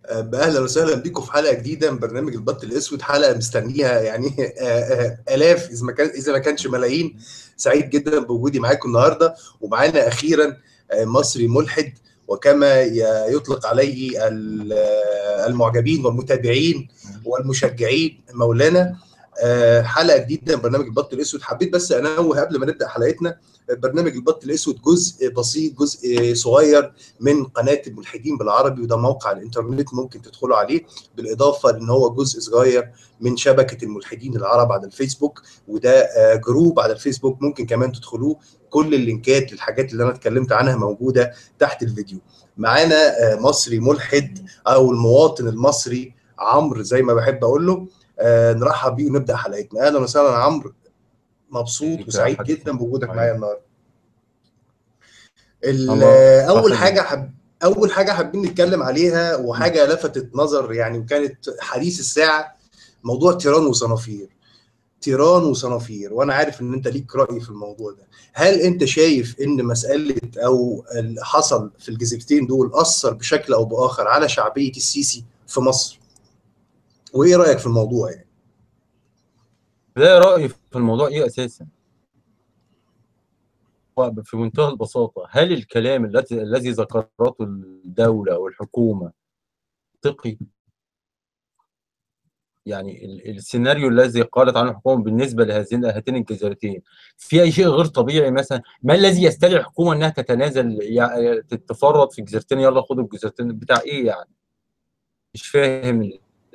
اهلا وسهلا بيكم في حلقه جديده من برنامج البط الاسود حلقه مستنيها يعني الاف اذا ما كان اذا ما كانش ملايين سعيد جدا بوجودي معاكم النهارده ومعانا اخيرا مصري ملحد وكما يطلق عليه المعجبين والمتابعين والمشجعين مولانا حلقه جديده من برنامج البط الاسود حبيت بس انوه قبل ما نبدا حلقتنا برنامج البط الاسود جزء بسيط جزء صغير من قناه الملحدين بالعربي وده موقع الانترنت ممكن تدخلوا عليه بالاضافه لان هو جزء صغير من شبكه الملحدين العرب على الفيسبوك وده جروب على الفيسبوك ممكن كمان تدخلوه كل اللينكات للحاجات اللي انا اتكلمت عنها موجوده تحت الفيديو معانا مصري ملحد او المواطن المصري عمرو زي ما بحب اقول له آه نرحب بيه ونبدا حلقتنا اهلا وسهلا عمرو مبسوط وسعيد جدا بوجودك معايا النهارده اول حاجه حب اول حاجه حابين نتكلم عليها وحاجه لفتت نظر يعني وكانت حديث الساعه موضوع تيران وصنافير تيران وصنافير وانا عارف ان انت ليك راي في الموضوع ده هل انت شايف ان مساله او اللي حصل في الجزيرتين دول اثر بشكل او باخر على شعبيه السيسي في مصر وايه رايك في الموضوع يعني لا رايي في الموضوع ايه اساسا في منتهى البساطه هل الكلام الذي الذي ذكرته الدوله او الحكومه منطقي يعني السيناريو الذي قالت عنه الحكومه بالنسبه لهذين هاتين الجزيرتين في اي شيء غير طبيعي مثلا ما الذي يستدعي الحكومه انها تتنازل يعني تتفرط في جزيرتين يلا خدوا الجزيرتين بتاع ايه يعني مش فاهم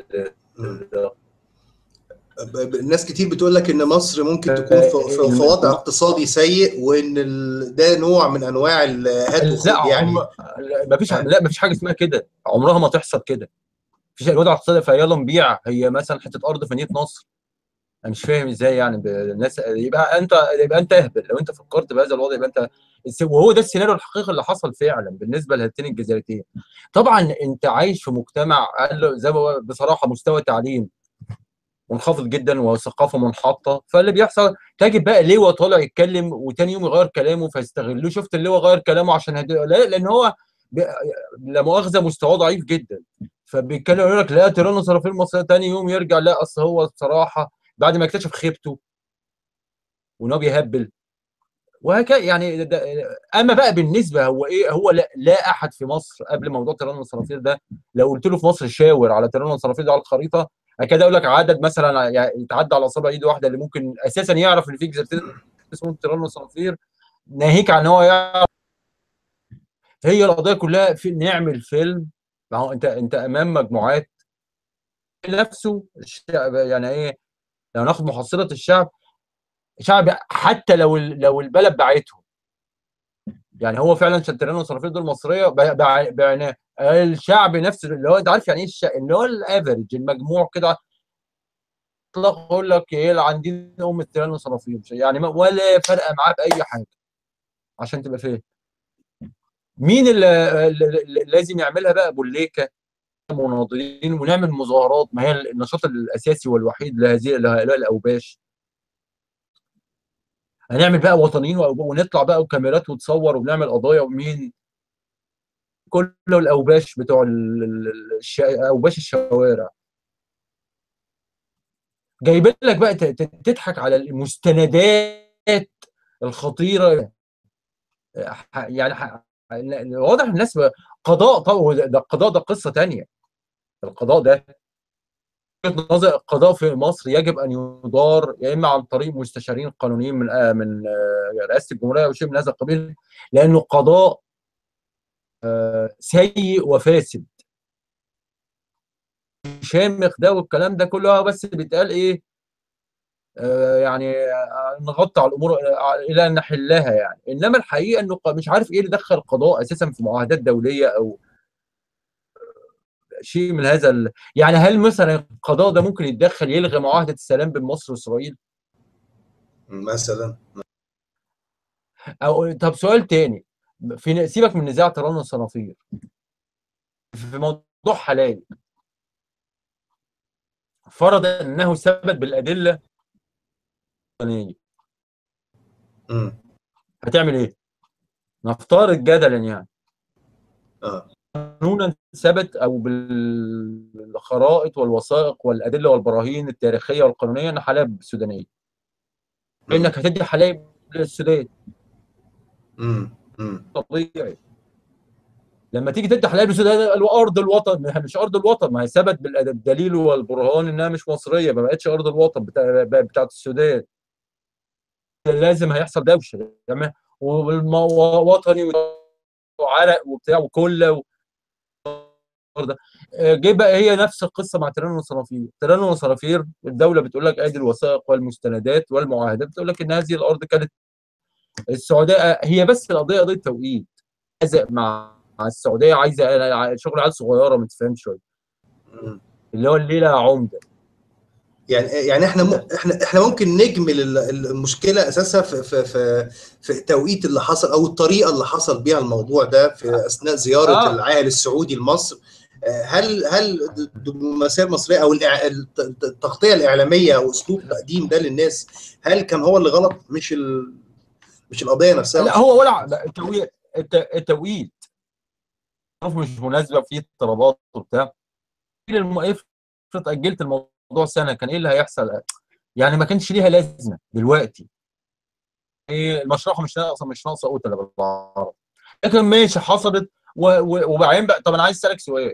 الناس كتير بتقول لك ان مصر ممكن تكون في, في وضع اقتصادي سيء وان ده نوع من انواع الهات لا يعني ما فيش لا ما فيش حاجه اسمها كده عمرها ما تحصل كده مفيش الوضع الاقتصادي فيلا نبيع هي مثلا حته ارض في مدينه نصر انا مش فاهم ازاي يعني الناس يبقى انت يبقى انت اهبل لو انت فكرت بهذا الوضع يبقى انت وهو ده السيناريو الحقيقي اللي حصل فعلا بالنسبه لهاتين الجزيرتين طبعا انت عايش في مجتمع قال زي ما بصراحه مستوى التعليم منخفض جدا وثقافه منحطه فاللي بيحصل تجد بقى لواء طالع يتكلم وتاني يوم يغير كلامه فيستغلوه شفت اللواء غير كلامه عشان هدي... لا لان هو ب... لا مؤاخذه مستواه ضعيف جدا فبيتكلم يقول لك لا تيران صرافير مصر تاني يوم يرجع لا اصل هو بصراحه بعد ما اكتشف خيبته وان هو بيهبل وهكذا يعني ده اما بقى بالنسبه هو ايه هو لا, لا احد في مصر قبل موضوع تيران والصرافير ده لو قلت له في مصر شاور على تيران والصرافير ده على الخريطه اكاد اقول لك عدد مثلا يتعدى على اصابع ايد واحده اللي ممكن اساسا يعرف ان في جزيرتين اسمهم تيران والصرافير ناهيك عن ان هو يعرف هي القضيه كلها في نعمل فيلم ما هو انت انت امام مجموعات نفسه الشعب يعني ايه لو ناخد محصله الشعب شعب حتى لو لو البلد باعتهم يعني هو فعلا تيران والصرافير دول مصريه بعناه الشعب نفسه اللي هو انت عارف يعني ايه الشعب اللي هو الافرج المجموع كده اطلق يقول لك ايه عندنا ام التيران والصرافير يعني ولا فارقه معاه باي حاجه عشان تبقى فاهم مين اللي, اللي لازم يعملها بقى بوليكا مناضلين ونعمل مظاهرات ما هي النشاط الاساسي والوحيد لهذه لهؤلاء الاوباش هنعمل بقى وطنيين ونطلع بقى وكاميرات وتصور وبنعمل قضايا ومين كل الاوباش بتوع الش... اوباش الشوارع جايبين لك بقى تضحك على المستندات الخطيره يعني واضح الناس قضاء طبعا ده القضاء ده قصه ثانيه القضاء ده نظر القضاء في مصر يجب ان يدار يا اما عن طريق مستشارين قانونيين من آه من آه رئاسه الجمهوريه او شيء من هذا القبيل لانه قضاء آه سيء وفاسد شامخ ده والكلام ده كله بس بيتقال ايه يعني نغطي على الامور الى ان نحلها يعني انما الحقيقه انه مش عارف ايه اللي دخل القضاء اساسا في معاهدات دوليه او شيء من هذا ال... يعني هل مثلا القضاء ده ممكن يتدخل يلغي معاهده السلام بين مصر واسرائيل؟ مثلا او طب سؤال تاني في سيبك من نزاع تيران والصنافير في موضوع حلال فرض انه ثبت بالادله القانونيه هتعمل ايه؟ نفترض جدلا يعني اه قانونا ثبت او بالخرائط والوثائق والادله والبراهين التاريخيه والقانونيه ان حلب سودانيه انك هتدي حلب للسودان امم امم طبيعي لما تيجي تدي حلال للسودان ارض الوطن ما هي مش ارض الوطن ما هي ثبت بالأد- بالدليل والبرهان انها مش مصريه ما بقتش ارض الوطن بتاع بتاعت السودان لازم هيحصل دوشه تمام ووطني وعرق وبتاع وكله و... ده آه، جه بقى هي نفس القصه مع تيران وصنافير تيران وصنافير الدوله بتقول لك ادي الوثائق والمستندات والمعاهدات بتقول لك ان هذه الارض كانت السعوديه آه، هي بس القضيه قضيه توقيت عايزه مع مع السعوديه عايزه شغل عيال صغيره ما تفهمش شويه مم. اللي هو الليله عمده يعني يعني احنا م... احنا احنا ممكن نجمل ال- ال- المشكله اساسها في في في في التوقيت اللي حصل او الطريقه اللي حصل بيها الموضوع ده في اثناء زياره آه. العاهل السعودي لمصر آه، هل هل الدبلوماسيه المصريه او الإع- الت- الت- التغطيه الاعلاميه او اسلوب التقديم ده للناس هل كان هو اللي غلط مش ال... مش القضيه نفسها لا هو ولا لا، التوقيت الت- التوقيت شوف مش مناسبه في اضطرابات وبتاع الم- افرض اجلت الموضوع سنه كان ايه اللي هيحصل يعني ما كانش ليها لازمه دلوقتي إيه المشرحه مش ناقصه مش ناقصه قتله بالعربي لكن ماشي حصلت و- و- وبعدين بقى طب انا عايز اسالك سؤال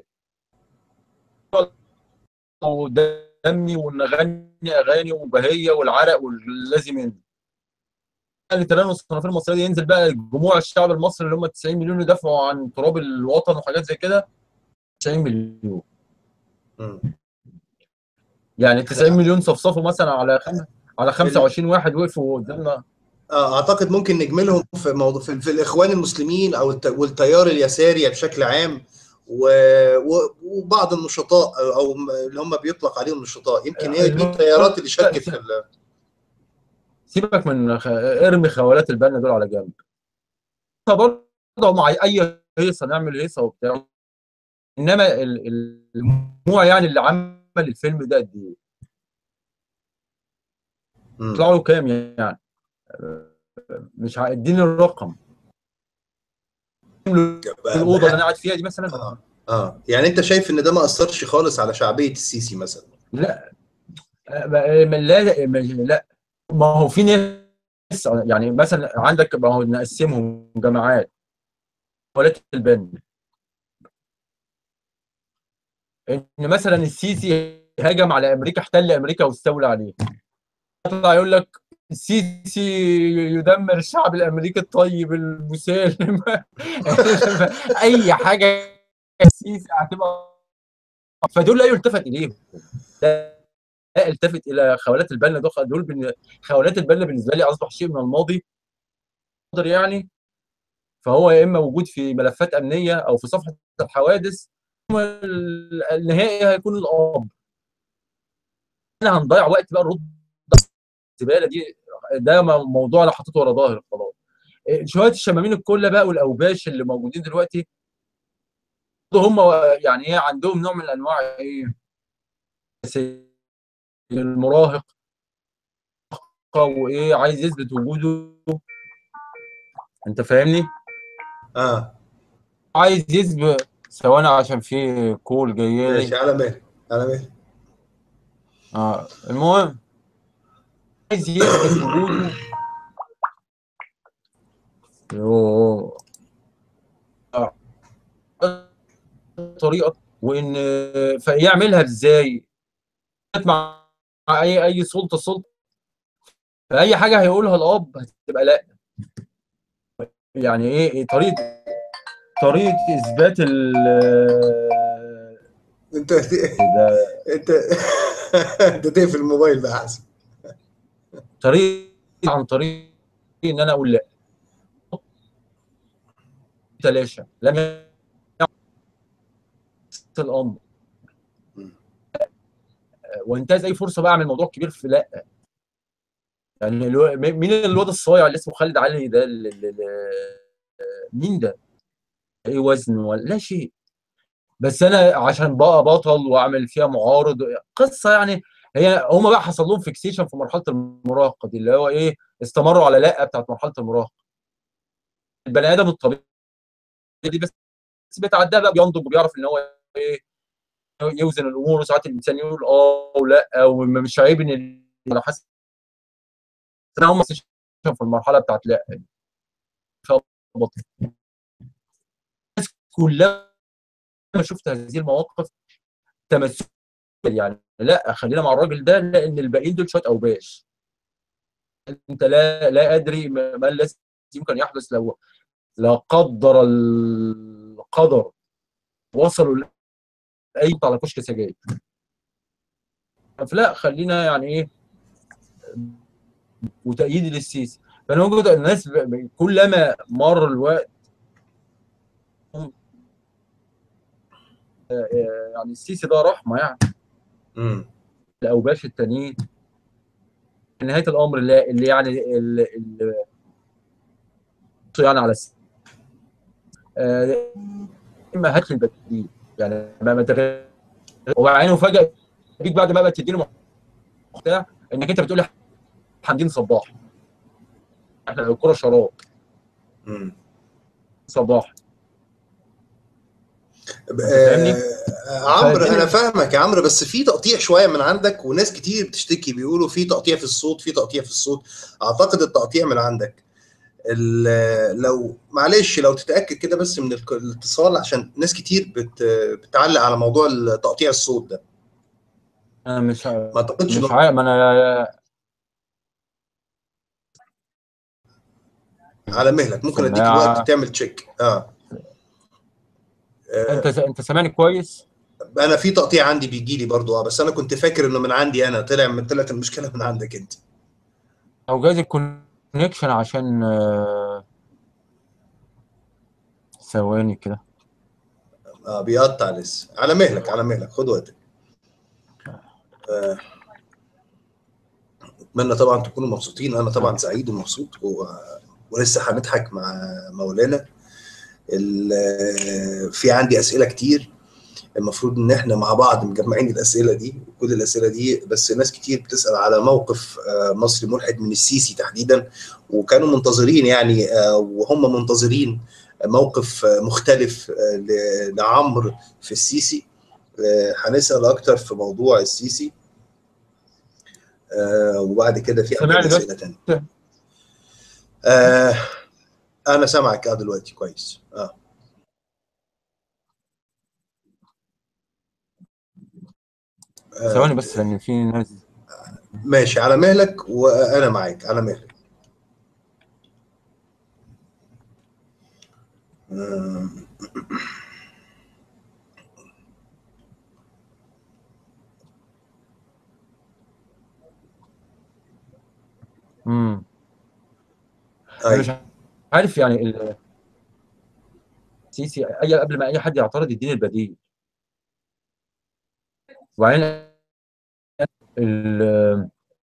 ودمي ونغني اغاني وبهيه والعرق واللازم ينزل يعني تيران والصنافير المصريه دي ينزل بقى جموع الشعب المصري اللي هم 90 مليون يدافعوا عن تراب الوطن وحاجات زي كده 90 مليون مم. يعني 90 مليون صفصفوا مثلا على خم... على 25 واحد وقفوا قدامنا آه، اعتقد ممكن نجملهم في موضوع في, في الاخوان المسلمين او الت- والتيار اليساري بشكل عام و... و... وبعض النشطاء او أو اللي هم بيطلق عليهم نشطاء يمكن هي دي التيارات اللي شاركت في ال... سيبك من خ... ارمي خوالات البنا دول على جنب برضه مع اي هيصه نعمل هيصه وبتاع انما ال- ال- المجموع يعني اللي عمل الفيلم ده قد ايه؟ مم. طلعوا له كام يعني؟ مش ع- اديني الرقم الاوضه اللي انا قاعد فيها دي مثلا اه اه يعني انت شايف ان ده ما اثرش خالص على شعبيه السيسي مثلا لا ما- ما- لا ما- لا ما هو في ناس يعني مثلا عندك ما هو نقسمهم جماعات ولاة البن ان مثلا السيسي هاجم على امريكا احتل امريكا واستولى عليه يطلع يقول لك السيسي يدمر الشعب الامريكي الطيب المسالم اي حاجه السيسي هتبقى فدول لا يلتفت اليهم لا لا التفت الى خوالات البنا دول دول بن- خوالات البنا بالنسبه لي اصبح شيء من الماضي حاضر يعني فهو يا اما موجود في ملفات امنيه او في صفحه الحوادث ثم ال- النهائي هيكون الاب احنا هنضيع وقت بقى نرد الزباله دي ده م- موضوع انا حاططه ورا ظهري خلاص إيه، شويه الشمامين الكله بقى والاوباش اللي موجودين دلوقتي هم يعني ايه عندهم نوع من انواع ايه المراهق وايه عايز يثبت وجوده انت فاهمني اه عايز يثبت ثواني عشان في كول جاي لي ماشي على مهل على مهل اه المهم عايز يثبت وجوده يوه. آه. طريقه وان فيعملها ازاي مع مع اي اي سلطه سلطه فاي حاجه هيقولها الاب هتبقى لا يعني ايه إيه طريقه طريقه اثبات ال انت ده انت انت تقفل الموبايل بقى احسن طريقه عن طريق ان انا اقول لا تلاشى لم يعمل الامر وانتهز اي فرصه بقى اعمل موضوع كبير في لا يعني الو... مين الواد الصايع اللي اسمه خالد علي ده ال- ال- ال- مين ده؟ ايه وزنه ولا لا شيء بس انا عشان بقى بطل واعمل فيها معارض قصه يعني هي هم بقى حصل لهم فيكسيشن في مرحله المراهقه دي اللي هو ايه استمروا على لا بتاعت مرحله المراهقه البني ادم الطبيعي دي بس بيتعداها بقى بينضج وبيعرف ان هو ايه يوزن الامور وساعات الانسان يقول اه ولا او مش عيب ان لو حاسس انا هم في المرحله بتاعت لا دي. بطل. الناس كلها لما شفت هذه المواقف تمثل يعني لا خلينا مع الراجل ده لان الباقيين دول شويه اوباش انت لا لا ادري ما ما الذي يمكن يحدث لو لا قدر القدر وصلوا لاي نقطة على كشك سجاير فلا خلينا يعني ايه وتأييد للسيسي فانا موجود الناس ب- ب- كلما مر الوقت آه، آه، يعني السيسي ده رحمه يعني مم. الاوباش التانيين في نهايه الامر اللي, اللي يعني اللي, اللي يعني على الس... آه، اما هات لي البديل يعني ما ما تغير وبعدين فجاه بيك بعد ما بقى تديله مفتاح انك انت بتقول لي حمدين صباح احنا الكره شراب مم. صباح آه، عمرو فدي- انا فاهمك يا عمرو بس في تقطيع شويه من عندك وناس كتير بتشتكي بيقولوا في تقطيع في الصوت في تقطيع في الصوت اعتقد التقطيع من عندك ال- لو معلش لو تتاكد كده بس من الك- الاتصال عشان ناس كتير بت بتعلق على موضوع تقطيع الصوت ده انا مش ما اعتقدش مش إنه- عارف ما انا على مهلك ممكن اديك سماعة. الوقت تعمل تشيك اه انت انت سامعني كويس انا في تقطيع عندي بيجي لي برضو اه بس انا كنت فاكر انه من عندي انا طلع من طلعت المشكله من عندك انت او جايز الكونكشن عشان آه، ثواني كده اه بيقطع لسه على مهلك على مهلك خد وقتك آه، اتمنى طبعا تكونوا مبسوطين انا طبعا سعيد ومبسوط و... ولسه هنضحك مع مولانا ال- في عندي اسئله كتير المفروض ان احنا مع بعض مجمعين الاسئله دي وكل الاسئله دي بس ناس كتير بتسال على موقف آه، مصري ملحد من السيسي تحديدا وكانوا منتظرين يعني آه، وهم منتظرين موقف آه، مختلف آه، ل- لعمرو في السيسي آه، هنسال اكتر في موضوع السيسي آه، وبعد كده في سامعني عندنا بس؟ اسئله تانية آه، انا سامعك اه دلوقتي كويس اه آه، ثواني بس لان في ناس ماشي على مهلك وانا معاك على مهلك آه، امم انا مش أيوة. عارف يعني ال- سيسي اي قبل ما اي حد يعترض يديني البديل وبعدين ال-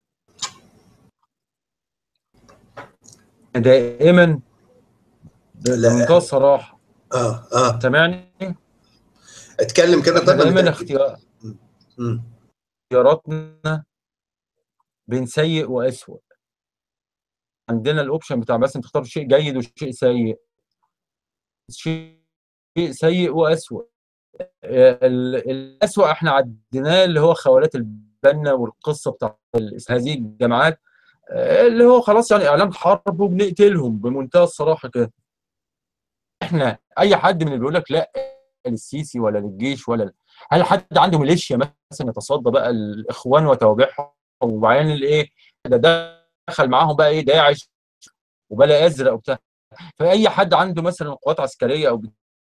دائما لا. بمنتهى الصراحه اه اه سامعني اتكلم كده احنا طبعا دايما بالتأكيد. اختيار مم. اختياراتنا بين سيء واسوء عندنا الاوبشن بتاع مثلا تختار شيء جيد وشيء سيء شيء سيء واسوء ال- الاسوء احنا عديناه اللي هو خوالات البنا والقصه بتاع ال- هذه الجماعات آه، اللي هو خلاص يعني اعلام حرب وبنقتلهم بمنتهى الصراحه كده احنا اي حد من اللي بيقول لك لا للسيسي ولا للجيش ولا ل- هل حد عنده ميليشيا مثلا يتصدى بقى الاخوان وتوابعهم وبعدين الايه ده دخل معاهم بقى ايه داعش وبلا ازرق وبتاع فاي حد عنده مثلا قوات عسكريه او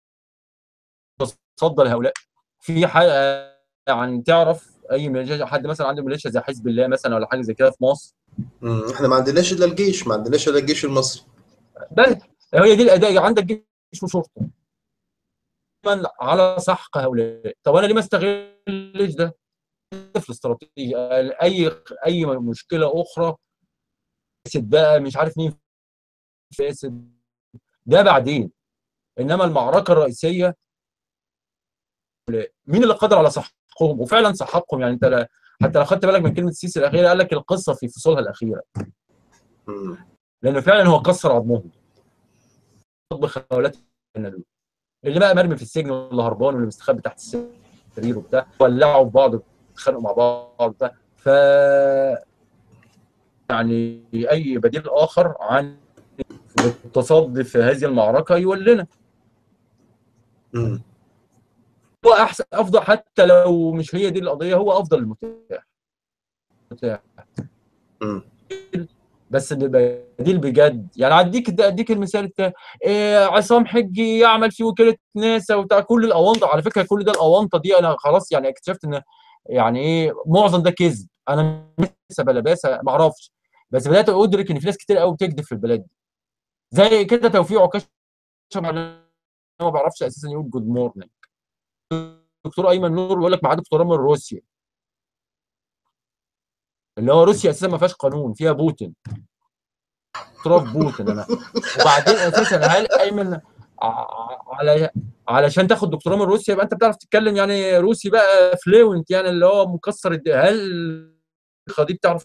بتصدى لهؤلاء في حاجه يعني تعرف اي ميليشيا حد مثلا عنده ميليشيا زي حزب الله مثلا ولا حاجه زي كده في مصر مم. احنا ما عندناش الا الجيش ما عندناش الا الجيش المصري بس هي دي الاداء عندك جيش وشرطه من على سحق هؤلاء طب انا ليه ما استغلش ده في الاستراتيجي اي اي مشكله اخرى فاسد بقى مش عارف مين فاسد ده بعدين انما المعركه الرئيسيه مين اللي قدر على سحقهم وفعلا سحقهم يعني انت لا حتى لو خدت بالك من كلمه السيسي الاخيره قال لك القصه في فصولها الاخيره مم. لانه فعلا هو كسر عظمهم بخوالات البنا دول اللي بقى مرمي في السجن واللي هربان واللي مستخبي تحت السرير وبتاع ولعوا في بعض اتخانقوا مع بعض وبتاع ف يعني اي بديل اخر عن التصدي في هذه المعركه يولنا مم. هو احسن افضل حتى لو مش هي دي القضيه هو افضل المتاح متاح مم. بس بديل بجد يعني اديك اديك المثال التاني إيه عصام حجي يعمل في وكاله ناسا وبتاع كل الاونطه على فكره كل ده الاونطه دي انا خلاص يعني اكتشفت ان يعني ايه معظم ده كذب انا لسه بلباسه ما اعرفش بس بدات ادرك ان في ناس كتير قوي بتكذب في البلد دي زي كده توفيق عكاشه ما بيعرفش اساسا يقول جود مورنينج دكتور ايمن نور بيقول لك معاه دكتوراه من روسيا اللي هو روسيا اساسا ما فيهاش قانون فيها بوتين دكتوراه في بوتين انا وبعدين اساسا هل ايمن ع- على علشان تاخد دكتوراه من روسيا يبقى انت بتعرف تتكلم يعني روسي بقى فلوينت يعني اللي هو مكسر الد... هل خديب بتعرف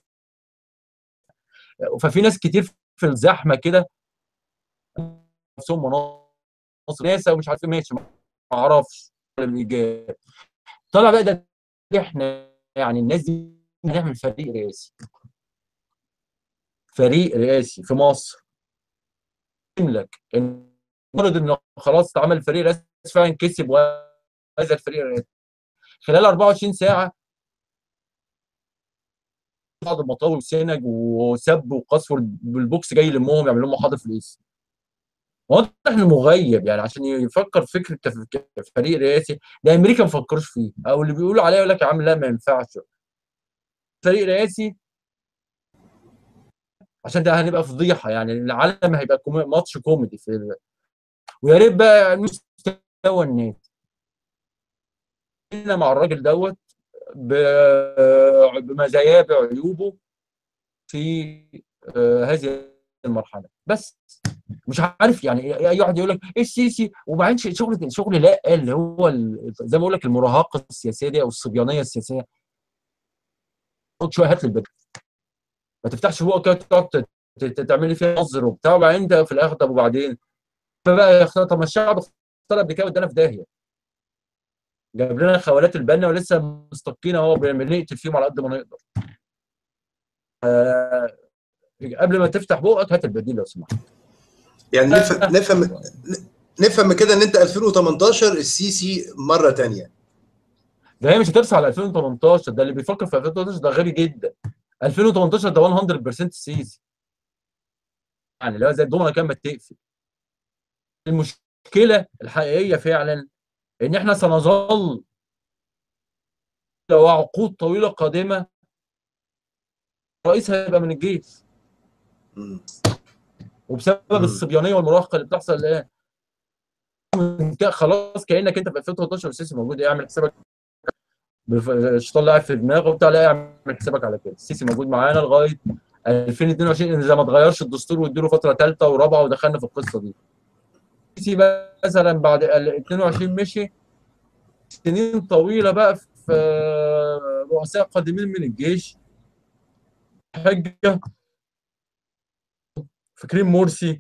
ففي ناس كتير في الزحمه كده نفسهم مناصب ناسا ومش عارف إيه، ماشي ما اعرفش الإيجاب. طلع بقى ده احنا يعني الناس دي هنعمل فريق رئاسي فريق رئاسي في مصر لك ان فرض انه خلاص اتعمل فريق رئاسي فعلا كسب وهذا الفريق الرئاسي خلال 24 ساعه بعض المطاوي وسنج وسب وقصف بالبوكس جاي يلمهم يعمل لهم محاضر في الاسم واضح انه مغيب يعني عشان يفكر فكره تف- فريق رئاسي ده امريكا ما فكرش فيه او اللي بيقولوا عليه يقول لك يا عم لا ما ينفعش فريق رئاسي عشان ده هنبقى فضيحه يعني العالم هيبقى كومي... ماتش كوميدي في ال... ويا ريت بقى مستوى الناس مع الراجل دوت ب... بمزاياه بعيوبه في آه، هذه المرحله بس مش عارف يعني اي واحد يقول لك ايه السيسي وبعدين ش- شغل شغل لا اللي هو ال- زي ما بقول لك المراهقه السياسيه دي او الصبيانيه السياسيه خد شويه هات لي البدل ما تفتحش بقى كده تقعد ت- ت- تعمل لي فيها نظر وبتاع وبعدين انت في الاخر طب وبعدين فبقى يا اخي طب ما الشعب اختار قبل كده ودانا في داهيه جاب لنا خوالات البنا ولسه مستقين اهو بنقتل فيهم على قد ما نقدر آه، قبل ما تفتح بقك هات البديل لو سمحت يعني نفهم نفهم نفهم كده ان انت 2018 السيسي مره تانية ده هي مش هترسى على 2018 ده اللي بيفكر في 2018 ده غبي جدا 2018 ده 100% سيسي يعني اللي هو زي الدومنه كان ما تقفل المشكله الحقيقيه فعلا ان احنا سنظل لو عقود طويله قادمه الرئيس هيبقى من الجيش مم. وبسبب مم. الصبيانيه والمراهقه اللي بتحصل الان انت خلاص كانك انت في 2013 والسيسي موجود اعمل حسابك بف- الشيطان لاعب في دماغه وبتاع لا اعمل حسابك على كده السيسي موجود معانا لغايه 2022 اذا ما اتغيرش الدستور واديله فتره ثالثه ورابعه ودخلنا في القصه دي السيسي بقى مثلا بعد ال 22 مشي سنين طويله بقى في رؤساء قادمين من الجيش حجه فاكرين مرسي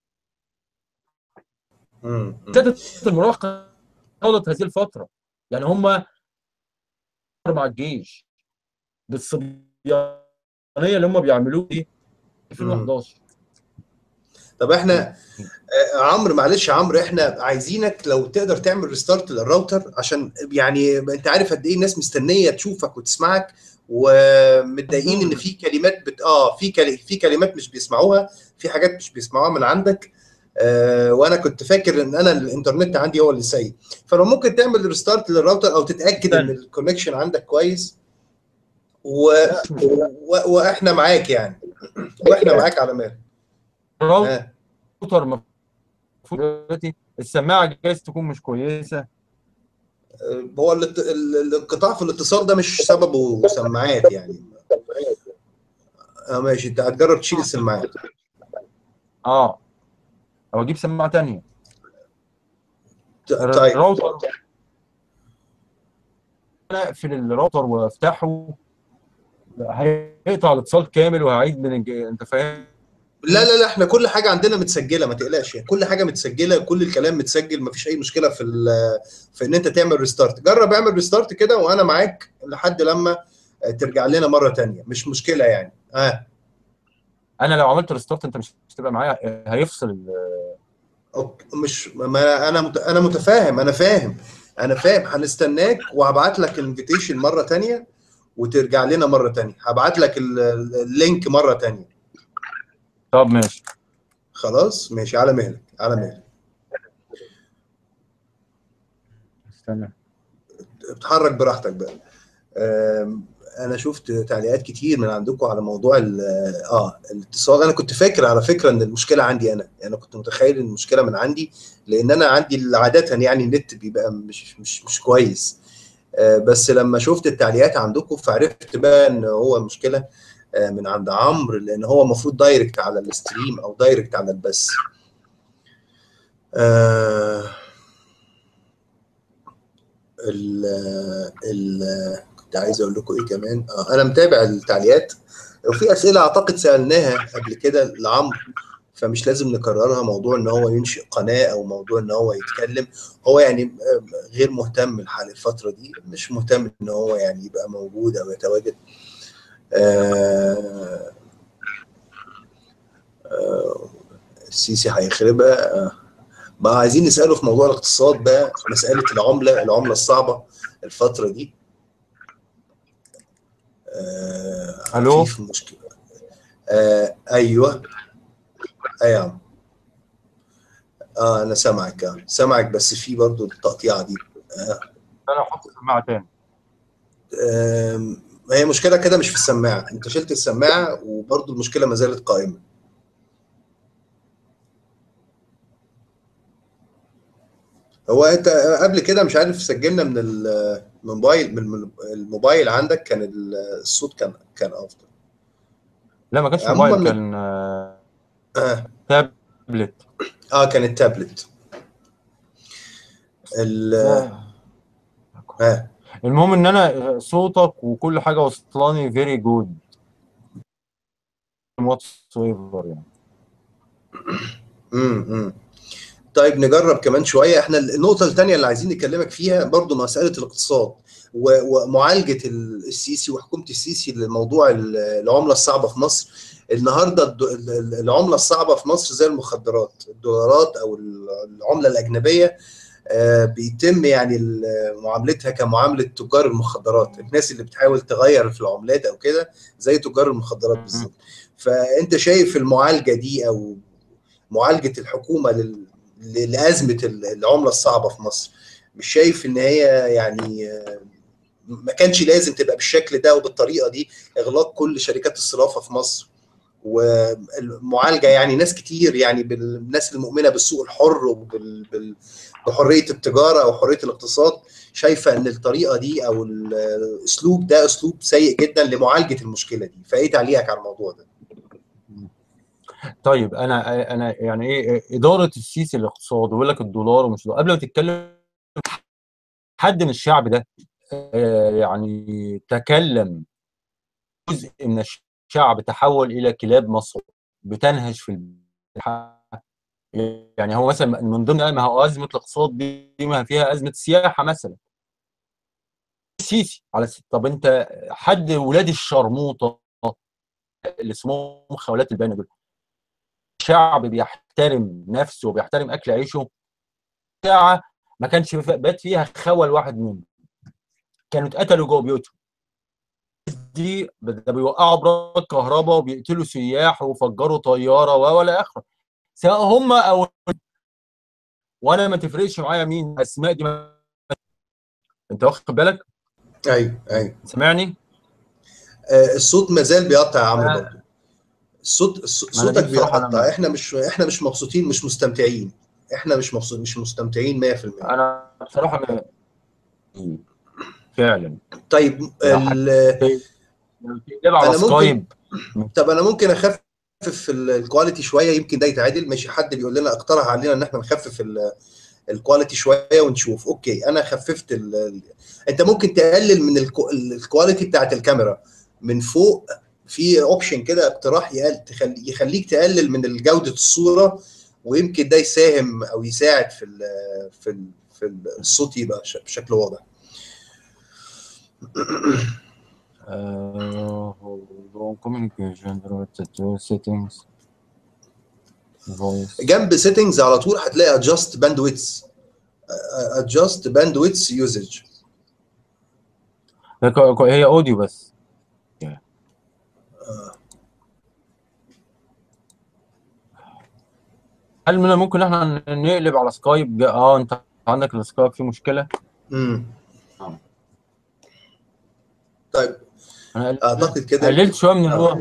مم. مم. ابتدت المراهقه طالت هذه الفتره يعني هم مع الجيش بالصبيانيه اللي هم بيعملوه دي 2011 طب احنا آه، عمرو معلش يا عمرو احنا عايزينك لو تقدر تعمل ريستارت للراوتر عشان يعني انت عارف قد ايه الناس مستنيه تشوفك وتسمعك ومتضايقين ان في كلمات بت... اه في كل... في كلمات مش بيسمعوها في حاجات مش بيسمعوها من عندك آه وانا كنت فاكر ان انا الانترنت عندي هو اللي سيء فلو ممكن تعمل ريستارت للراوتر او تتاكد ان الكونكشن عندك كويس و... و... واحنا معاك يعني واحنا معاك على مال آه. الراوتر المفروض دلوقتي السماعه جايز تكون مش كويسه هو الات- ال- الانقطاع في الاتصال ده مش سببه سماعات يعني اه ماشي انت هتجرب تشيل السماعات اه او اجيب سماعه ثانيه ط- طيب الراوتر انا اقفل الراوتر وافتحه هيقطع الاتصال كامل وهعيد من الج... انت فاهم لا لا لا احنا كل حاجه عندنا متسجله ما تقلقش يعني كل حاجه متسجله كل الكلام متسجل ما فيش اي مشكله في ال- في ان انت تعمل ريستارت جرب اعمل ريستارت كده وانا معاك لحد لما ترجع لنا مره تانية مش مشكله يعني اه انا لو عملت ريستارت انت مش هتبقى معايا هيفصل ال- أوكي. مش ما انا مت... انا متفاهم انا فاهم انا فاهم هنستناك وهبعت لك الانفيتيشن مره تانية وترجع لنا مره تانية هبعت لك ال- ال- اللينك مره تانية طب ماشي خلاص ماشي على مهلك على مهلك استنى اتحرك براحتك بقى آم، انا شفت تعليقات كتير من عندكم على موضوع ال- اه الاتصال انا كنت فاكر على فكره ان المشكله عندي انا يعني انا كنت متخيل ان المشكله من عندي لان انا عندي عاده يعني النت بيبقى مش مش مش كويس آه، بس لما شفت التعليقات عندكم فعرفت بقى ان هو المشكله آه، من عند عمرو لان هو المفروض دايركت على الستريم او دايركت على البث آه، ال ال كنت عايز اقول لكم ايه كمان آه انا متابع التعليقات وفي اسئله اعتقد سالناها قبل كده لعمرو فمش لازم نكررها موضوع ان هو ينشئ قناه او موضوع ان هو يتكلم هو يعني آه، غير مهتم الحال الفتره دي مش مهتم ان هو يعني يبقى موجود او يتواجد آه آه السيسي هيخربها آه بقى عايزين نساله في موضوع الاقتصاد بقى مساله العمله العمله الصعبه الفتره دي آه ألو؟ في مشكله آه ايوه ايوه يا عم اه انا سامعك آه. سامعك بس في برضو التقطيعه دي آه. انا احط السماعه تاني آم، هي مشكله كده مش في السماعه انت شلت السماعه وبرضو المشكله ما زالت قائمه هو انت قبل كده مش عارف سجلنا من ال- من الموبايل من الموبايل عندك كان ال- الصوت كان كان افضل لا ما كانش عموماً موبايل من- كان آه، اه, تابلت آه كان التابلت ال اه المهم ان انا صوتك وكل حاجه وصلاني فيري جود واتس ايفر يعني امم طيب نجرب كمان شويه احنا النقطه الثانيه اللي عايزين نكلمك فيها برضو مساله الاقتصاد و- ومعالجه ال- السيسي وحكومه السيسي لموضوع ال- العمله الصعبه في مصر النهارده الد- ال- ال- العمله الصعبه في مصر زي المخدرات الدولارات او ال- العمله الاجنبيه آه، بيتم يعني ال- معاملتها كمعامله تجار المخدرات الناس اللي بتحاول تغير في العملات او كده زي تجار المخدرات بالظبط فانت شايف المعالجه دي او معالجه الحكومه لل- ل- لازمه ال- العمله الصعبه في مصر مش شايف ان هي يعني آه، ما كانش لازم تبقى بالشكل ده وبالطريقه دي اغلاق كل شركات الصرافه في مصر والمعالجه يعني ناس كتير يعني بالناس المؤمنه بالسوق الحر وبال بال- بحريه التجاره او حريه الاقتصاد شايفه ان الطريقه دي او الاسلوب ده اسلوب سيء جدا لمعالجه المشكله دي فايه تعليقك على الموضوع ده؟ طيب انا انا يعني ايه اداره السيسي للاقتصاد ويقول لك الدولار ومش دولار قبل ما تتكلم حد من الشعب ده آه، يعني تكلم جزء من الشعب تحول الى كلاب مصر بتنهش في البحر يعني هو مثلا من ضمن ما هو ازمه الاقتصاد دي ما فيها ازمه سياحه مثلا السيسي على س- طب انت حد ولاد الشرموطه اللي اسمهم خولات البنا دول شعب بيحترم نفسه وبيحترم اكل عيشه ساعه ما كانش في- بات فيها خول واحد منهم كانوا اتقتلوا جوه بيوتهم دي ده بيوقعوا ابراج كهرباء وبيقتلوا سياح وفجروا طياره و- ولا اخره سواء هم او وانا ما تفرقش معايا مين اسماء دي ما- انت واخد بالك ايوه ايوه سامعني آه، الصوت ما زال بيقطع يا عمرو أنا- برضه الصوت الص- ما أنا دي صوتك بصراحة بيقطع لما- احنا مش احنا مش مبسوطين مش مستمتعين احنا مش مبسوط مش مستمتعين 100% انا بصراحه م- فعلا طيب لو ال- لو تقلب على أنا ممكن- سكايب طب انا ممكن اخفف ال- الكواليتي شويه يمكن ده يتعدل ماشي حد بيقول لنا اقترح علينا ان احنا نخفف ال- الكواليتي شويه ونشوف اوكي انا خففت ال... ال- انت ممكن تقلل من الكو... الكواليتي بتاعت الكاميرا من فوق في اوبشن كده اقتراح يقل تخلي يخليك تقلل من جوده الصوره ويمكن ده يساهم او يساعد في ال في ال في الصوت يبقى ش- بشكل واضح آه، hold on, communication related to settings voice جنب سيتنجز على طول هتلاقي adjust bandwidth adjust bandwidth usage هي ك- ك- هي اوديو بس هل من ممكن احنا ن- نقلب على سكايب جا- اه انت عندك السكايب فيه مشكله امم آه. طيب انا قل- اعتقد كده قللت شويه من آه. الوقت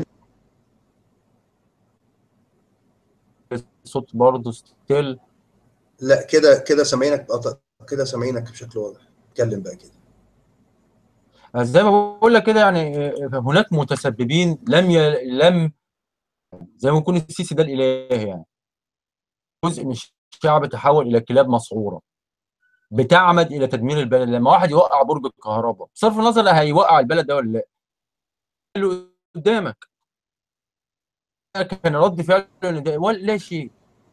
الصوت برضه ستيل لا كده كده سامعينك أعتقد- كده سامعينك بشكل واضح اتكلم بقى كده زي ما بقول لك كده يعني هناك متسببين لم ي... لم زي ما يكون السيسي ده الاله يعني جزء من الشعب تحول الى كلاب مسعوره بتعمد الى تدمير البلد لما واحد يوقع برج الكهرباء بصرف النظر هيوقع البلد ده ولا لا اللي قدامك كان رد فعله ان ده ولا شيء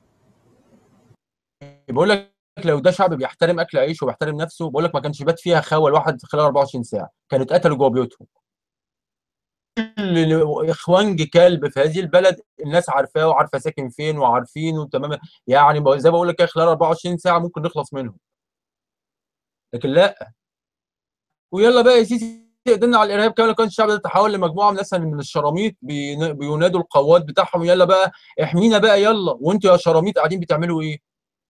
بقول لك لو ده شعب بيحترم اكل عيشه وبيحترم نفسه بقول لك ما كانش بات فيها خول واحد خلال 24 ساعه كانوا اتقتلوا جوه بيوتهم كل اخوانج كلب في هذه البلد الناس عارفاه وعارفه ساكن فين وعارفينه تماما يعني ب- زي ما بقول لك كده خلال 24 ساعه ممكن نخلص منهم لكن لا ويلا بقى يا سيسي قدرنا على الارهاب كمان لو كان الشعب ده تحول لمجموعه من مثلا من الشراميط بين- بينادوا القوات بتاعهم يلا بقى احمينا بقى يلا وانتوا يا شراميط قاعدين بتعملوا ايه؟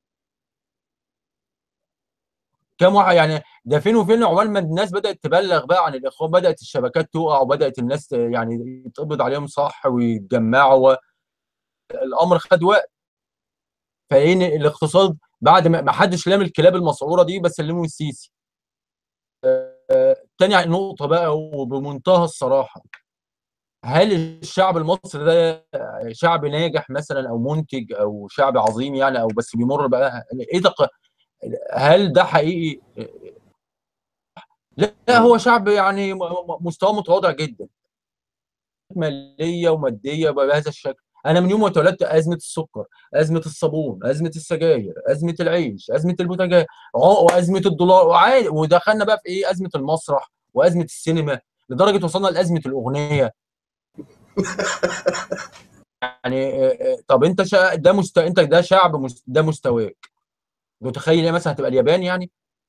كام واحد يعني ده فين وفين عقبال ما الناس بدات تبلغ بقى عن الاخوان بدات الشبكات تقع وبدات الناس ت- يعني يتقبض عليهم صح ويتجمعوا الامر خد وقت فاين الاقتصاد بعد ما ما حدش لام الكلاب المسعوره دي بس لموا السيسي آه، تاني نقطه بقى وبمنتهى الصراحه هل الشعب المصري ده شعب ناجح مثلا او منتج او شعب عظيم يعني او بس بيمر بقى ايه ده ق- هل ده حقيقي لا لا، هو شعب يعني م- م- مستواه متواضع جدا ماليه وماديه بهذا الشكل انا من يوم ما اتولدت ازمه السكر ازمه الصابون ازمه السجاير ازمه العيش ازمه البوتاجاز عق- وازمه الدولار وعادي ودخلنا بقى في ايه ازمه المسرح وازمه السينما لدرجه وصلنا لازمه الاغنيه يعني آه، آه، طب انت شا... ده مست... انت ده شعب مست... ده مستواك متخيل ايه مثلا هتبقى اليابان يعني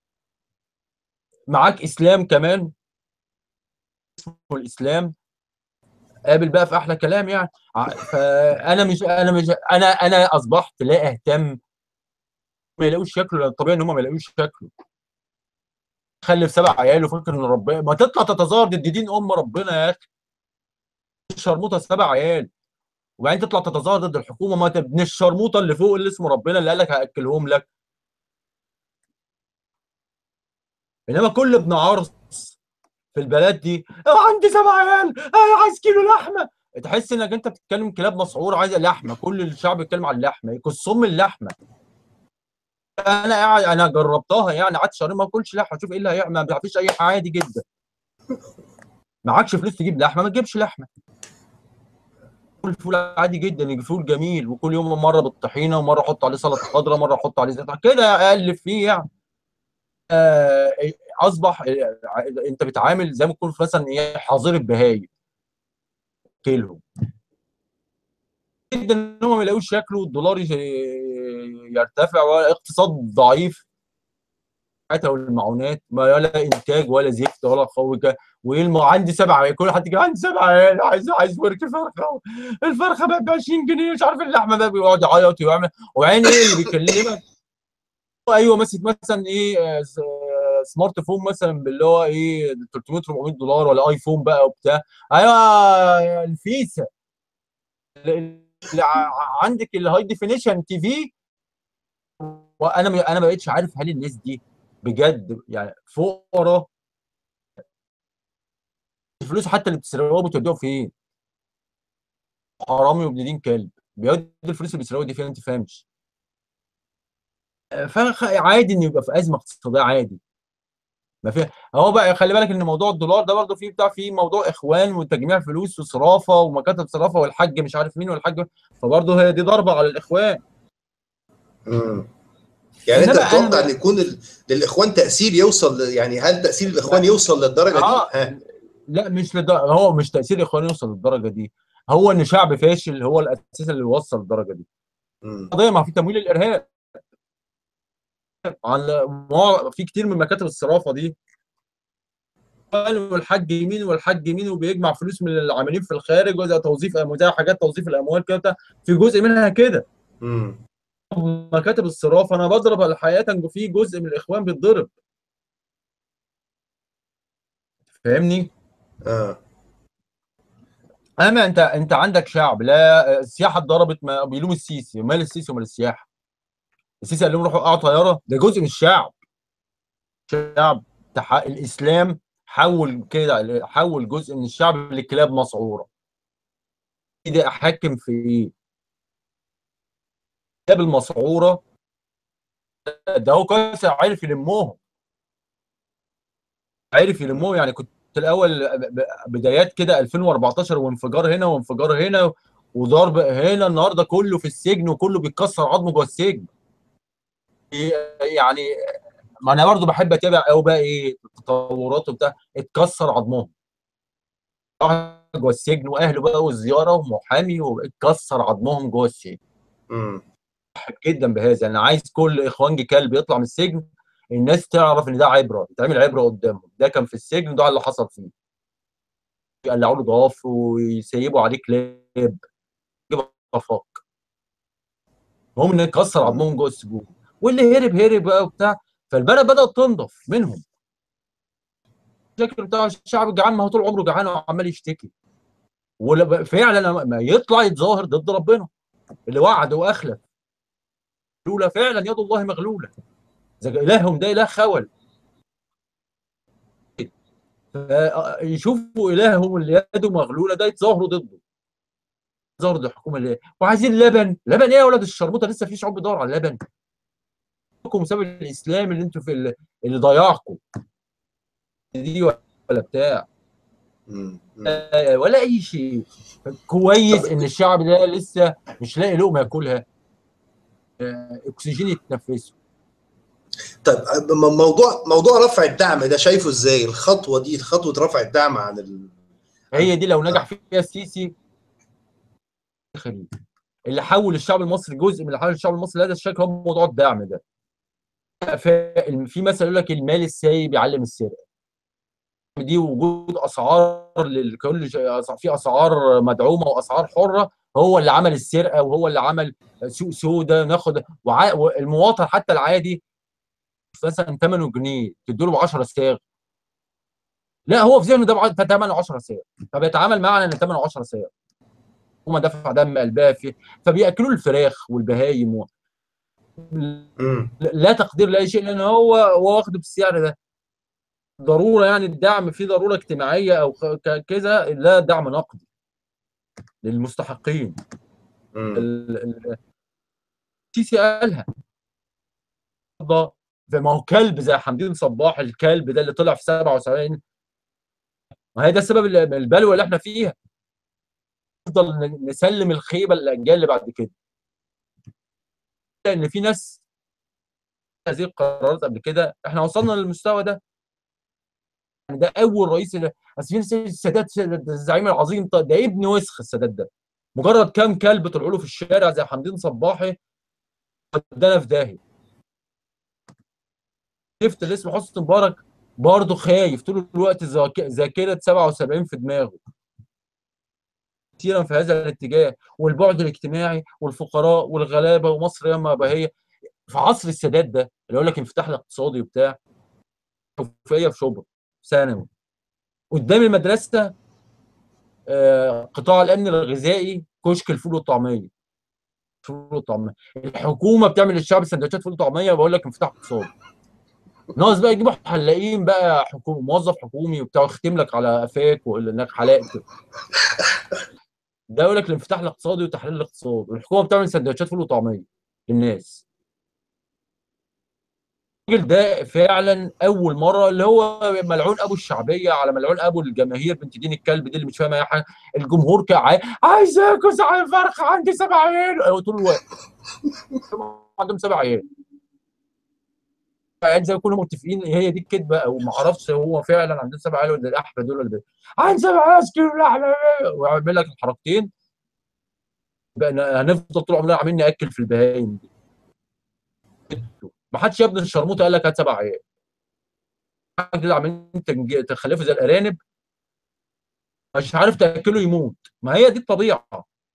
معاك اسلام كمان اسمه الاسلام قابل بقى في احلى كلام يعني ع- فانا مش انا مش انا انا اصبحت لا اهتم ما يلاقوش شكله لأن الطبيعي ان هم ما يلاقوش شكله خلف سبع عيال وفكر ان ربنا ما تطلع تتظاهر ضد دين ام ربنا يا اخي الشرموطه سبع عيال وبعدين تطلع تتظاهر ضد الحكومه ما ابن الشرموطه اللي فوق اللي اسمه ربنا اللي قال لك هاكلهم لك انما كل ابن عرس في البلد دي "آه، عندي سبع عيال آه، عايز كيلو لحمه تحس انك انت بتتكلم كلاب مسعور عايزه لحمه كل الشعب بيتكلم عن اللحمه يكسهم اللحمه انا قاعد انا جربتها يعني قعدت شهرين ما باكلش لحمه اشوف ايه اللي هيعمل ما فيش اي حاجه عادي جدا معكش فلوس تجيب لحمه ما تجيبش لحمه كل فول عادي جدا يجي فول جميل وكل يوم مره بالطحينه ومره احط عليه سلطه خضراء مره احط عليه زيت كده اقلب فيه يعني آه اصبح آه، انت بتعامل زي ما تكون في مثلا ايه حظيره بهايم كيلو جدا ان هم ما يلاقوش شكله الدولار ي- يرتفع واقتصاد ضعيف حتى والمعونات ما ولا انتاج ولا زفت ولا قوي ك- ويلمع عندي سبعه كل حد يجي عندي سبعه عيال عايز عايز ورك فرخه الفرخه بقى ب 20 جنيه مش عارف اللحمه بقى بيقعد يعيط ويعمل وعين ايه اللي بيكلمك ايوه ماسك مثلا ايه آه، س- آه، سمارت فون مثلا باللي هو ايه 300 400 دولار ولا ايفون بقى وبتاع ايوه الفيسا اللي ع- عندك الهاي ديفينيشن تي في وانا م- انا ما بقتش عارف هل الناس دي بجد يعني فقراء الفلوس حتى اللي بتسرقوها بتودوها فين؟ حرامي وابن دين كلب بيودي الفلوس اللي بيسرقوها دي فين انت فاهمش فعادي ان يبقى في ازمه اقتصاديه عادي ما في هو بقى خلي بالك ان موضوع الدولار ده برضه فيه بتاع فيه موضوع اخوان وتجميع فلوس وصرافه ومكاتب صرافه والحج مش عارف مين والحج فبرضه هي دي ضربه على الاخوان مم. يعني انت إنما أنا- تتوقع ان يكون ال- للاخوان تاثير يوصل ل- يعني هل تاثير الاخوان يوصل للدرجه دي؟ آه. ها. لا مش لد... هو مش تاثير الاخوان يوصل للدرجه دي هو ان شعب فاشل هو الاساس اللي وصل للدرجه دي مم. قضيه ما في تمويل الارهاب على مع- في كتير من مكاتب الصرافه دي والحاج يمين والحاج يمين وبيجمع فلوس من العاملين في الخارج وزي توظيف زي حاجات توظيف الاموال كده بتاع. في جزء منها كده مم. مكاتب الصرافه انا بضرب الحياه في جزء من الاخوان بيتضرب فاهمني؟ اه اما انت انت عندك شعب لا السياحه اتضربت ما بيلوم السيسي مال السيسي ومال السياحه السيسي قال لهم روحوا قعدوا طياره ده جزء من الشعب شعب تح... الاسلام حول كده حول جزء من الشعب لكلاب مسعوره ده احكم في ايه الكلاب المسعوره ده هو كويس عرف يلمهم عرف يلمهم يعني كنت الاول ب- ب- بدايات كده 2014 وانفجار هنا وانفجار هنا وضرب هنا النهارده كله في السجن وكله بيتكسر عظمه جوه السجن يعني ما انا برضو بحب اتابع قوي بقى ايه التطورات وبتاع اتكسر عظمهم راح جوه السجن واهله بقى والزياره ومحامي واتكسر عظمهم جوه السجن مم. جدا بهذا انا عايز كل اخوانجي كلب يطلع من السجن الناس تعرف ان ده عبره يتعمل عبره قدامهم ده كان في السجن وده اللي حصل فيه يقلعوا له ضوافره ويسيبوا عليه كلاب يجيب افاق المهم ان يكسر عظمهم جوه السجون واللي هرب هرب بقى وبتاع فالبلد بدات تنضف منهم الشكل بتاع الشعب الجعان ما هو طول عمره جعان وعمال يشتكي وفعلا ما يطلع يتظاهر ضد ربنا اللي وعد واخلف مغلوله فعلا يد الله مغلوله اذا الههم ده اله خول يشوفوا الههم اللي يده مغلوله ده يتظاهروا ضده يتظاهروا ضد الحكومه اللي وعايزين لبن لبن ايه يا ولاد الشرموطه لسه في شعوب بيدور على اللبن بسبب الاسلام اللي انتوا في ال- اللي ضيعكم دي ولا بتاع مم. مم. آه، ولا اي شيء كويس ان الشعب ده لسه مش لاقي لقمه ياكلها آه، اكسجين يتنفسه طيب م- موضوع موضوع رفع الدعم ده شايفه ازاي الخطوه دي خطوه رفع الدعم عن ال... هي دي لو نجح فيها السيسي خليل اللي حول الشعب المصري جزء من اللي حول الشعب المصري لهذا الشكل هو موضوع الدعم ده ف- في مثل يقول لك المال السايب يعلم السرقه دي وجود اسعار لكل شيء في اسعار مدعومه واسعار حره هو اللي عمل السرقه وهو اللي عمل سوق سودا ناخد وع- والمواطن حتى العادي مثلا ثمنه جنيه تديله ب 10 صاغ لا هو في ذهنه ده بع- ده ثمنه 10 صاغ فبيتعامل معنا ان ثمنه 10 صاغ هم دفع دم قلبها فيه فبياكلوا الفراخ والبهايم و... مم. لا تقدير لاي شيء لان هو هو واخده بالسعر ده ضروره يعني الدعم فيه ضروره اجتماعيه او ك- ك- كذا لا دعم نقدي للمستحقين مم. ال- ال- السيسي قالها ده ما هو كلب زي حمدين صباح الكلب ده اللي طلع في 77 ما هي ده السبب ال- البلوى اللي احنا فيها نفضل ن- نسلم الخيبه للاجيال اللي بعد كده لان في ناس هذه القرارات قبل كده احنا وصلنا للمستوى ده يعني ده اول رئيس ل- اصل في ناس السادات ده الزعيم العظيم طيب ده ابن وسخ السادات ده مجرد كام كلب طلعوا له في الشارع زي حمدين صباحي ودانا في داهيه شفت اللي اسمه حسني مبارك برضه خايف طول الوقت ذاك- ذاكره 77 في دماغه كثيرا في هذا الاتجاه والبعد الاجتماعي والفقراء والغلابه ومصر ياما بهيه في عصر السادات ده اللي يقول لك انفتاح الاقتصادي وبتاع توفيقيه في شبرا ثانوي قدام المدرسه آه، قطاع الامن الغذائي كشك الفول والطعميه فول وطعميه الحكومه بتعمل للشعب سندوتشات فول وطعميه بقول لك انفتاح اقتصادي ناقص بقى يجيبوا حلاقين بقى حكومي موظف حكومي وبتاع يختم لك على قفاك ويقول انك حلقت ده يقول لك الانفتاح الاقتصادي وتحليل الاقتصاد والحكومه بتعمل سندوتشات فول وطعميه للناس الراجل ده فعلا اول مره اللي هو ملعون ابو الشعبيه على ملعون ابو الجماهير بنت دين الكلب دي اللي مش فاهمه اي حاجه الجمهور كان عاي- عايز اكل زعيم فرخ عندي سبع عيال طول الوقت عندهم سبع عيال قاعد زي كلهم متفقين هي دي الكذبه او ما اعرفش هو فعلا عندهم سبع عيال ولا الاحبه دول ولا ده عندي سبع عيال كيلو لحمه ويعمل لك الحركتين بقى هنفضل طول عمرنا عاملين ناكل في البهايم دي ما حدش يا ابن الشرموطه قال لك هات سبع عيال كده عمالين تنج- تخلفوا زي الارانب مش عارف تاكله يموت ما هي دي الطبيعه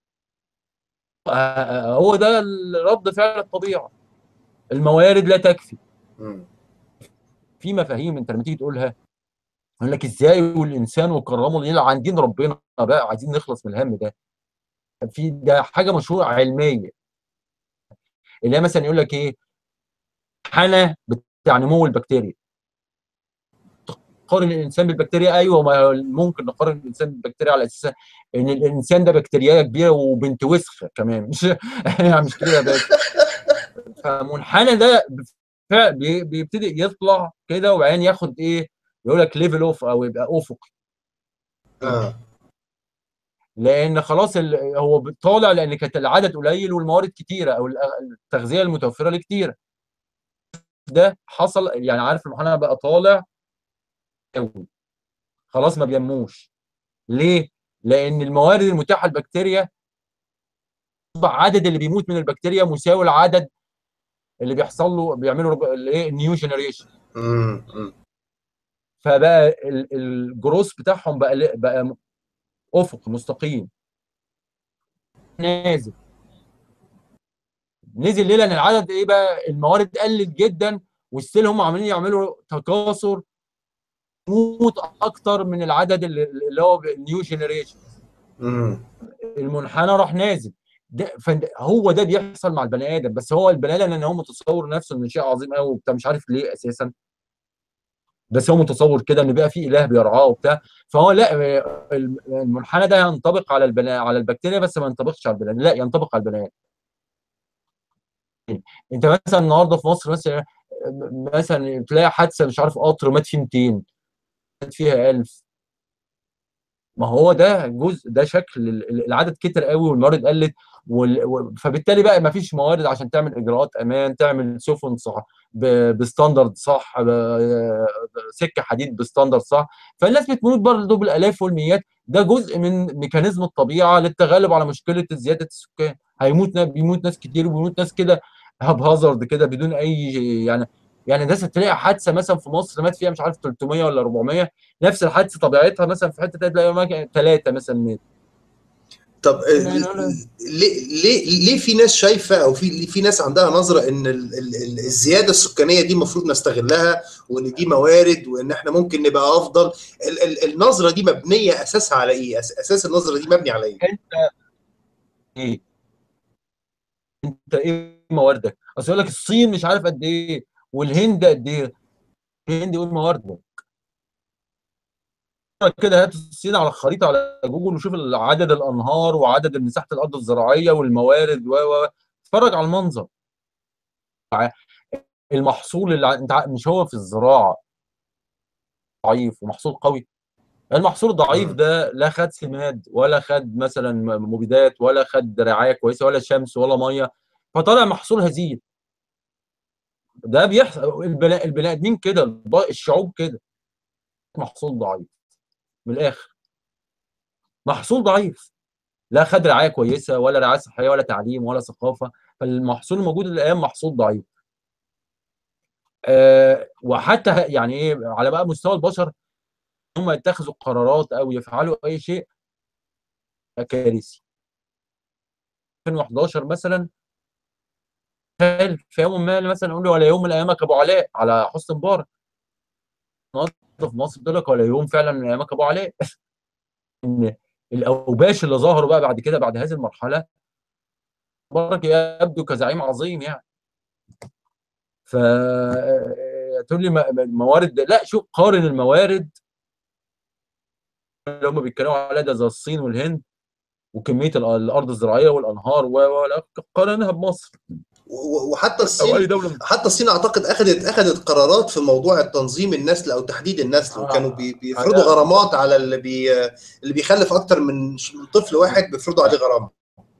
آه، هو ده الرد فعل الطبيعه الموارد لا تكفي مم. في مفاهيم انت لما تيجي تقولها يقول لك ازاي والانسان وكرمه ليه عن دين ربنا بقى عايزين نخلص من الهم ده في ده حاجه مشروع علميه اللي هي مثلا يقول لك ايه حنى بتاع نمو البكتيريا تقارن الانسان بالبكتيريا ايوه ما ممكن نقارن الانسان بالبكتيريا على اساس ان الانسان ده بكتيريا كبيره وبنت وسخ كمان مش يعني مش كده بس فمنحنى ده بف- بي- بيبتدي يطلع كده وبعدين ياخد ايه يقول لك ليفل اوف او يبقى افقي اه لان خلاص ال- هو طالع لان كانت العدد قليل والموارد كتيره او التغذيه المتوفره له كتيره ده حصل يعني عارف المنحنى بقى طالع قوي خلاص ما بينموش ليه؟ لان الموارد المتاحه للبكتيريا عدد اللي بيموت من البكتيريا مساوي العدد اللي بيحصل له بيعملوا رب- الايه نيو جنريشن مم. مم. فبقى ال- الجروس بتاعهم بقى ل- بقى م- افق مستقيم نازل نزل ليه لان العدد ايه بقى الموارد قلت جدا والستيل هم عاملين يعملوا تكاثر موت اكتر من العدد اللي اللي هو النيو جنريشن مم. المنحنى راح نازل ده فد- هو ده بيحصل مع البني ادم بس هو البني ادم ان هو متصور نفسه ان شيء عظيم قوي وبتاع مش عارف ليه اساسا بس هو متصور كده ان بقى في اله بيرعاه وبتاع فهو لا آه، الم- المنحنى ده ينطبق على البني على البكتيريا بس ما ينطبقش على البني آدم. لا ينطبق على البني ادم انت مثلا النهارده في مصر مثلا مثلا تلاقي حادثه مش عارف قطر مات فيه 200 مات فيها 1000 ما هو ده جزء ده شكل ال- ال- العدد كتر قوي والموارد قلت وال... و- فبالتالي بقى ما فيش موارد عشان تعمل اجراءات امان تعمل سفن صح ب... بستاندرد صح ب... سكه حديد بستاندرد صح فالناس بتموت برضه بالالاف والمئات ده جزء من ميكانيزم الطبيعه للتغلب على مشكله زياده السكان هيموت نا- بيموت ناس كتير وبيموت ناس كده هاب هازارد كده بدون اي يعني يعني ناس تلاقي حادثه مثلا في مصر مات فيها مش عارف 300 ولا 400 نفس الحادثه طبيعتها مثلا في حته تانية تلاقي ثلاثه مثلا مات طب آه، لا، لا، لا. ليه ليه ليه في ناس شايفه او في في ناس عندها نظره ان ال- ال- ال- الزياده السكانيه دي المفروض نستغلها وان دي موارد وان احنا ممكن نبقى افضل ال- ال- النظره دي مبنيه اساسها على ايه؟ أس- اساس النظره دي مبني على ايه؟ ايه انت ايه مواردك اصل يقول لك الصين مش عارف قد ايه والهند قد ايه الهند يقول مواردك كده هات الصين على الخريطه على جوجل وشوف عدد الانهار وعدد مساحه الارض الزراعيه والموارد و و اتفرج على المنظر المحصول اللي ع- انت ع- مش هو في الزراعه ضعيف ومحصول قوي المحصول الضعيف مم. ده لا خد سماد ولا خد مثلا م- مبيدات ولا خد رعايه كويسه ولا شمس ولا ميه فطلع محصول هزيل ده بيحصل البني البني ادمين كده الب- الشعوب كده محصول ضعيف من الاخر محصول ضعيف لا خد رعايه كويسه ولا رعايه صحيه ولا تعليم ولا ثقافه فالمحصول الموجود الايام محصول ضعيف أه وحتى ه- يعني ايه على بقى مستوى البشر هم يتخذوا قرارات او يفعلوا اي شيء كارثي 2011 مثلا تخيل في يوم ما مثلا نقول له ولا يوم من ايامك ابو علاء على حسن مبارك النهارده في مصر بتقول لك ولا يوم فعلا من ايامك ابو علاء ان الاوباش اللي ظهروا بقى بعد كده بعد هذه المرحله مبارك يبدو كزعيم عظيم يعني ف تقول لي م- م- موارد لا شوف قارن الموارد اللي هم بيتكلموا عليها ده زي الصين والهند وكميه ال- الارض الزراعيه والانهار و و- لا، قارنها بمصر و- وحتى او الصين اي دوله حتى الصين اعتقد اخذت اخذت قرارات في موضوع التنظيم النسل او تحديد النسل وكانوا بي- بيفرضوا أنا- غرامات على اللي بي اللي بيخلف اكتر من من طفل واحد بيفرضوا عليه غرامه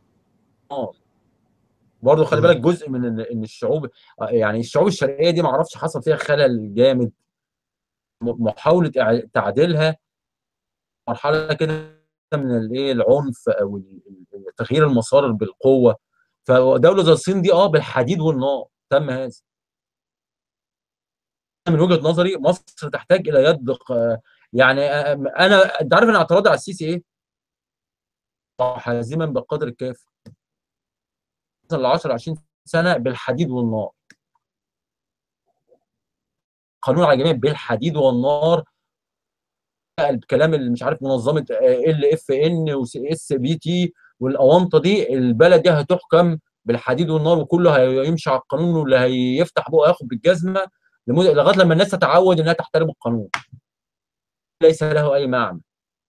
برضه خلي مم. بالك جزء من ان إن الشعوب يعني الشعوب الشرقيه دي ما اعرفش حصل فيها خلل جامد م- محاوله إع- تعديلها مرحله كده من الايه العنف او ال- ال- تغيير المسار بالقوه فدوله زي الصين دي اه بالحديد والنار تم هذا من وجهه نظري مصر تحتاج الى يد ق- يعني آه، انا انت عارف ان اعتراضي على السيسي ايه؟ حازما بالقدر الكافي ل 10 20 سنه بالحديد والنار قانون على الجميع بالحديد والنار الكلام اللي مش عارف منظمه ال اف ان واس بي تي والاونطه دي البلد دي هتحكم بالحديد والنار وكله هيمشي على القانون واللي هيفتح بقه ياخد بالجزمه لمد- لغايه لما الناس تتعود انها تحترم القانون ليس له اي معنى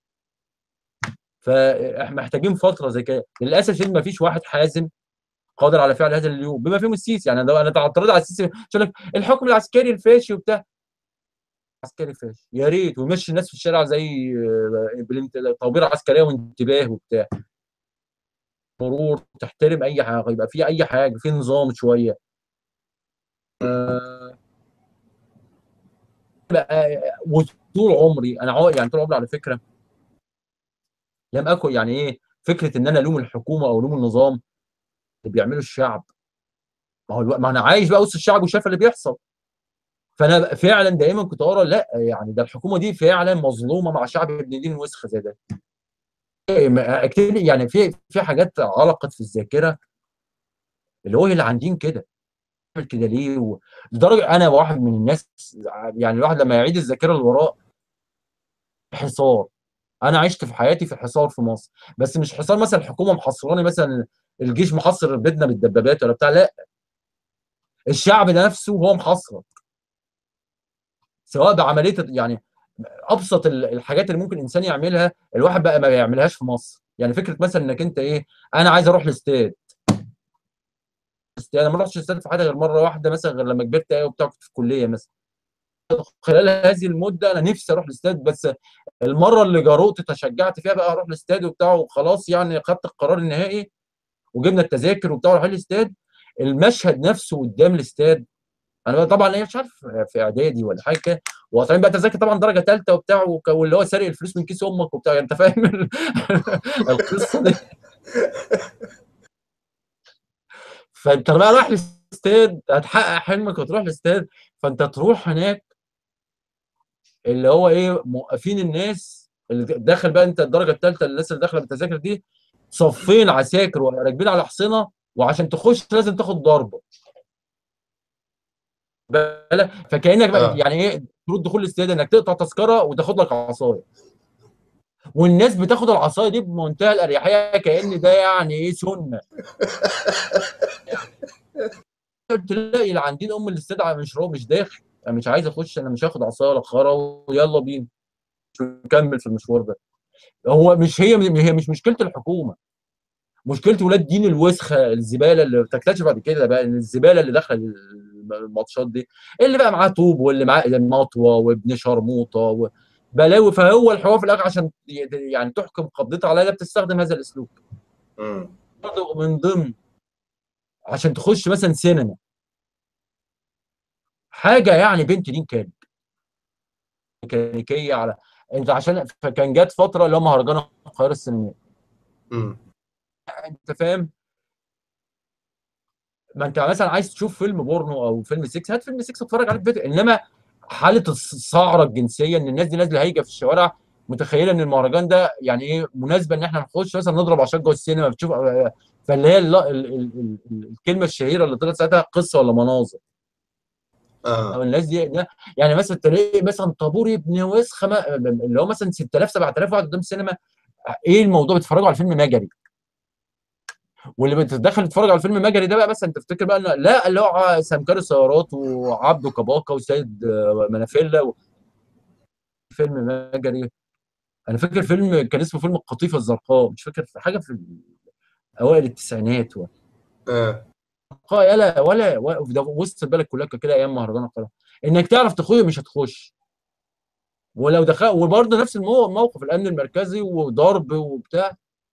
فاحنا محتاجين فتره زي كده للاسف الشديد ما فيش واحد حازم قادر على فعل هذا اليوم بما فيهم السيسي يعني لو انا اعترضت على السيسي عشان لك الحكم العسكري الفاشي وبتاع عسكري فاشي يا ريت ويمشي الناس في الشارع زي آه، بالانت- طوابير عسكريه وانتباه وبتاع مرور تحترم اي حاجه يبقى في اي حاجه في نظام شويه آه، بقى وطول عمري انا عا- يعني طول عمري على فكره لم اكن يعني ايه فكره ان انا الوم الحكومه او الوم النظام اللي بيعمله الشعب ما هو الو- ما انا عايش بقى وسط الشعب وشايف اللي بيحصل فانا فعلا دايما كنت ارى لا يعني ده الحكومه دي فعلا مظلومه مع شعب ابن دين وسخ زي ده ما- اكتب لي يعني في في حاجات علقت في الذاكره اللي هو اللي عندين كده بيعمل كده ليه و- لدرجه انا واحد من الناس يعني الواحد لما يعيد الذاكره لوراء حصار انا عشت في حياتي في حصار في مصر بس مش حصار مثلا الحكومه محصراني مثلا الجيش محصر بيتنا بالدبابات ولا بتاع لا الشعب ده نفسه هو محصر سواء بعمليه يعني ابسط ال- الحاجات اللي ممكن الانسان يعملها الواحد بقى ما يعملهاش في مصر يعني فكره مثلا انك انت ايه انا عايز اروح الاستاد انا ما رحتش الاستاد في حياتي غير مره واحده مثلا غير لما كبرت ايه وبتاع كنت في الكليه مثلا خلال هذه المده انا نفسي اروح الاستاد بس المره اللي جرؤت تشجعت فيها بقى اروح الاستاد وبتاع وخلاص يعني خدت القرار النهائي وجبنا التذاكر وبتاع ورايحين الاستاد المشهد نفسه قدام الاستاد انا بقى طبعا ايه مش عارف في اعدادي ولا حاجه كده وقاطعين بقى تذاكر طبعا درجه ثالثه وبتاع وك- واللي هو سارق الفلوس من كيس امك وبتاع انت فاهم ال- القصه دي فانت بقى رايح الاستاد هتحقق حلمك وتروح الاستاد فانت تروح هناك اللي هو ايه موقفين الناس اللي داخل بقى انت الدرجه الثالثه الناس اللي داخله بالتذاكر دي صفين عساكر وراكبين على حصينه وعشان تخش لازم تاخد ضربه بالك فكانك بقى آه. يعني ايه شروط دخول الاستاد انك تقطع تذكره وتاخد لك عصايه والناس بتاخد العصايه دي بمنتهى الاريحيه كان ده يعني ايه سنه قلت لا اللي عندنا ام الاستدعاء مش رو مش داخل انا مش عايز اخش انا مش هاخد عصايه ولا خرا ويلا بينا مش نكمل في المشوار ده هو مش هي هي مش مشكله الحكومه مشكله ولاد دين الوسخه الزباله اللي بتكتشف بعد كده بقى ان الزباله اللي داخله الماتشات دي اللي بقى معاه طوب واللي معاه مطوه وابن شرموطه وبلاوي فهو الحوار في الاخر عشان ي- يعني تحكم قبضتها عليها بتستخدم هذا الاسلوب مم. برضه من ضمن عشان تخش مثلا سينما حاجه يعني بنت دين كانت ميكانيكيه على انت عشان كان جت فتره اللي هو مهرجان القاهره السينمائي مم. انت فاهم ما انت مثلا عايز تشوف فيلم بورنو او فيلم 6 هات فيلم 6 اتفرج عليه في بيتك انما حاله الصعره الجنسيه ان الناس دي نازله هايجه في الشوارع متخيله ان المهرجان ده يعني ايه مناسبه ان احنا نخش مثلا نضرب عشان جوه السينما بتشوف فاللي هي ال- ال- ال- ال- الكلمه الشهيره اللي طلعت ساعتها قصه ولا مناظر اه او الناس دي ده يعني مثلا تلاقي مثلا طابور ابن وسخه ما- اللي هو مثلا 6000 7000 واحد قدام السينما ايه الموضوع بيتفرجوا على فيلم مجري واللي بتدخل تتفرج على الفيلم مجري ده بقى مثلا تفتكر بقى إن- لا اللي هو سمكري السيارات وعبده كباكا وسيد آه، منافيلا و... فيلم مجري انا فاكر فيلم كان اسمه فيلم القطيفه الزرقاء مش فاكر في حاجه في اوائل التسعينات و... اه يلا ولا و- ده وسط البلد كلها كانت كده ايام مهرجان القاهره انك تعرف تخش مش هتخش ولو دخل وبرضه نفس المو- الموقف الامن المركزي وضرب وبتاع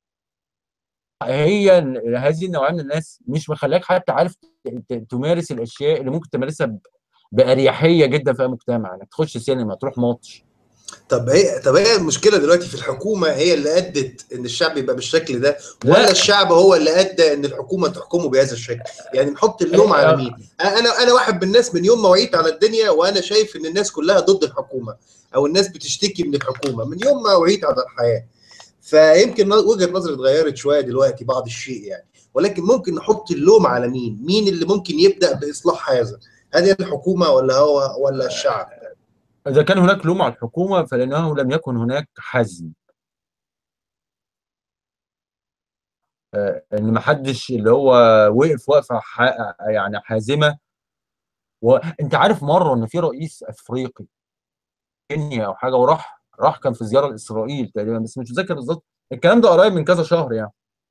هي ال- هذه النوعيه من الناس مش مخليك حتى عارف ت- ت- تمارس الاشياء اللي ممكن تمارسها ب- باريحيه جدا في اي مجتمع انك تخش سينما تروح ماتش طب هي طب هي المشكله دلوقتي في الحكومه هي اللي ادت ان الشعب يبقى بالشكل ده لا. ولا الشعب هو اللي ادى ان الحكومه تحكمه بهذا الشكل يعني نحط اللوم على مين انا انا واحد من الناس من يوم ما وعيت على الدنيا وانا شايف ان الناس كلها ضد الحكومه او الناس بتشتكي من الحكومه من يوم ما وعيت على الحياه فيمكن وجهه نظري اتغيرت شويه دلوقتي بعض الشيء يعني ولكن ممكن نحط اللوم على مين مين اللي ممكن يبدا باصلاح هذا هل هي الحكومه ولا هو ولا الشعب اذا كان هناك لوم على الحكومه فلانه لم يكن هناك حزم آه، ان ما حدش اللي هو وقف وقفه ح- يعني حازمه وانت عارف مره ان في رئيس افريقي كينيا او حاجه وراح راح كان في زياره لاسرائيل تقريبا بس مش متذكر بالظبط الكلام ده قريب من كذا شهر يعني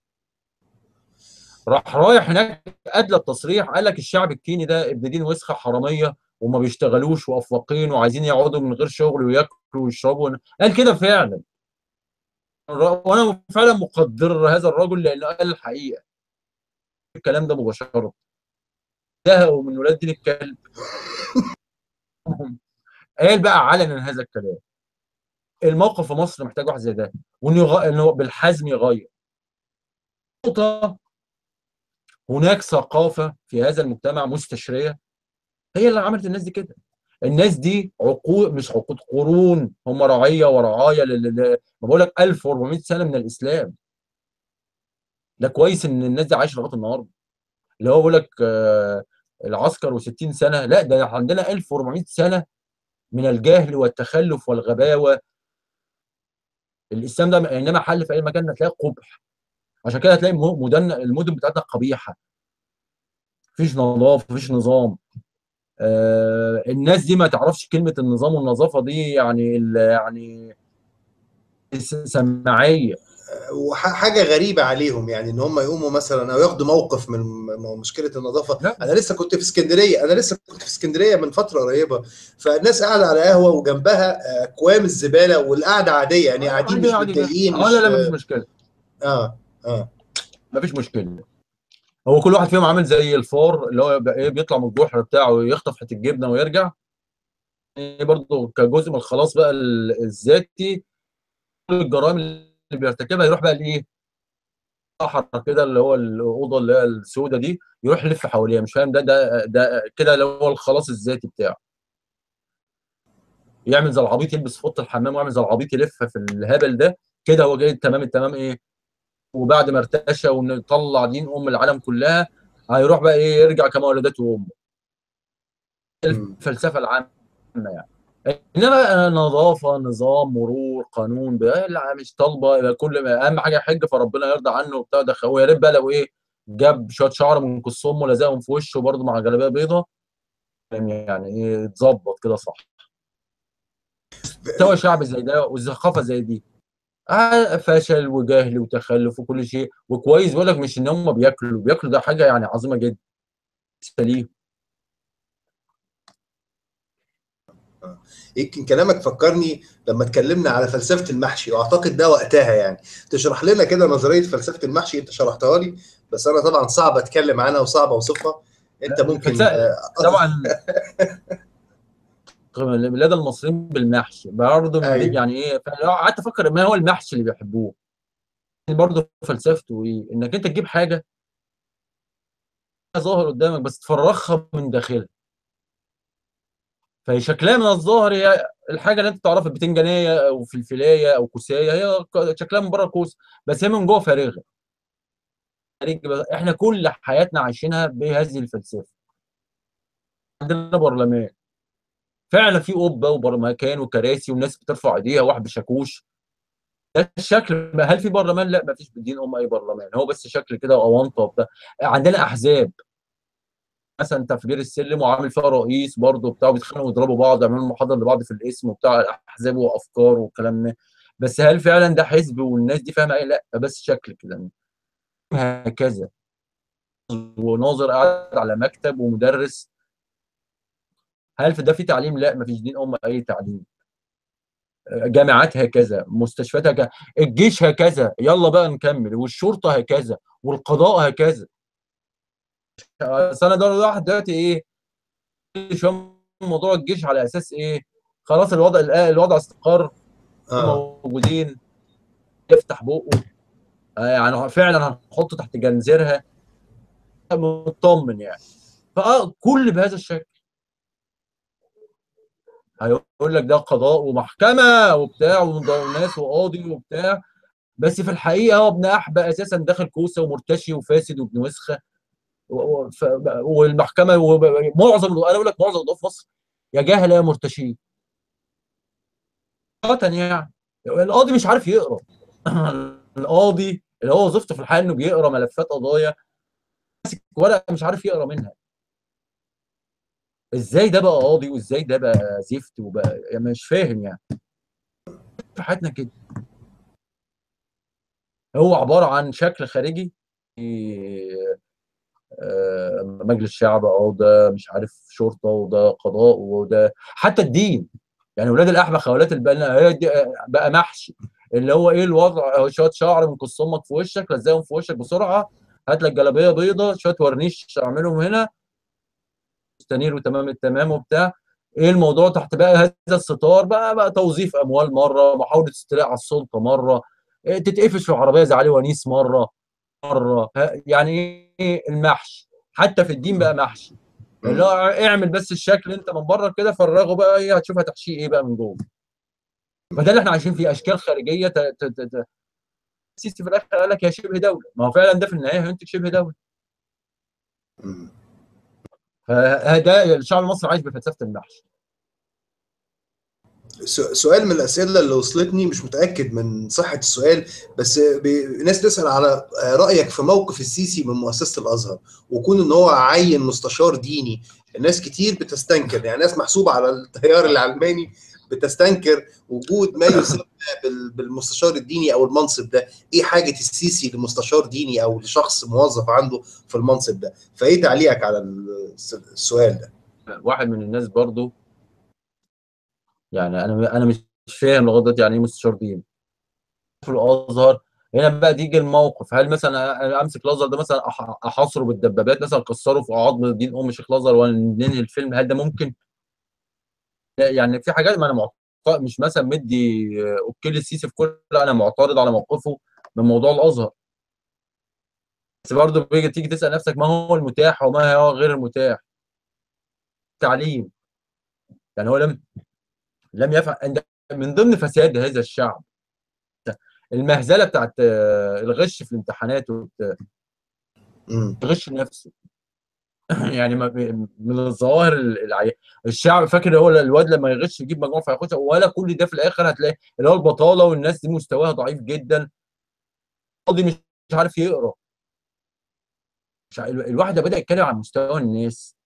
راح رايح هناك ادلى التصريح قال لك الشعب الكيني ده ابن دين وسخه حراميه وما بيشتغلوش وافاقين وعايزين يقعدوا من غير شغل وياكلوا ويشربوا قال كده فعلا وانا فعلا مقدر هذا الرجل لانه قال الحقيقه الكلام ده مباشره زهقوا من ولاد دين الكلب قال بقى علنا هذا الكلام الموقف في مصر محتاج واحد زي ده وانه يغ... انه بالحزم يغير نقطه هناك ثقافه في هذا المجتمع مستشريه هي اللي عملت الناس دي كده الناس دي عقود مش عقود قرون هم رعيه ورعايه لل... لل- ما بقول لك 1400 سنه من الاسلام ده كويس ان الناس دي عايشه لغايه النهارده اللي هو بيقول لك آه، العسكر و60 سنه لا ده عندنا 1400 سنه من الجهل والتخلف والغباوه الاسلام ده انما حل في اي مكان هتلاقي قبح عشان كده هتلاقي م- مدن المدن بتاعتنا قبيحه مفيش نظافه مفيش نظام آه الناس دي ما تعرفش كلمه النظام والنظافه دي يعني ال- يعني س- سماعيه وحاجه غريبه عليهم يعني ان هم يقوموا مثلا او ياخدوا موقف من م- مشكله النظافه لا. انا لسه كنت في اسكندريه انا لسه كنت في اسكندريه من فتره قريبه فالناس قاعده على قهوه وجنبها آه، اكوام الزباله والقعده عاديه يعني قاعدين مش عادي- عادي. متضايقين اه لا لا مش مفيش مشكله اه اه مفيش مشكله هو كل واحد فيهم عامل زي الفار اللي هو يبقى ايه بيطلع من الجحر بتاعه ويخطف حته الجبنه ويرجع إيه برضه كجزء من الخلاص بقى ال- الذاتي كل الجرائم اللي بيرتكبها يروح بقى لايه صحراء كده اللي هو الاوضه اللي هي السوداء دي يروح يلف حواليها مش فاهم ده ده ده كده اللي هو الخلاص الذاتي بتاعه يعمل زي العبيط يلبس فوط الحمام ويعمل زي العبيط يلف في الهبل ده كده هو جاي تمام التمام ايه وبعد ما ارتشى ونطلع دين ام العالم كلها هيروح بقى ايه يرجع كما ولدته امه مم. الفلسفه العامه يعني انما نظافه نظام مرور قانون بقى لا مش طالبه يبقى كل ما اهم حاجه يحج فربنا يرضى عنه وبتاع ده ويا ريت بقى لو ايه جاب شويه شعر من قصهم ولزقهم في وشه برضه مع جلابيه بيضه يعني ايه اتظبط كده صح مستوى شعب زي ده والثقافه زي دي آه فشل وجهل وتخلف وكل شيء وكويس بيقول لك مش ان هم بياكلوا بياكلوا ده حاجه يعني عظيمه جدا ليه يمكن كلامك فكرني لما اتكلمنا على فلسفه المحشي واعتقد ده وقتها يعني تشرح لنا كده نظريه فلسفه المحشي انت شرحتها لي بس انا طبعا صعب اتكلم عنها وصعب اوصفها انت ممكن فلسفة- آه، طبعا البلاد المصريين بالمحشي برضه من أيوة. يعني ايه فلو قعدت افكر ما هو المحشي اللي بيحبوه برضه فلسفته ايه انك انت تجيب حاجه ظاهر قدامك بس تفرخها من داخلها فهي شكلها من الظاهر هي الحاجه اللي انت تعرفها بتنجانيه او فلفلايه او كوسايه هي ك- شكلها من بره كوس بس هي من جوه فارغه فارغ- احنا كل حياتنا عايشينها بهذه الفلسفه عندنا برلمان فعلا في قبه وبرمكان وكراسي والناس بترفع ايديها واحد بشاكوش ده الشكل ما- هل في برلمان؟ لا ما فيش بالدين ام اي برلمان هو بس شكل كده واونطه وبتاع عندنا احزاب مثلا تفجير السلم وعامل فيها رئيس برضه بتاع بيتخانقوا ويضربوا بعض يعملوا محاضره لبعض في الاسم وبتاع احزاب وافكار والكلام ده بس هل فعلا ده حزب والناس دي فاهمه ايه؟ لا بس شكل كده هكذا وناظر قاعد على مكتب ومدرس هل في ده في تعليم؟ لا مفيش دين أم أي تعليم جامعات هكذا مستشفيات هكذا الجيش هكذا يلا بقى نكمل والشرطة هكذا والقضاء هكذا انا ده واحد دلوقتي ايه شويه موضوع الجيش على اساس ايه خلاص الوضع الوضع استقر اه موجودين يفتح بقه آه يعني فعلا هنحطه تحت جنزيرها مطمن يعني فكل بهذا الشكل هيقول لك ده قضاء ومحكمه وبتاع وناس وقاضي وبتاع بس في الحقيقه هو ابن احبه اساسا داخل كوسه ومرتشي وفاسد وابن وسخه والمحكمه معظم انا بقول لك معظم القضاه في مصر يا جاهل يا مرتشين يعني القاضي مش عارف يقرا القاضي اللي هو وظيفته في الحياه انه بيقرا ملفات قضايا ماسك ورقه مش عارف يقرا منها ازاي ده بقى قاضي وازاي ده بقى زفت وبقى يعني مش فاهم يعني في حياتنا كده هو عباره عن شكل خارجي مجلس شعب اه ده مش عارف شرطه وده قضاء وده حتى الدين يعني ولاد الاحبه خوالات البنا هي بقى محشي اللي هو ايه الوضع شويه شعر من قص امك في وشك لزقهم في وشك بسرعه هات لك جلابيه بيضه شويه ورنيش اعملهم هنا مستنير وتمام التمام وبتاع ايه الموضوع تحت بقى هذا الستار بقى بقى توظيف اموال مره محاوله استيلاء على السلطه مره إيه تتقفش في عربيه زي علي ونيس مره مره يعني ايه المحشي حتى في الدين بقى محشي اللي هو اعمل بس الشكل انت من بره كده فرغه بقى ايه هتشوف هتحشيه ايه بقى من جوه فده اللي احنا عايشين فيه اشكال خارجيه ت... ت... ت... السيسي في الاخر قال لك يا شبه دوله ما هو فعلا ده في النهايه هينتج شبه دوله فده الشعب المصري عايش بفلسفه المحشي سؤال من الاسئله اللي وصلتني مش متاكد من صحه السؤال بس ناس تسال على رايك في موقف السيسي من مؤسسه الازهر وكون ان هو عين مستشار ديني الناس كتير بتستنكر يعني ناس محسوبه على التيار العلماني بتستنكر وجود ما يسمى بالمستشار الديني او المنصب ده ايه حاجه السيسي لمستشار ديني او لشخص موظف عنده في المنصب ده فايه تعليقك على السؤال ده واحد من الناس برضو يعني انا انا مش فاهم لغايه دلوقتي يعني ايه مستشار دين في الازهر هنا بقى تيجي الموقف هل مثلا امسك الازهر ده مثلا احاصره بالدبابات مثلا اكسره في عظم دين ام شيخ الازهر وننهي الفيلم هل ده ممكن؟ يعني في حاجات ما انا معترض مش مثلا مدي اوكي للسيسي في كل لا انا معترض على موقفه من موضوع الازهر بس برضه بيجي تيجي تسال نفسك ما هو المتاح وما هو غير المتاح تعليم يعني هو لم لم يفعل من ضمن فساد هذا الشعب المهزله بتاعت الغش في الامتحانات الغش نفسه يعني من الظواهر العي... الشعب فاكر هو الواد لما يغش يجيب مجموع فيخش ولا كل ده في الاخر هتلاقي اللي هو البطاله والناس دي مستواها ضعيف جدا القاضي مش عارف يقرا مش الواحد بدا يتكلم عن مستوى الناس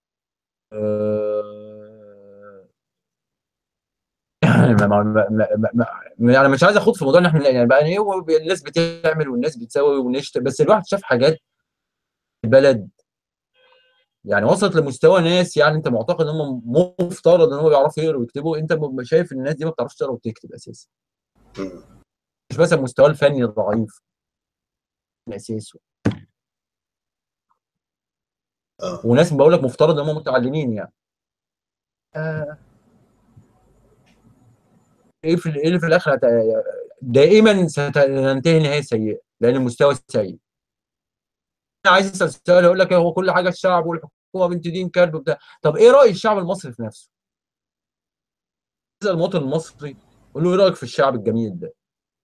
أه... يعني ما ما ما ما انا مش عايز اخوض في موضوع ان احنا يعني بقى ايه الناس بتعمل والناس بتسوي ونشتم بس الواحد شاف حاجات البلد يعني وصلت لمستوى ناس يعني انت معتقد ان هم مفترض ان هم بيعرفوا يقروا ويكتبوا انت شايف ان الناس دي ما بتعرفش تقرا وتكتب اساسا مش مثلا مستواه الفني الضعيف من اساسه وناس بقول لك مفترض ان هم متعلمين يعني آه. ايه في ايه اللي في الاخر هت... دائما ستنتهي نهايه سيئه لان المستوى سيء عايز اسال سؤال يقول لك هو كل حاجه الشعب والحكومه بنت دين كلب وبتاع طب ايه راي الشعب المصري في نفسه؟ اسال المواطن المصري قول له ايه رايك في الشعب الجميل ده؟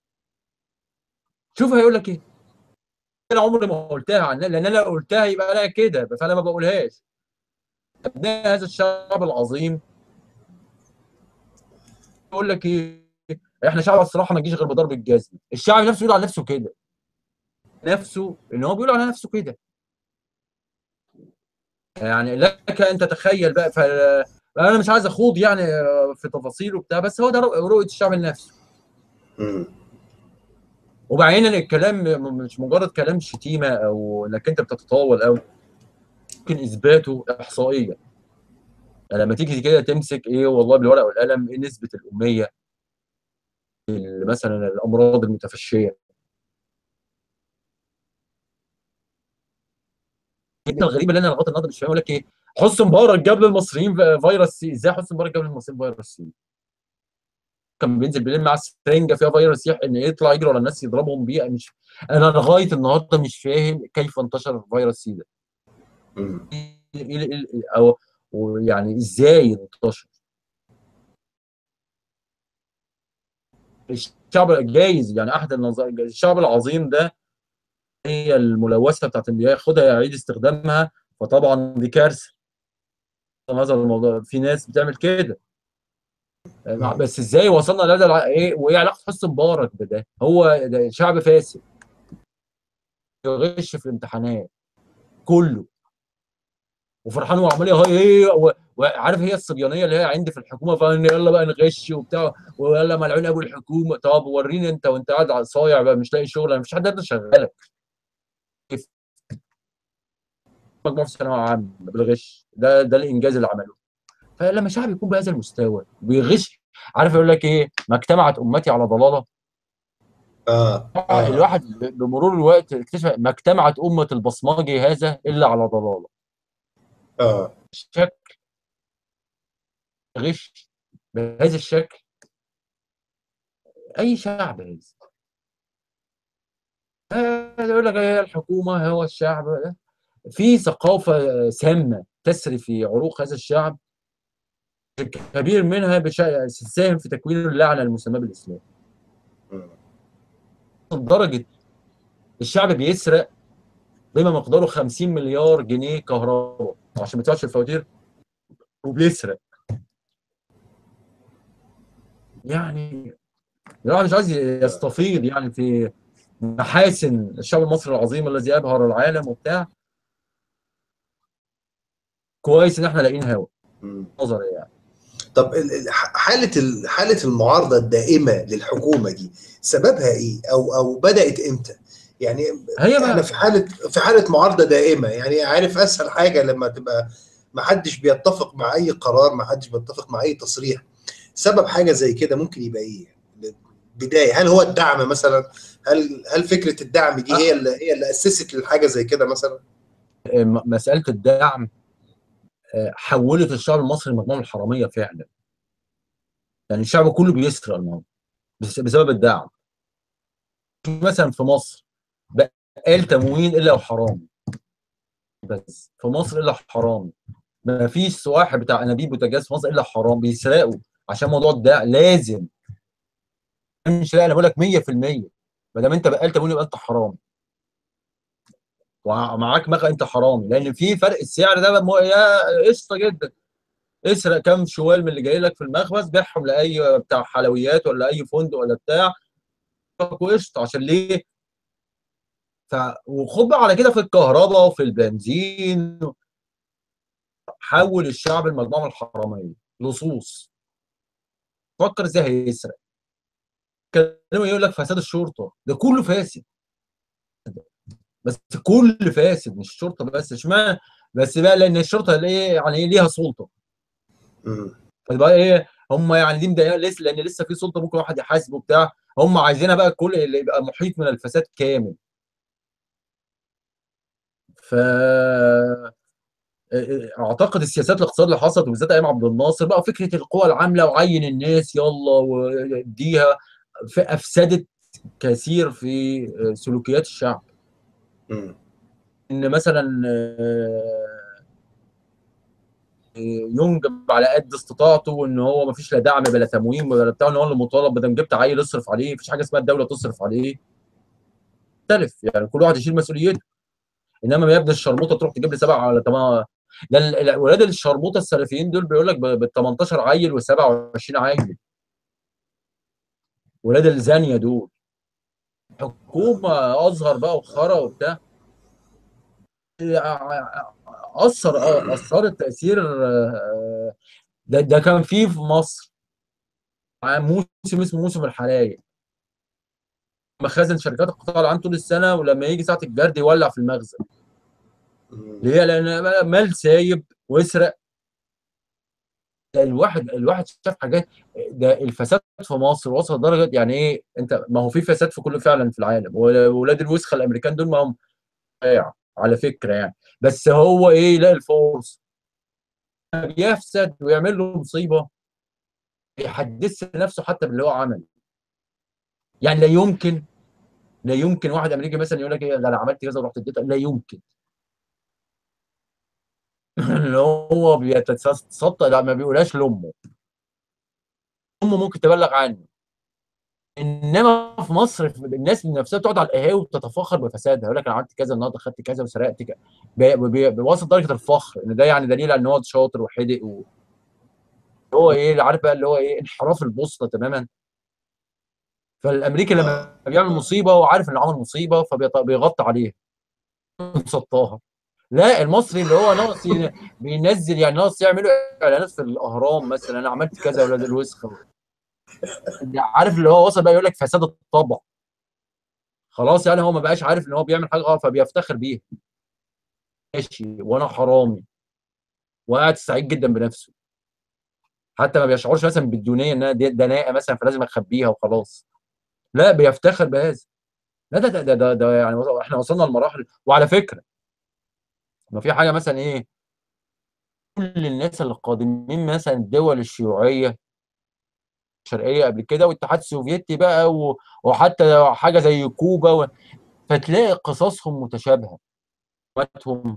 شوف هيقول لك ايه؟ انا عمري ما قلتها عن لان انا قلتها يبقى انا كده فانا ما بقولهاش ابناء هذا الشعب العظيم يقول لك ايه احنا شعب الصراحه ما يجيش غير بضرب الجزم الشعب نفسه يقول على نفسه كده نفسه ان هو بيقول على نفسه كده يعني لك ان تتخيل بقى ف انا مش عايز اخوض يعني في تفاصيل وبتاع بس هو ده رؤيه الشعب لنفسه وبعدين الكلام م- مش مجرد كلام شتيمه او انك انت بتتطاول او ممكن اثباته احصائيا يعني لما تيجي كده تمسك ايه والله بالورقه والقلم ايه نسبه الاميه ال- مثلا الامراض المتفشيه الحته الغريبه اللي انا لغايه النهارده مش فاهم يقول لك ايه حسني مبارك جاب للمصريين في- فيروس سي ازاي حسني مبارك جاب للمصريين فيروس سي كان بينزل بالليل مع سرنجه فيها فيروس يح ان يطلع يجري ورا الناس يضربهم بيها مش انا لغايه النهارده مش فاهم كيف انتشر فيروس سي ده مم. إيه- إيه- إيه- او ويعني ازاي انتشر الشعب جايز يعني احد النظر الشعب العظيم ده هي الملوثه بتاعت اللي ياخدها يعيد استخدامها فطبعا دي كارثه هذا الموضوع في ناس بتعمل كده بس ازاي وصلنا لهذا الع- ايه وايه علاقه حسني مبارك بده هو ده شعب فاسد يغش في الامتحانات كله وفرحان وعمال هي ايه و- وعارف هي الصبيانيه اللي هي عندي في الحكومه فان يلا بقى نغش وبتاع ويلا ملعون ابو الحكومه طب وريني انت وانت قاعد على صايع بقى مش لاقي شغل مفيش حد يقدر يشغلك كيف مجموع في ثانويه عامه بالغش ده ده الانجاز اللي عمله فلما شعب يكون بهذا المستوى بيغش عارف يقول لك ايه ما اجتمعت امتي على ضلاله اه اه الواحد ب- بمرور الوقت اكتشف ما اجتمعت امه البصماجي هذا الا على ضلاله اه شكل غش بهذا الشكل اي شعب هذا آه، يقول لك هي الحكومه هو الشعب في ثقافه سامه تسري في عروق هذا الشعب كبير منها بشا- ساهم في تكوين اللعنه المسماه بالاسلام مم. لدرجه الشعب بيسرق بما مقداره 50 مليار جنيه كهرباء عشان ما يدفعش الفواتير وبيسرق يعني الواحد مش عايز يستفيض يعني في محاسن الشعب المصري العظيم الذي ابهر العالم وبتاع كويس ان احنا لاقيين هوا مم. نظري يعني طب ال- ال- ح- حاله ال- حاله المعارضه الدائمه للحكومه دي سببها ايه او او بدات امتى يعني هي احنا بقى في حاله في حاله معارضه دائمه يعني عارف اسهل حاجه لما تبقى ما حدش بيتفق مع اي قرار ما حدش بيتفق مع اي تصريح سبب حاجه زي كده ممكن يبقى ايه بدايه هل هو الدعم مثلا هل هل فكره الدعم دي هي اللي هي اللي اسست للحاجه زي كده مثلا م- مساله الدعم آه، حولت الشعب المصري لمجموعه الحراميه فعلا يعني الشعب كله بيسرق النهارده بس- بسبب الدعم مثلا في مصر بقال تموين الا وحرام بس في مصر الا حرام ما فيش سواح بتاع انابيب بوتاجاز في مصر الا حرام بيسرقوا عشان موضوع الدعم لازم مش لا انا بقول لك 100% ما دام انت بقال تموين يبقى انت حرام ومعاك مغا انت حرامي لان في فرق السعر ده مو- يا قشطه جدا اسرق كام شوال من اللي جاي لك في المخبز بيعهم لاي بتاع حلويات ولا اي فندق ولا بتاع وقشطه عشان ليه؟ ف وخد بقى على كده في الكهرباء وفي البنزين حول الشعب لمجموعه من الحراميه لصوص فكر ازاي هيسرق كلمه يقول لك فساد الشرطه ده كله فاسد بس كل فاسد مش الشرطه بس اشمعنى بس بقى لان الشرطه ايه يعني ايه ليها سلطه مم. فبقى ايه هم يعني دي مضايقه لسه لان لسه في سلطه ممكن واحد يحاسبه بتاع هم عايزينها بقى كل اللي يبقى محيط من الفساد كامل ف اعتقد السياسات الاقتصاد اللي حصلت وبالذات ايام عبد الناصر بقى فكره القوى العامله وعين الناس يلا واديها ف- افسدت كثير في سلوكيات الشعب مم. ان مثلا آه، ينجب على قد استطاعته وان هو ما فيش لا دعم بلا تموين ولا بتاع ان هو اللي مطالب بدل جبت عيل اصرف عليه مفيش حاجه اسمها الدوله تصرف عليه مختلف يعني كل واحد يشيل مسؤوليته انما يا ابني الشرموطه تروح تجيب لي سبعه ولا ثمانيه ده ال- ال- ولاد الشرموطه السلفيين دول بيقول لك بال 18 عيل و27 عيل ولاد الزانيه دول حكومه ازهر بقى وخرا وبتاع اثر اه اثرت تاثير آه، ده ده كان فيه في مصر موسم اسمه موسم الحرايق مخازن شركات القطاع العام طول السنه ولما يجي ساعه الجرد يولع في المخزن مم. ليه؟ لان مال سايب ويسرق الواحد الواحد شاف حاجات ده الفساد في مصر وصل لدرجه يعني ايه انت ما هو في فساد في كل فعلا في العالم واولاد الوسخه الامريكان دول ما هم شائع على فكره يعني بس هو ايه يلاقي الفرصه بيفسد ويعمل له مصيبه يحدث نفسه حتى باللي هو عمل يعني لا يمكن لا يمكن واحد امريكي مثلا يقول لك ايه ده انا عملت كذا ورحت اديتها لا يمكن اللي هو بيتصدق لا ما بيقولهاش لامه امه ممكن تبلغ عنه انما في مصر الناس نفسها بتقعد على القهاوي وتتفاخر بفسادها يقول لك انا عملت كذا النهارده خدت كذا وسرقت كذا بي- بي- بيوصل درجه الفخر ان ده يعني دليل على ان هو شاطر وحدق و... هو ايه عارف بقى اللي هو ايه انحراف البوصله تماما فالامريكي لما بيعمل مصيبه وعارف انه عمل مصيبه فبيغطي عليها مسطاها لا المصري اللي هو ناقص ي- بينزل يعني ناقص يعملوا اعلانات في الاهرام مثلا انا عملت كذا يا ولاد الوسخ عارف اللي هو وصل بقى يقول لك فساد الطبع خلاص يعني هو ما بقاش عارف ان هو بيعمل حاجه غلط فبيفتخر بيها ماشي وانا حرامي وقاعد سعيد جدا بنفسه حتى ما بيشعرش مثلا بالدونيه انها دي دناءه مثلا فلازم اخبيها وخلاص لا بيفتخر بهذا لا ده ده ده, ده, ده يعني وص- احنا وصلنا لمراحل وعلى فكره ما في حاجه مثلا ايه كل الناس اللي قادمين مثلا الدول الشيوعيه الشرقيه قبل كده والاتحاد السوفيتي بقى و- وحتى حاجه زي كوبا و... فتلاقي قصصهم متشابهه حكوماتهم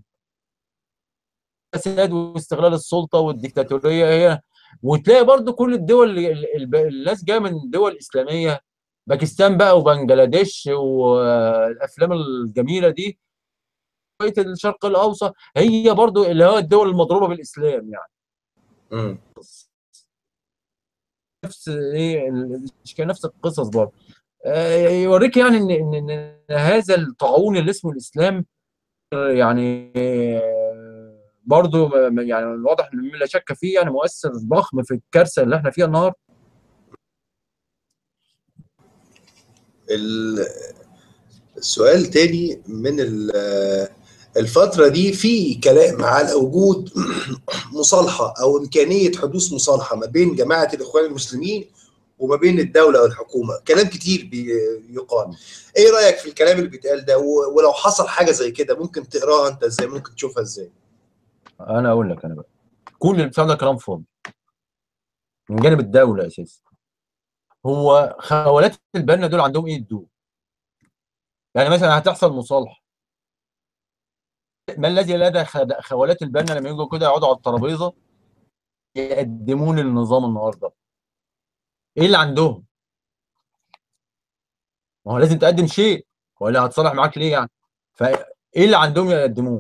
فساد واستغلال السلطه والديكتاتوريه هي وتلاقي برضو كل الدول اللي- اللي- الناس جايه من دول اسلاميه باكستان بقى وبنجلاديش والافلام الجميله دي بقيه الشرق الاوسط هي برضو اللي هو الدول المضروبه بالاسلام يعني مم. نفس ايه الاشكال نفس القصص برضه آه، يوريك يعني ان ان إن هذا الطاعون اللي اسمه الاسلام آه، يعني آه، برضه م- يعني واضح ان لا شك فيه يعني مؤثر ضخم في الكارثه اللي احنا فيها النهارده ال- السؤال تاني من ال- الفترة دي في كلام على وجود مصالحة أو إمكانية حدوث مصالحة ما بين جماعة الإخوان المسلمين وما بين الدولة والحكومة كلام كتير بيقال إيه رأيك في الكلام اللي بيتقال ده و- ولو حصل حاجة زي كده ممكن تقراها أنت إزاي ممكن تشوفها إزاي انا اقول لك انا بقى كل البتاع ده كلام فاضي من جانب الدوله اساسا هو خوالات البنا دول عندهم ايه يدوا يعني مثلا هتحصل مصالحه ما الذي لدى خد- خوالات البنا لما يجوا كده يقعدوا على الترابيزه يقدمون للنظام النهارده ايه اللي عندهم ما هو لازم تقدم شيء ولا هتصالح معاك ليه يعني فايه اللي عندهم يقدموه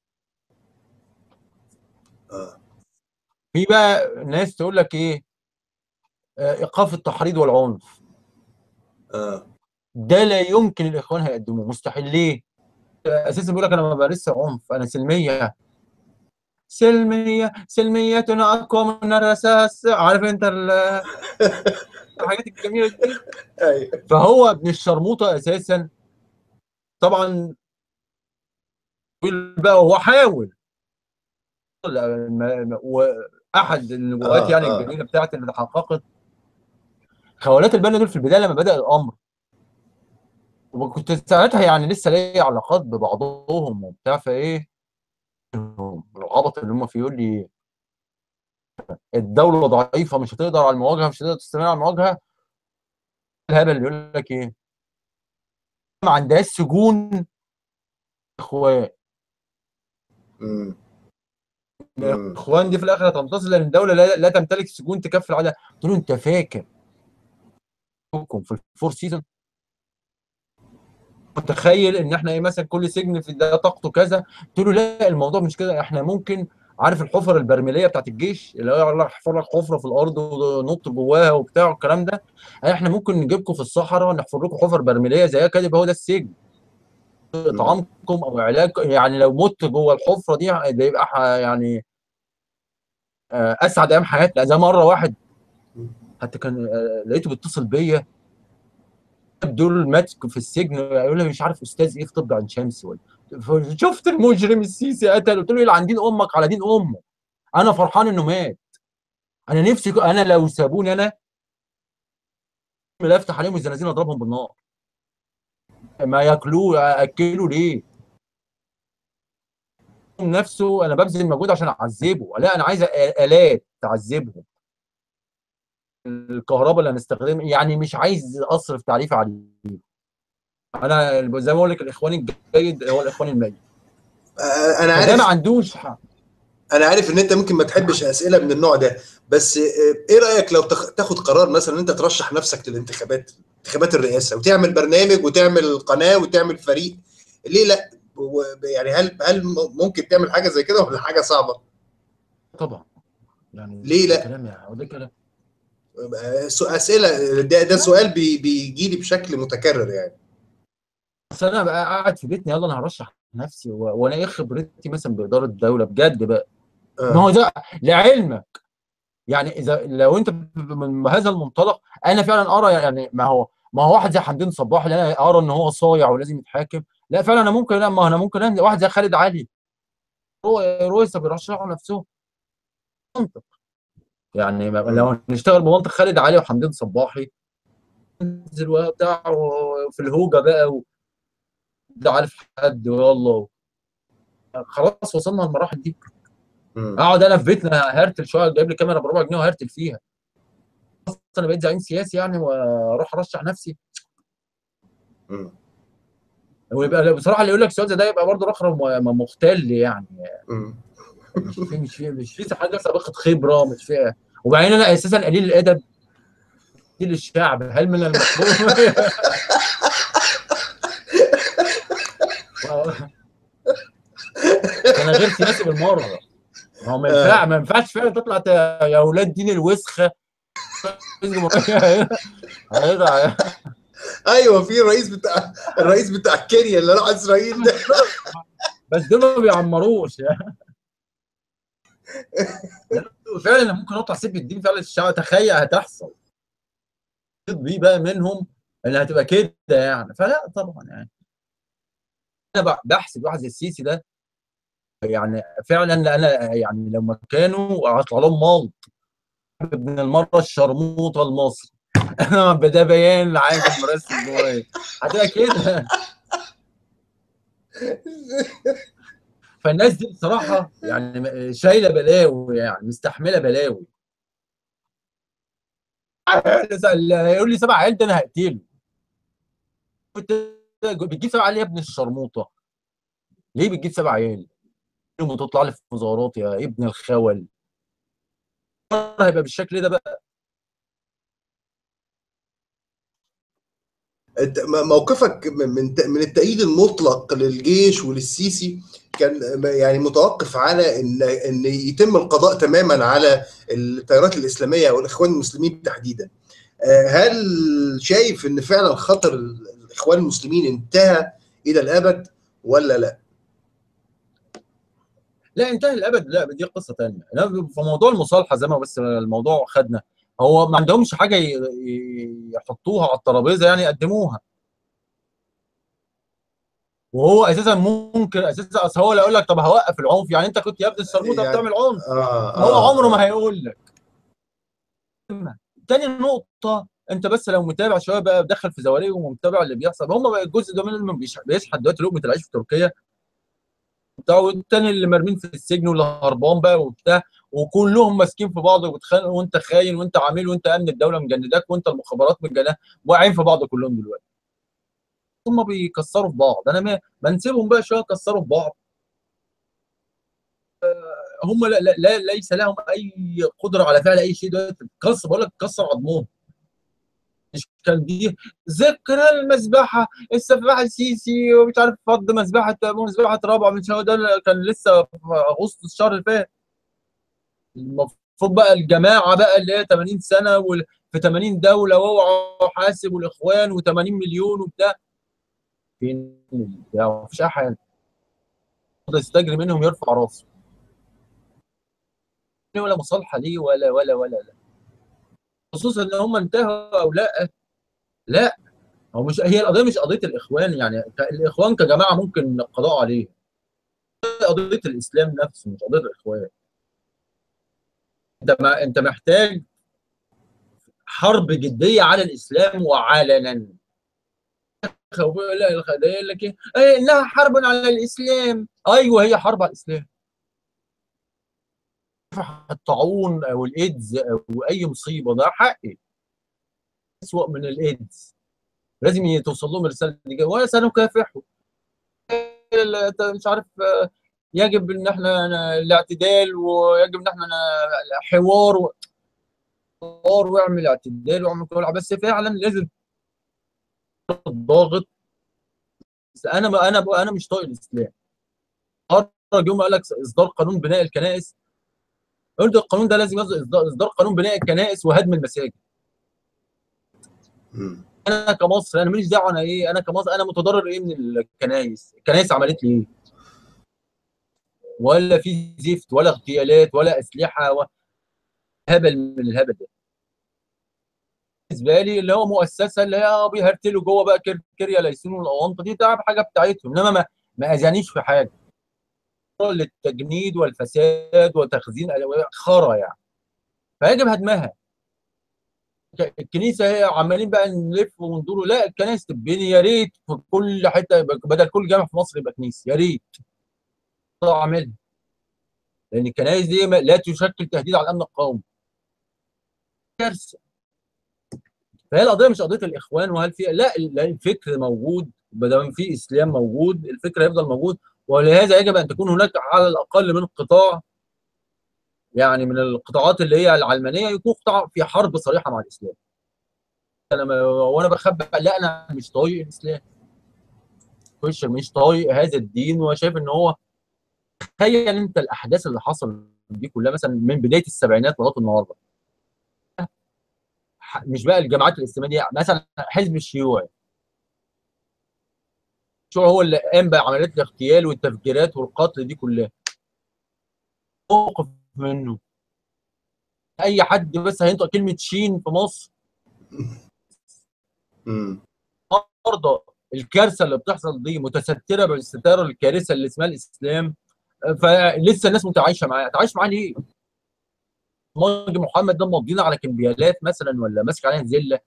آه. في بقى ناس تقول لك ايه آه، ايقاف التحريض والعنف آه. ده لا يمكن الاخوان هيقدموه مستحيل ليه اساسا بيقول لك انا ما بمارسش عنف انا سلميه سلميه سلميتنا اقوى من الرصاص عارف انت ال- الحاجات الجميله دي أيوه فهو ابن الشرموطه اساسا طبعا بقى هو حاول ما- ما- واحد النبوءات آه، يعني آه. الجميله بتاعت اللي تحققت خوالات البنا دول في البدايه لما بدا الامر وكنت ساعتها يعني لسه ليا علاقات ببعضهم وبتاع فايه العبط اللي هم فيه يقول لي الدوله ضعيفه مش هتقدر على المواجهه مش هتقدر تستمر على المواجهه الهبل اللي يقول لك ايه ما عندهاش سجون اخوان مم. مم. الاخوان دي في الاخر هتنتصر لان الدوله لا, لا تمتلك سجون تكفي العدد قلت له انت فاكر حكم في الفور سيزون متخيل ان احنا ايه مثلا كل سجن في ده طاقته كذا قلت له لا الموضوع مش كده احنا ممكن عارف الحفر البرميليه بتاعت الجيش اللي هو يقول لك حفر لك حفره في الارض ونط جواها وبتاع والكلام ده احنا ممكن نجيبكم في الصحراء نحفر لكم حفر برميليه زيها كده يبقى هو ده السجن اطعامكم او علاجكم يعني لو مت جوه الحفره دي ده يبقى ح- يعني آه، اسعد ايام حياتنا زي مره واحد حتى كان آه، لقيته بيتصل بيا دول ماتوا في السجن يقول لي مش عارف استاذ ايه في طب عين شمس ولا شفت المجرم السيسي قتل قلت له يلعن دين امك على دين امه انا فرحان انه مات انا نفسي انا لو سابوني انا لا افتح عليهم الزنازين اضربهم بالنار ما ياكلوه اكلوا ليه نفسه انا ببذل مجهود عشان اعذبه لا انا عايز الات تعذبهم الكهرباء اللي هنستخدمها يعني مش عايز اصرف تعريف عليه انا زي ما بقول لك الاخوان الجيد هو الاخوان الميت انا عارف ما عندوش حق. انا عارف ان انت ممكن ما تحبش اسئله من النوع ده بس ايه رايك لو تاخد قرار مثلا ان انت ترشح نفسك للانتخابات انتخابات الرئاسه وتعمل برنامج وتعمل قناه وتعمل فريق ليه لا يعني هل هل ممكن تعمل حاجه زي كده ولا حاجه صعبه طبعا يعني ليه لا كلام يعني ده كلام اسئله ده, ده سؤال بي بيجي لي بشكل متكرر يعني بس انا بقى قاعد في بيتنا يلا انا هرشح نفسي وانا ايه خبرتي مثلا باداره الدوله بجد بقى آه. ما هو ده لعلمك يعني اذا لو انت من هذا المنطلق انا فعلا ارى يعني ما هو ما هو واحد زي حمدين صباح اللي انا ارى ان هو صايع ولازم يتحاكم لا فعلا انا ممكن لا ما انا ممكن واحد زي خالد علي هو رويسا بيرشحوا نفسهم منطق يعني لو نشتغل بمنطق خالد علي وحمدين صباحي ننزل وبتاع في الهوجه بقى و... ده عارف حد والله خلاص وصلنا للمراحل دي اقعد انا في بيتنا هرتل شويه جايب لي كاميرا بربع جنيه وهرتل فيها انا بقيت زعيم سياسي يعني واروح ارشح نفسي ويبقى بصراحه اللي يقول لك السؤال ده يبقى برضه رخر مختل يعني مش في مش في مش في حاجه سابقه خبره مش في وبعدين انا اساسا قليل الادب للشعب هل من المقبول انا غير سياسي بالمره ما هو ما ينفع ما ينفعش فعلا تطلع يا اولاد دين الوسخه ايوه في الرئيس بتاع الرئيس بتاع كينيا اللي راح اسرائيل ده بس دول ما بيعمروش يعني فعلا ممكن اقطع سب الدين فعلا الشعب تخيل هتحصل بيه بقى منهم اللي هتبقى كده يعني فلا طبعا يعني انا بحسب واحد زي السيسي ده يعني فعلا انا يعني لو مكانه هطلع لهم مالط ابن المره الشرموطه المصري انا ده بيان عاجب مرسم جوايا هتبقى كده فالناس دي بصراحه يعني شايله بلاوي يعني مستحمله بلاوي يقول لي سبع عيال ده انا هقتله بتجيب سبع عيال يا ابن الشرموطه ليه بتجيب سبع عيال؟ وتطلع لي في مظاهرات يا ابن الخول هيبقى بالشكل ده بقى موقفك من من التأييد المطلق للجيش وللسيسي كان يعني متوقف على ان ان يتم القضاء تماما على التيارات الاسلاميه او الاخوان المسلمين تحديدا. هل شايف ان فعلا خطر الاخوان المسلمين انتهى الى الابد ولا لا؟ لا انتهى الابد لا دي قصه ثانيه في موضوع المصالحه زي ما بس الموضوع خدنا هو ما عندهمش حاجه يحطوها على الترابيزه يعني يقدموها وهو اساسا ممكن اساسا اصل هو اللي يقول لك طب هوقف العنف يعني انت كنت يا ابن السرموطه يعني بتعمل عنف آه هو آه عمره ما هيقول لك تاني نقطه انت بس لو متابع شويه بقى دخل في زواريهم ومتابع اللي بيحصل هم بقى الجزء ده منهم بيشحت دلوقتي لقمه العيش في تركيا وبتاع والتاني اللي مرمين في السجن واللي هربان بقى وبتاع وكلهم ماسكين في بعض وبيتخانقوا وانت خاين وانت عميل وانت امن الدوله مجنداك وانت المخابرات مجنداك واقعين في بعض كلهم دلوقتي هم بيكسروا في بعض انا ما نسيبهم بقى شويه يكسروا في بعض هم لا, لا, لا ليس لهم اي قدره على فعل اي شيء دلوقتي كسر بقول لك كسر عظمهم مش كان دي ذكرى المذبحه السفاح السيسي ومش عارف فض مذبحه مذبحه رابعه من شهر ده كان لسه في اغسطس الشهر اللي فات المفروض بقى الجماعه بقى اللي هي 80 سنه في 80 دوله واوعى حاسب والاخوان و80 مليون وبتاع فين البتاع مفيش اي حاجه يستجري منهم يرفع راسه ولا مصالحه ليه ولا ولا ولا لا خصوصا ان هم انتهوا او لا لا هو مش هي القضيه مش قضيه الاخوان يعني الاخوان كجماعه ممكن القضاء عليه قضيه الاسلام نفسه مش قضيه الاخوان انت ما انت محتاج حرب جديه على الاسلام وعلنا لا يقول لك ايه انها حرب على الاسلام ايوه هي حرب على الاسلام الطاعون او الايدز او اي مصيبه ده حقي اسوء من الايدز لازم توصل لهم الرساله دي ولا سنكافحه مش عارف يجب ان احنا الاعتدال ويجب ان احنا حوار و... حوار واعمل اعتدال واعمل كل بس فعلا لازم ضاغط انا ما انا انا مش طايق الاسلام خرج يوم قال لك اصدار قانون بناء الكنائس قلت القانون ده لازم اصدار قانون بناء الكنائس وهدم المساجد انا كمصر انا ماليش دعوه انا ايه انا كمصر انا متضرر ايه من الكنائس الكنائس عملت لي ايه ولا في زفت ولا اغتيالات ولا اسلحه و... هبل من الهبل ده بالنسبه لي اللي هو مؤسسه اللي هي بيهرتلوا جوه بقى كريا ليسون والاونطه دي تعب حاجه بتاعتهم انما ما ما اذانيش في حاجه للتجنيد والفساد وتخزين خرا يعني فيجب هدمها الكنيسه هي عمالين بقى نلف وندور لا الكنائس تبني يا ريت في كل حته بدل كل جامع في مصر يبقى كنيسه يا ريت اعملها لان الكنائس دي لا تشكل تهديد على الامن القومي كارثه فهي القضيه مش قضيه الاخوان وهل في لا الفكر موجود ما دام في اسلام موجود الفكر هيفضل موجود ولهذا يجب ان تكون هناك على الاقل من قطاع يعني من القطاعات اللي هي العلمانيه يكون قطاع في حرب صريحه مع الاسلام انا وانا بخبى لا انا مش طايق الاسلام مش مش طايق هذا الدين وشايف ان هو تخيل انت الاحداث اللي حصلت دي كلها مثلا من بدايه السبعينات لغايه النهارده مش بقى الجماعات الاسلاميه دي مثلا حزب الشيوعي الشيوعي هو اللي قام بعمليات الاغتيال والتفجيرات والقتل دي كلها موقف منه اي حد بس هينطق كلمه شين في مصر النهارده الكارثه اللي بتحصل دي متستره بالستاره الكارثه اللي اسمها الاسلام فلسه الناس متعايشه معاه تعايش معاه ليه؟ محمد ده مضينا على كمبيالات مثلا ولا ماسك عليها زله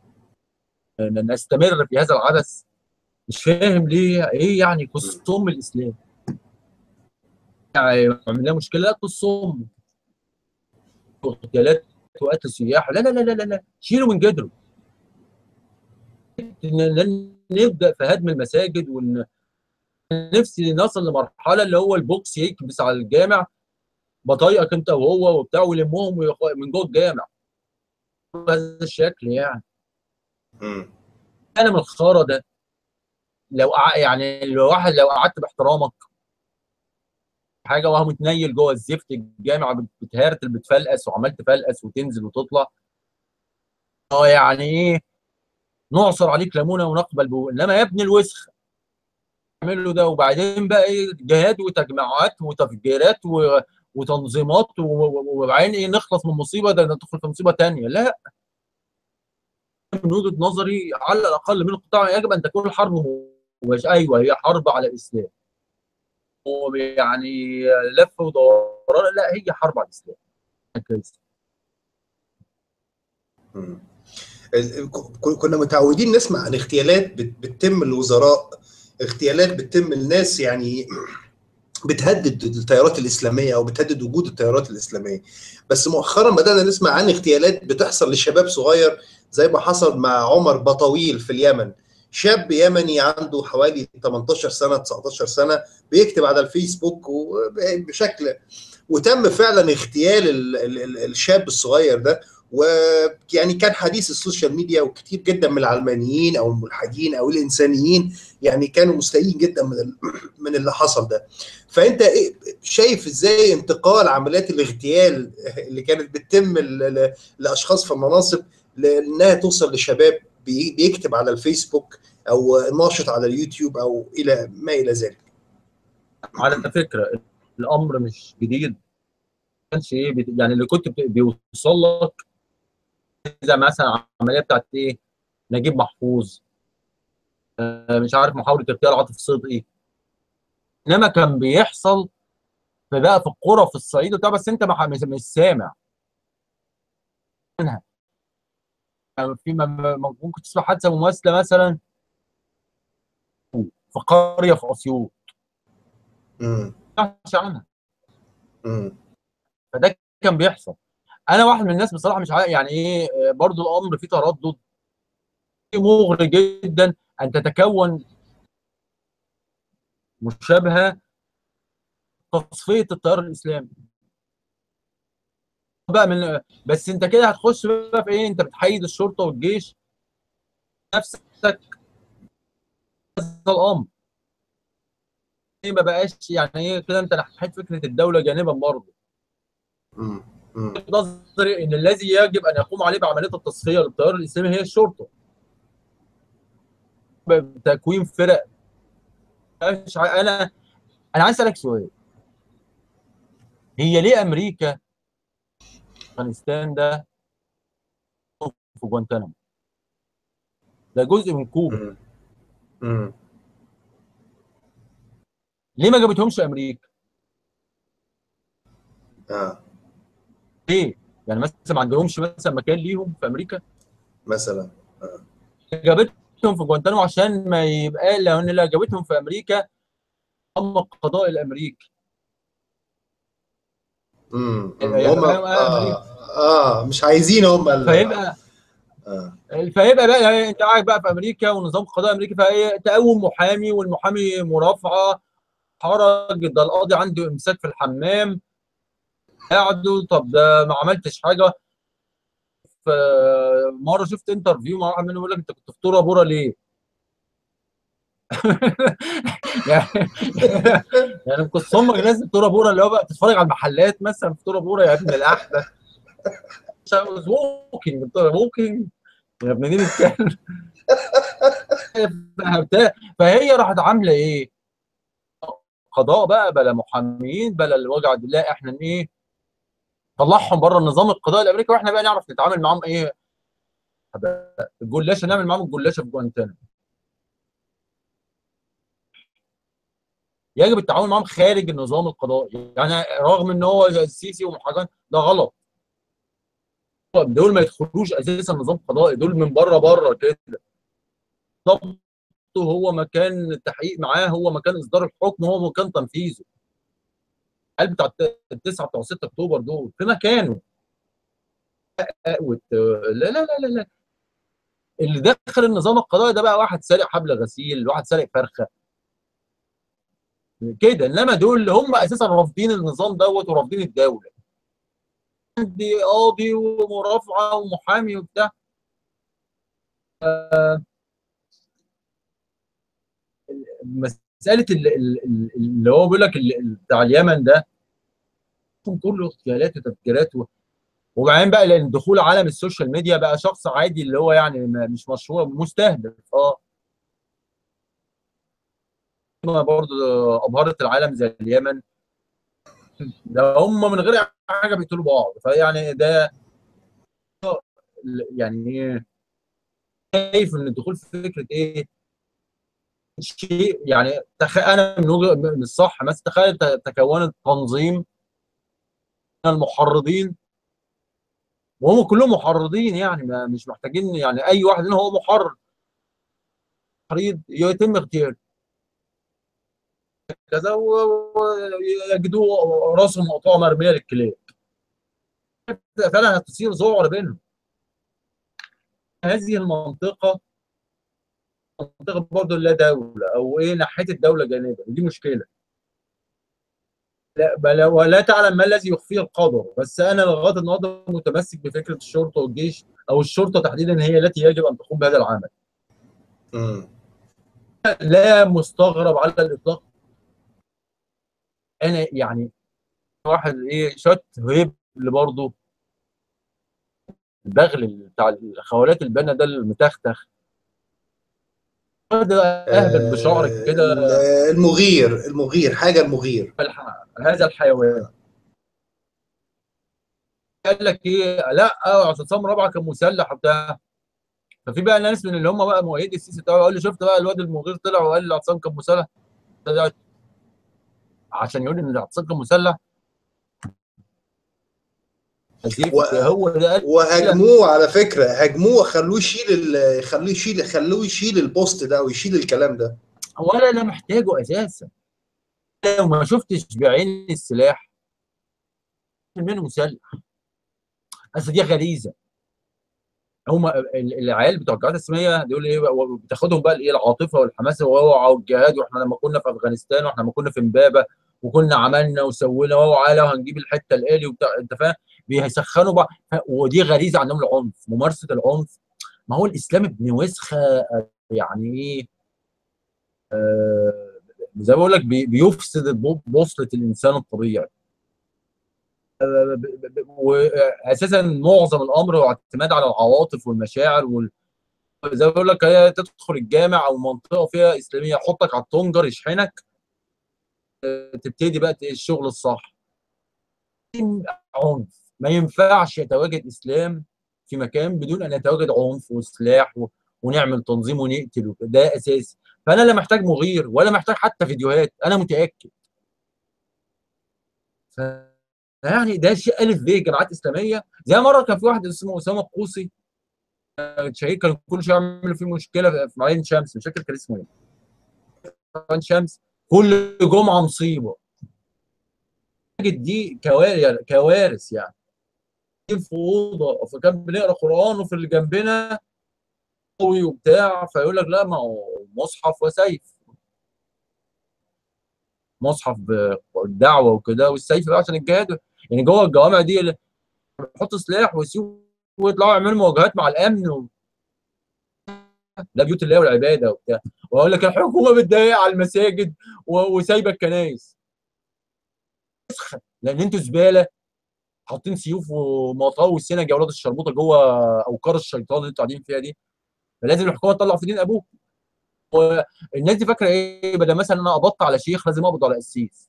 نستمر في هذا العبث مش فاهم ليه ايه يعني قصهم الاسلام يعني عملنا مشكله لا قصهم اغتيالات وقتل سياح لا لا لا لا لا شيلوا من جدره نبدا في هدم المساجد ون نفسي نصل لمرحله اللي هو البوكس يكبس على الجامع بطايقك انت وهو وبتاع ويلمهم من جوه الجامع بهذا الشكل يعني انا من الخرا ده لو يعني الواحد لو قعدت باحترامك حاجه وهو متنيل جوه الزفت الجامع بتهرتل بتفلقس وعمال تفلقس وتنزل وتطلع اه يعني ايه نعصر عليك ليمونه ونقبل بو انما يا ابني الوسخ اعملوا ده وبعدين بقى ايه جهاد وتجمعات وتفجيرات و... وتنظيمات وبعدين ايه نخلص من مصيبه ده ندخل في مصيبه ثانيه لا من وجهه نظري على الاقل من القطاع يجب ان تكون الحرب مش ايوه هي حرب على الاسلام يعني لف ودوران لا هي حرب على الاسلام كنا متعودين نسمع عن اغتيالات بتتم الوزراء اغتيالات بتتم الناس يعني بتهدد التيارات الاسلاميه او بتهدد وجود التيارات الاسلاميه بس مؤخرا بدانا نسمع عن اغتيالات بتحصل لشباب صغير زي ما حصل مع عمر بطويل في اليمن شاب يمني عنده حوالي 18 سنه 19 سنه بيكتب على الفيسبوك بشكل وتم فعلا اغتيال الشاب الصغير ده ويعني كان حديث السوشيال ميديا وكتير جدا من العلمانيين او الملحدين او الانسانيين يعني كانوا مستائين جدا من من اللي حصل ده فانت شايف ازاي انتقال عمليات الاغتيال اللي كانت بتتم لاشخاص في المناصب لانها توصل لشباب بيكتب على الفيسبوك او ناشط على اليوتيوب او الى ما الى ذلك على فكره الامر مش جديد كانش ايه يعني اللي كنت بيوصل لك زي مثلا العمليه بتاعت ايه نجيب محفوظ آه، مش عارف محاوله اغتيال عاطف صدقي انما كان بيحصل في بقى في القرى في الصعيد وبتاع بس انت مح- مش مش سامع منها يعني في م- م- ممكن تسمع حادثه مماثله مثلا في قريه في اسيوط مم. ما تسمعش عنها مم. فده كان بيحصل انا واحد من الناس بصراحه مش عارف يعني ايه آه، برضو الامر فيه تردد مغري جدا ان تتكون مشابهه تصفيه التيار الاسلامي بقى من بس انت كده هتخش بقى في ايه انت بتحيد الشرطه والجيش نفسك هذا الامر ايه ما بقاش يعني ايه كده انت نحيت فكره الدوله جانبا برضه مم. مم. نظري ان الذي يجب ان يقوم عليه بعمليه التصفيه للتيار الاسلامي هي الشرطه بتكوين فرق مش ع- انا انا عايز اسالك سؤال هي ليه امريكا افغانستان ده في جوانتانامو ده جزء من كوبا مم. مم. ليه ما جابتهمش امريكا اه ليه يعني مثلا ما عندهمش مثلا مكان ليهم في امريكا مثلا جابتهم في جوانتانامو عشان ما يبقى لان لو جابتهم في امريكا هم القضاء الامريكي امم يعني هم فاهم؟ اه اه مش عايزين هم ال- فيبقى آه. فيبقى بقى انت قاعد بقى في امريكا ونظام القضاء الامريكي فايه تقوم محامي والمحامي مرافعه حرج ده القاضي عنده امساك في الحمام قعدوا طب ده ما عملتش حاجه فمره شفت انترفيو مع واحد منهم يقول لك انت كنت في تورا بورا ليه؟ يعني يعني كنت امك نازل تورا بورا اللي هو بقى تتفرج على المحلات مثلا في تورا بورا يا ابن الاحدث ووكينج ووكينج يا ابن دي بتتكلم فبتاع- فهي راحت عامله ايه؟ قضاء بقى بلا محامين بلا الوجع ده لا احنا ايه؟ طلعهم بره النظام القضائي الامريكي واحنا بقى نعرف نتعامل معاهم ايه؟ الجلاشه نعمل معاهم الجلاشه في جوانتانامو يجب التعامل معاهم خارج النظام القضائي يعني رغم ان هو السيسي ومحاجان ده غلط دول ما يدخلوش اساسا نظام قضائي دول من بره بره كده ضبطه هو مكان التحقيق معاه هو مكان اصدار الحكم هو مكان تنفيذه قال بتاع الت- التسعه بتوع 6 اكتوبر دول في مكانه وت- لا لا لا لا لا اللي دخل النظام القضائي ده بقى واحد سارق حبل غسيل واحد سارق فرخه كده انما دول اللي هم اساسا رافضين النظام دوت ورافضين الدوله عندي قاضي ومرافعه ومحامي وبتاع آه، مساله ال- ال- ال- اللي هو بيقول لك ال- ال- بتاع اليمن ده كله اغتيالات وتفجيرات و- وبعدين بقى لان دخول عالم السوشيال ميديا بقى شخص عادي اللي هو يعني ما- مش مشهور مستهدف اه برضه ابهرت العالم زي اليمن ده هم من غير أي حاجه بيقتلوا بعض فيعني ده يعني ايه شايف ان الدخول في فكره ايه شيء يعني تخ... انا من وجهه من الصح مثلا تخيل ت- تكونت تنظيم من المحرضين وهم كلهم محرضين يعني ما مش محتاجين يعني اي واحد منهم هو محرض تحريض يتم اغتياله كذا و- ويجدوه راسه مقطوعه مرميه للكلاب فعلا هتصير ذعر بينهم هذه المنطقه منطقه برضه لا دوله او ايه ناحيه الدوله جانبا ودي مشكله لا بل ولا تعلم ما الذي يخفيه القدر بس انا لغايه النهارده متمسك بفكره الشرطه والجيش او الشرطه تحديدا هي التي يجب ان تقوم بهذا العمل مم. لا مستغرب على الاطلاق انا يعني واحد ايه شت هيب اللي برضه البغل بتاع الخولات البنا ده المتختخ ده اهبل بشعرك كده آه، المغير المغير حاجه المغير الح- هذا الحيوان قال لك ايه لا اعتصام رابعه كان مسلح وبتاع ففي بقى ناس من اللي هم بقى مؤيدي السيسي بتاعه يقول لي شفت بقى الواد المغير طلع وقال الاعتصام كان مسلح عشان يقول ان الاعتصام كان مسلح و... هو ده وهاجموه على فكره هاجموه خلوه يشيل ال... خلوه يشيل خلوه يشيل البوست ده ويشيل الكلام ده ولا انا محتاجه اساسا لو ما شفتش بعين السلاح منه مسلح اصل دي غريزه هم العيال بتوع الجماعات الاسلاميه دول ايه بتاخدهم بقى الايه العاطفه والحماس واوعى والجهاد واحنا لما كنا في افغانستان واحنا لما كنا في امبابه وكنا عملنا وسوينا واوعى وهنجيب الحته الالي وبتاع انت فاهم بيسخنوا بقى ودي غريزه عندهم العنف ممارسه العنف ما هو الاسلام ابن وسخه يعني ايه آه زي ما بقول لك بيفسد بوصله الانسان الطبيعي واساسا معظم الامر هو اعتماد على العواطف والمشاعر وال... زي ما بقول لك هي تدخل الجامع او منطقه فيها اسلاميه يحطك على التونجر يشحنك تبتدي بقى الشغل الصح عنف ما ينفعش يتواجد اسلام في مكان بدون ان يتواجد عنف وسلاح و... ونعمل تنظيم ونقتل ده اساسي فانا لا محتاج مغير ولا محتاج حتى فيديوهات انا متاكد ف... يعني ده شيء الف ب جماعات اسلاميه زي مره كان في واحد اسمه اسامه القوسي شهيد كان كل شويه يعملوا فيه مشكله في عين شمس مش فاكر كان اسمه ايه عين شمس كل جمعه مصيبه دي كوارث كوارث يعني في اوضه فكان بنقرا قران وفي اللي جنبنا قوي وبتاع فيقول لك لا ما هو مصحف وسيف مصحف بالدعوه وكده والسيف بقى عشان الجهاد يعني جوه الجوامع دي يحطوا سلاح ويسيبوا ويطلعوا يعملوا مواجهات مع الامن و... ده بيوت الله والعباده وبتاع واقول لك الحكومه بتضايق على المساجد و... وسايبه الكنايس لان انتوا زباله حاطين سيوف ومطاوي والسنج يا اولاد الشربوطه جوه اوكار الشيطان اللي انتوا قاعدين فيها دي فلازم الحكومه تطلع في دين ابوك والناس دي فاكره ايه بدل مثلا انا قبضت على شيخ لازم اقبض على قسيس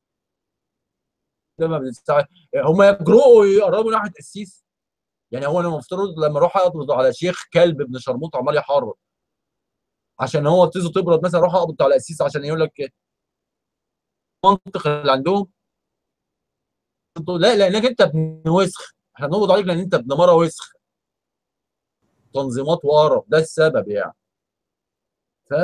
لما بنستع... هم يجرؤوا يقربوا ناحيه قسيس يعني هو انا المفترض لما اروح اقبض على شيخ كلب ابن شرموط عمال يحرر عشان هو تيزو تبرد مثلا اروح اقبض على قسيس عشان يقول لك المنطق اللي عندهم لا لانك انت ابن وسخ احنا بنقبض عليك لان انت ابن مره وسخ تنظيمات وقرف ده السبب يعني ف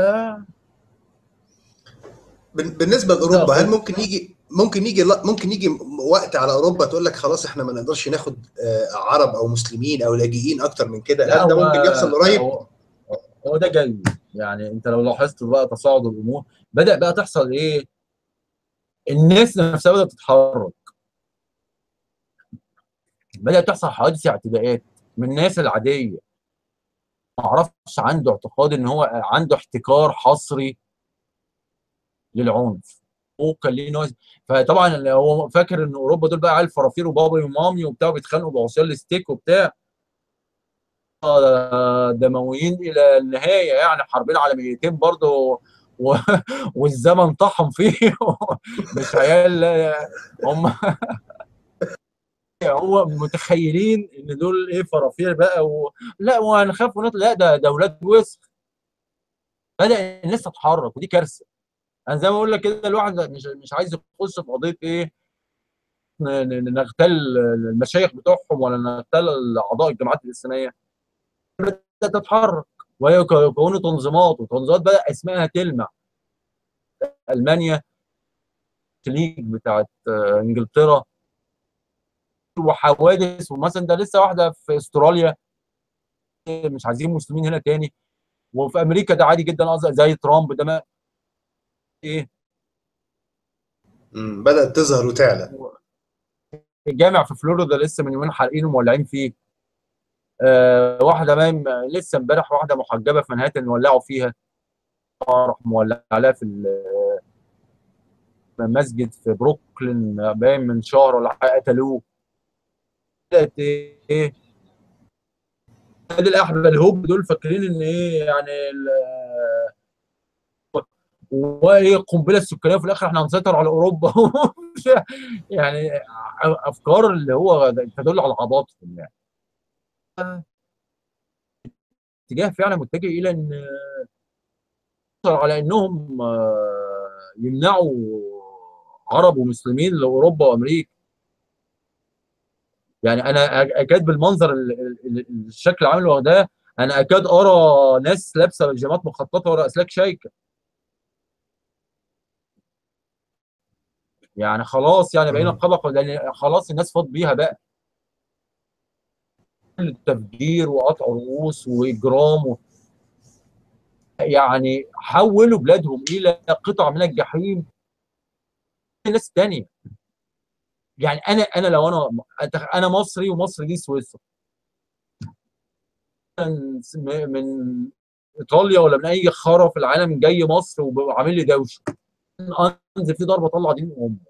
بالنسبه لاوروبا هل ممكن يجي ممكن يجي ممكن يجي وقت على اوروبا تقول لك خلاص احنا ما نقدرش ناخد عرب او مسلمين او لاجئين اكتر من كده هل ده ممكن يحصل قريب؟ هو, هو ده جاي يعني انت لو لاحظت بقى تصاعد الامور بدا بقى تحصل ايه؟ الناس نفسها بدات تتحرك بدات تحصل حوادث اعتداءات من الناس العاديه ما اعرفش عنده اعتقاد ان هو عنده احتكار حصري للعنف هو كان ليه نوع فطبعا هو فاكر ان اوروبا دول بقى عيال فرافير وبابا ومامي وبتاع بيتخانقوا بعصيان الستيك وبتاع دمويين الى النهايه يعني حربين عالميتين برضه و... والزمن طحن فيه مش عيال هم هو متخيلين ان دول ايه فرافير بقى و... لا وهنخاف ونطلع لا ده ده اولاد وسخ بدا الناس تتحرك ودي كارثه انا زي ما بقول لك كده الواحد مش مش عايز يخش في قضيه ايه نغتال المشايخ بتوعهم ولا نغتال اعضاء الجماعات الاسلاميه بدات تتحرك وهي كونوا تنظيمات وتنظيمات بدا اسمائها تلمع المانيا الليج بتاعت انجلترا وحوادث ومثلا ده لسه واحده في استراليا مش عايزين مسلمين هنا تاني وفي امريكا ده عادي جدا زي ترامب ده ما ايه امم بدات تظهر وتعلى الجامع في فلوريدا لسه من يومين حارقين ومولعين فيه آه واحده ما لسه امبارح واحده محجبه في منهاتن ولعوا فيها راح مولع عليها في مسجد في بروكلين باين من شهر ولا حاجه قتلوه بدات ايه الاحباب الهوب دول فاكرين ان ايه يعني وايه القنبله السكانيه وفي الاخر احنا هنسيطر على اوروبا يعني افكار اللي هو تدل على عباطه يعني اتجاه فعلا متجه الى ان على انهم آه، يمنعوا عرب ومسلمين لاوروبا وامريكا يعني انا اكاد بالمنظر الشكل العام ده انا اكاد ارى ناس لابسه بيجامات مخططه ورا اسلاك شيكه يعني خلاص يعني بقينا قبقه لان خلاص الناس فاض بيها بقى التفجير وقطع رؤوس واجرام و... يعني حولوا بلادهم الى قطع من الجحيم ناس تانية يعني انا انا لو انا انا مصري ومصر دي سويسرا من ايطاليا ولا من اي خرا في العالم جاي مصر وعامل لي دوشه انزل في ضربه طلع دين امي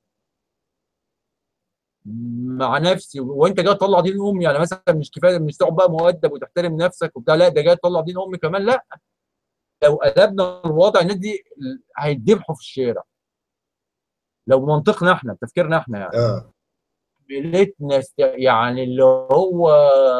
مع نفسي وانت جاي تطلع دين امي يعني مثلا مش كفايه مش تقعد بقى مؤدب وتحترم نفسك وبتاع لا ده جاي تطلع دين امي كمان لا لو قلبنا الوضع الناس دي هيتذبحوا في الشارع لو بمنطقنا احنا بتفكيرنا احنا يعني اه ليتنا يعني اللي هو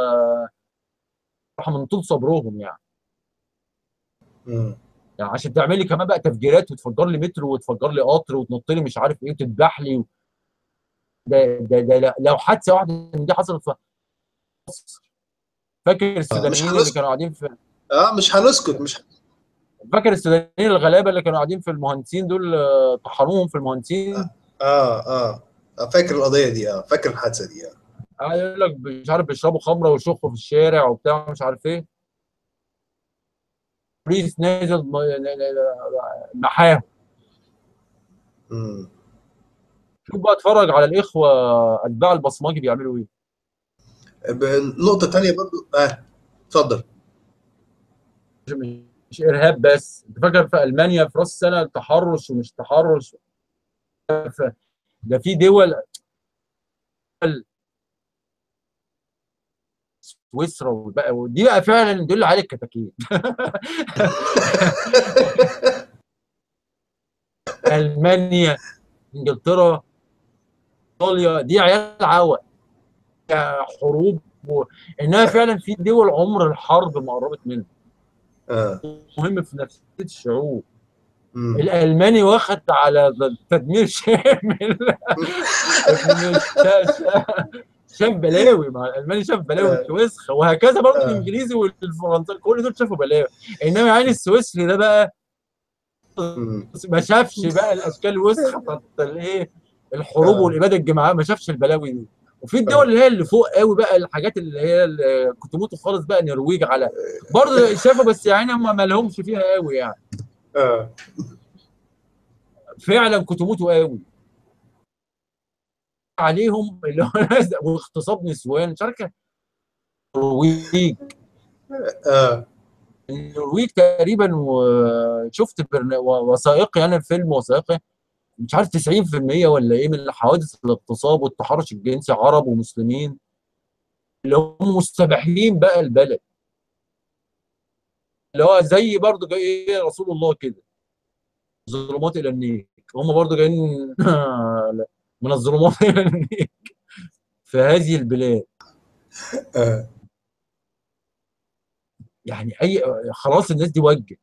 من طول صبرهم يعني امم يعني عشان تعمل لي كمان بقى تفجيرات وتفجر لي مترو وتفجر لي قطر وتنط لي مش عارف ايه وتذبح لي ده ده ده لو حادثه واحده من دي حصلت في مصر فاكر السودانيين اللي كانوا قاعدين في اه مش هنسكت مش فاكر السودانيين الغلابه اللي كانوا قاعدين في المهندسين دول طحنوهم في المهندسين اه اه, آه. فاكر القضيه دي اه فاكر الحادثه دي اه اه يقول لك مش عارف بيشربوا خمره ويشخوا في الشارع وبتاع مش عارف ايه بوليس نازل محاهم امم شوف بقى اتفرج على الاخوه اتباع البصماجي بيعملوا ايه نقطه ثانيه برضو اه اتفضل مش ارهاب بس انت فاكر في المانيا في راس السنه تحرش ومش تحرش ده في دول سويسرا وبقى ودي بقى فعلا دول على الكتاكيت المانيا انجلترا ايطاليا دي عيال عوق حروب و... انها فعلا في دول عمر الحرب ما قربت منها آه. مهم في نفسيه الشعوب مم. الالماني واخد على تدمير شامل شاف بلاوي مع الالماني شاف بلاوي السويسرا وهكذا برضه الانجليزي والفرنسي كل دول شافوا بلاوي انما يعني السويسري ده بقى ما شافش بقى الاشكال الوسخه بتاعت الايه الحروب والاباده الجماعيه ما شافش البلاوي دي وفي الدول اللي هي اللي فوق قوي بقى الحاجات اللي هي اللي كنت موت خالص بقى النرويج على برضه شافوا بس يعني هم ما لهمش فيها قوي يعني اه فعلا كنت موتوا قوي عليهم اللي هو واغتصاب نسوان مش عارف النرويج اه النرويج تقريبا وشفت وثائقي يعني فيلم وثائقي مش عارف 90% ولا ايه من حوادث الاغتصاب والتحرش الجنسي عرب ومسلمين اللي هم مستباحين بقى البلد اللي هو زي برضه جاي ايه رسول الله كده ظلمات الى النيك هم برضه جايين من الظلمات الى النيك في هذه البلاد آه. يعني اي خلاص الناس دي وجت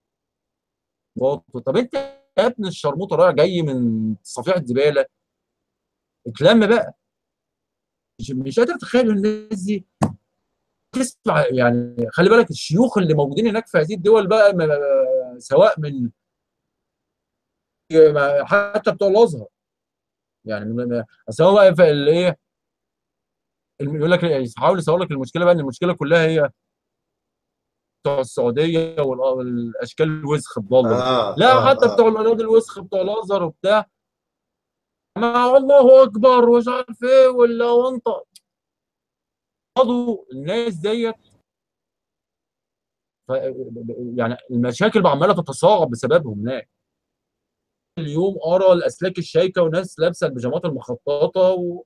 طب انت يا ابن الشرموطه رايح جاي من صفيحه زباله اتلم بقى مش, مش قادر اتخيل الناس دي تسمع يعني خلي بالك الشيوخ اللي موجودين هناك في هذه الدول بقى سواء من حتى بتوع الازهر يعني اصل هو بقى في الايه يقول لك يحاول يصور لك المشكله بقى ان المشكله كلها هي بتوع السعوديه والاشكال الوسخ الضاله آه لا آه حتى آه. بتوع الاولاد الوسخ بتوع الازهر وبتاع ما الله اكبر ومش عارف ايه ولا وانت خدوا الناس ديت يعني المشاكل عماله تتصاعد بسببهم هناك اليوم ارى الاسلاك الشايكه وناس لابسه البيجامات المخططه و...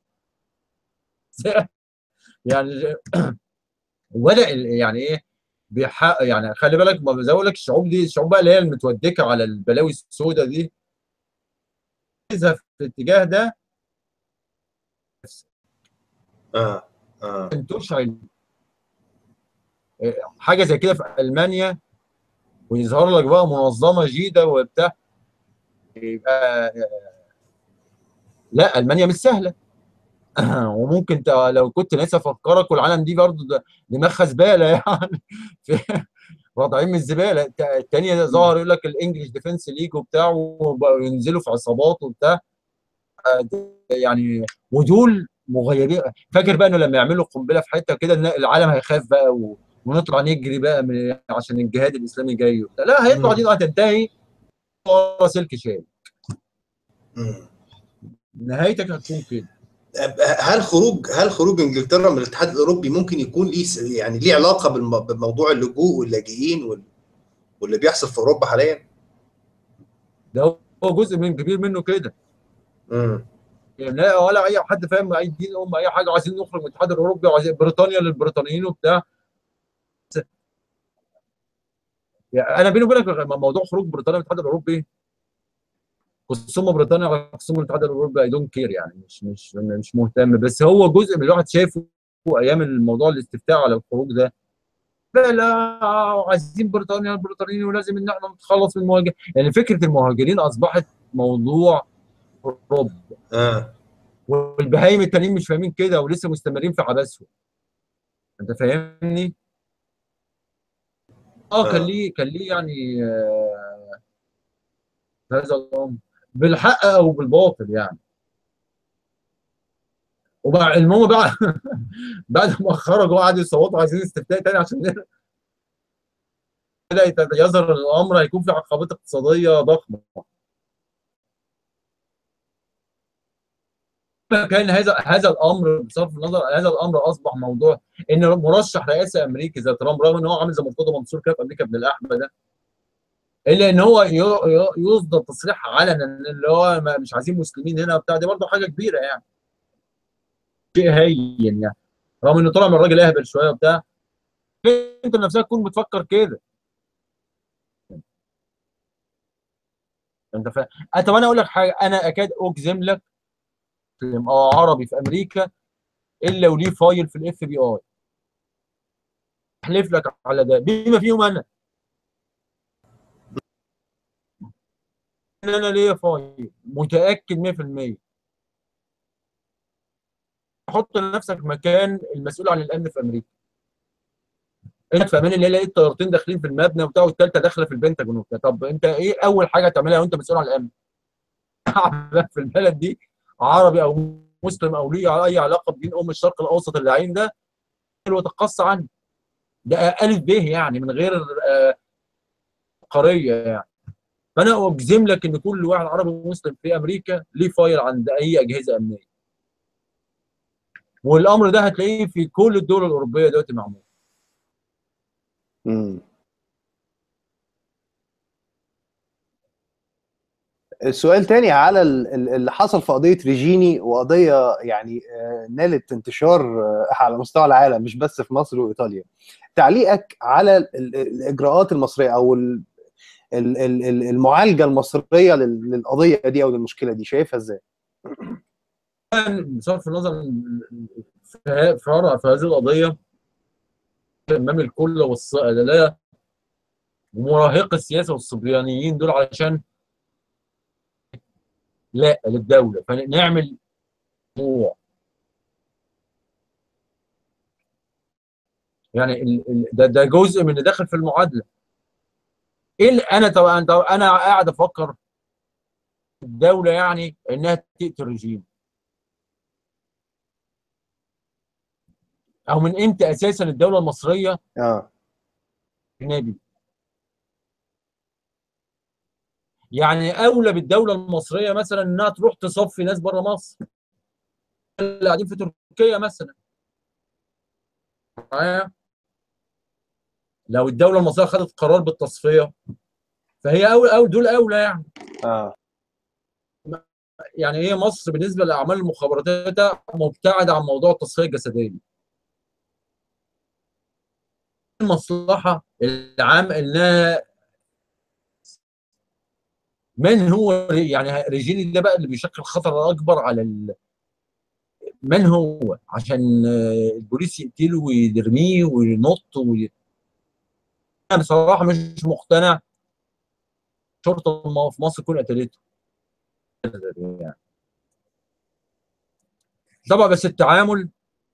يعني ولا يعني ايه بيحق يعني خلي بالك ما زي لك الشعوب دي الشعوب بقى اللي هي المتودكه على البلاوي السوداء دي في الاتجاه ده اه اه تشعل حاجه زي كده في المانيا ويظهر لك بقى منظمه جيده وبتاع يبقى لا المانيا مش سهله وممكن انت لو كنت ناسي افكرك والعالم دي برضه دماغها زباله يعني وضعين من الزباله الثانيه ظهر يقول لك الانجليش ديفنس ليج وبتاع وبقوا ينزلوا في عصابات وبتاع يعني ودول مغيرين فاكر بقى انه لما يعملوا قنبله في حته كده العالم هيخاف بقى و... ونطلع نجري بقى من عشان الجهاد الاسلامي جاي وبتاع لا هيطلع دي هتنتهي ورا سلك شاي نهايتك هتكون كده هل خروج هل خروج انجلترا من الاتحاد الاوروبي ممكن يكون ليه يعني ليه علاقه بموضوع اللجوء واللاجئين واللي بيحصل في اوروبا حاليا؟ ده هو جزء من كبير منه كده. امم يعني لا ولا اي حد فاهم اي دين هم اي حاجه عايزين نخرج من الاتحاد الاوروبي وعايزين بريطانيا للبريطانيين وبتاع يعني انا بيني وبينك موضوع خروج بريطانيا من الاتحاد الاوروبي خصوصا بريطانيا على خصوصا الاتحاد الاوروبي اي دونت كير يعني مش مش مش مهتم بس هو جزء من الواحد شايفه ايام الموضوع الاستفتاء على الخروج ده لا لا عايزين بريطانيا البريطانيين ولازم ان احنا نتخلص من المهاجرين يعني فكره المهاجرين اصبحت موضوع اوروبا اه والبهايم التانيين مش فاهمين كده ولسه مستمرين في عبثهم انت فاهمني؟ اه كان ليه كان ليه يعني آه هذا الامر بالحق او بالباطل يعني وبقى المهم بقى بعد ما خرجوا قعدوا يصوتوا عايزين استفتاء تاني عشان بدا يظهر الامر هيكون في عقبات اقتصاديه ضخمه كان هذا هذا الامر بصرف النظر هذا الامر اصبح موضوع ان مرشح رئاسي امريكي زي ترامب رغم ان هو عامل زي مرتضى منصور كده في امريكا ابن الاحمد ده الا ان هو يصدر تصريح علنا اللي هو مش عايزين مسلمين هنا وبتاع دي برضه حاجه كبيره يعني شيء هين يعني رغم انه طلع من الراجل اهبل شويه وبتاع انت نفسك تكون بتفكر كده انت فاهم طب انا اقول لك حاجه انا اكاد اجزم لك او عربي في امريكا الا وليه فايل في الاف بي اي احلف لك على ده بما فيهم انا ان انا ليا فايل متاكد 100% حط نفسك مكان المسؤول عن الامن في امريكا انت في امان الله لقيت طيارتين داخلين في المبنى وبتاع والثالثه داخله في البنتاجون وبتاع طب انت ايه اول حاجه تعملها وانت مسؤول عن الامن؟ في البلد دي عربي او مسلم او ليه اي علاقه بدين ام الشرق الاوسط اللعين ده وتقصى عنه ده الف ب يعني من غير قريه يعني فانا اجزم لك ان كل واحد عربي مسلم في امريكا ليه فايل عند اي اجهزه امنيه والامر ده هتلاقيه في كل الدول الاوروبيه دلوقتي معمول امم السؤال تاني على اللي حصل في قضيه ريجيني وقضيه يعني نالت انتشار على مستوى العالم مش بس في مصر وايطاليا تعليقك على الاجراءات المصريه او المعالجه المصريه للقضيه دي او للمشكله دي شايفها ازاي؟ بصرف النظر في في هذه القضيه امام الكل والصقليه ومراهق السياسه والصبيانيين دول علشان لا للدوله فنعمل موضوع يعني ده ده جزء من اللي داخل في المعادله ايه انا طبعا انا قاعد افكر الدوله يعني انها تقتل الرجيم او من امتى اساسا الدوله المصريه اه اجنبي يعني اولى بالدوله المصريه مثلا انها تروح تصفي ناس بره مصر اللي قاعدين في تركيا مثلا معايا لو الدوله المصريه خدت قرار بالتصفيه فهي اول اول دول اولى يعني اه يعني هي مصر بالنسبه لاعمال المخابرات مبتعده عن موضوع التصفيه الجسديه المصلحه العام انها من هو يعني ريجيني ده بقى اللي بيشكل خطر اكبر على ال... من هو عشان البوليس يقتله ويرميه وينط وي... بصراحه مش مقتنع شرطه الم- في مصر تكون قتلته يعني. طبعا بس التعامل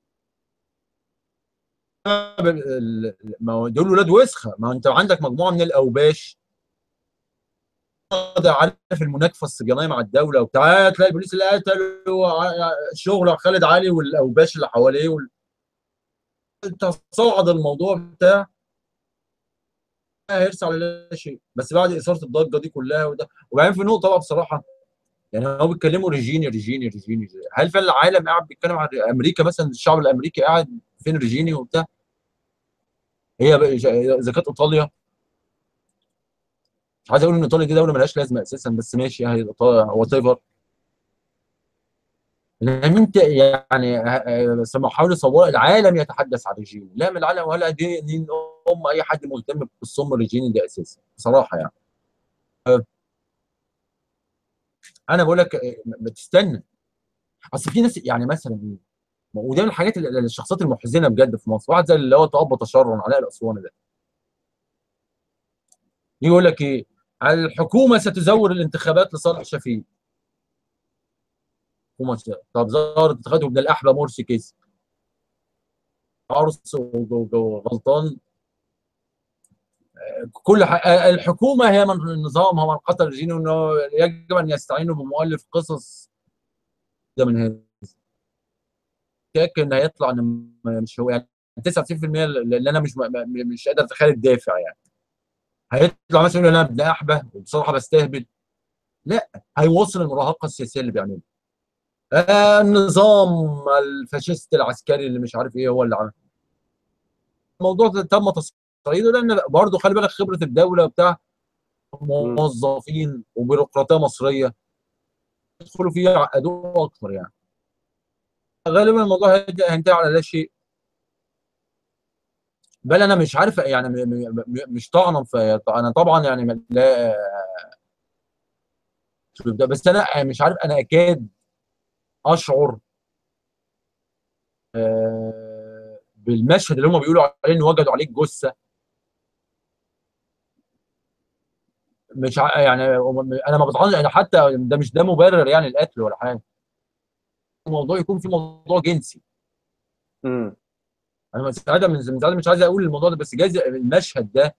ال- ال- ما هو دول ولاد وسخه ما هو انت عندك مجموعه من الاوباش عارف المناكفه الصبيانيه مع الدوله وبتاع تلاقي البوليس اللي قتلوا ع- شغل خالد علي والاوباش اللي حواليه وال... تصاعد الموضوع بتاع هيرسى على لا شيء بس بعد اثاره الضجه دي كلها وده وبعدين في نقطه بقى بصراحه يعني هو بيتكلموا ريجيني ريجيني ريجيني هل فعلا العالم قاعد بيتكلم عن امريكا مثلا الشعب الامريكي قاعد فين ريجيني وبتاع هي بقى- اذا كانت ايطاليا مش عايز اقول ان ايطاليا دي دوله ملهاش لازمه اساسا بس ماشي هي وات ايفر لان انت يعني بس لما حاولوا يصوروا العالم يتحدث عن ريجيني لا من العالم ولا دي, دي ام اي حد مهتم بالصم الريجيني ده اساسا بصراحه يعني انا بقول لك بتستنى اصل في ناس يعني مثلا ايه وده من الحاجات اللي- الشخصيات المحزنه بجد في مصر واحد زي اللي هو تأبى تشرن علاء الاسواني ده يقول لك ايه الحكومه ستزور الانتخابات لصالح شفيق حكومه س- طب زارت انتخابات وابن الاحبه مرسي كسب عرس و- و- وغلطان كل ح... الحكومه هي من النظام هو من قتل الجين وانه يجب ان يستعينوا بمؤلف قصص ده من هذا شاك ان هيطلع ان م- مش هو يعني 99% اللي انا مش م- م- مش قادر اتخيل الدافع يعني هيطلع مثلا يقول انا ابن احبه وبصراحه بستهبل لا هيوصل المراهقه السياسيه اللي بيعملها آه النظام الفاشيست العسكري اللي مش عارف ايه هو اللي عمل الموضوع ده تم تصعيده لان برضه خلي بالك خبره الدوله بتاع موظفين وبيروقراطيه مصريه يدخلوا فيه يعقدوه اكتر يعني غالبا الموضوع هينتهي هينتهي على لا شيء بل انا مش عارف يعني م- م- م- مش طعنا في انا طبعا يعني لا بس انا مش عارف انا اكاد اشعر آه، بالمشهد اللي هم بيقولوا عليه ان وجدوا عليه الجثه مش ع- يعني انا ما بطعنش انا حتى ده مش ده مبرر يعني القتل ولا حاجه الموضوع يكون في موضوع جنسي امم انا ساعتها من من ساعتها مش عايز اقول الموضوع ده بس جايز المشهد ده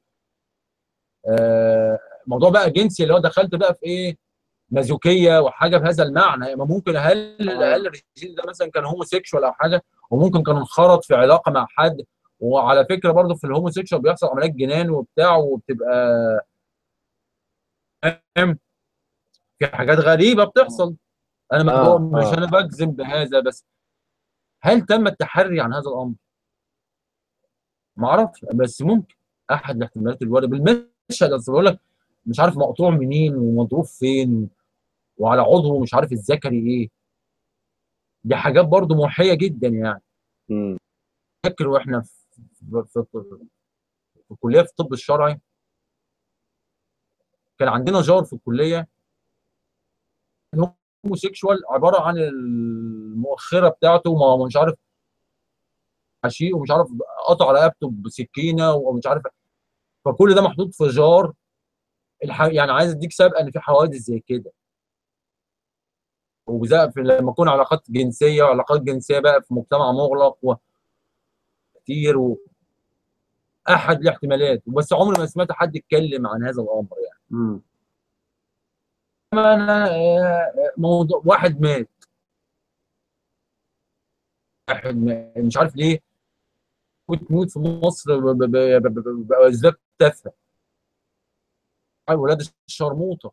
آه، موضوع بقى جنسي اللي هو دخلت بقى في ايه مازوكيه وحاجه بهذا المعنى ما ممكن هل آه. هل الرجال ده مثلا كان هوموسيكشوال او حاجه وممكن كان انخرط في علاقه مع حد وعلى فكره برضه في الهوموسيكشوال بيحصل عمليات جنان وبتاع وبتبقى فاهم؟ في حاجات غريبه بتحصل انا آه، ما- مش آه. انا بجزم بهذا بس هل تم التحري عن هذا الامر؟ ما اعرفش بس ممكن احد الاحتمالات الوارده بالمشهد اصل بقول لك مش عارف مقطوع منين ومضروب فين وعلى عضو مش عارف الذكري ايه دي حاجات برضو موحيه جدا يعني امم فاكر واحنا في في, في, في الكليه في الطب الشرعي كان عندنا جار في الكليه هوموسيكشوال عباره عن المؤخره بتاعته ما مش عارف عشيق ومش عارف قطع رقبته بسكينه ومش عارف فكل ده محطوط في جار الح... يعني عايز اديك سابقه ان في حوادث زي كده وبالذات في لما يكون علاقات جنسيه وعلاقات جنسيه بقى في مجتمع مغلق وكتير و... احد الاحتمالات بس عمري ما سمعت حد يتكلم عن هذا الامر يعني امم انا آه، موضوع واحد مات واحد مات. مش عارف ليه وتموت في مصر ب- ب- ب- ب- ب- باسباب تافهه ولاد الشرموطه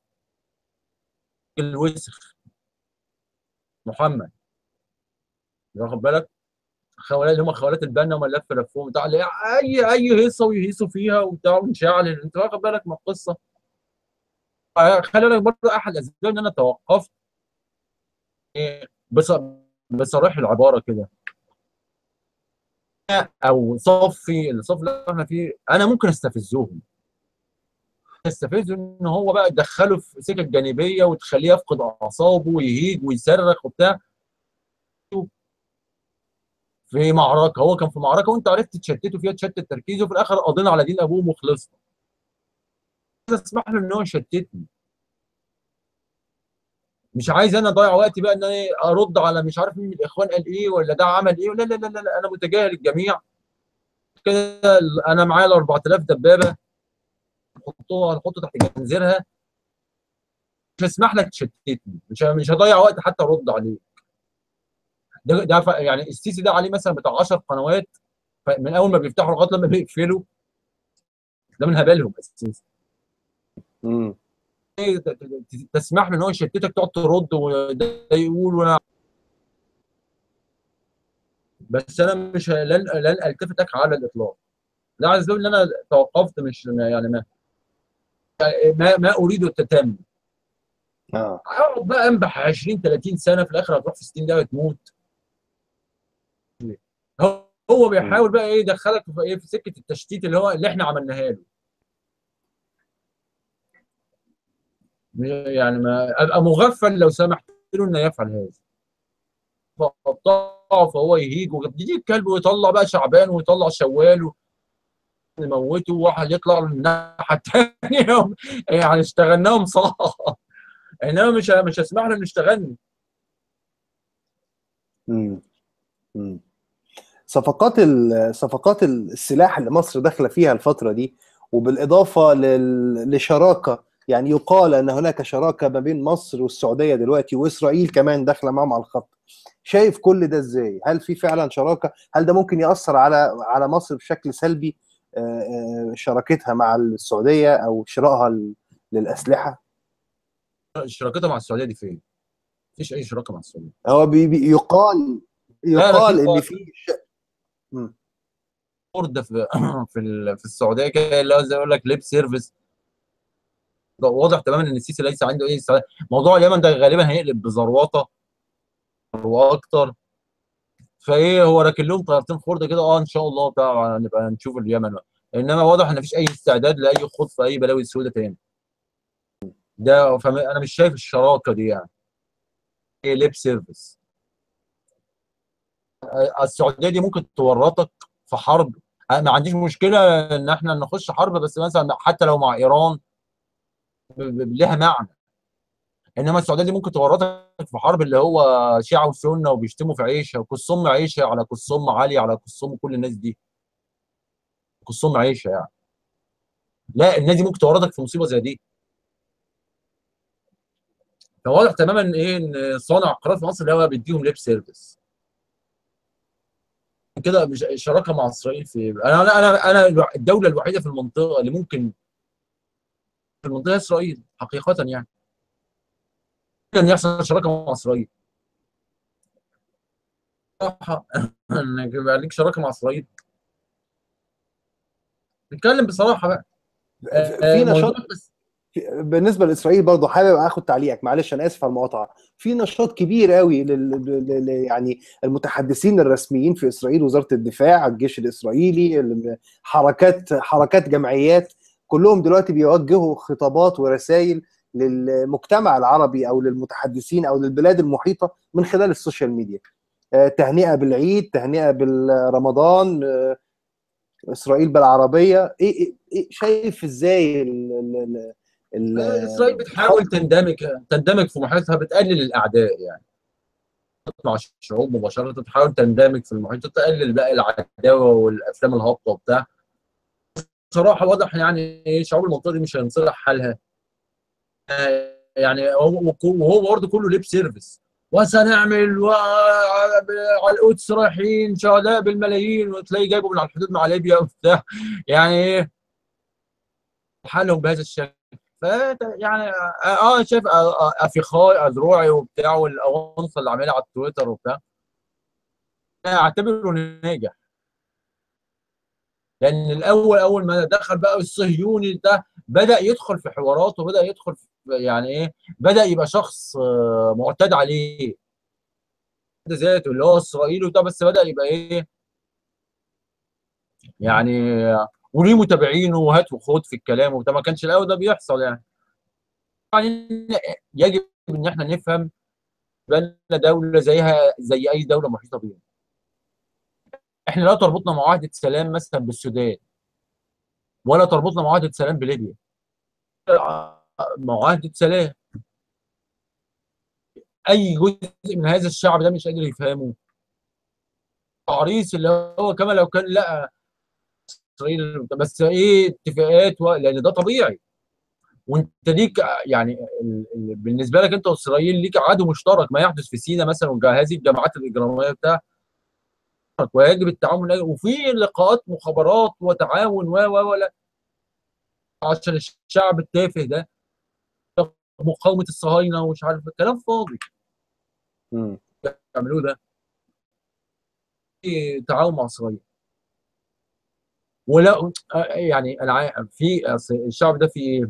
الوسخ محمد واخد بالك خوالات اللي هم خوالات البنا هم اللي لف لفهم بتاع اللي اي اي هيصه ويهيصوا فيها وبتاع ونشعل انت واخد بالك من القصه آه، خلي بالك برضه احد الاسباب ان انا توقفت إيه، بص بصريح العباره كده او صفي الصف اللي احنا فيه انا ممكن استفزهم استفزه ان هو بقى يدخله في سكك جانبيه وتخليه يفقد اعصابه ويهيج ويصرخ وبتاع في معركه هو كان في معركه وانت عرفت تشتته فيها تشتت تركيزه وفي الاخر قضينا على دين ابوه وخلصنا اسمح له ان هو يشتتني مش عايز انا اضيع وقتي بقى ان انا ارد على مش عارف مين من الاخوان قال ايه ولا ده عمل ايه لا لا لا لا انا متجاهل الجميع كده انا معايا ال 4000 دبابه نحطوها هنحطه تحت جنزيرها مش هسمح لك تشتتني مش مش هضيع وقت حتى ارد عليك ده ده ف- يعني السيسي ده عليه مثلا بتاع 10 قنوات ف- من اول ما بيفتحوا لغايه لما بيقفلوا ده من هبالهم السيسي مم. إيه ت- ت- تسمح له ان هو يشتتك تقعد ترد وده يقول وانا بس انا مش ه- لن لن التفتك على الاطلاق ده على اسباب ان انا توقفت مش يعني ما ما, ما اريد التتم اه اقعد بقى انبح 20 30 سنه في الاخر هتروح في 60 دقيقه وتموت هو هو بيحاول بقى ايه يدخلك في ايه في سكه التشتيت اللي هو اللي احنا عملناها له يعني ما ابقى مغفل لو سمحت له انه يفعل هذا فقطعه فهو يهيج ويجي الكلب ويطلع بقى شعبان ويطلع شوال نموته وواحد يطلع من الناحيه الثانيه يعني اشتغلناهم صح انما مش مش هسمح له انه يشتغلني مم. مم. صفقات ال- صفقات السلاح اللي مصر داخله فيها الفتره دي وبالاضافه لل- لشراكه يعني يقال ان هناك شراكه ما بين مصر والسعوديه دلوقتي واسرائيل كمان داخله معاهم على الخط شايف كل ده ازاي هل في فعلا شراكه هل ده ممكن ياثر على على مصر بشكل سلبي آه، آه، شراكتها مع السعوديه او شرائها ل- للاسلحه شراكتها مع السعوديه دي فين؟ مفيش اي شراكه مع السعوديه هو بي بي يقال لا، يقال في- ان في ش... برده في في ال- في السعوديه كده اللي هو زي يقول لك ليب سيرفيس ده واضح تماما ان السيسي ليس عنده اي سعادة. موضوع اليمن ده غالبا هيقلب بزروطه واكتر فايه هو راكن لهم طيارتين خرده كده اه ان شاء الله بتاع نبقى نشوف اليمن انما واضح ان مفيش اي استعداد لاي خوض في اي بلاوي سوداء تاني ده فانا مش شايف الشراكه دي يعني ايه ليب سيرفيس السعوديه دي ممكن تورطك في حرب أنا ما عنديش مشكله ان احنا نخش حرب بس مثلا حتى لو مع ايران ب- ب- لها معنى انما السعوديه دي ممكن تورطك في حرب اللي هو شيعه وسنه وبيشتموا في عيشه وكلثوم عيشه على كلثوم علي على كلثوم كل الناس دي كلثوم عيشه يعني لا الناس دي ممكن تورطك في مصيبه زي دي فواضح تماما ايه ان صانع القرار في مصر اللي هو بيديهم ليب سيرفيس كده مش شراكه مع اسرائيل في انا انا انا انا الو- الدوله الوحيده في المنطقه اللي ممكن في المنطقه اسرائيل حقيقه يعني ممكن يحصل شراكه مع اسرائيل صراحه انك يبقى ليك شراكه مع اسرائيل نتكلم بصراحه بقى في نشاط موضوع بس بالنسبه لاسرائيل برضه حابب اخد تعليقك معلش انا اسف على المقاطعه في نشاط كبير قوي لل... لل... لل- يعني المتحدثين الرسميين في اسرائيل وزاره الدفاع الجيش الاسرائيلي الم- حركات حركات جمعيات كلهم دلوقتي بيوجهوا خطابات ورسائل للمجتمع العربي او للمتحدثين او للبلاد المحيطه من خلال السوشيال ميديا آه، تهنئه بالعيد تهنئه بالرمضان آه، اسرائيل بالعربيه ايه إيه- إيه شايف ازاي ال... ال... ال... اسرائيل بتحاول تندمج تندمج في محيطها بتقلل الاعداء يعني مع الشعوب مباشره تحاول تندمج في المحيط تقلل بقى العداوه والافلام الهابطه وبتاع بصراحه واضح يعني ايه شعوب المنطقه دي مش هينصلح حالها آه، يعني هو وهو برضه كله ليب سيرفيس وسنعمل وعلى القدس رايحين شهداء بالملايين وتلاقي جايبه من على الحدود مع ليبيا وبتاع يعني ايه حالهم بهذا الشكل ف يعني اه شايف افيخاي اذرعي وبتاع والاونصه اللي عاملها على التويتر وبتاع أنا اعتبره ناجح لان الاول اول ما دخل بقى الصهيوني ده بدا يدخل في حوارات وبدا يدخل في يعني ايه بدا يبقى شخص آه، معتاد عليه ده ذاته اللي هو اسرائيلي وبتاع بس بدا يبقى ايه يعني آه، وليه متابعينه وهات وخد في الكلام وبتاع ما كانش الاول ده بيحصل يعني يعني يجب ان احنا نفهم بان دوله زيها زي اي دوله محيطه بينا احنا لا تربطنا معاهده سلام مثلا بالسودان ولا تربطنا معاهده سلام بليبيا معاهده سلام اي جزء من هذا الشعب ده مش قادر يفهمه عريس اللي هو كما لو كان لا اسرائيل بس ايه اتفاقات و... لان ده طبيعي وانت ليك يعني ال... ال... بالنسبه لك انت واسرائيل ليك عدو مشترك ما يحدث في سيناء مثلا وهذه الجماعات الاجراميه بتاع ويجب التعاون وفي لقاءات مخابرات وتعاون و و ولا عشان الشعب التافه ده مقاومه الصهاينه ومش عارف كلام فاضي مم. يعملوه ده تعاون مع اسرائيل ولا يعني انا عا- في أصل الشعب ده في ايه؟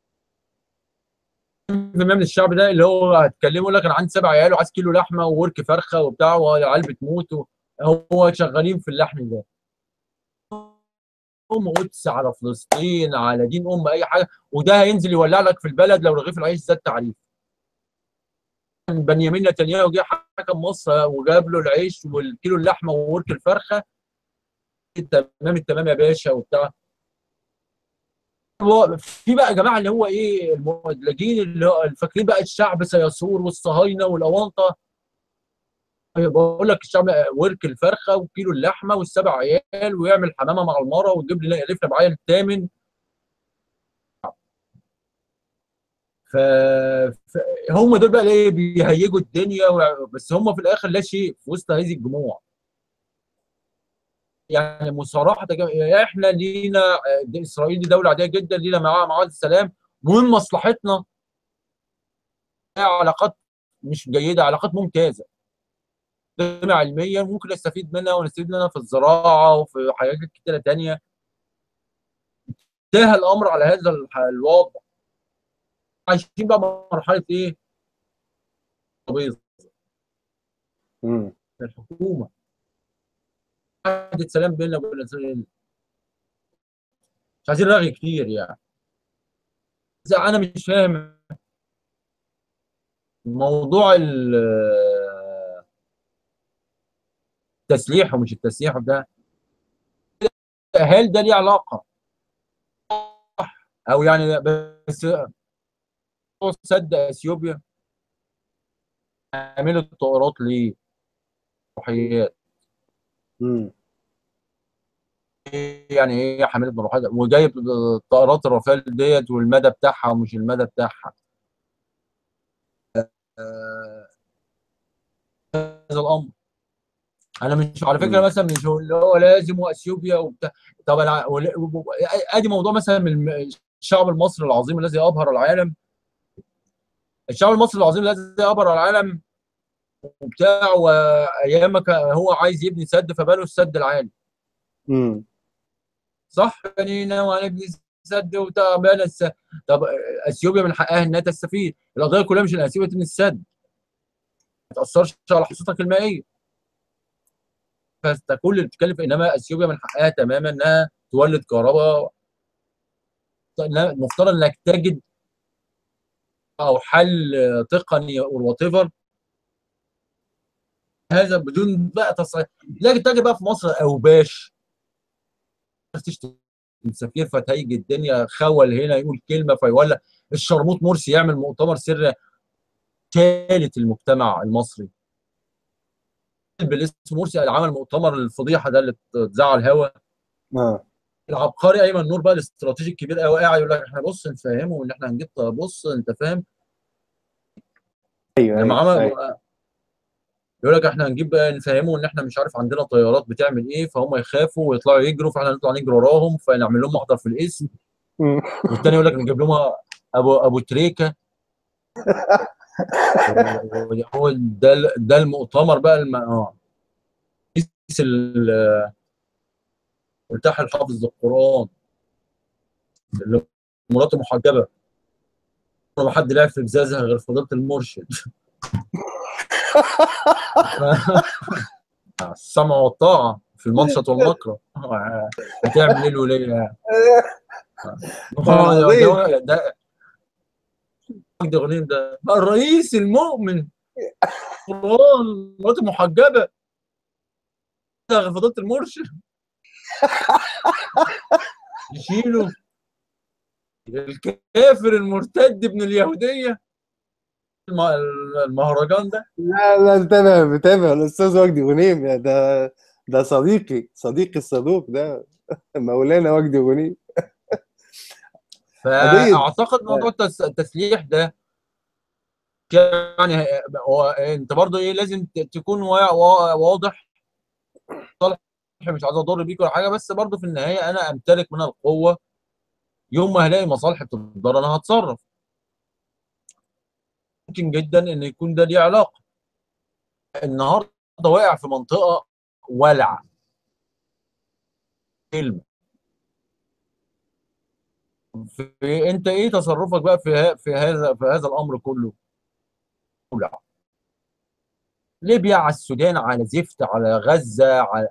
في من الشعب ده اللي هو هتكلمه يقول لك انا عندي سبع عيال وعايز كيلو لحمه وورك فرخه وبتاع والعيال بتموت و- هو شغالين في اللحم ده ام قدس على فلسطين على دين ام اي حاجه وده هينزل يولع لك في البلد لو رغيف العيش زاد تعريف بنيامين نتنياهو جه حكم مصر وجاب له العيش والكيلو اللحمه وورك الفرخه تمام التمام يا باشا وبتاع هو في بقى يا جماعه اللي هو ايه المدلجين اللي هو فاكرين بقى الشعب سيثور والصهاينه والاونطه بقول لك الشعب ورك الفرخه وكيلو اللحمه والسبع عيال ويعمل حمامه مع المره ويجيب لي يلف لي بعيل الثامن ف... ف... هم دول بقى ايه بيهيجوا الدنيا و... بس هم في الاخر لا شيء في وسط هذه الجموع يعني مصارحه يا احنا لينا دي اسرائيل دي دوله عاديه جدا لينا معاها معاهده السلام ومن مصلحتنا علاقات مش جيده علاقات ممتازه علميا ممكن نستفيد منها ونستفيد منها في الزراعه وفي حاجات كتيره تانية انتهى الامر على هذا الوضع عايشين بقى مرحله ايه؟ تبيض مم. الحكومه عهد سلام بيننا وبين اسرائيل مش عايزين رغي كتير يعني بس انا مش فاهم موضوع التسليح ومش التسليح ده هل ده ليه علاقه او يعني بس سد اثيوبيا عملوا الطائرات ليه روحيات مم. يعني ايه حامله مروحات وجايب طائرات الرافال ديت والمدى بتاعها ومش المدى بتاعها آه، هذا الامر انا مش على فكره مم. مثلا مش اللي هو لازم واثيوبيا وبتاع طب انا ولا- ادي موضوع مثلا من الشعب المصري العظيم الذي ابهر العالم الشعب المصري العظيم الذي ابهر العالم وبتاع وايام كان هو عايز يبني سد فبنوا السد العالي مم. صح بنينا وهنبني سد وبتاع بنى السد طب اثيوبيا من حقها انها تستفيد القضيه كلها مش ان اثيوبيا تبني السد ما تاثرش على حصتك المائيه فانت كل اللي بتتكلم في انما اثيوبيا من حقها تماما انها تولد كهرباء إنها المفترض انك تجد او حل تقني او وات ايفر هذا بدون بقى تصريح لكن تجد بقى في مصر اوباش تشتم السفير فتهيج الدنيا خول هنا يقول كلمه فيولى الشرموط مرسي يعمل مؤتمر سري ثالث المجتمع المصري بالاسم مرسي اللي عمل مؤتمر الفضيحه ده اللي اتذاع الهوا اه العبقري ايمن نور بقى الاستراتيجي الكبير قوي قاعد يقول لك احنا بص نفهمه ان احنا هنجيب بص انت فاهم ايوه لما ايوه, عمل أيوة. يقول لك احنا هنجيب بقى نفهمه ان احنا مش عارف عندنا طيارات بتعمل ايه فهم يخافوا ويطلعوا يجروا فاحنا نطلع نجري وراهم فنعمل لهم محضر في الاسم مم. والتاني يقول لك نجيب لهم ابو ابو تريكه هو ده ده المؤتمر بقى الم... اه رئيس ال- ملتحي الحافظ القران اللي مراته محجبه ما حد لعب في بزازها غير فضيله المرشد السمع والطاعه في المنشط والمكره هتعمل ايه الوليه يعني ده ده ده غنيم ده بقى الرئيس المؤمن قرآن مراته محجبه غير فضيله المرشد يشيله الكافر المرتد ابن اليهوديه الم- المهرجان ده لا لا انتبه متابع الاستاذ وجدي غنيم يا ده ده صديقي صديقي الصدوق ده مولانا وجدي غنيم قضية- فاعتقد موضوع التس- التسليح ده يعني هو انت برضه ايه لازم ت- تكون وا- وا- واضح صالح مش عايز اضر بيك ولا حاجه بس برضه في النهايه انا امتلك من القوه يوم ما هلاقي مصالحي بتتضرر انا هتصرف ممكن جدا ان يكون ده ليه علاقه النهارده واقع في منطقه ولع كلمه في انت ايه تصرفك بقى في ها- في هذا في هذا الامر كله ولع ليبيا على السودان على زفت على غزه على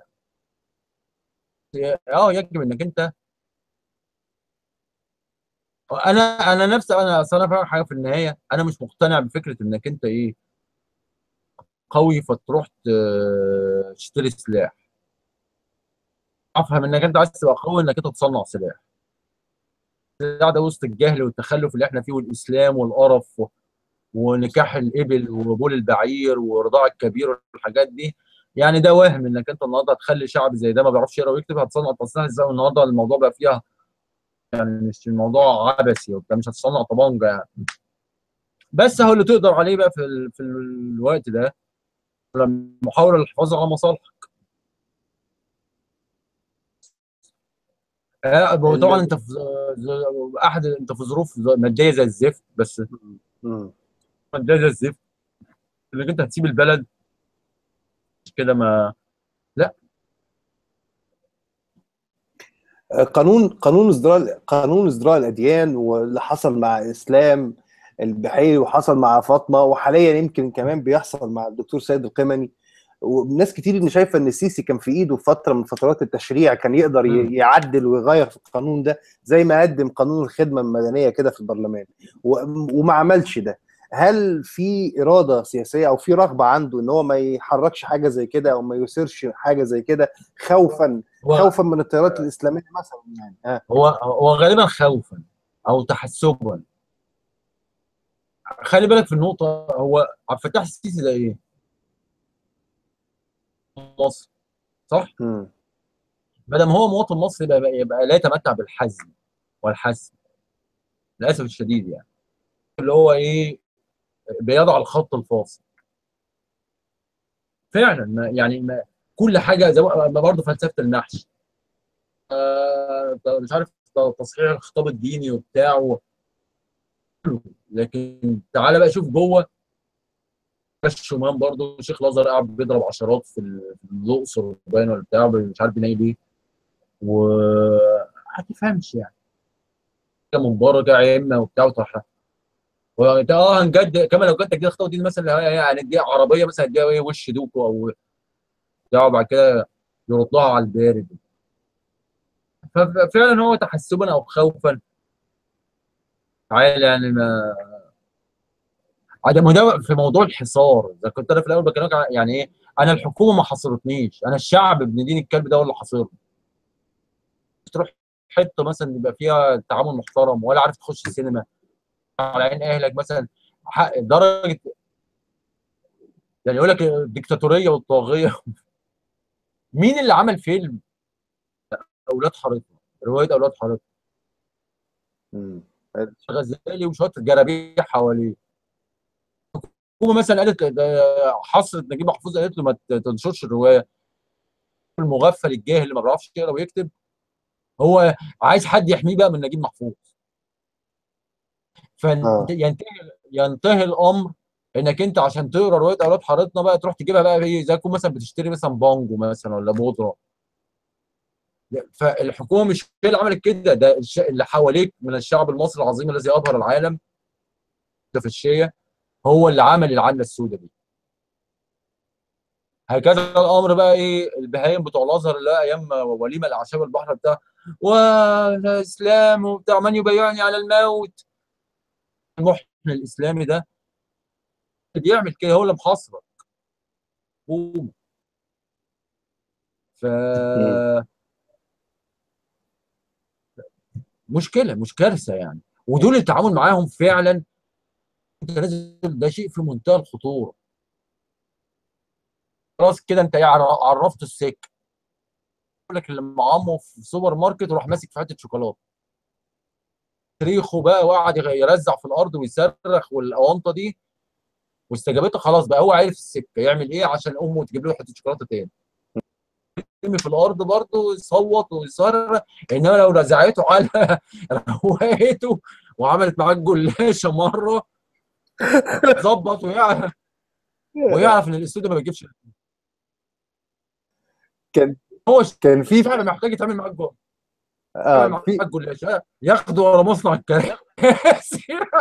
اه يجب انك انت انا انا نفسي انا اصل انا فاهم حاجه في النهايه انا مش مقتنع بفكره انك انت ايه قوي فتروح ت- تشتري سلاح افهم انك انت عايز تبقى قوي انك انت تصنع سلاح السلاح ده وسط الجهل والتخلف اللي احنا فيه والاسلام والقرف و- ونكاح الابل وبول البعير ورضاع الكبير والحاجات دي يعني ده وهم انك انت النهارده هتخلي شعب زي ده ما بيعرفش يقرا ويكتب هتصنع تصنيع ازاي والنهارده الموضوع بقى فيها يعني مش الموضوع عبثي وبتاع مش هتصنع طبنجه يعني بس هو اللي تقدر عليه بقى في ال... في الوقت ده محاوله للحفاظ على مصالحك آه، طبعا انت في ز- احد انت في ظروف ماديه زي الزفت بس مم. ماديه زي الزفت انك انت هتسيب البلد كده ما قانون قانون ازدراء قانون ازدراء الاديان واللي حصل مع اسلام البحيري وحصل مع فاطمه وحاليا يمكن كمان بيحصل مع الدكتور سيد القمني وناس كتير اللي شايفه ان السيسي كان في ايده في فتره من فترات التشريع كان يقدر ي- مم. يعدل ويغير في القانون ده زي ما قدم قانون الخدمه المدنيه كده في البرلمان و- وما عملش ده هل في اراده سياسيه او في رغبه عنده ان هو ما يحركش حاجه زي كده او ما يثيرش حاجه زي كده خوفا هو خوفا من التيارات الاسلاميه مثلا يعني ها هو هو غالبا خوفا او تحسبا خلي بالك في النقطه هو عبد الفتاح السيسي ده ايه؟ مصر صح؟ مم. ما دام هو مواطن مصري يبقى, يبقى لا يتمتع بالحزم والحسم للاسف الشديد يعني اللي هو ايه بيضع الخط الفاصل فعلا ما يعني ما كل حاجه زي ما برضه فلسفه النحش آه مش عارف تصحيح الخطاب الديني وبتاع و... لكن تعالى بقى شوف جوه الشمام برضه الشيخ الازهر قاعد بيضرب عشرات في ال- في الاقصر باين ولا بتاع مش عارف بينايل ايه و ما تفهمش يعني كان مبارك ائمه وبتاع وطرح وانت اه هنجد كما لو كانت تجديد خطوه دي مثلا يعني دي عربيه مثلا هتديها ايه وش دوكو او بتاع وبعد كده يردها على البارد ففعلا هو تحسبا او خوفا تعالى يعني ما عدم ده في موضوع الحصار اذا كنت انا في الاول بكلمك عن- يعني ايه انا الحكومه ما حصرتنيش انا الشعب ابن دين الكلب ده هو اللي حاصرني تروح حته مثلا يبقى فيها تعامل محترم ولا عارف تخش السينما على عين اهلك مثلا حق- درجه يعني يقول لك الديكتاتوريه والطاغيه مين اللي عمل فيلم اولاد حارتنا روايه اولاد حارتنا مم. غزالي وشويه جرابيح حواليه الحكومه مثلا قالت ده حصرت نجيب محفوظ قالت له ما تنشرش الروايه المغفل الجاهل اللي ما بيعرفش يقرا ويكتب هو عايز حد يحميه بقى من نجيب محفوظ آه. فينتهي ينتهي الامر انك انت عشان تقرا روايه اولاد حارتنا بقى تروح تجيبها بقى ايه زي تكون مثلا بتشتري مثلا بانجو مثلا ولا بودره فالحكومه مش هي اللي عملت كده ده الش- اللي حواليك من الشعب المصري العظيم الذي ابهر العالم ده في الشيء هو اللي عمل العمله السوداء دي هكذا الامر بقى ايه البهايم بتوع الازهر اللي ايام وليمه الاعشاب البحر بتاع والاسلام وبتاع من يبايعني على الموت المحن الاسلامي ده اللي بيعمل كده هو اللي محاصرك حكومة. ف مشكله مش كارثه يعني ودول التعامل معاهم فعلا انت لازم ده شيء في منتهى الخطوره خلاص كده انت يعر- عرفت السك يقول لك اللي معامه في سوبر ماركت وراح ماسك في حته شوكولاته تاريخه بقى وقعد يغ- يرزع في الارض ويصرخ والاونطه دي واستجابته خلاص بقى هو عارف السكه يعمل ايه عشان امه تجيب له حته شوكولاته تاني يرمي في الارض برضه يصوت ويصرخ انما لو رزعته على روقته وعملت معاه الجلاشه مره ظبط ويعرف ويعرف ان الاستوديو ما بيجيبش كان هو كان في فعلا محتاج يتعامل معاك جوه اه معاك في الجلاش ياخده ورا مصنع الكراسي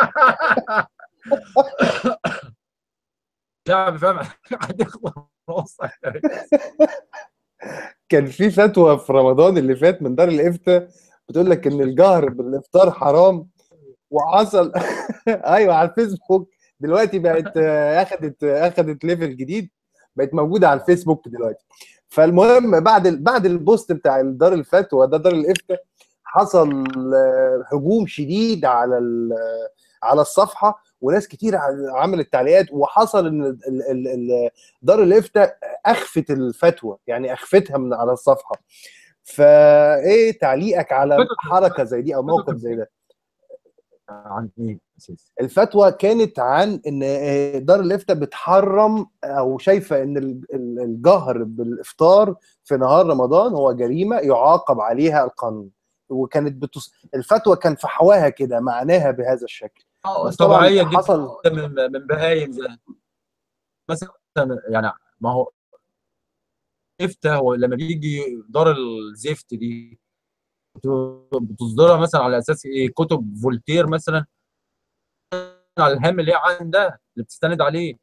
شعب فاهم هتخلص مصنع الكراسي كان في فتوى في رمضان اللي فات من دار الافتاء بتقول لك ان الجهر بالافطار حرام وحصل ايوه على الفيسبوك دلوقتي بقت آه، اخدت آه، اخدت ليفل جديد بقت موجوده على الفيسبوك دلوقتي فالمهم بعد ال- بعد البوست بتاع دار الفتوى ده دار الافتاء حصل آه، هجوم شديد على ال- على الصفحه وناس كتير ع- عملت تعليقات وحصل ان ال- ال- ال- دار الافتاء اخفت الفتوى يعني اخفتها من على الصفحه فايه تعليقك على فتوى- حركه زي دي او فتوى موقف كان زي ده عن ايه اساسا الفتوى كانت عن ان آه، دار الافتاء بتحرم او شايفه ان ال- ال- الجهر بالافطار في نهار رمضان هو جريمه يعاقب عليها القانون وكانت بتص... الفتوى كان فحواها كده معناها بهذا الشكل بس طبعاً طبيعيه جدا حصل- من من بهايم زي مثلا يعني ما هو افتى هو لما بيجي دار الزفت دي بت- بتصدرها مثلا على اساس ايه كتب فولتير مثلا على الهم اللي هي عندها اللي بتستند عليه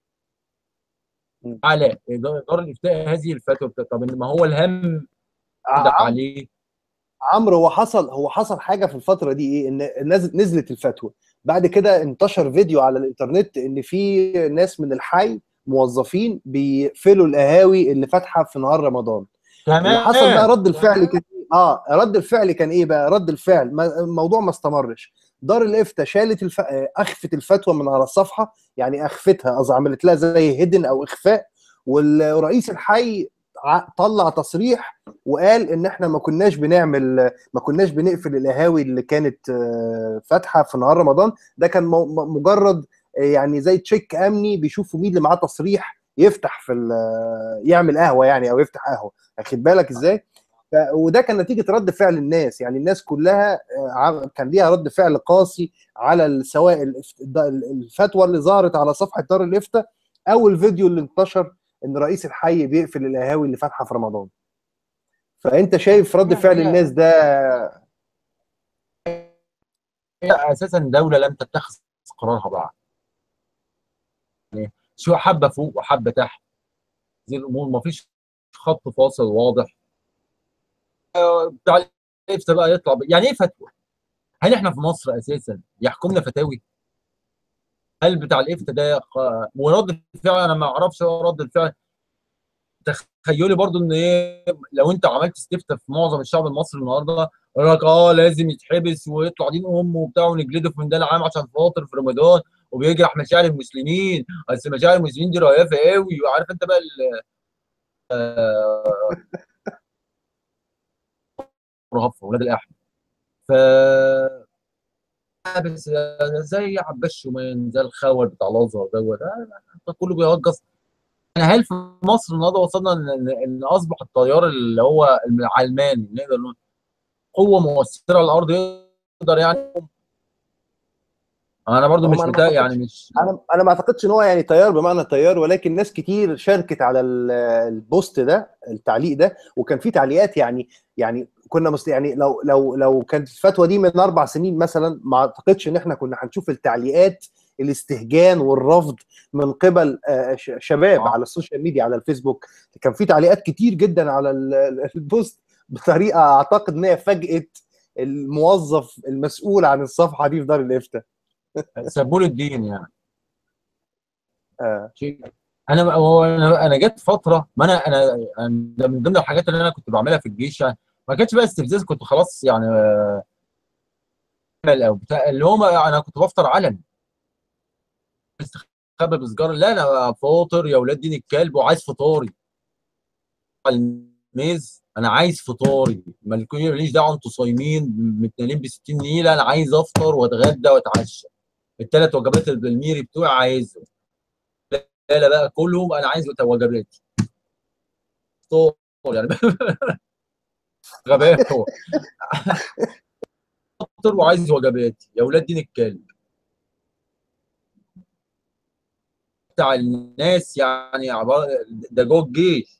م. على دار الافتاء هذه الفتوى بتا- طب ما هو الهم ده عم- عليه عمرو هو حصل هو حصل حاجه في الفتره دي ايه ان نزل نزلت الفتوى بعد كده انتشر فيديو على الانترنت ان في ناس من الحي موظفين بيقفلوا القهاوي اللي فاتحه في نهار رمضان اللي كمان حصل بقى رد الفعل كان إيه؟ اه رد الفعل كان ايه بقى رد الفعل ما الموضوع ما استمرش دار الافتاء شالت الف... آه، اخفت الفتوى من على الصفحه يعني اخفتها قصدي عملت لها زي هيدن او اخفاء والرئيس الحي ع- طلع تصريح وقال ان احنا ما كناش بنعمل ما كناش بنقفل القهاوي اللي كانت آه، فاتحه في نهار رمضان ده كان مو- م- مجرد آه، يعني زي تشيك امني بيشوفوا مين اللي معاه تصريح يفتح في ال- يعمل قهوه يعني او يفتح قهوه واخد بالك ازاي ف- وده كان نتيجه رد فعل الناس يعني الناس كلها آه، عم- كان ليها رد فعل قاسي على ال- سواء الإف- الد- الفتوى اللي ظهرت على صفحه دار الافتاء او الفيديو اللي انتشر ان رئيس الحي بيقفل القهاوي اللي فاتحه في رمضان فانت شايف رد فعل الناس ده هي اساسا دوله لم تتخذ قرارها بعد يعني شو حبه فوق وحبه تحت دي الامور ما فيش خط فاصل واضح آه، بتاع الافتاء بقى يطلع ب... يعني ايه فتوى؟ هل احنا في مصر اساسا يحكمنا فتاوي؟ هل بتاع الافتاء ده ق- ورد الفعل انا ما اعرفش هو رد الفعل تخيلي برضو ان ايه لو انت عملت استفتاء في معظم الشعب المصري النهارده يقول لك اه لازم يتحبس ويطلع دين امه وبتاع ونجلده في ميدان العام عشان خاطر في رمضان وبيجرح مشاعر المسلمين بس مشاعر المسلمين دي رهيفه قوي وعارف انت بقى ال- آه، رهفه ولاد الاحمد ف بس زي عباس شومان زي الخول بتاع الازهر دوت آه، كله بيهجص يعني هل في مصر النهارده وصلنا ان ان اصبح التيار اللي هو العلماني نقدر نقول قوه مؤثره على الارض يقدر يعني انا برضو هو مش أنا ما متضايق أعتقدش. يعني مش انا انا ما اعتقدش ان هو يعني تيار بمعنى تيار ولكن ناس كتير شاركت على ال- البوست ده التعليق ده وكان في تعليقات يعني يعني كنا مست يعني لو لو لو كانت الفتوى دي من اربع سنين مثلا ما اعتقدش ان احنا كنا هنشوف التعليقات الاستهجان والرفض من قبل آه، ش- شباب آه. على السوشيال ميديا على الفيسبوك كان في تعليقات كتير جدا على ال- ال- البوست بطريقه اعتقد ان هي فاجئت الموظف المسؤول عن الصفحه دي في دار الافتاء سبول الدين يعني آه. شيء انا هو انا انا جت فتره ما انا انا أنا ده من ضمن الحاجات اللي انا كنت بعملها في الجيش يعني ما كانتش بقى استفزاز كنت خلاص يعني آه، او بتاع اللي هو ما- انا كنت بفطر علني استخبى بسجاره لا انا فاطر يا ولاد دين الكلب وعايز فطاري على الميز انا عايز فطاري مالكم ماليش دعوه انتوا صايمين متنالين ب 60 نيله انا عايز افطر واتغدى واتعشى الثلاث وجبات الميري بتوعي عايزهم لا لا بقى كلهم انا عايز وجباتي فطار يعني غباء هو افطر وعايز وجباتي يا ولاد دين الكلب بتاع الناس يعني عباره ده جوه الجيش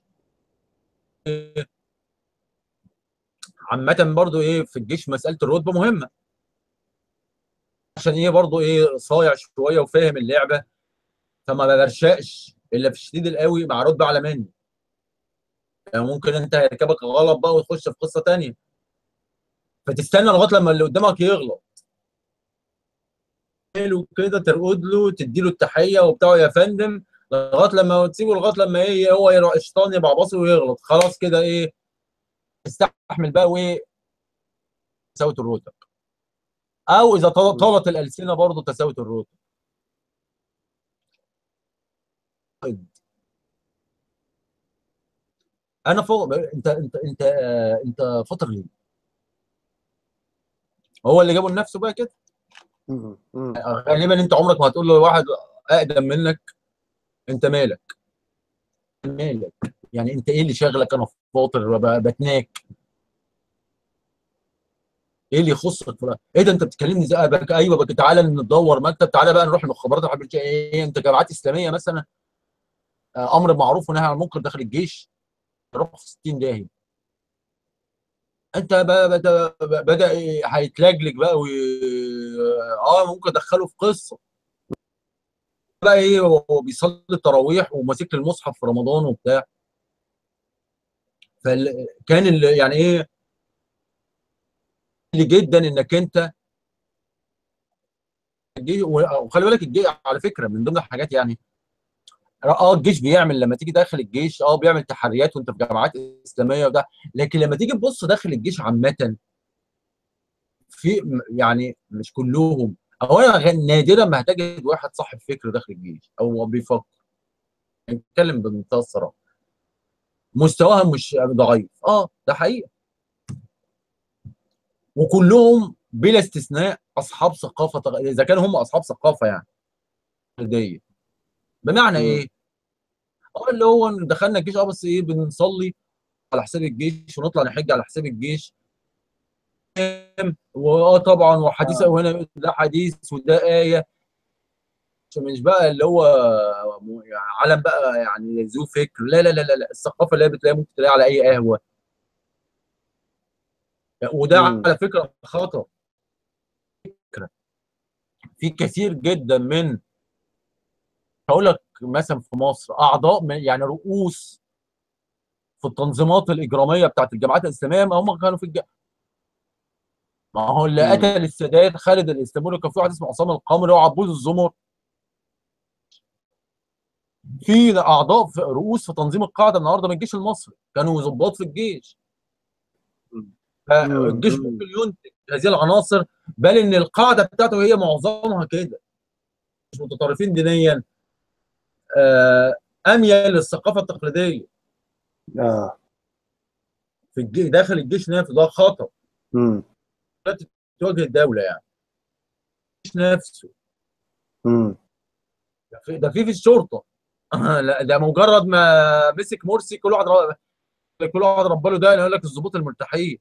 عامة برضو ايه في الجيش مسألة الرتبة مهمة عشان ايه برضو ايه صايع شوية وفاهم اللعبة فما برشقش الا في الشديد القوي مع رتبة اعلى مني يعني ممكن انت يركبك غلط بقى وتخش في قصة تانية فتستنى لغاية لما اللي قدامك يغلط له كده ترقد له تدي له التحية وبتاع يا فندم لغاية لما تسيبه لغاية لما ايه هو يروح الشيطان يبقى باصي ويغلط خلاص كده ايه استحمل بقى وايه تساوي الرتب او اذا طال- طالت الالسنه برضه تساوي الرتب انا فوق انت انت انت آه، انت فاطر ليه؟ هو اللي جابه لنفسه بقى كده مم. مم. غالبا انت عمرك ما هتقول له واحد اقدم منك انت مالك مالك يعني انت ايه اللي شاغلك انا فاطر ب- بتناك ايه اللي يخصك في- ايه ده انت بتكلمني زي بك ايوه بك تعالى ندور مكتب تعالى بقى نروح المخابرات يا حبيبي ايه انت جامعات اسلاميه مثلا آه، امر معروف ونهي عن المنكر داخل الجيش روح في 60 داهيه انت بقى بدا بدا إيه، هيتلجلج بقى وي... اه ممكن ادخله في قصه بقى ايه هو بيصلي التراويح وماسك لي المصحف في رمضان وبتاع فكان ال... يعني ايه اللي جدا انك انت الجيش وخلي بالك الجيش على فكره من ضمن الحاجات يعني اه الجيش بيعمل لما تيجي داخل الجيش اه بيعمل تحريات وانت في جامعات اسلاميه وده لكن لما تيجي تبص داخل الجيش عامه في يعني مش كلهم او انا غ- نادرا ما هتجد واحد صاحب فكر داخل الجيش او بيفكر نتكلم بمنتهى الصراحه مستواهم مش ضعيف اه ده حقيقه وكلهم بلا استثناء اصحاب ثقافه تغ- اذا كانوا هم اصحاب ثقافه يعني فرديه بمعنى مم. ايه؟ اه اللي هو إن دخلنا الجيش اه بس ايه بنصلي على حساب الجيش ونطلع نحج على حساب الجيش واه طبعا وحديث آه. وهنا ده حديث وده ايه مش بقى اللي هو م- يعني عالم بقى يعني ذو فكر لا لا لا لا لا. الثقافه اللي هي بتلاقيها ممكن تلاقيها على اي قهوه وده مم. على فكره خطر فكره في كثير جدا من هقول لك مثلا في مصر اعضاء من يعني رؤوس في التنظيمات الاجراميه بتاعت الجامعات الاسلاميه ما هم كانوا في الج... ما هو اللي مم. قتل السادات خالد الاسلامي كان في واحد اسمه عصام القمري وعبود الزمر في اعضاء في رؤوس في تنظيم القاعده النهارده من الجيش المصري كانوا ضباط في الجيش مم. فالجيش مم. ممكن ينتج هذه العناصر بل ان القاعده بتاعته هي معظمها كده مش متطرفين دينيا آه، اميل للثقافه التقليديه اه في الجيش داخل الجيش نفسه ده خطر مم. تواجه الدوله يعني الجيش نفسه مم. ده في ده في في الشرطه لا ده مجرد ما مسك مرسي كل واحد رب... كل واحد ربى له ده يقول لك الضباط المرتاحين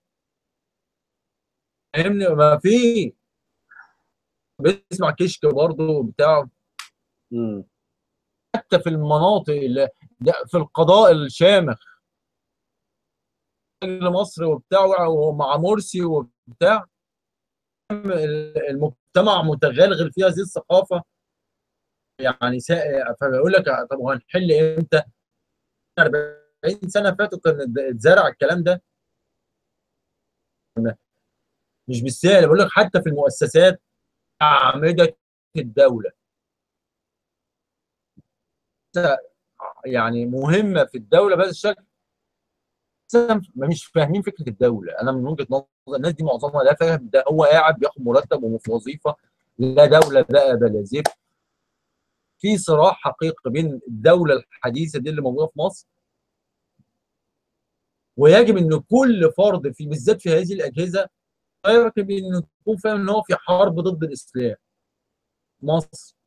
فاهمني ما في بيسمع كشك برضه بتاع مم. حتى في المناطق اللي ده في القضاء الشامخ مصر وبتاع ومع مرسي وبتاع المجتمع متغلغل فيها هذه الثقافه يعني سا... فبيقول لك طب هنحل امتى؟ 40 سنه فاتوا كان اتزرع الكلام ده مش بالسهل بقول لك حتى في المؤسسات اعمده الدوله يعني مهمه في الدوله بهذا الشكل مش فاهمين فكره الدوله انا من وجهه نظر الناس دي معظمها لا فاهم ده هو قاعد بياخد مرتب وفي وظيفه لا دوله بقى بلا زفت في صراع حقيقي بين الدوله الحديثه دي اللي موجوده في مصر ويجب ان كل فرد في بالذات في هذه الاجهزه يجب انه يكون فاهم ان هو في حرب ضد الاسلام مصر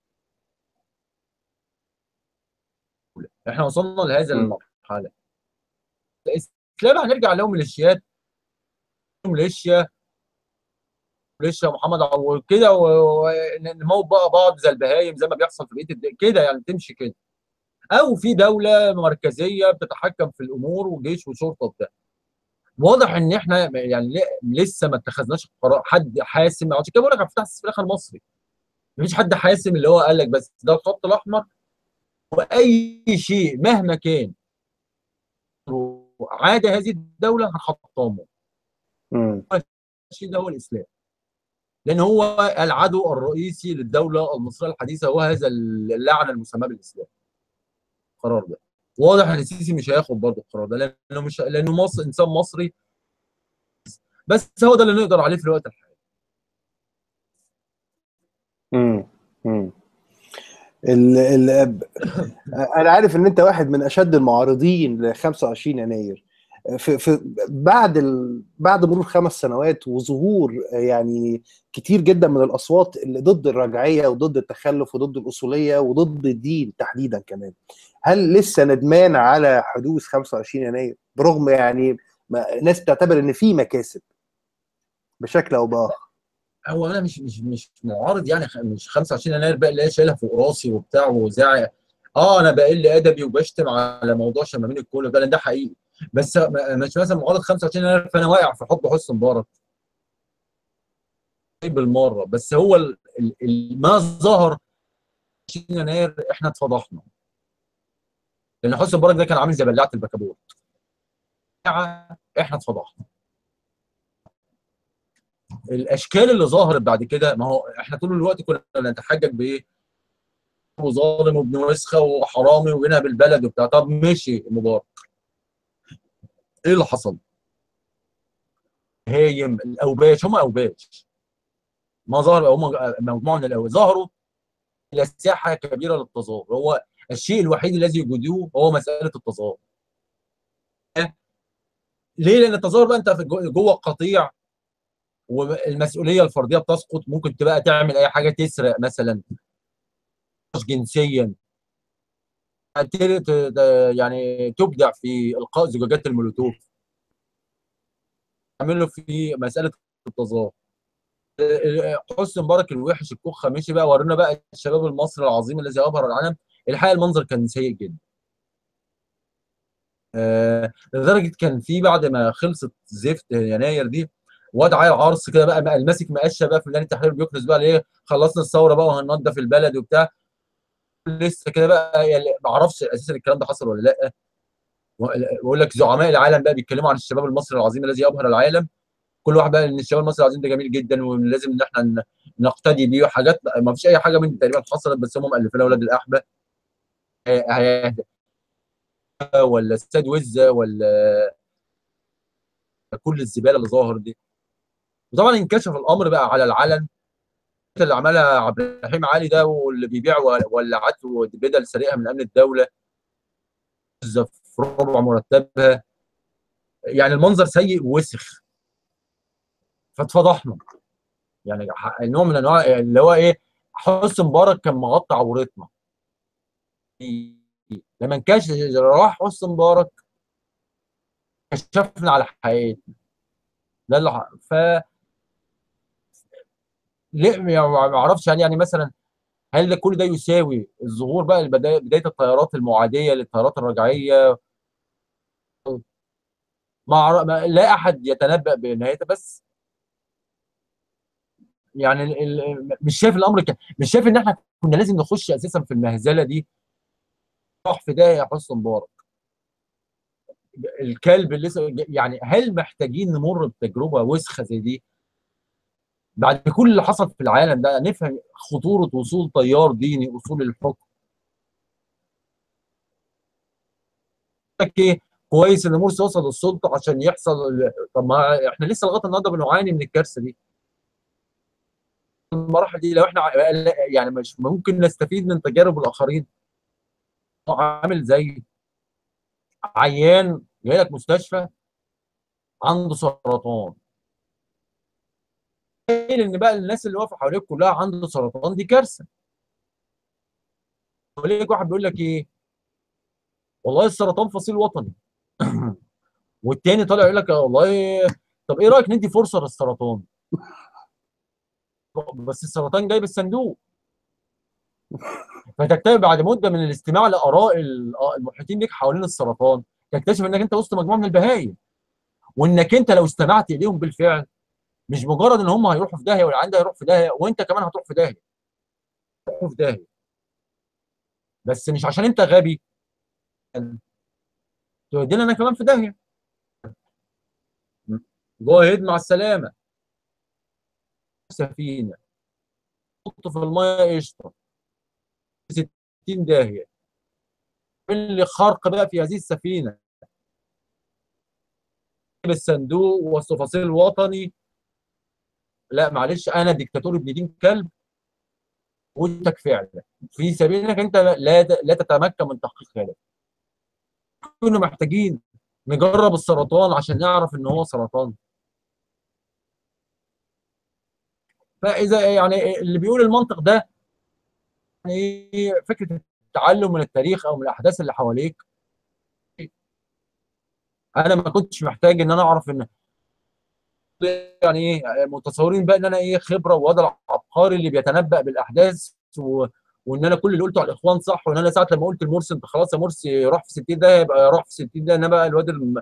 احنا وصلنا لهذا المرحله الاسلام هنرجع لهم ميليشيات ميليشيا ميليشيا محمد وكده ونموت بقى بعض زي البهايم زي ما بيحصل في بقيه كده يعني تمشي كده او في دوله مركزيه بتتحكم في الامور وجيش وشرطه وبتاع واضح ان احنا يعني لسه ما اتخذناش قرار حد حاسم عشان كده بقول لك عبد الفتاح السيسي في الاخر مصري مفيش حد حاسم اللي هو قال لك بس ده الخط الاحمر واي شيء مهما كان عاده هذه الدوله هنحطمه الشيء ده هو الاسلام لان هو العدو الرئيسي للدوله المصريه الحديثه وهو هذا اللعنه المسماه بالاسلام القرار ده واضح ان السيسي مش هياخد برضه القرار ده لانه مش لانه مصر انسان مصري بس هو ده اللي نقدر عليه في الوقت الحالي امم امم ال ال انا عارف ان انت واحد من اشد المعارضين ل 25 يناير في, في بعد ال... بعد مرور خمس سنوات وظهور يعني كتير جدا من الاصوات اللي ضد الرجعيه وضد التخلف وضد الاصوليه وضد الدين تحديدا كمان هل لسه ندمان على حدوث 25 يناير برغم يعني ما ناس بتعتبر ان في مكاسب بشكل او باخر هو انا مش مش مش معارض يعني مش 25 يناير بقى اللي هي شايلها فوق راسي وبتاع وزعق اه انا بقل ادبي وبشتم على موضوع شمامين الكل ده ده حقيقي بس مش مثلا معارض 25 يناير فانا واقع في حب حسن مبارك بالمره بس هو ال ال ما ظهر 20 يناير احنا اتفضحنا لان حسن مبارك ده كان عامل زي بلاعه البكابوت احنا اتفضحنا الاشكال اللي ظهرت بعد كده ما هو احنا طول الوقت كنا بنتحجج بايه؟ وظالم وابن وسخه وحرامي وينهب البلد وبتاع طب مشي مبارك ايه اللي حصل؟ هايم الاوباش هم اوباش ما ظهر هم مجموعه من الاوباش ظهروا الى ساحه كبيره للتظاهر هو الشيء الوحيد الذي يجدوه هو مساله التظاهر ليه؟ لان التظاهر بقى انت جوه القطيع والمسؤوليه الفرديه بتسقط ممكن تبقى تعمل اي حاجه تسرق مثلا جنسيا يعني تبدع في القاء زجاجات المولوتوف تعمل له في مساله التظاهر حسن مبارك الوحش الكخه مشي بقى ورونا بقى الشباب المصري العظيم الذي ابهر العالم الحقيقه المنظر كان سيء جدا آه لدرجه كان في بعد ما خلصت زفت يناير دي واد عيل عرس كده بقى الماسك مقشه بقى في ميدان التحرير بيكنس بقى ايه خلصنا الثوره بقى وهننضف البلد وبتاع لسه كده بقى يعني ما اعرفش اساسا الكلام ده حصل ولا لا بقول لك زعماء العالم بقى بيتكلموا عن الشباب المصري العظيم الذي ابهر العالم كل واحد بقى ان الشباب المصري العظيم ده جميل جدا ولازم ان احنا نقتدي بيه وحاجات ما فيش اي حاجه من تقريبا حصلت بس هم مؤلفين اولاد الاحبه ولا استاد وزه ولا كل الزباله اللي ظاهر دي وطبعا انكشف الامر بقى على العلن اللي عملها عبد الرحيم علي ده واللي بيبيع ولعات وبدل سرقها من امن الدوله في ربع مرتبها يعني المنظر سيء ووسخ فاتفضحنا يعني نوع من انواع اللي هو ايه حسن مبارك كان مغطي عورتنا لما انكشف راح حسن مبارك كشفنا على حقيقتنا ده اللي ف ليه ما اعرفش يعني يعني مثلا هل ده كل ده يساوي الظهور بقى بدايه الطيارات المعاديه للطيارات الرجعيه ما لا احد يتنبأ بنهايتها بس يعني ال ال مش شايف الامر كده مش شايف ان احنا كنا لازم نخش اساسا في المهزله دي راح في ده يا حسن مبارك الكلب اللي يعني هل محتاجين نمر بتجربه وسخه زي دي بعد كل اللي حصل في العالم ده نفهم خطوره وصول تيار ديني اصول الحكم لك ايه كويس ان مرسي وصل للسلطه عشان يحصل طب ما احنا لسه لغايه النهارده بنعاني من الكارثه دي المراحل دي لو احنا يعني مش ممكن نستفيد من تجارب الاخرين عامل زي عيان جاي لك مستشفى عنده سرطان ان بقى الناس اللي واقفه حواليك كلها عنده سرطان دي كارثه حواليك واحد بيقول لك ايه والله السرطان فصيل وطني والتاني طالع يقول لك والله طب ايه رايك ندي فرصه للسرطان بس السرطان جاي بالصندوق فتكتشف بعد مده من الاستماع لاراء المحيطين بيك حوالين السرطان تكتشف انك انت وسط مجموعه من البهايم وانك انت لو استمعت اليهم بالفعل مش مجرد ان هم هيروحوا في داهيه واللي عندها هيروح في داهيه وانت كمان هتروح في داهيه هتروح في داهيه بس مش عشان انت غبي تودينا انا كمان في داهيه جو هيد مع السلامه سفينه حط في الميه قشطه 60 داهيه اللي خرق بقى في هذه السفينه بالصندوق والتفاصيل الوطني لا معلش انا ديكتاتور ابن دين كلب وانتك فعلا في سبيل انك انت لا لا تتمكن من تحقيق هذا كنا محتاجين نجرب السرطان عشان نعرف ان هو سرطان فاذا يعني اللي بيقول المنطق ده يعني فكره التعلم من التاريخ او من الاحداث اللي حواليك انا ما كنتش محتاج ان انا اعرف ان يعني ايه متصورين بقى ان انا ايه خبره ووضع عبقري اللي بيتنبأ بالاحداث و... وان انا كل اللي قلته على الاخوان صح وان انا ساعه لما قلت لمرسي انت خلاص يا مرسي روح في 60 ده يبقى روح في 60 ده انا بقى الواد الم...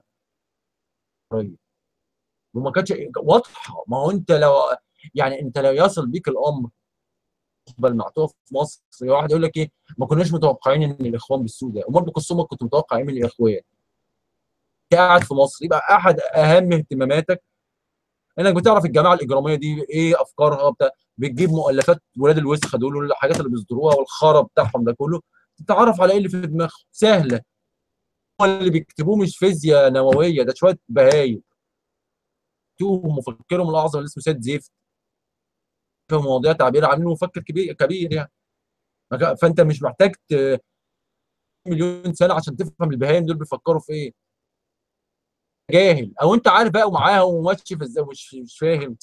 وما كانتش واضحه ما هو انت لو يعني انت لو يصل بيك الامر بل معطوف في مصر واحد يقول لك ايه ما كناش متوقعين ان الاخوان بالسوء ده امال بقسمك كنت متوقع ايه من الاخوان قاعد في مصر يبقى احد اهم اهتماماتك انك بتعرف الجماعه الاجراميه دي ايه افكارها بتاع بتجيب مؤلفات ولاد الوسخه دول الحاجات اللي بيصدروها والخرب بتاعهم ده كله تتعرف على ايه اللي في دماغهم سهله اللي بيكتبوه مش فيزياء نوويه ده شويه بهايم توهم مفكرهم الاعظم اللي اسمه سيد زيفت في مواضيع تعبير عنه مفكر كبير كبير يعني فانت مش محتاج مليون سنه عشان تفهم البهايم دول بيفكروا في ايه جاهل او انت عارف بقى ومعاها وماشي في ازاي مش مش فاهم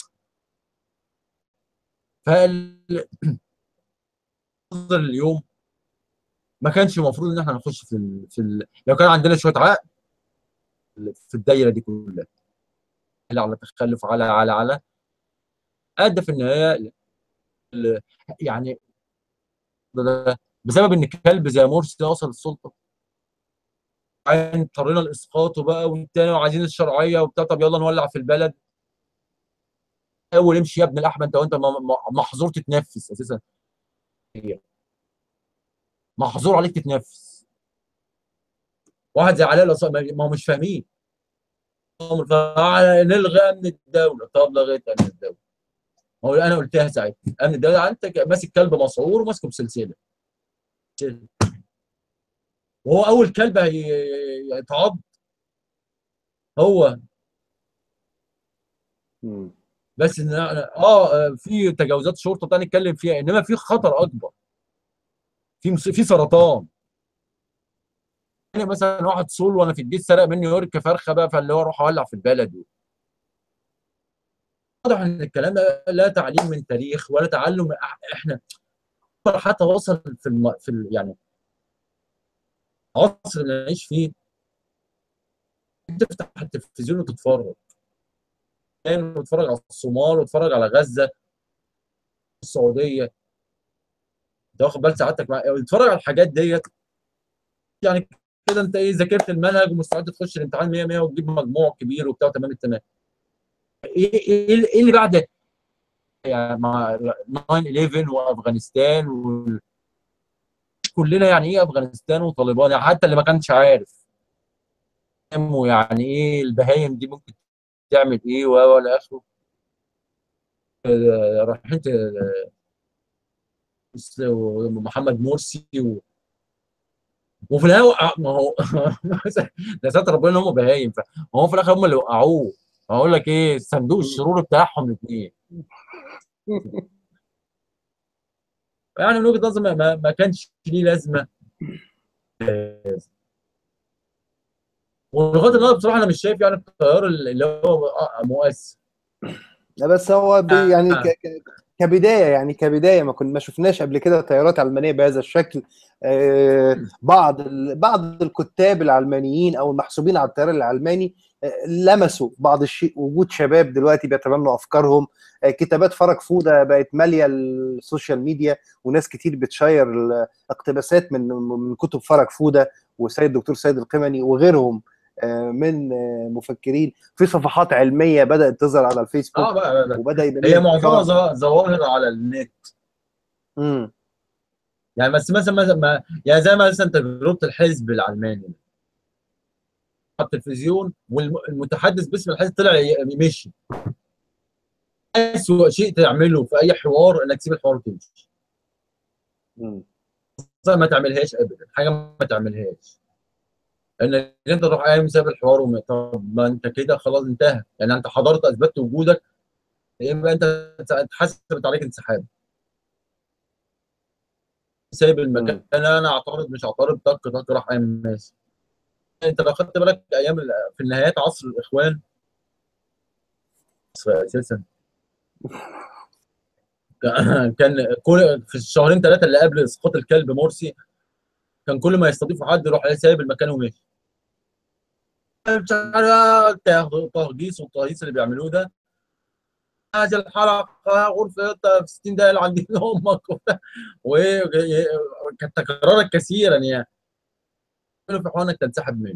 فال اليوم ما كانش المفروض ان احنا نخش في ال... في ال... لو كان عندنا شويه عقل في الدايره دي كلها على تخلف على على على ادى في النهايه يعني بسبب ان كلب زي مرسي وصل السلطه اضطرينا لاسقاطه بقى والتاني وعايزين الشرعيه وبتاع طب يلا نولع في البلد اول امشي يا ابن الاحمد انت وانت محظور تتنفس اساسا محظور عليك تتنفس واحد زي علاء ما هو مش فاهمين نلغي امن الدوله طب لغيت امن الدوله هو انا قلتها ساعتها امن الدوله انت ماسك كلب مسعور وماسكه بسلسله وهو اول كلب هيتعض هو بس ان اه في تجاوزات شرطه بتاع نتكلم فيها انما في خطر اكبر في في سرطان يعني مثلا واحد صول وانا في البيت سرق مني يورك فرخه بقى فاللي هو اروح اولع في البلد واضح ان الكلام ده لا تعليم من تاريخ ولا تعلم احنا حتى وصل في الم... في ال... يعني العصر اللي نعيش فيه تفتح التلفزيون وتتفرج وتتفرج على الصومال وتتفرج على غزه السعوديه انت واخد بال سعادتك مع تتفرج على الحاجات ديت يعني كده انت ايه ذاكرت المنهج ومستعد تخش الامتحان 100 100 وتجيب مجموع كبير وبتاع تمام التمام ايه ايه ايه اللي بعد يعني مع 9 11 وافغانستان و... كلنا يعني ايه افغانستان وطالبان يعني حتى اللي ما كانش عارف يعني ايه البهايم دي ممكن تعمل ايه ولا اخره رايحين محمد مرسي و... وفي النهايه وقع ما هو ده ستر ربنا ان هم بهايم ف- ما هو في الاخر هم اللي وقعوه هقول لك ايه صندوق الشرور بتاعهم الاثنين يعني من وجهه نظري ما- ما, ما كانش ليه لازمه ولغايه النهارده بصراحه انا مش شايف يعني التيار اللي هو مؤثر لا بس هو بي يعني آه. ك- ك- كبدايه يعني كبدايه ما كنا ما شفناش قبل كده تيارات علمانيه بهذا الشكل آه، بعض ال- بعض الكتاب العلمانيين او المحسوبين على التيار العلماني آه، لمسوا بعض الشيء وجود شباب دلوقتي بيتبنوا افكارهم آه، كتابات فرج فوده بقت ماليه السوشيال ميديا وناس كتير بتشير الاقتباسات من من كتب فرج فوده والسيد الدكتور سيد القمني وغيرهم آه، من آه، مفكرين في صفحات علميه بدات تظهر على الفيسبوك اه بقى بقى. وبدا يبقى هي ليها معظمها انتشار. ظا- ظواهر على النت مم. يعني بس مثلا مثلا ما يعني زي مثلا تجربه الحزب العلماني على التلفزيون والمتحدث باسم الحزب طلع ي- مشي اسوء شيء تعمله في اي حوار انك تسيب الحوار تمشي مم. زي ما تعملهاش ابدا حاجه ما تعملهاش انك انت تروح قايم ساب الحوار وم... طب ما انت كده خلاص انتهى يعني انت حضرت اثبتت وجودك يبقى انت اتحسبت عليك انسحاب سايب المكان انا اعترض مش اعترض طق طق راح قايم ماشي انت لو خدت بالك ايام ال- في نهايات عصر الاخوان مصر اساسا كان كل في الشهرين ثلاثه اللي قبل اسقاط الكلب مرسي كان كل ما يستضيفوا حد يروح سايب المكان وماشي مش عارف تهجيص والتهجيص اللي بيعملوه ده هذه الحلقه غرفه في 60 دقيقه اللي عندي امك وبتاع. وايه كانت تكرارا كثيرا يعني في حوار انك تنسحب منه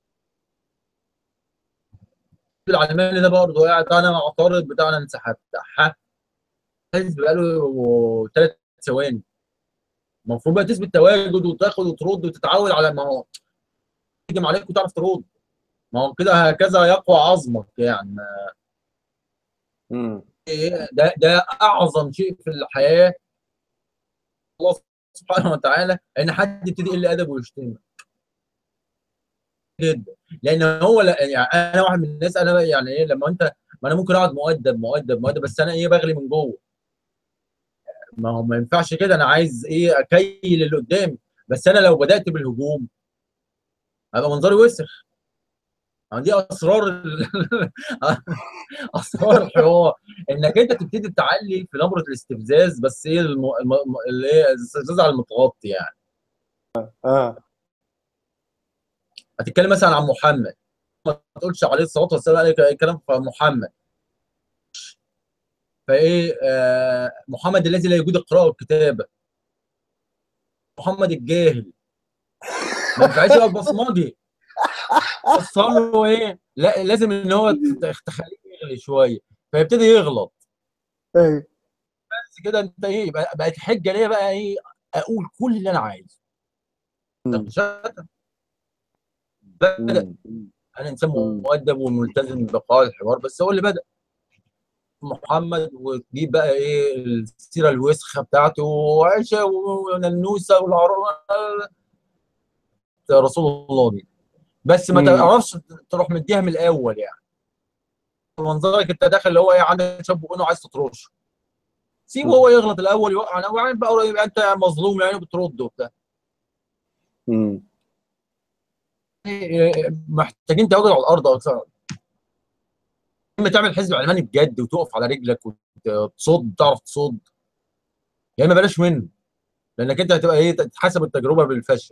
العلماني ده برضه قاعد انا معترض بتاع انا انسحبت ح- حزب بقاله ثلاث ثواني المفروض بقى تثبت تواجد وتاخد وترد وتتعود على ما هو تهجم عليك وتعرف ترد ما هو كده هكذا يقوى عظمك يعني ما- مم. إيه ده ده اعظم شيء في الحياه الله سبحانه وتعالى ان حد يبتدي يقل ادبه ويشتمك جدا لان هو لا يعني انا واحد من الناس انا يعني ايه لما انت ما انا ممكن اقعد مؤدب مؤدب مؤدب بس انا ايه بغلي من جوه ما هو ما ينفعش كده انا عايز ايه اكيل اللي قدامي بس انا لو بدات بالهجوم هيبقى منظري وسخ ما دي اسرار ال- اسرار الحوار انك انت تبتدي تعلي في نبره الاستفزاز بس ايه الم... الم... اللي هي الاستفزاز على المتغطي يعني اه هتتكلم مثلا عن محمد ما تقولش عليه الصلاه والسلام عليه كلام في محمد فايه آه محمد الذي لا يجود القراءه والكتابه محمد الجاهل ما ينفعش يبقى بصمجي وصل له ايه لا لازم ان هو تخ- تخليه يغلي شويه فيبتدي يغلط ايوه بس كده انت ايه يبقى بقت الحجه ليا بقى ايه اقول كل اللي انا عايزه مم. شتم. بدا مم. انا انسان مم. مؤدب وملتزم بقواعد الحوار بس هو اللي بدا محمد وتجيب بقى ايه السيره الوسخه بتاعته وعائشه وننوسه والعروه رسول الله دي بس ما مم. تعرفش تروح مديها من الاول يعني منظرك انت داخل اللي هو ايه عندك شاب وانه عايز تطرشه سيبه هو يغلط الاول يوقع وبعدين بقى يبقى انت مظلوم يعني بترد وبتاع مم. محتاجين تواجد على الارض اكثر اما تعمل حزب علماني بجد وتقف على رجلك وتصد تعرف تصد يا اما بلاش منه لانك انت هتبقى ايه تتحسب التجربه بالفشل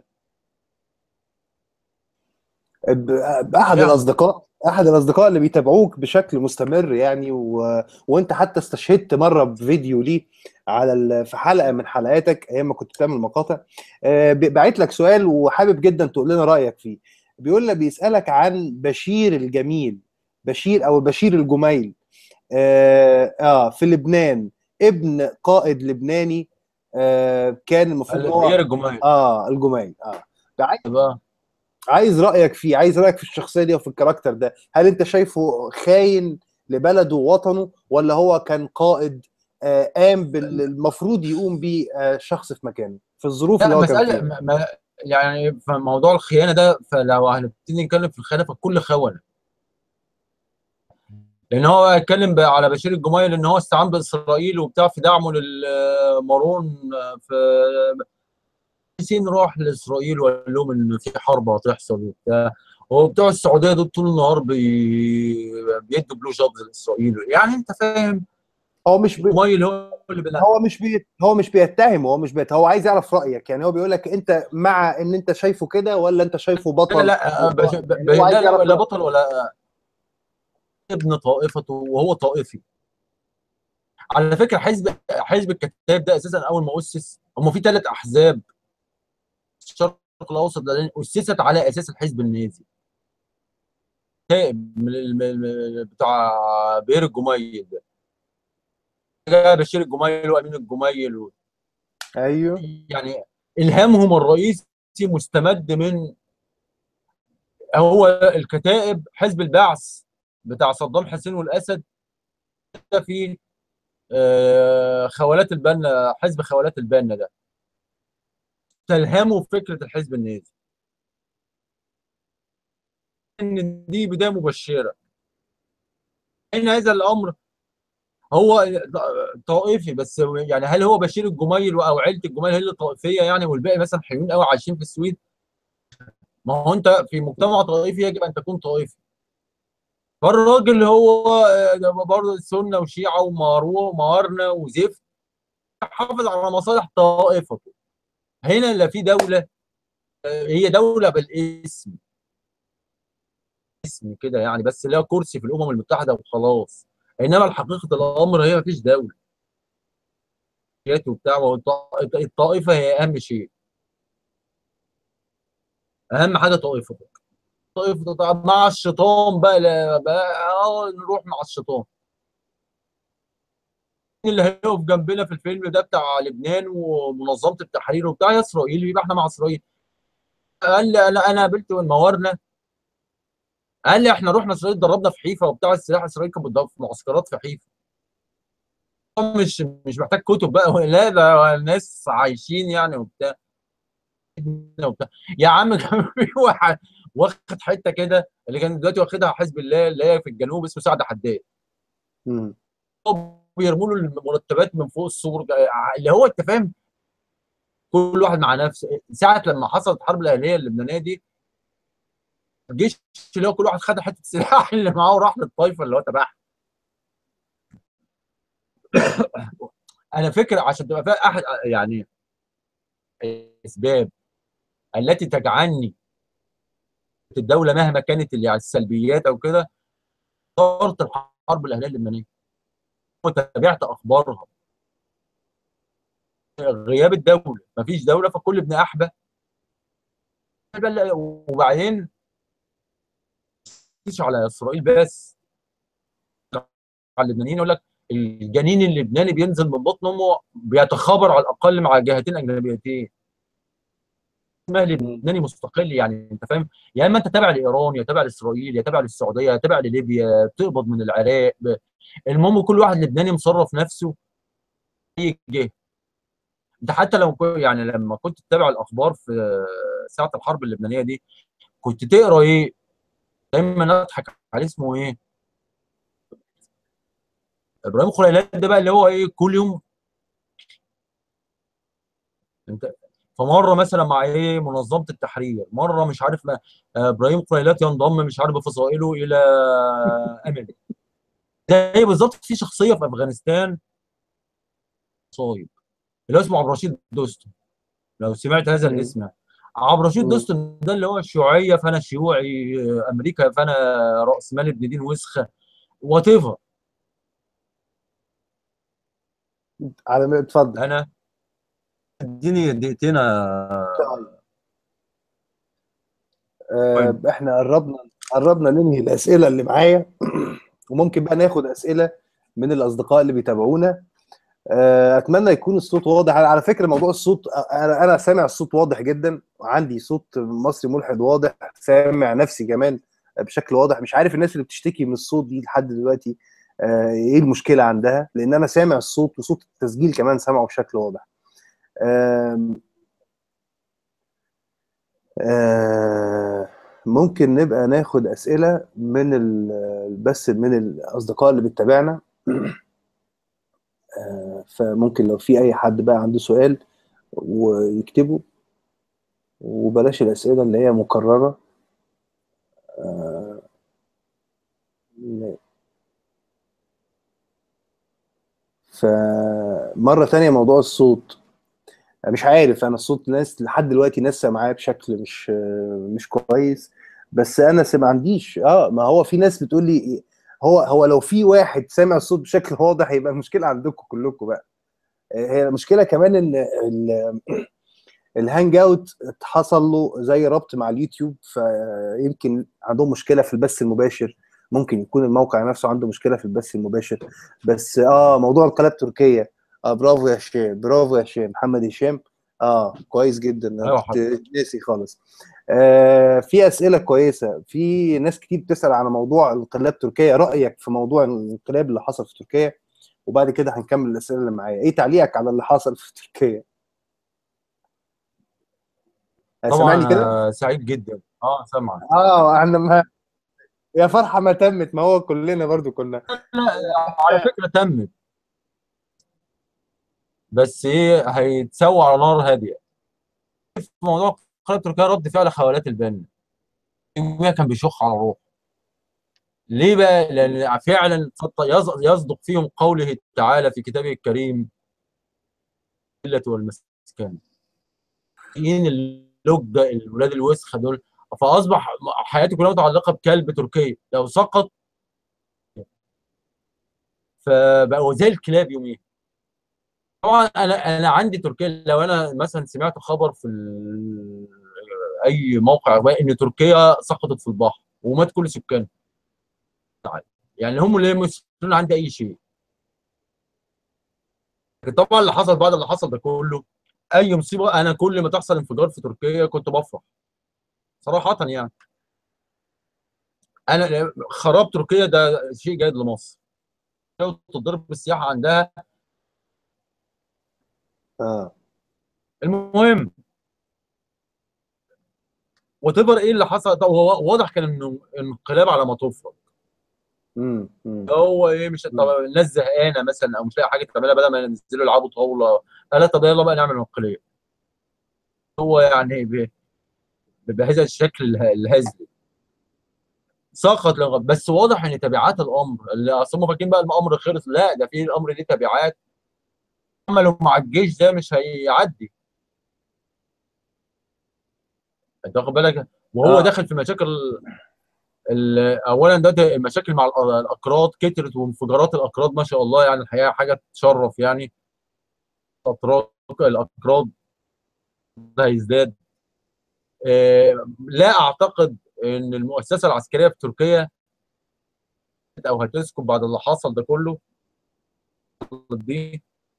ب- احد يعني. الاصدقاء احد الاصدقاء اللي بيتابعوك بشكل مستمر يعني و... وانت حتى استشهدت مره بفيديو ليه على ال... في حلقه من حلقاتك ايام ما كنت بتعمل مقاطع آه، ب- باعت لك سؤال وحابب جدا تقول لنا رايك فيه بيقول لك بيسالك عن بشير الجميل بشير او بشير الجميل آه, اه في لبنان ابن قائد لبناني آه كان المفروض إن هو- غير الجمهوريه اه الجميل اه عايز بقى عايز رايك فيه عايز رايك في الشخصيه دي وفي الكاركتر ده هل انت شايفه خاين لبلده ووطنه ولا هو كان قائد آه قام بالمفروض يقوم بيه آه شخص في مكانه في الظروف اللي لا هو كان مساله فيها ما- ما- يعني في موضوع الخيانه ده فلو هنبتدي نتكلم في الخيانه فكل خونه لان هو اتكلم على بشير الجميل ان هو استعان باسرائيل وبتاع في دعمه للمارون في سين راح لاسرائيل وقال لهم ان في حرب هتحصل وبتاع وبتوع السعوديه دول طول النهار بي... بيدوا بلو جوبز لاسرائيل يعني انت فاهم هو مش بي... الجميل هو اللي بيلعب هو مش بي... هو مش بيتهم هو مش بيت... هو عايز يعرف رايك يعني هو بيقول لك انت مع ان انت شايفه كده ولا انت شايفه بطل لا لا بش... ب... يعني هو عايز لا, لا, يعرف لا رأيك. بطل ولا ابن طائفته وهو طائفي على فكره حزب حزب الكتاب ده اساسا اول ما اسس هم في ثلاث احزاب في الشرق الاوسط لأن اسست على اساس الحزب النازي كتاب من ال- من ال- بتاع بير الجميل ده جاء بشير الجميل وامين الجميل و... ايوه يعني الهامهم الرئيسي مستمد من هو الكتائب حزب البعث بتاع صدام حسين والاسد ده في آه، خوالات البنا حزب خوالات البنا ده تلهموا فكره الحزب النازي ان دي بدايه مبشره ان هذا الامر هو طائفي بس يعني هل هو بشير الجميل او عيله الجميل هي اللي طائفيه يعني والباقي مثلا حلوين قوي عايشين في السويد ما هو انت في مجتمع طائفي يجب ان تكون طائفي فالراجل هو آه، برضه سنه وشيعه ومارو ومارنا وزفت حافظ على مصالح طائفته هنا لا في دوله آه، هي دوله بالاسم اسم كده يعني بس لها كرسي في الامم المتحده وخلاص انما الحقيقه الامر هي مفيش دوله وبتاع والط- الطائفه هي اهم شيء اهم حاجه طائفتك طائفتك طب مع الشيطان بقى, لا بقى اه نروح مع الشيطان اللي هيقف جنبنا في الفيلم ده بتاع لبنان ومنظمه التحرير وبتاع يا اسرائيل يبقى احنا مع اسرائيل قال لي انا انا قابلت الموارنه قال لي احنا رحنا اسرائيل ضربنا في حيفا وبتاع السلاح اسرائيل كان بتضرب في معسكرات في حيفا مش مش محتاج كتب بقى لا ده الناس عايشين يعني وبتاع وبتاع يا عم كان في واحد واخد حته كده اللي كان دلوقتي واخدها حزب الله اللي هي في الجنوب اسمه سعد حداد مم. بيرموا له المرتبات من فوق السور اللي هو انت فاهم كل واحد مع نفسه ساعه لما حصلت الحرب الاهليه اللبنانيه دي الجيش اللي هو كل واحد خد حته السلاح اللي معاه وراح للطائفه اللي هو تبعها انا فكره عشان تبقى فيها احد يعني اسباب التي تجعلني الدوله مهما كانت اللي على السلبيات او كده صارت الحرب الاهليه اللبنانيه وتابعت اخبارها غياب الدوله مفيش دوله فكل ابن احبه وبعدين مش على اسرائيل بس على اللبنانيين يقول لك الجنين اللبناني بينزل من بطن امه بيتخابر على الاقل مع جهتين اجنبيتين اسمها لبناني مستقل يعني انت فاهم يا اما انت تابع لايران يا تابع لاسرائيل يا تابع للسعوديه يا تابع لليبيا بتقبض من العراق ب... المهم كل واحد لبناني مصرف نفسه اي جهه انت حتى لو كو- يعني لما كنت تتابع الاخبار في ساعه الحرب اللبنانيه دي كنت تقرا ايه دايما اضحك عليه اسمه ايه ابراهيم خليلات ده بقى اللي هو ايه كل يوم انت فمره مثلا مع ايه منظمه التحرير مره مش عارف ما آه، ابراهيم خليلات ينضم مش عارف بفصائله الى امل زي بالظبط في شخصيه في افغانستان صايب اللي هو اسمه عبد الرشيد دوستون لو سمعت هذا مم. الاسم عبد الرشيد مم. دوستون ده اللي هو الشيوعيه فانا شيوعي آه، امريكا فانا راس مال ابن دين وسخه وات ايفر على ما اتفضل انا اديني دقيقتين آه، آه، احنا قربنا قربنا ننهي الاسئله اللي معايا وممكن بقى ناخد اسئله من الاصدقاء اللي بيتابعونا آه، اتمنى يكون الصوت واضح على على فكره موضوع الصوت انا انا سامع الصوت واضح جدا وعندي صوت مصري ملحد واضح سامع نفسي كمان بشكل واضح مش عارف الناس اللي بتشتكي من الصوت دي لحد دلوقتي آه، ايه المشكله عندها لان انا سامع الصوت وصوت التسجيل كمان سامعه بشكل واضح آم، آه، ممكن نبقى ناخد أسئلة من ال- بس من الأصدقاء اللي بتتابعنا آه، فممكن لو في أي حد بقى عنده سؤال ويكتبه وبلاش الأسئلة اللي هي مكررة آه، فمرة تانية موضوع الصوت مش عارف انا الصوت ناس لحد دلوقتي ناس سامعاه بشكل مش مش كويس بس انا ما عنديش اه ما هو في ناس بتقول لي هو هو لو في واحد سامع الصوت بشكل واضح يبقى المشكله عندكم كلكم بقى هي المشكله كمان ان ال- الهانج اوت حصل له زي ربط مع اليوتيوب فيمكن عندهم مشكله في البث المباشر ممكن يكون الموقع نفسه عنده مشكله في البث المباشر بس اه موضوع القناه التركيه اه برافو يا هشام برافو يا هشام محمد هشام اه كويس جدا انا أيوة كنت ناسي خالص آه في اسئله كويسه في ناس كتير بتسال على موضوع الانقلاب التركيه رايك في موضوع الانقلاب اللي حصل في تركيا وبعد كده هنكمل الاسئله اللي معايا ايه تعليقك على اللي حصل في تركيا طبعا سامعني كده آه، سعيد جدا اه سامعك اه احنا ما يا فرحه ما تمت ما هو كلنا برضو كنا لا على فكره تمت بس ايه هيتسوى على نار هاديه في موضوع القناه التركيه رد فعل خوالات البنا يوميها كان بيشخ على روحه ليه بقى؟ لان فعلا يص- يصدق فيهم قوله تعالى في كتابه الكريم القله والمسكن مين اللجه الولاد الوسخه دول فاصبح حياتي كلها متعلقه بكلب تركيا لو سقط فبقوا زي الكلاب يوميها طبعا انا انا عندي تركيا لو انا مثلا سمعت خبر في ال- اي موقع ما ان تركيا سقطت في البحر ومات كل سكانها يعني هم اللي مسؤولين عندي اي شيء لكن طبعا اللي حصل بعد اللي حصل ده كله اي مصيبه انا كل ما تحصل انفجار في تركيا كنت بفرح صراحه يعني انا خراب تركيا ده شيء جيد لمصر لو تضرب السياحه عندها اه المهم وتبر ايه اللي حصل ده هو واضح كان انه انقلاب على ما تفرض امم امم هو ايه مش طب الناس زهقانه مثلا او مش لاقي حاجه تعملها بدل ما ينزلوا يلعبوا طاوله قال طب يلا بقى نعمل انقلاب هو يعني ب- بهذا الشكل اله- الهزلي سقط لغ- بس واضح ان تبعات الامر اللي اصل هم فاكرين بقى الامر خلص لا ده في الامر ليه تبعات عملوا مع الجيش ده مش هيعدي انت واخد بالك وهو آه. داخل في مشاكل ال- اولا ده المشاكل مع الأ- الاكراد كترت وانفجارات الاكراد ما شاء الله يعني الحقيقه حاجه تشرف يعني الاتراك الاكراد هيزداد آه، لا اعتقد ان المؤسسه العسكريه في تركيا او هتسكت بعد اللي حصل ده كله دي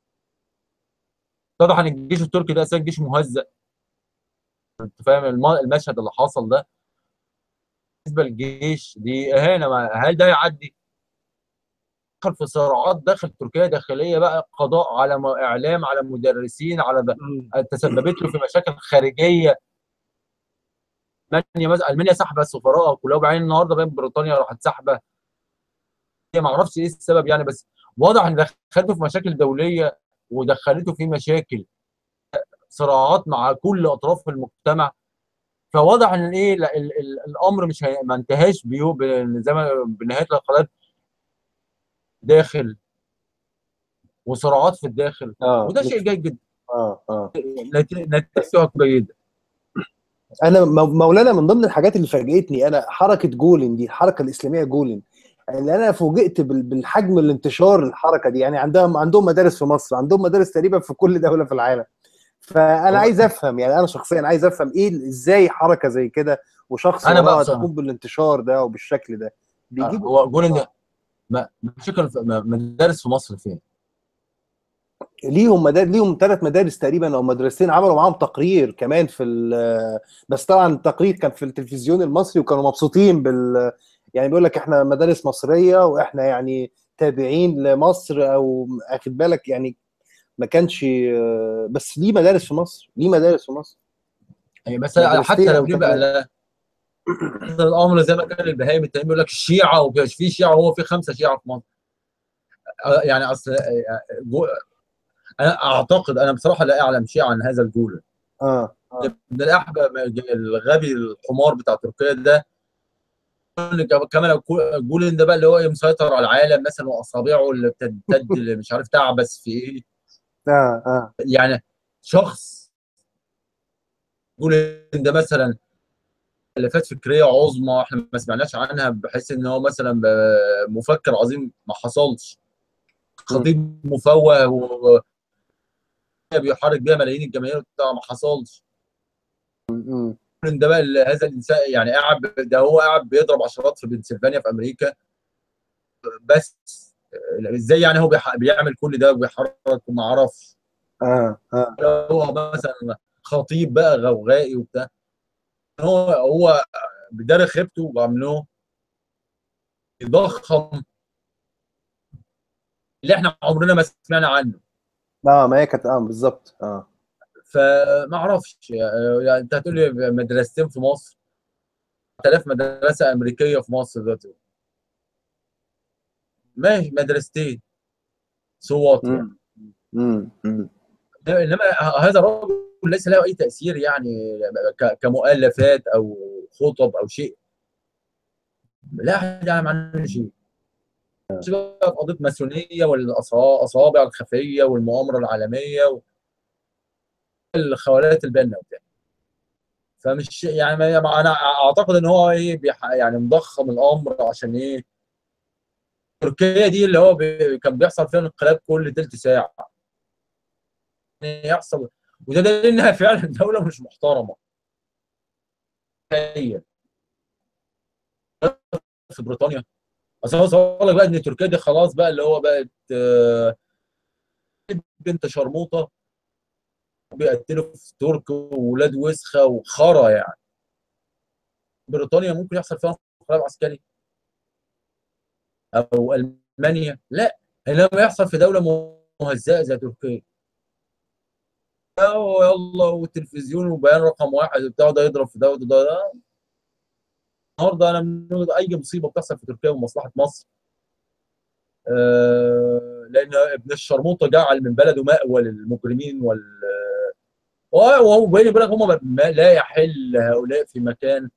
اتضح ان الجيش التركي ده اساسا جيش مهزأ انت فاهم الم- المشهد اللي حصل ده بالنسبه للجيش دي اهانه ما- هل ده يعدي؟ دخل في صراعات داخل تركيا داخليه بقى قضاء على م- اعلام على مدرسين على ب... تسببت له في مشاكل خارجيه المانيا مثلا المانيا سحبه سفراء كلها وبعدين النهارده باين بريطانيا راحت سحبه هي ما اعرفش ايه السبب يعني بس واضح ان دخلته في مشاكل دوليه ودخلته في مشاكل صراعات مع كل اطراف المجتمع فواضح ان ايه ال- ال- ال- الامر مش هي... ما انتهاش بيو ب- زي ما بنهايه الانقلاب داخل وصراعات في الداخل اه وده شيء جيد جدا اه اه نت- نتيجته جيده انا مو- مولانا من ضمن الحاجات اللي فاجئتني انا حركه جولن دي الحركه الاسلاميه جولن اللي انا فوجئت بال- بالحجم الانتشار الحركه دي يعني عندهم عندهم مدارس في مصر عندهم مدارس تقريبا في كل دوله في العالم فانا هو- عايز افهم يعني انا شخصيا عايز افهم ايه ازاي حركه زي كده وشخص أنا بقى وراها بصراحة. تقوم بالانتشار ده وبالشكل ده بيجيبوا هو جول ان ما مشاكل في- ما- مدارس في مصر فين؟ ليهم مدارس ليهم ثلاث مدارس تقريبا او مدرستين عملوا معاهم تقرير كمان في ال- بس طبعا التقرير كان في التلفزيون المصري وكانوا مبسوطين بال يعني بيقول لك احنا مدارس مصريه واحنا يعني تابعين لمصر او اخد بالك يعني ما كانش بس ليه مدارس في مصر ليه مدارس في مصر يعني بس حتى لو مدرستين بقى لا الامر زي ما كان البهايم التانيين بيقول لك الشيعه ومش في شيعه وهو في خمسه شيعه في مصر آه، يعني اصل آه، جو- انا اعتقد انا بصراحه لا اعلم شيء عن هذا الجول اه ابن الاحبه الغبي الحمار بتاع تركيا ده كمان جولن ده بقى اللي هو إيه مسيطر على العالم مثلا واصابعه اللي بتمتد اللي مش عارف تعبس في ايه اه اه يعني شخص جولن ده مثلا الافات فكريه عظمى احنا ما سمعناش عنها بحيث ان هو مثلا ب- مفكر عظيم ما حصلش خطيب مفوه و بيحرك بيها ملايين الجماهير بتاع ما حصلش م- م. ده بقى ال- هذا الانسان يعني قاعد ده هو قاعد بيضرب عشرات في بنسلفانيا في امريكا بس ازاي يعني هو بيح- بيعمل كل ده وبيحرك وما اعرفش اه اه هو مثلا خطيب بقى غوغائي وبتاع هو هو بدار خيبته وعملوه يضخم اللي احنا عمرنا ما سمعنا عنه اه ما هي كانت اه بالظبط اه فما اعرفش يعني انت هتقول لي مدرستين في مصر 3000 مدرسه امريكيه في مصر دلوقتي ماشي مدرستين صوت يعني م- م- م. انما هذا الرجل ليس له اي تاثير يعني ك- كمؤلفات او خطب او شيء لا احد يعلم عنه شيء مش بقى في قضيه ماسونيه والاصابع الخفيه والمؤامره العالميه والخوالات البنه وبتاع فمش يعني ما- انا اعتقد ان هو ايه بيح يعني مضخم الامر عشان ايه تركيا دي اللي هو بي كان بيحصل فيها انقلاب كل تلت ساعه يعني يحصل وده دليل انها فعلا دوله مش محترمه تخيل في بريطانيا اصل هو لك بقى ان تركيا دي خلاص بقى اللي هو بقت آه، بنت شرموطه بيقتلوا في ترك وولاد وسخه وخرا يعني بريطانيا ممكن يحصل فيها انقلاب عسكري او المانيا لا لما يحصل في دوله مهزأه زي تركيا يلا والتلفزيون وبيان رقم واحد وبتاع ده يضرب في ده وده ده النهارده انا من وجهة اي مصيبه بتحصل في تركيا ومصلحه مصر آه، لان ابن الشرموطه جعل من بلده مأوى للمجرمين وال وهو بيني بالك هم ما لا يحل هؤلاء في مكان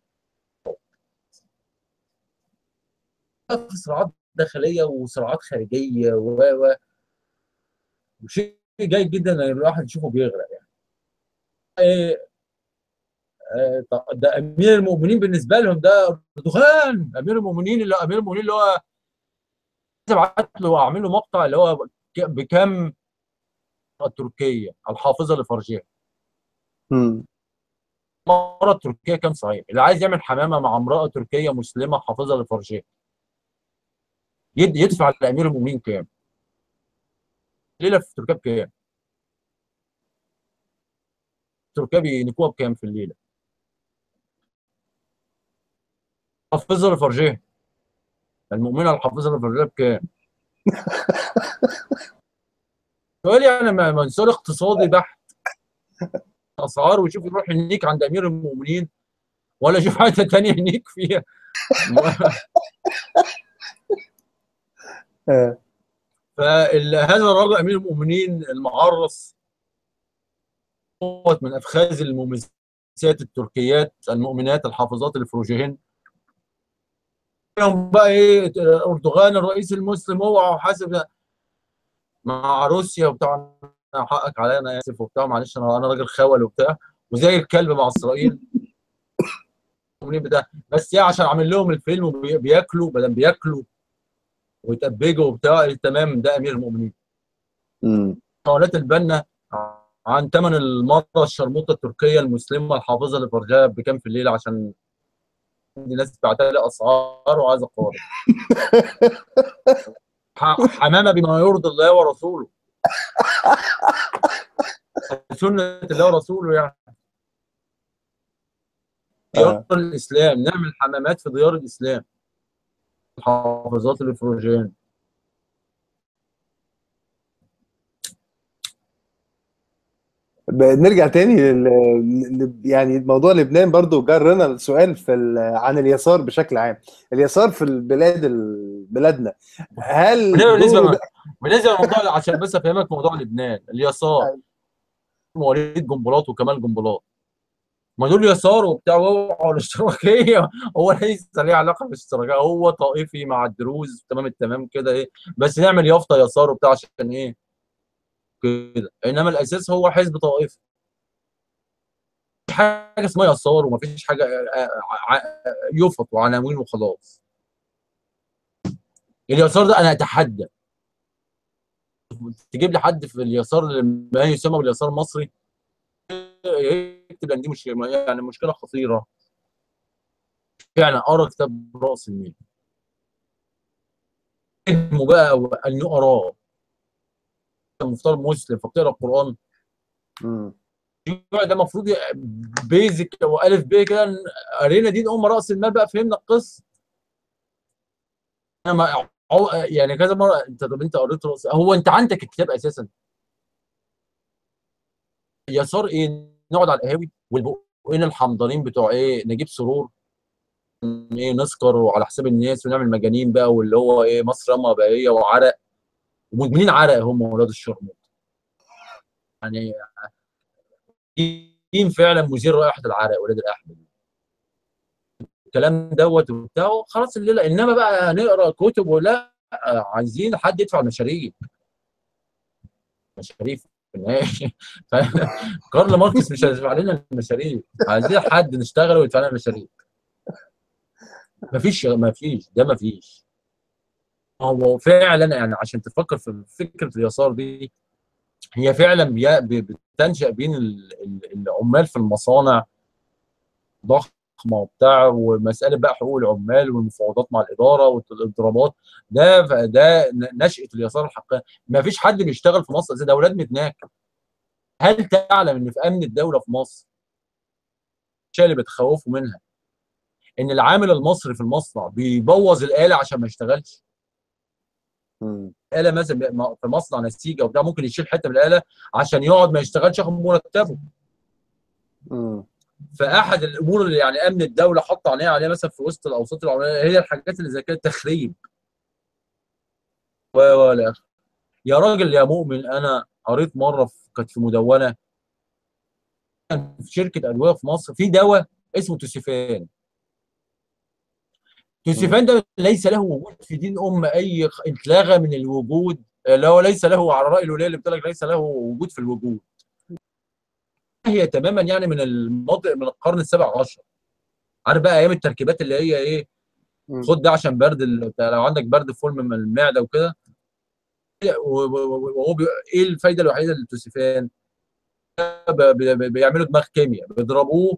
في صراعات داخليه وصراعات خارجيه و و وشيء جيد جدا ان الواحد يشوفه بيغرق يعني إيه آه، طب ده امير المؤمنين بالنسبه لهم ده اردوغان امير المؤمنين اللي امير المؤمنين اللي هو ابعت له واعمل له مقطع اللي هو ك- بكم التركيه الحافظه لفرجها م. المرأة التركية كام صحيح اللي عايز يعمل حمامة مع امرأة تركية مسلمة حافظة لفرجها يد- يدفع لأمير المؤمنين كام؟ ليلة في تركيا بكام؟ تركيا بينكوها بكام في الليلة؟ حافظة لفرجها المؤمنة الحافظة لفرجها بكام؟ سؤال يعني ما- ما- سؤال اقتصادي بحت اسعار ويشوف يروح ينيك عند امير المؤمنين ولا يشوف حاجه ثانيه ينيك فيها آه. فهذا الرجل امير المؤمنين المعرس قوة من افخاذ المميزات التركيات المؤمنات الحافظات لفروجهن يوم بقى ايه اردوغان الرئيس المسلم هو حاسب مع روسيا وبتاع أنا حقك عليا انا اسف وبتاع معلش انا انا راجل خول وبتاع وزي الكلب مع اسرائيل المؤمنين بتاع بس يعني عشان عامل لهم الفيلم وبياكلوا بدل بياكلوا ويتأبجوا وبتاع تمام ده امير المؤمنين م. حوالات البنا عن ثمن المرة الشرموطة التركية المسلمة الحافظة لفرجها بكام في الليل عشان دي ناس بعتها لي أسعار وعايز أقارن ح- حمامة بما يرضي الله ورسوله سنة الله ورسوله يعني ديار الإسلام نعمل حمامات في ديار الإسلام الحافظات الإفروجين ب- نرجع تاني لل... ل- يعني موضوع لبنان برضو جرنا السؤال في ال... عن اليسار بشكل عام اليسار في البلاد ال... بلادنا هل بالنسبه دوره بالنسبه لموضوع عشان بس افهمك موضوع لبنان اليسار وليد جنبلاط وكمال جنبلاط ما دول يسار وبتاع وهو الاشتراكيه هو ليس ليه علاقه بالاشتراكيه هو طائفي مع الدروز تمام التمام كده ايه بس نعمل يافطه يسار وبتاع عشان ايه كده انما الاساس هو حزب طائفي مفيش حاجه اسمها يسار ومفيش حاجه ع- ع- يفط وعناوين وخلاص اليسار ده انا اتحدى تجيب لي حد في اليسار ما يسمى باليسار المصري يكتب ان دي مش يعني مشكله خطيره فعلا قرا كتاب راس المال فهمه بقى ان يقراه المفترض مسلم فبتقرا القران مم. ده المفروض بيزك والف ب كده قرينا دي ام راس المال بقى فهمنا القصه انا ما عو- يعني كذا مره انت طب انت قريت راس هو انت عندك الكتاب اساسا يسار ايه نقعد على القهاوي والبقين الحمضانين بتوع ايه نجيب سرور ايه نسكر وعلى حساب الناس ونعمل مجانين بقى واللي هو ايه مصر ياما بقيه وعرق ومدمنين عرق هم ولاد الشرموط يعني دين فعلا مزيل رائحه العرق ولاد الاحمد الكلام دوت وبتاع خلاص الليله انما بقى هنقرا كتب ولا عايزين حد يدفع مشاريع مشاريع في النهايه ف- كارل ماركس مش هيدفع لنا المشاريع عايزين حد نشتغل ويدفع لنا المشاريع مفيش مفيش ده مفيش هو فعلا يعني عشان تفكر في فكره اليسار دي هي فعلا بي- ب- بتنشا بين ال- ال- العمال في المصانع ضخمه وبتاع ومساله بقى حقوق العمال والمفاوضات مع الاداره والاضرابات ده ده نشاه اليسار الحقيقي ما فيش حد بيشتغل في مصر زي ده اولاد متناك هل تعلم ان في امن الدوله في مصر الشيء اللي بتخوفوا منها ان العامل المصري في المصنع بيبوظ الاله عشان ما يشتغلش مم. اله مثلا في مصنع نسيجه وبتاع ممكن يشيل حته من الاله عشان يقعد ما يشتغلش ياخد مرتبه مم. فاحد الامور اللي يعني امن الدوله حط عينيها عليها مثلا في وسط الاوساط العماليه هي الحاجات اللي زي كده تخريب و ولا آخر. يا راجل يا مؤمن انا قريت مره في كانت في مدونه كان في شركه ادويه في مصر في دواء اسمه توسيفان توسيفان ده ليس له وجود في دين ام اي خ- اتلغى من الوجود اللي هو ليس له على راي الولايه اللي بتقول لك ليس له وجود في الوجود هي تماما يعني من المناطق من القرن السابع عشر عارف بقى ايام التركيبات اللي هي ايه مم. خد ده عشان برد ال- بتاع- لو عندك برد فول من المعده وكده و- و- و- وهو بي... ايه الفايده الوحيده للتوسيفان ب- ب- ب- بيعملوا دماغ كيمياء بيضربوه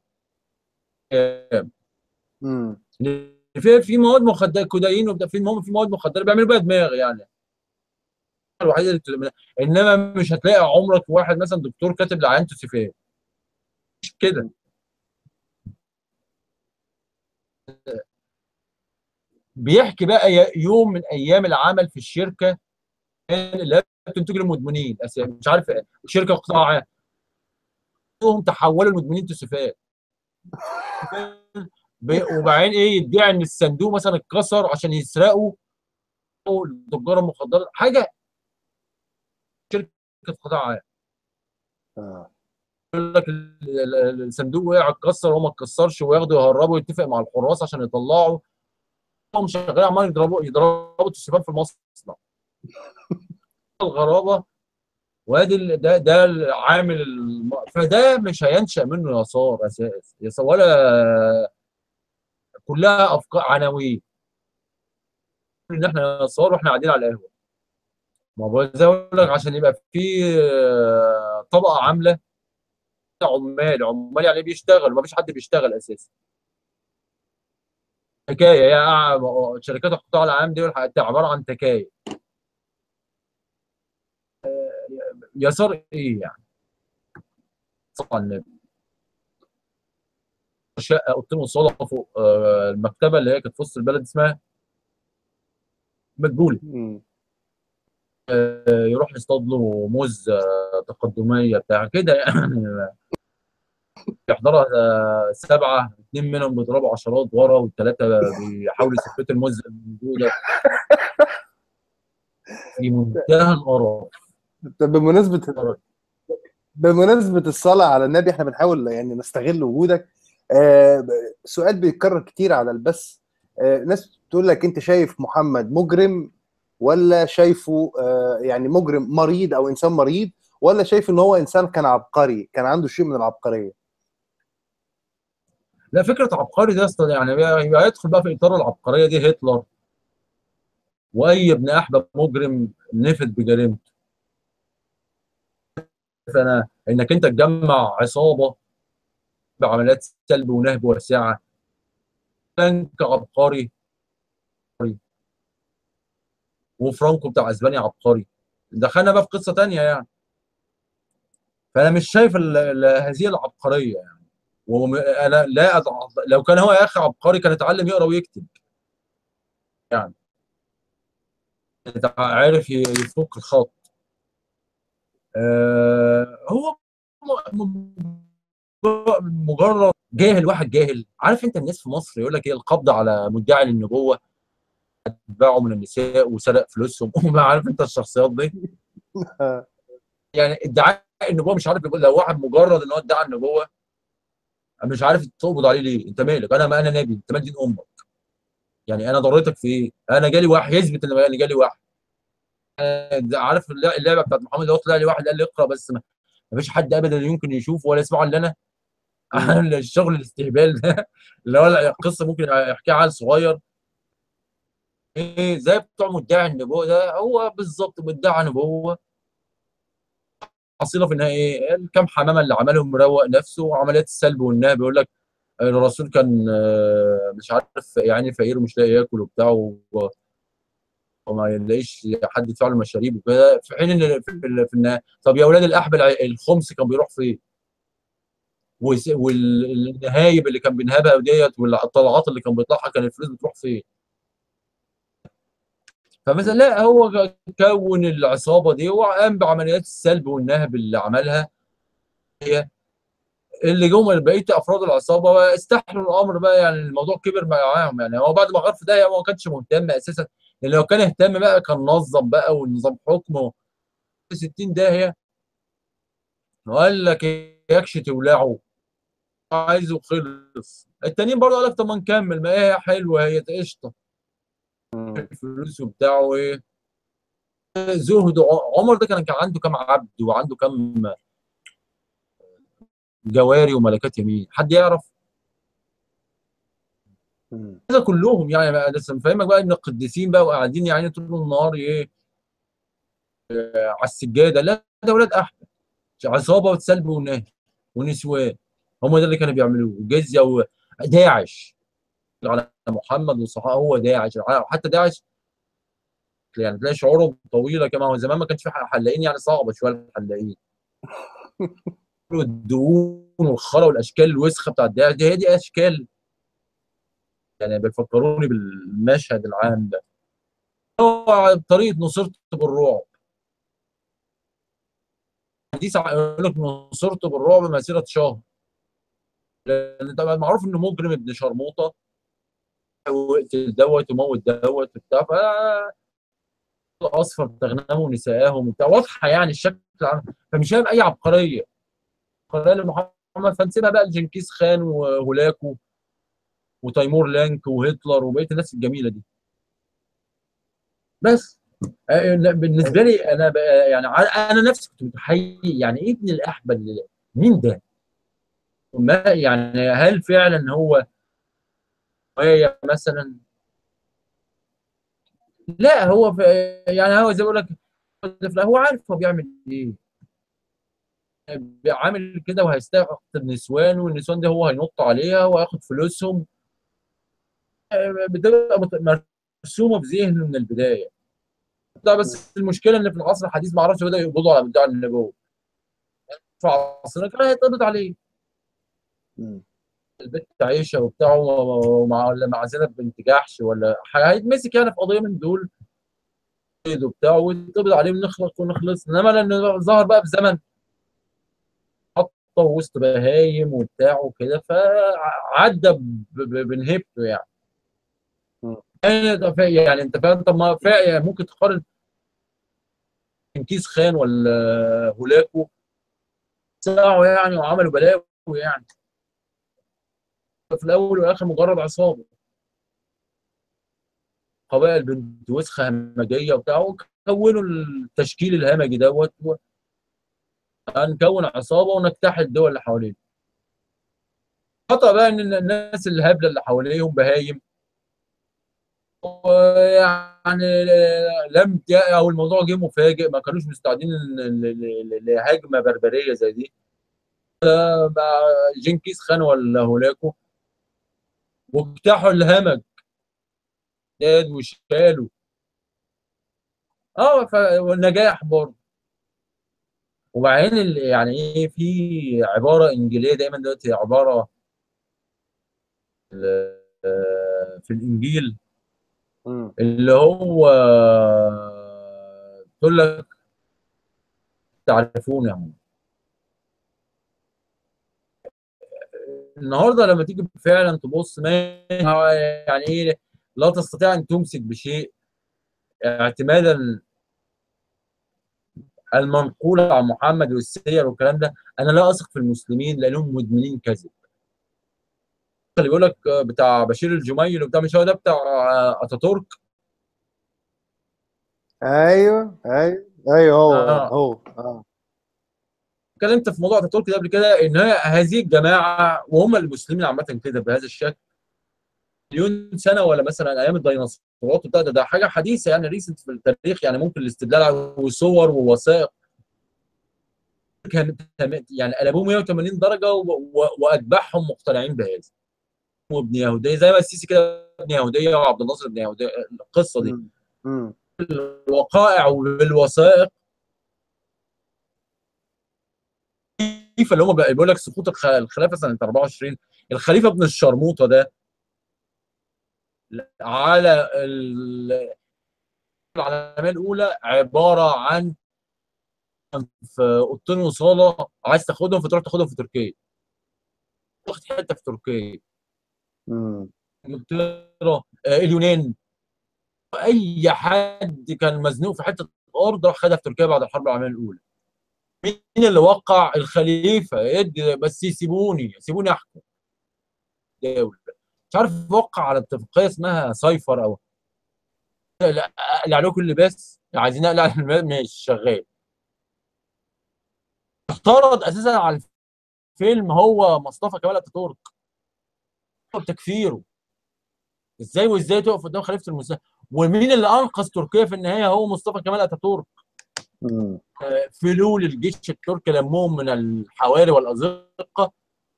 مم. في في مواد مخدره كودايين وبتاع في المهم في مواد مخدره بيعملوا بيها دماغ يعني الوحيده اللي بت- انما مش هتلاقي عمرك واحد مثلا دكتور كاتب لعيان توسيفان مش كده بيحكي بقى ي- يوم من ايام العمل في الشركه اللي هي بتنتج للمدمنين أس- مش عارف إيه، شركه قطاع عام هم تحولوا المدمنين توسيفان ب- وبعدين ايه يدعي ان الصندوق مثلا اتكسر عشان يسرقوا التجار المخدرات حاجه شركه قطاع عام آه. يقول لك ال- ال- الصندوق وقع اتكسر وهو ما اتكسرش وياخدوا يهربوا يتفق مع الحراس عشان يطلعوا هم شغالين عمال يضربوا يضربوا الشباب في المصنع الغرابه وادي ال- ده ده العامل الم... فده مش هينشا منه يسار اساس يسار ولا كلها افكار عناوين ان احنا يسار واحنا قاعدين على القهوه ما هو زي ما اقول لك عشان يبقى في آه، طبقه عامله عمال عمال يعني بيشتغل ما فيش حد بيشتغل اساسا حكايه يا شركات القطاع العام دي والحاجات دي عباره عن تكايه يسار ايه يعني صلى على النبي شقه اوضتين وصاله فوق آه، المكتبه اللي هي كانت في وسط البلد اسمها مجهوله مم. آه، يروح يصطاد له موز آه، تقدميه بتاع كده يعني يحضرها آه، سبعه اثنين منهم بيضربوا عشرات ورا والثلاثه بيحاولوا يثبتوا الموز الموجوده في منتهى القرف طب بمناسبه بمناسبه الصلاه على النبي احنا بنحاول يعني نستغل وجودك آه، سؤال بيتكرر كتير على البث آه، ناس بتقول لك انت شايف محمد مجرم ولا شايفه آه، يعني مجرم مريض او انسان مريض ولا شايف ان هو انسان كان عبقري كان عنده شيء من العبقريه لا فكره عبقري ده اصلا يعني يبقى يبقى يدخل بقى في اطار العبقريه دي هتلر واي ابن احبب مجرم نفد بجريمته فانا انك انت تجمع عصابه بعمليات سلب ونهب واسعه بنك عبقري وفرانكو بتاع اسبانيا عبقري دخلنا بقى في قصه تانية يعني فانا مش شايف ال- ال- هذه العبقريه يعني وانا لا أضع... لو كان هو يا اخي عبقري كان اتعلم يقرا ويكتب يعني عارف ي- يفك الخط آه هو م- م- مجرد جاهل واحد جاهل عارف انت الناس في مصر يقول لك ايه القبض على مدعي للنبوه اتباعه من النساء وسرق فلوسهم ما عارف انت الشخصيات دي يعني ادعاء النبوه مش عارف يقول لو واحد مجرد ان هو ادعى النبوه مش عارف تقبض عليه ليه انت مالك انا ما انا نبي انت مال دين امك يعني انا ضريتك في ايه انا جالي واحد يثبت ان أنا جالي واحد آه، ده عارف اللع- اللعبه بتاعت محمد اللي هو طلع لي واحد قال لي اقرا بس ما ما فيش حد ابدا يمكن يشوفه ولا يسمعه الا انا الشغل الاستهبال ده اللي هو قصه ممكن يحكيها عيل صغير ايه زي بتوع مدعي النبوه ده هو بالظبط مدعي نبوه حصيله في النهايه ايه الكام حمامه اللي عملهم مروق نفسه وعمليات السلب والنهب بيقول لك الرسول كان آه، مش عارف يعني فقير ومش لاقي ياكل وبتاع و- وما يلاقيش حد يدفع له مشاريب وكده في حين ان في, ال- في النهايه طب يا اولاد الاحبل الخمس كان بيروح فين؟ وس- والنهايب اللي كان بينهبها ديت والطلعات اللي كان بيطلعها كان الفلوس بتروح فين؟ فمثلا لا هو كون العصابه دي وقام بعمليات السلب والنهب اللي عملها هي اللي جم بقيه افراد العصابه بقى استحلوا الامر بقى يعني الموضوع كبر معاهم يعني هو بعد ما غرف ده هو ما كانش مهتم اساسا لان لو كان اهتم بقى كان نظم بقى والنظام حكمه 60 داهيه وقال لك يكش تولعه عايزه خلص التانيين برضه قال لك طب ما نكمل ما هي حلوه هي قشطه الفلوس وبتاعه ايه زهد ع- عمر ده كان كان عنده كام عبد وعنده كام جواري وملكات يمين حد يعرف هذا كلهم يعني بقى لسه مفهمك بقى ان القديسين بقى وقاعدين يعني طول النهار ايه آه، على السجاده لا ده ولاد احمد عصابه وسلب ونهي ونسوان هم ده اللي كانوا بيعملوه جزيه وداعش على محمد والصحابه هو داعش حتى داعش يعني تلاقي شعورهم طويله كما هو زمان ما كانش في حلاقين يعني صعبه شويه الحلاقين الدهون والخرا والاشكال الوسخه بتاعت داعش دي هي دي اشكال يعني بيفكروني بالمشهد العام ده هو طريقه نصرت بالرعب حديث ع- يقول لك نصرت بالرعب مسيره شهر لان طبعا معروف انه مجرم ابن شرموطه ويقتل دوت ويموت دوت وبتاع ف اصفر تغنموا نساءهم وبتاع واضحه يعني الشكل العام فمش فاهم اي عبقريه عبقريه لمحمد فنسيبها بقى لجنكيز خان وهولاكو وتيمور لانك وهتلر وبقيه الناس الجميله دي بس آه، لا، بالنسبه لي انا بقى يعني ع- انا نفسي كنت متحير يعني ايه ابن الاحبل ده؟ مين ده؟ ما يعني هل فعلا هو هي مثلا لا هو في يعني هو زي ما بقول لك هو عارف هو بيعمل ايه عامل كده وهيستقطب نسوان والنسوان دي هو هينط عليها وياخد فلوسهم آه، بتبقى مت- مرسومه في ذهنه من البدايه ده بس المشكله ان في العصر الحديث ما اعرفش بداوا يقبضوا على مدعي النبوه في عصرنا كان هيتقبض عليه البنت عايشه وبتاع ومع ولا مع زينب بنت جحش ولا حاجة هيتمسك يعني في قضيه من دول وبتاع ويتقبض عليه ونخلص ونخلص انما لانه ظهر بقى في زمن حطه وسط بهايم وبتاع وكده فعدى ب- ب- بنهبته يعني مم. يعني ده فا- يعني انت فاهم طب ما فا- يعني ممكن تقارن كيس خان ولا هولاكو ساعوا يعني وعملوا بلاوي يعني في الاول والاخر مجرد عصابه قبائل بنت وسخه همجيه وبتاع وكونوا التشكيل الهمجي دوت و- هنكون عصابه ونجتاح الدول اللي حوالينا خطأ بقى ان الناس الهبله اللي حواليهم بهايم ويعني لم ت- او الموضوع جه مفاجئ ما كانوش مستعدين ل- ل- ل- لهجمه بربريه زي دي بقى جنكيز خان ولا هولاكو واجتاحوا الهمج زاد وشالوا اه ف... والنجاح برضه وبعدين ال- يعني ايه في عباره انجيليه دايما دلوقتي عباره ال- آه، في الانجيل مم. اللي هو تقول لك تعرفون يعني النهارده لما تيجي فعلا تبص ما يعني ايه لا تستطيع ان تمسك بشيء اعتمادا المنقول عن محمد والسير والكلام ده انا لا اثق في المسلمين لانهم مدمنين كذب اللي بيقول لك بتاع بشير الجميل وبتاع مش هو ده بتاع اتاتورك ايوه ايوه ايوه هو آه. هو اه اتكلمت في موضوع اتاتورك ده قبل كده ان هي هذه الجماعه وهم المسلمين عامه كده بهذا الشكل مليون سنه ولا مثلا ايام الديناصورات وبتاع ده, ده حاجه حديثه يعني ريسنت في التاريخ يعني ممكن الاستدلال على- وصور ووثائق كان تم- يعني قلبوه 180 درجه و- و- واتباعهم مقتنعين بهذا وابن يهوديه زي ما السيسي كده ابن يهوديه وعبد الناصر ابن يهوديه القصه دي مم. مم. الوقائع والوثائق الخليفه اللي هم بقى- بيقول لك سقوط الخ- الخلافه سنه 24 الخليفه ابن الشرموطه ده على ال- العالميه الاولى عباره عن في اوضتين وصاله عايز تاخدهم فتروح تاخدهم في تركيا واخد حته في تركيا مم. انجلترا آه، اليونان اي حد كان مزنوق في حته ارض راح خدها في تركيا بعد الحرب العالميه الاولى مين اللي وقع الخليفه ادي بس يسيبوني سيبوني احكم دوله مش عارف وقع على اتفاقيه اسمها سايفر او لا اقلع عليكم اللباس عايزين اقلع اللباس ماشي شغال افترض اساسا على الفيلم هو مصطفى كمال اتاتورك بتكفيره ازاي وازاي تقف قدام خليفه المسلمين ومين اللي انقذ تركيا في النهايه هو مصطفى كمال اتاتورك مم. فلول الجيش التركي لمهم من الحواري والازقه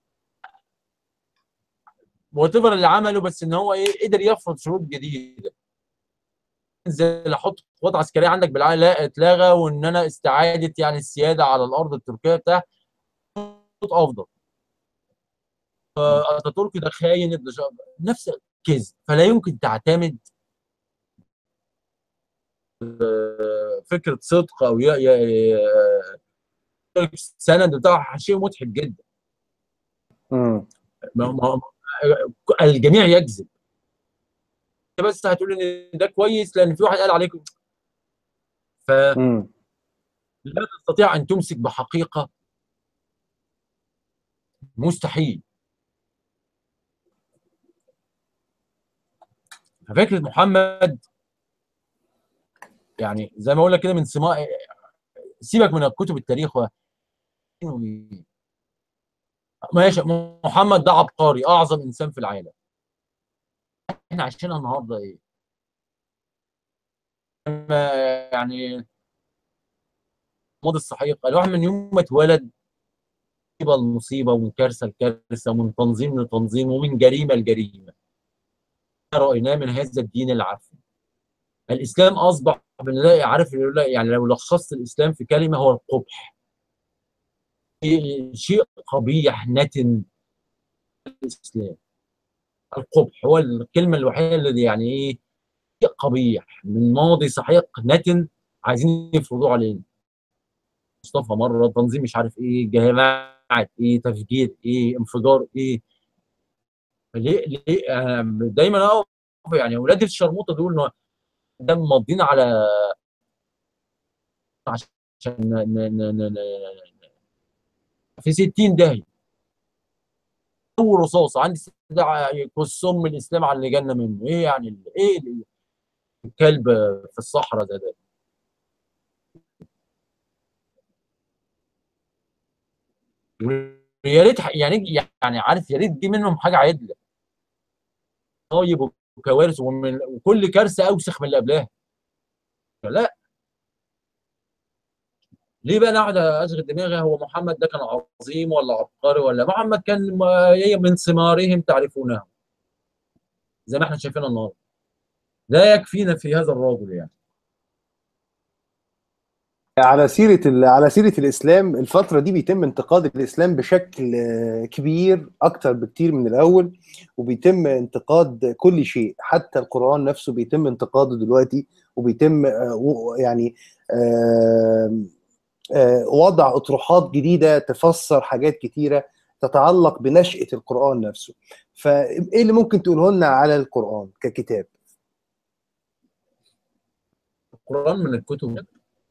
وات اللي عمله بس ان هو ايه قدر يفرض شروط جديده انزل احط قوات عسكريه عندك بالعقل لا اتلغى وان انا استعاده يعني السياده على الارض التركيه بتاع افضل آه، اتاتورك ده خاين ابن شا- نفس كذب فلا يمكن تعتمد آه، فكره صدق او ي- ي- ي- السند بتاعها شيء مضحك جدا مم. ما ما الجميع يكذب بس هتقول ان ده كويس لان في واحد قال عليكم فلا مم. تستطيع ان تمسك بحقيقه مستحيل ففكره محمد يعني زي ما اقول لك كده من سماء سيبك من كتب التاريخ و... ماشي محمد ده عبقري اعظم انسان في العالم احنا عايشينها النهارده ايه؟ ما- يعني الماضي السحيق الواحد من يوم ما اتولد مصيبه لمصيبه ومن كارثه لكارثه ومن تنظيم لتنظيم ومن جريمه لجريمه رايناه من هذا الدين العفن الاسلام اصبح بنلاقي عارف يقول لك- يعني لو لخصت الاسلام في كلمه هو القبح شيء قبيح نتن الاسلام القبح هو الكلمه الوحيده اللي يعني ايه قبيح من ماضي سحيق نتن عايزين يفرضوه علينا مصطفى مره تنظيم مش عارف ايه جماعه ايه تفجير ايه انفجار ايه ليه ليه أنا دايما اقف يعني اولاد الشرموطه دول إنه ده ماضيين على عشان ن... ن... ن... ن... ن... في 60 داهيه اول رصاص عندي استدعاء يكسهم من الاسلام على اللي جالنا منه ايه يعني ال- ايه ال- الكلب في الصحراء ده ده ويا ريت ح- يعني يعني عارف يا ريت دي منهم حاجه عدله طيب وكوارث ومن وكل كارثه اوسخ من اللي قبلها لا ليه بقى انا قاعد اشغل دماغي هو محمد ده كان عظيم ولا عبقري ولا محمد كان ما- هي من ثمارهم تعرفونه زي ما احنا شايفين النهارده لا يكفينا في هذا الرجل يعني على سيرة ال- على سيرة الإسلام الفترة دي بيتم انتقاد الإسلام بشكل آه، كبير أكتر بكتير من الأول وبيتم انتقاد كل شيء حتى القرآن نفسه بيتم انتقاده دلوقتي وبيتم آه، و- يعني آه، آه، وضع أطروحات جديدة تفسر حاجات كتيرة تتعلق بنشأة القرآن نفسه فإيه اللي ممكن تقوله لنا على القرآن ككتاب؟ القرآن من الكتب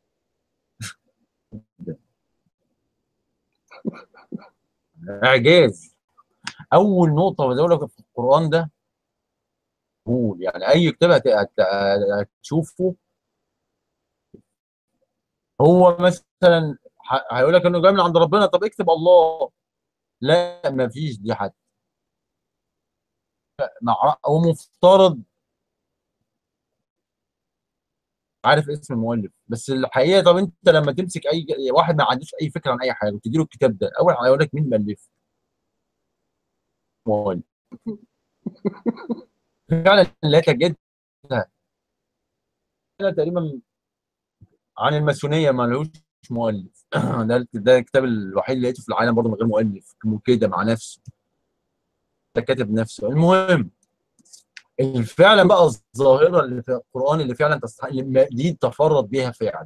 إعجاز أول نقطة بدولة في القرآن ده قول يعني أي كتاب هت- هت- هتشوفه هو مثلا ه- هيقول لك إنه جاي من عند ربنا طب اكتب الله لا مفيش دي حتى مع هو مفترض عارف اسم المؤلف بس الحقيقه طب انت لما تمسك اي واحد ما عندوش اي فكره عن اي حاجه وتديله الكتاب ده اول هيقول لك مين مؤلف مؤلف فعلا لا تجدها انا تقريبا عن الماسونيه ما لهوش مؤلف ده ده الكتاب الوحيد اللي لقيته في العالم برضه من غير مؤلف كده مع نفسه ده كاتب نفسه المهم فعلا بقى الظاهره اللي في القران اللي فعلا تستحق اللي دي تفرد بيها فعلا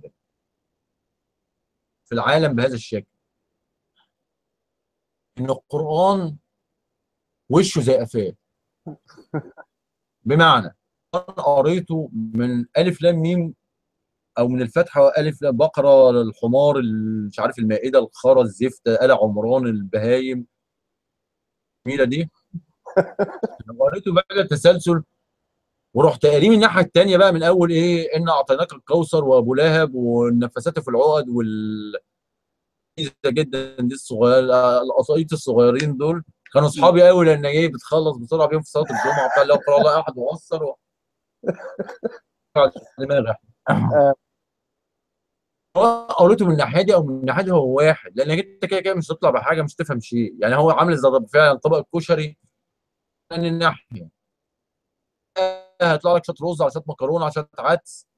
في العالم بهذا الشكل ان القران وشه زي قفاه بمعنى انا قريته من الف لام ميم او من الفتحه الف لام بقره الحمار ال- مش عارف المائده الخرى الزفت ال عمران البهايم الجميله دي لما قريته بقى التسلسل ورحت قاريه من الناحيه الثانيه بقى من اول ايه ان اعطيناك الكوثر وابو لهب والنفسات في العقد وال جدا دي الصغير القصايد الصغيرين دول كانوا اصحابي قوي لان ايه بتخلص بسرعه بيهم في صلاه الجمعه بتاع لا يقرا الله احد وقصر و... دماغي هو قريته من الناحيه دي او من الناحيه دي هو واحد لانك انت كده كده مش هتطلع بحاجه مش تفهم شيء يعني هو عامل زي فعلا طبق الكشري من الناحيه هيطلع لك شويه رز على شويه مكرونه على شويه عدس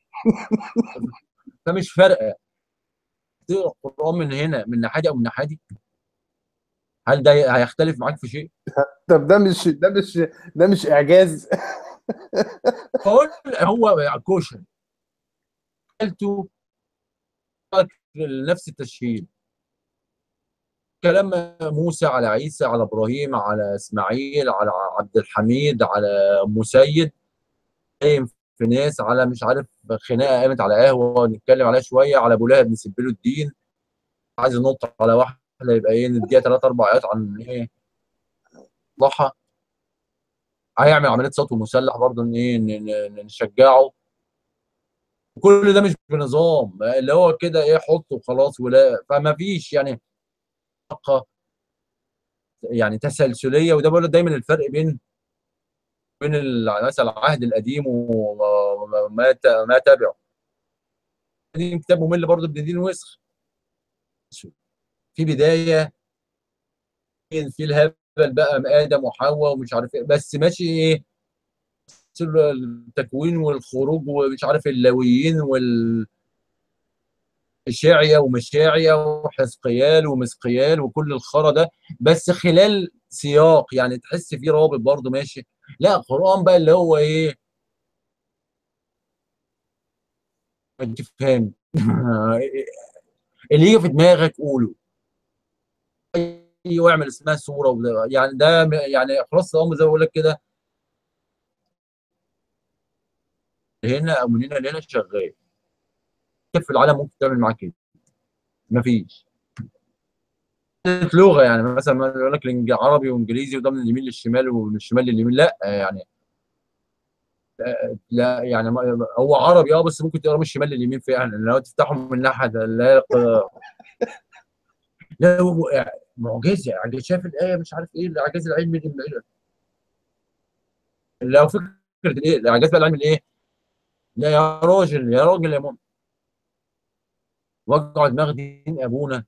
فمش فارقه تقرا القران من هنا من الناحيه دي او من الناحيه دي هل ده هيختلف معاك في شيء؟ طب ده مش ده مش ده مش إعجاز فقول هو كشري قلته نفس التشهير كلام موسى على عيسى على ابراهيم على اسماعيل على عبد الحميد على مسيد قايم في ناس على مش عارف خناقه قامت على قهوه نتكلم عليها شويه على ابو لهب نسب له الدين عايز ننط على واحده يبقى ايه نديها ثلاث اربع ايات عن ايه ضحى هيعمل عمليه سطو مسلح برضه ان ايه ن- ن- نشجعه كل ده مش بنظام اللي هو كده ايه حط وخلاص ولا فما فيش يعني طاقه يعني تسلسليه وده بقول لك دايما الفرق بين بين ال- مثلا العهد القديم وما ت- ما تبعه دي كتاب ممل برضه ابن دين وسخ في بدايه في الهبل بقى ادم وحواء ومش عارف ايه بس ماشي ايه التكوين والخروج ومش عارف اللاويين وال الشاعية ومشاعية وحزقيال ومسقيال وكل الخرا ده بس خلال سياق يعني تحس فيه رابط برضه ماشي لا القرآن بقى اللي هو ايه انت فاهم اللي يجي في دماغك قوله ايوه اعمل اسمها صوره وده يعني ده م- يعني خلاص الامر زي ما بقول لك كده هنا او من هنا لهنا شغال كيف في العالم ممكن تعمل معاه كده مفيش لغه يعني مثلا ما يقول لك الإنج- عربي وانجليزي وده من اليمين للشمال ومن الشمال لليمين لا يعني لا يعني ما- هو عربي اه بس ممكن تقرا من الشمال لليمين فعلا لو تفتحه من ناحيه لا لا هو معجزه يعني شايف الايه مش عارف ايه الاعجاز العلمي دي لو فكره الايه الاعجاز بقى العلمي الايه لا يا راجل يا راجل يا مؤمن وجع دماغ دين ابونا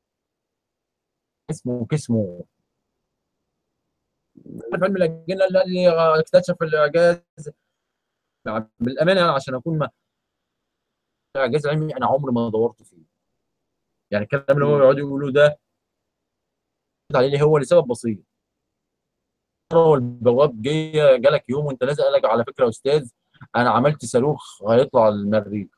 اسمه كسمه عارف علم الاجنه اللي اكتشف الاعجاز بالامانه يعني عشان اكون ما الاعجاز العلمي انا عمري ما دورت فيه يعني الكلام اللي هو بيقعدوا يقولوا ده عليه هو لسبب بسيط هو البواب جه جالك يوم وانت نازل قال لك على فكره يا استاذ انا عملت صاروخ هيطلع المريخ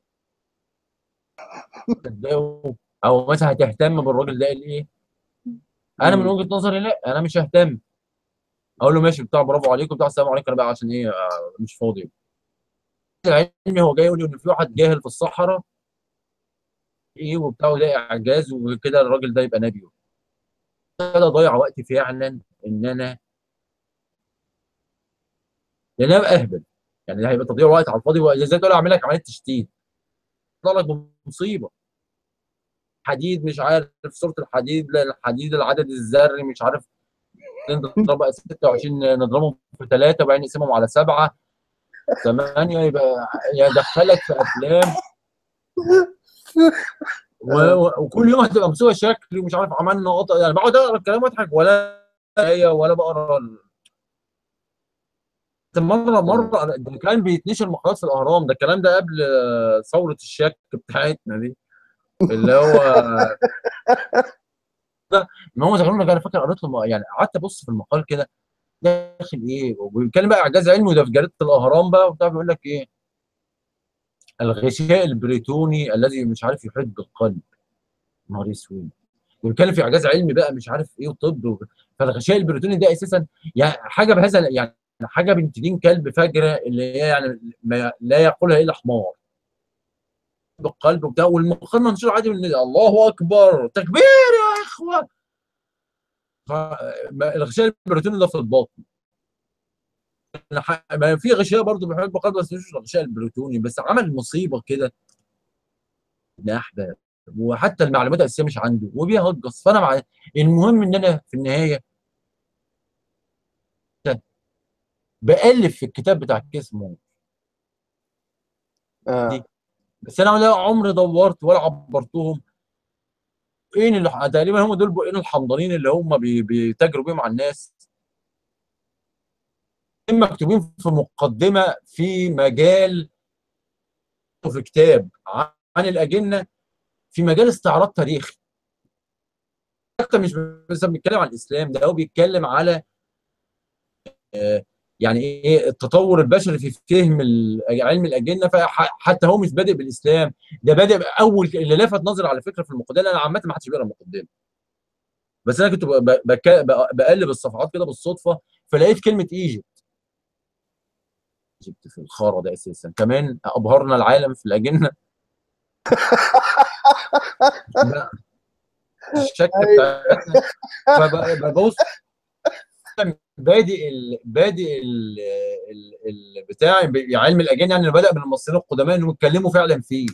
تصدقوا؟ او مثلا هتهتم بالراجل ده قال ايه انا من مم. وجهه نظري لا انا مش ههتم اقول له ماشي بتاع برافو عليكم بتاع السلام عليكم انا بقى عشان ايه آه، مش فاضي العلمي هو جاي يقول لي ان في واحد جاهل في الصحراء ايه وبتاع وده اعجاز وكده الراجل ده يبقى نبي ده ضيع وقتي فعلا ان انا لان انا ابقى اهبل يعني ده هيبقى تضييع وقت على الفاضي وزي تقول اعمل لك عمليه تشتيت يطلع لك بمصيبه حديد مش عارف صوره الحديد لا الحديد العدد الذري مش عارف نضرب 26 نضربهم في ثلاثه وبعدين نقسمهم على سبعه ثمانيه يبقى يدخلك في افلام و... و... وكل يوم هتبقى مسوي شكل ومش عارف عملنا قطع يعني بقعد اقرا الكلام واضحك ولا هي ولا بقرا ال- مره مره ده كان بيتنشر مقالات في الاهرام ده الكلام ده قبل آه، ثوره الشك بتاعتنا دي اللي هو ده ما هو زغلول انا فاكر قريت له يعني قعدت ابص في المقال كده داخل ايه وبيتكلم بقى اعجاز علمي وده في جريده الاهرام بقى وبتاع بيقول لك ايه الغشاء البريتوني الذي مش عارف يحيط بالقلب نهار اسود وبيتكلم في اعجاز علمي بقى مش عارف ايه وطب و... فالغشاء البريتوني ده اساسا يعني حاجه بهذا يعني حاجه بنت دين كلب فجره اللي هي يعني ما لا يقولها الا حمار بالقلب وبتاع والمقال منشور عادي من الله اكبر تكبير يا اخوه ف- ما- الغشاء البريتوني ده في الباطن ح- ما في غشاء برضه بيحب القلب بس مش الغشاء البريتوني بس عمل مصيبه كده ابن احباب وحتى المعلومات الاساسيه مش عنده وبيهجص فانا مع المهم ان انا في النهايه بألف في الكتاب بتاع كيسمو آه. بس انا لا عمري دورت ولا عبرتهم ايه اللي تقريبا هم دول بقين الحمضانين اللي هم بي- بيتاجروا بيهم على الناس مكتوبين في مقدمه في مجال في كتاب عن الاجنه في مجال استعراض تاريخي حتى مش بس بيتكلم عن الاسلام ده هو بيتكلم على آه، يعني ايه التطور البشري في فهم ال- علم الاجنه فحتى هو مش بادئ بالاسلام ده بادئ اول اللي لفت نظري على فكره في المقدمه انا عامه ما حدش بيقرا المقدمه بس انا كنت ب- ب- بك- ب- بقلب الصفحات كده بالصدفه فلقيت كلمه ايجيبت ايجيبت في الخارة ده اساسا كمان ابهرنا العالم في الاجنه لا، الشك بتاعتنا فببص بادئ ال... بادئ ال... ال... ال... بتاع علم الاجنه يعني اللي بدا من المصريين القدماء انهم اتكلموا فعلا فيه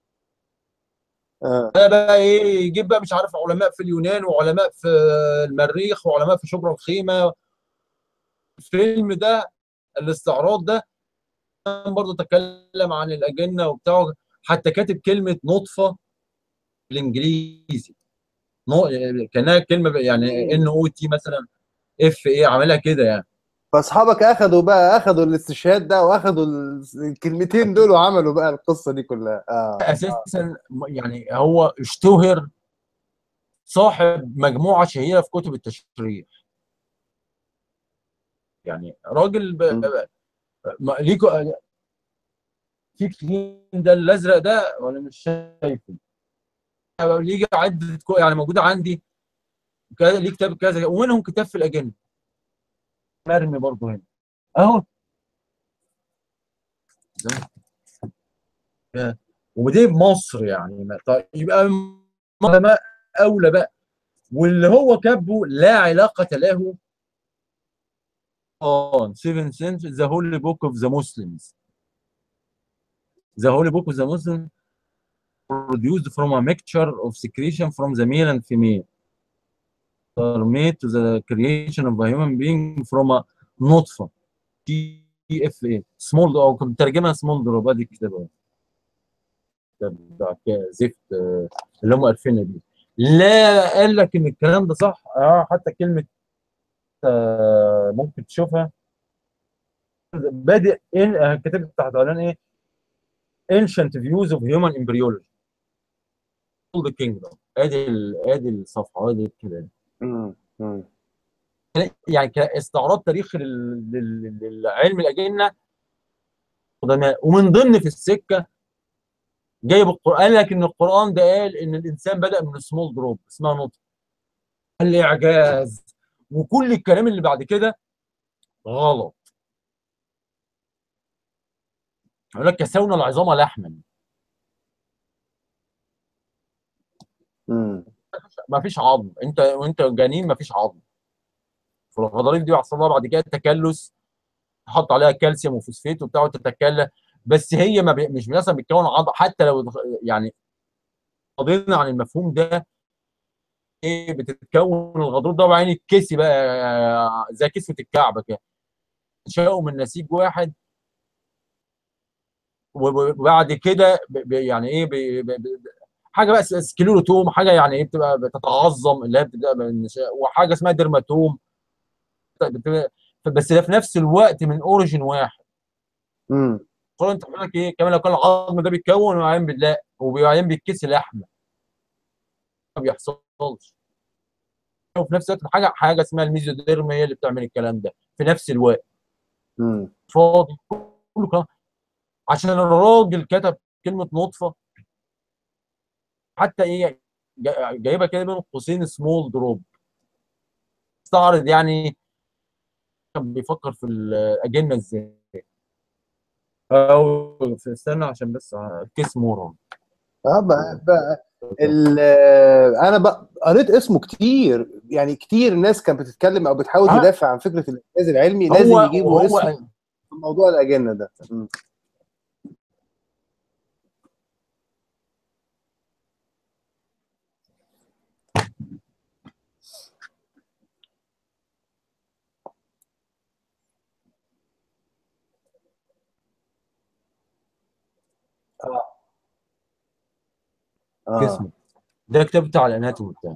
آه. ده بقى ايه يجيب بقى مش عارف علماء في اليونان وعلماء في المريخ وعلماء في شبرا الخيمه الفيلم ده الاستعراض ده كان برضه تكلم عن الاجنه وبتاع حتى كاتب كلمه نطفه بالانجليزي نو- كانها كلمه يعني ان او تي مثلا اف ايه عاملها كده يعني فاصحابك اخذوا بقى اخذوا الاستشهاد ده واخذوا ال- الكلمتين دول وعملوا بقى القصه دي كلها اه اساسا يعني هو اشتهر صاحب مجموعه شهيره في كتب التشريح يعني راجل ب... ب- ما- ليكو في كلين ده الازرق ده وانا مش شايفه ليه عدة كو- يعني موجوده عندي كذا ليه كتاب كذا ومنهم كتاب في الاجنه مرمي برضه هنا اهو ده. ودي بمصر يعني ما- طيب يبقى ما اولى بقى واللي هو كاتبه لا علاقه له on seven sense the holy book of the Muslims the holy book of the Muslims produced from a mixture of secretion from the male and female are made to the creation of a human being from a نطفة TFA small او مترجمها small drop ادي الكتاب اهو ده بتاع ك- زفت آه، اللي هم عارفينها دي لا قال لك ان الكلام ده صح اه حتى كلمة آه، ممكن تشوفها بادئ ان آه، كتبت تحت عنوان ايه ancient views of human embryology the kingdom ادي ال- ادي الصفحه ادي الكلام مم. مم. يعني كاستعراض تاريخي لل- لل- للعلم الاجنه قدماء ومن ضمن في السكه جايب القران قال لك ان القران ده قال ان الانسان بدا من سمول دروب اسمها نطفه قال لي اعجاز وكل الكلام اللي بعد كده غلط يقول لك كسونا العظام لحما مم. ما فيش عظم انت وانت جنين ما فيش عظم فالغضاريف دي بيحصل لها بعد كده تكلس تحط عليها كالسيوم وفوسفات وبتاع وتتكلى بس هي ما بي... مش مثلا بتكون عظم حتى لو يعني قضينا عن المفهوم ده ايه بتتكون الغضروف ده وبعدين الكسي بقى زي كسوه الكعبه كده شقوا من نسيج واحد وبعد كده ب- ب- يعني ايه ب- ب- ب- حاجه بقى سكليروتوم حاجه يعني ايه بتبقى بتتعظم اللي هي بتبقى من وحاجه اسمها ديرماتوم بتبقى بس ده في نفس الوقت من اوريجين واحد مم. قول انت حضرتك ايه كمان لو كان العظم ده بيتكون وبعدين بالله وبعدين بيتكسي لحمه ما بيحصلش وفي نفس الوقت حاجه حاجه اسمها الميزوديرم هي اللي بتعمل الكلام ده في نفس الوقت مم. فاضي كله كلام عشان الراجل كتب كلمه نطفه حتى ايه جا- جايبها كده بين قوسين سمول دروب استعرض يعني كان بيفكر في الاجنه ازاي او استنى عشان بس كيس مورون اه بقى بقى ال- آه، انا بقى قريت اسمه كتير يعني كتير ناس كانت بتتكلم او بتحاول آه. تدافع عن فكره الاعجاز العلمي لازم هو يجيبوا اسم هو في موضوع الاجنه ده مم. اه جسمه ده كتاب بتاع الاناتومي بتاعه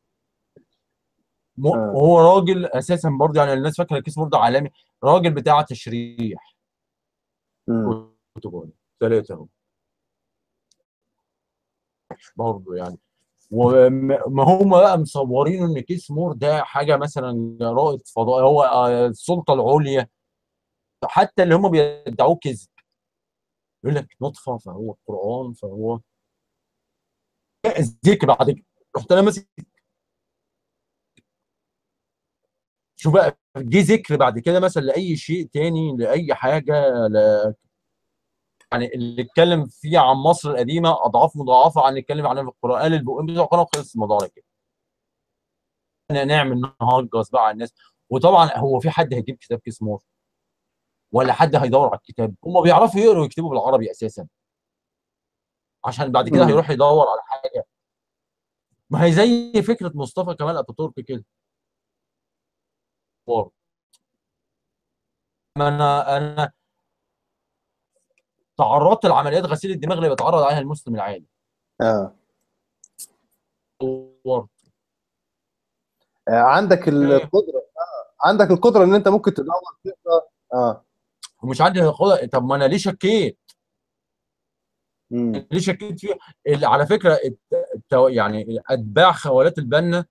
م- آه. وهو راجل اساسا برضه يعني الناس فاكره الكيس برضه عالمي راجل بتاع تشريح مم. كتب ثلاثه اهو برضه يعني وما هم بقى مصورين ان كيس مور ده حاجه مثلا رائد فضاء هو آه، السلطه العليا حتى اللي هم بيدعوه كذب يقول لك نطفه فهو القران فهو الذكر بعد كده رحت انا ماسك شو بقى جه ذكر بعد كده مثلا لاي شيء تاني لاي حاجه ل... يعني اللي اتكلم فيه عن مصر القديمه اضعاف مضاعفه عن اللي اتكلم عنها في القران قال البقين بتوع القران خلص الموضوع على كده إحنا نعمل نهجص بقى على الناس وطبعا هو في حد هيجيب كتاب كيس مور ولا حد هيدور على الكتاب هم بيعرفوا يقروا ويكتبوا بالعربي اساسا عشان بعد كده مم. هيروح يدور على حاجه ما هي زي فكره مصطفى كمال اتاتورك كده برضه. ما انا انا تعرضت لعمليات غسيل الدماغ اللي بيتعرض عليها المسلم العادي اه برضه. آه، عندك القدره آه. عندك القدره ان انت ممكن تدور تقرا اه ومش عندي خد- طب ما انا ليه شكيت؟ مم. ليه شكيت فيه؟ اللي على فكره الت- الت- يعني اتباع خوالات البنا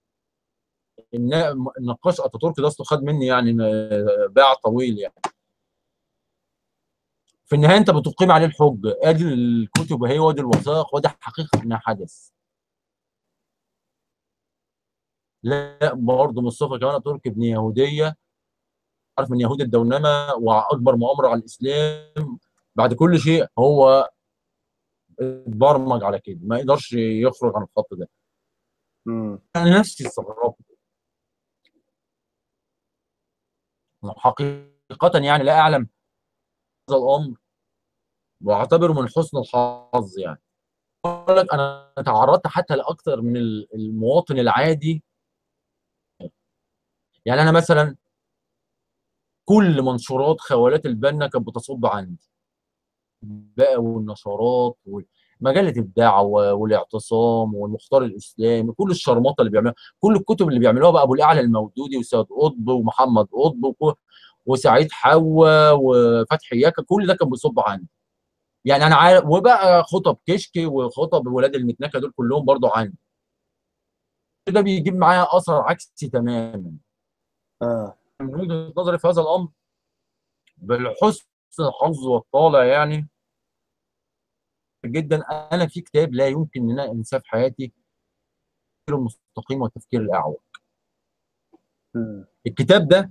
النا- النقاش اتاتورك ده اصله خد مني يعني باع طويل يعني في النهايه انت بتقيم عليه الحجه ادي الكتب اهي وادي الوثائق وادي حقيقه ما حدث لا برضه مصطفى كمان اتورك ابن يهوديه عارف من يهود الدونمه واكبر مؤامره على الاسلام بعد كل شيء هو اتبرمج على كده ما يقدرش يخرج عن الخط ده مم. انا نفسي استغربت حقيقة يعني لا أعلم هذا الأمر وأعتبره من حسن الحظ يعني أقول لك أنا تعرضت حتى لأكثر من ال- المواطن العادي يعني أنا مثلا كل منشورات خوالات البنا كانت بتصب عندي بقى والنشرات ومجلة الدعوة والاعتصام والمختار الإسلامي كل الشرمطة اللي بيعملوها كل الكتب اللي بيعملوها بقى أبو الأعلى المودودي وسيد قطب ومحمد قطب وك- وسعيد حوا وفتحي ياكا كل ده كان بيصب عندي يعني أنا عارف وبقى خطب كشكي وخطب ولاد المتنكة دول كلهم برضو عندي ده بيجيب معايا أثر عكسي تماما اه من وجهة نظري في هذا الأمر بالحسن الحظ والطالع يعني جدا انا في كتاب لا يمكن ان انا انساه في حياتي التفكير المستقيم والتفكير الاعوج مم. الكتاب ده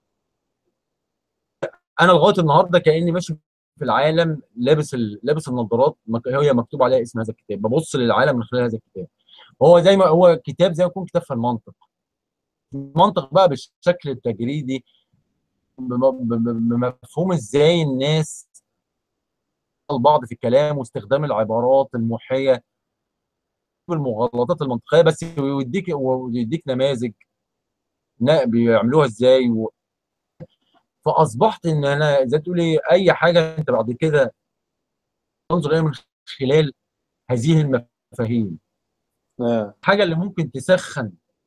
انا لغايه النهارده كاني ماشي في العالم لابس ال... لابس النظارات مك- هي مكتوب عليها اسم هذا الكتاب ببص للعالم من خلال هذا الكتاب هو زي ما هو كتاب زي ما يكون كتاب في المنطق المنطق بقى بالشكل التجريدي بم- بم- بمفهوم ازاي الناس البعض في الكلام واستخدام العبارات الموحيه بالمغالطات المنطقيه بس ويديك ويديك نماذج نا- بيعملوها ازاي و... فاصبحت ان انا زي تقول ايه اي حاجه انت بعد كده تنظر اليها من خلال هذه المفاهيم اه الحاجه اللي ممكن تسخن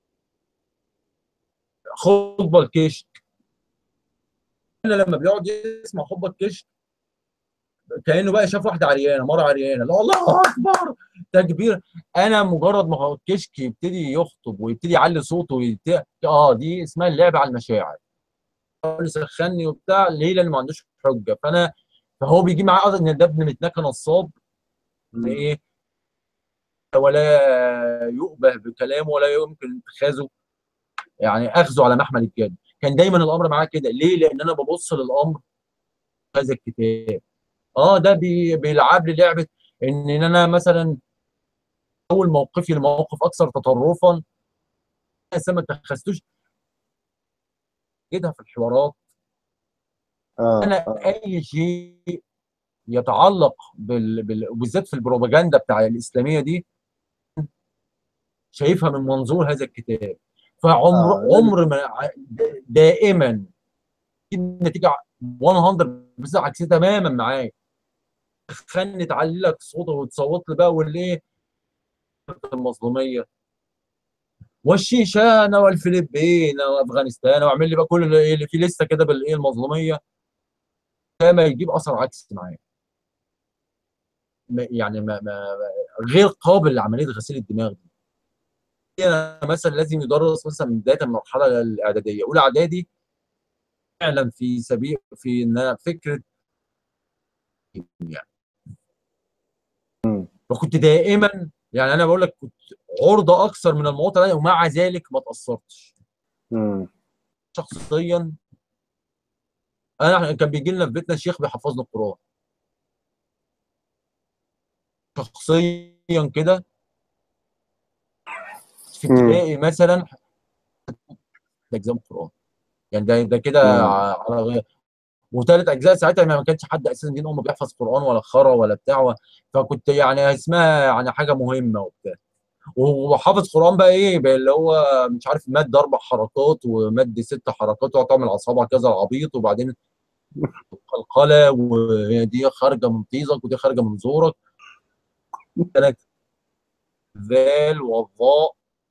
خطبه الكشك انا لما بيقعد يسمع خطبه الكشك كانه بقى شاف واحده عريانه مره عريانه لا الله اكبر تكبير انا مجرد ما هو الكشك يبتدي يخطب ويبتدي يعلي صوته ويبتدي اه دي اسمها اللعب على المشاعر يحاول يسخني وبتاع ليه لان ما عندوش حجه فانا فهو بيجي معاه قصد ان ده ابن متنكه نصاب مم. ايه ولا يؤبه بكلامه ولا يمكن اتخاذه يعني اخذه على محمل الجد كان دايما الامر معاه كده ليه لان انا ببص للامر في هذا الكتاب اه ده بي بيلعب لي لعبه ان إن انا مثلا اول موقفي لموقف اكثر تطرفا لسه ما اتخذتوش كده في الحوارات اه انا اه اي شيء يتعلق بال... بال... وبالذات في البروباجندا بتاع الاسلاميه دي شايفها من منظور هذا الكتاب فعمر اه لازم عمر ما ع- دائما دي النتيجه 100 بس عكسيه تماما معايا خلني تعلي لك صوته وتصوت لي بقى والايه المظلوميه والشيشان والفلبين وافغانستان واعمل لي بقى كل اللي اللي فيه لسه كده بالايه المظلوميه ده ما يجيب اثر عكسي معايا ما- يعني ما ما غير قابل لعمليه غسيل الدماغ دي انا مثلا لازم يدرس مثلا من بدايه المرحله الاعداديه اولى اعدادي فعلا في سبيل في انها فكره يعني مم. فكنت دائما يعني انا بقول لك كنت عرضه اكثر من المواطن العادي، ومع ذلك ما تاثرتش مم. شخصيا انا كان بيجي لنا في بيتنا شيخ بيحفظنا القران شخصيا كده في مم. ابتدائي مثلا اجزاء من القران يعني ده ده كده مم. على غير وثالث اجزاء ساعتها ما كانش حد اساسا دين امه بيحفظ قران ولا خرا ولا بتاع فكنت يعني اسمها يعني حاجه مهمه وبتاع وحافظ قران بقى ايه بقى اللي هو مش عارف مد اربع حركات ومد ست حركات وتعمل اصابع كذا العبيط وبعدين قلقله ودي خارجه من طيزك ودي خارجه من زورك ثلاثه ذال والظاء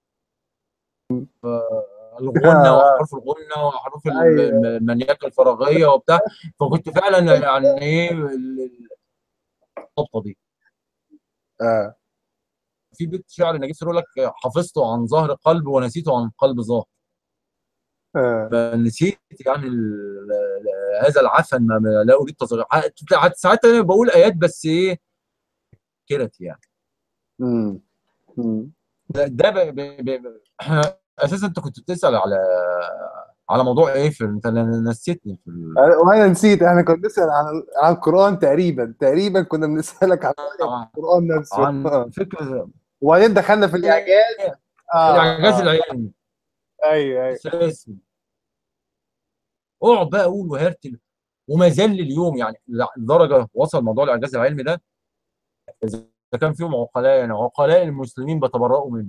الغنه آه. وحروف الغنه وحروف ال- أيوة. الم- المنيات الفراغيه وبتاع فكنت فعلا يعني ايه ال- ال- الطبقه دي اه في بيت شعر نجيب يقول لك حفظته عن ظهر قلب ونسيته عن قلب ظاهر آه. فنسيت يعني ال- ال- هذا العفن ما ما لا اريد تصغير ع- ساعات انا بقول ايات بس ايه كرت يعني مم. مم. ده ده ب... ب... ب... اساسا انت كنت بتسال على على موضوع ايه في انت نسيتني في ال... أنا- وانا نسيت احنا كنا بنسال عن عن القران تقريبا تقريبا كنا بنسالك عن عن- القران نفسه عن آه. فكره وبعدين دخلنا في الاعجاز اه الاعجاز آه. العلمي ايوه ايوه اساسي اقعد بقى اقول وهرتل وما زال اليوم يعني لدرجه وصل موضوع الاعجاز العلمي ده اذا كان فيهم عقلاء يعني عقلاء المسلمين بيتبرؤوا منه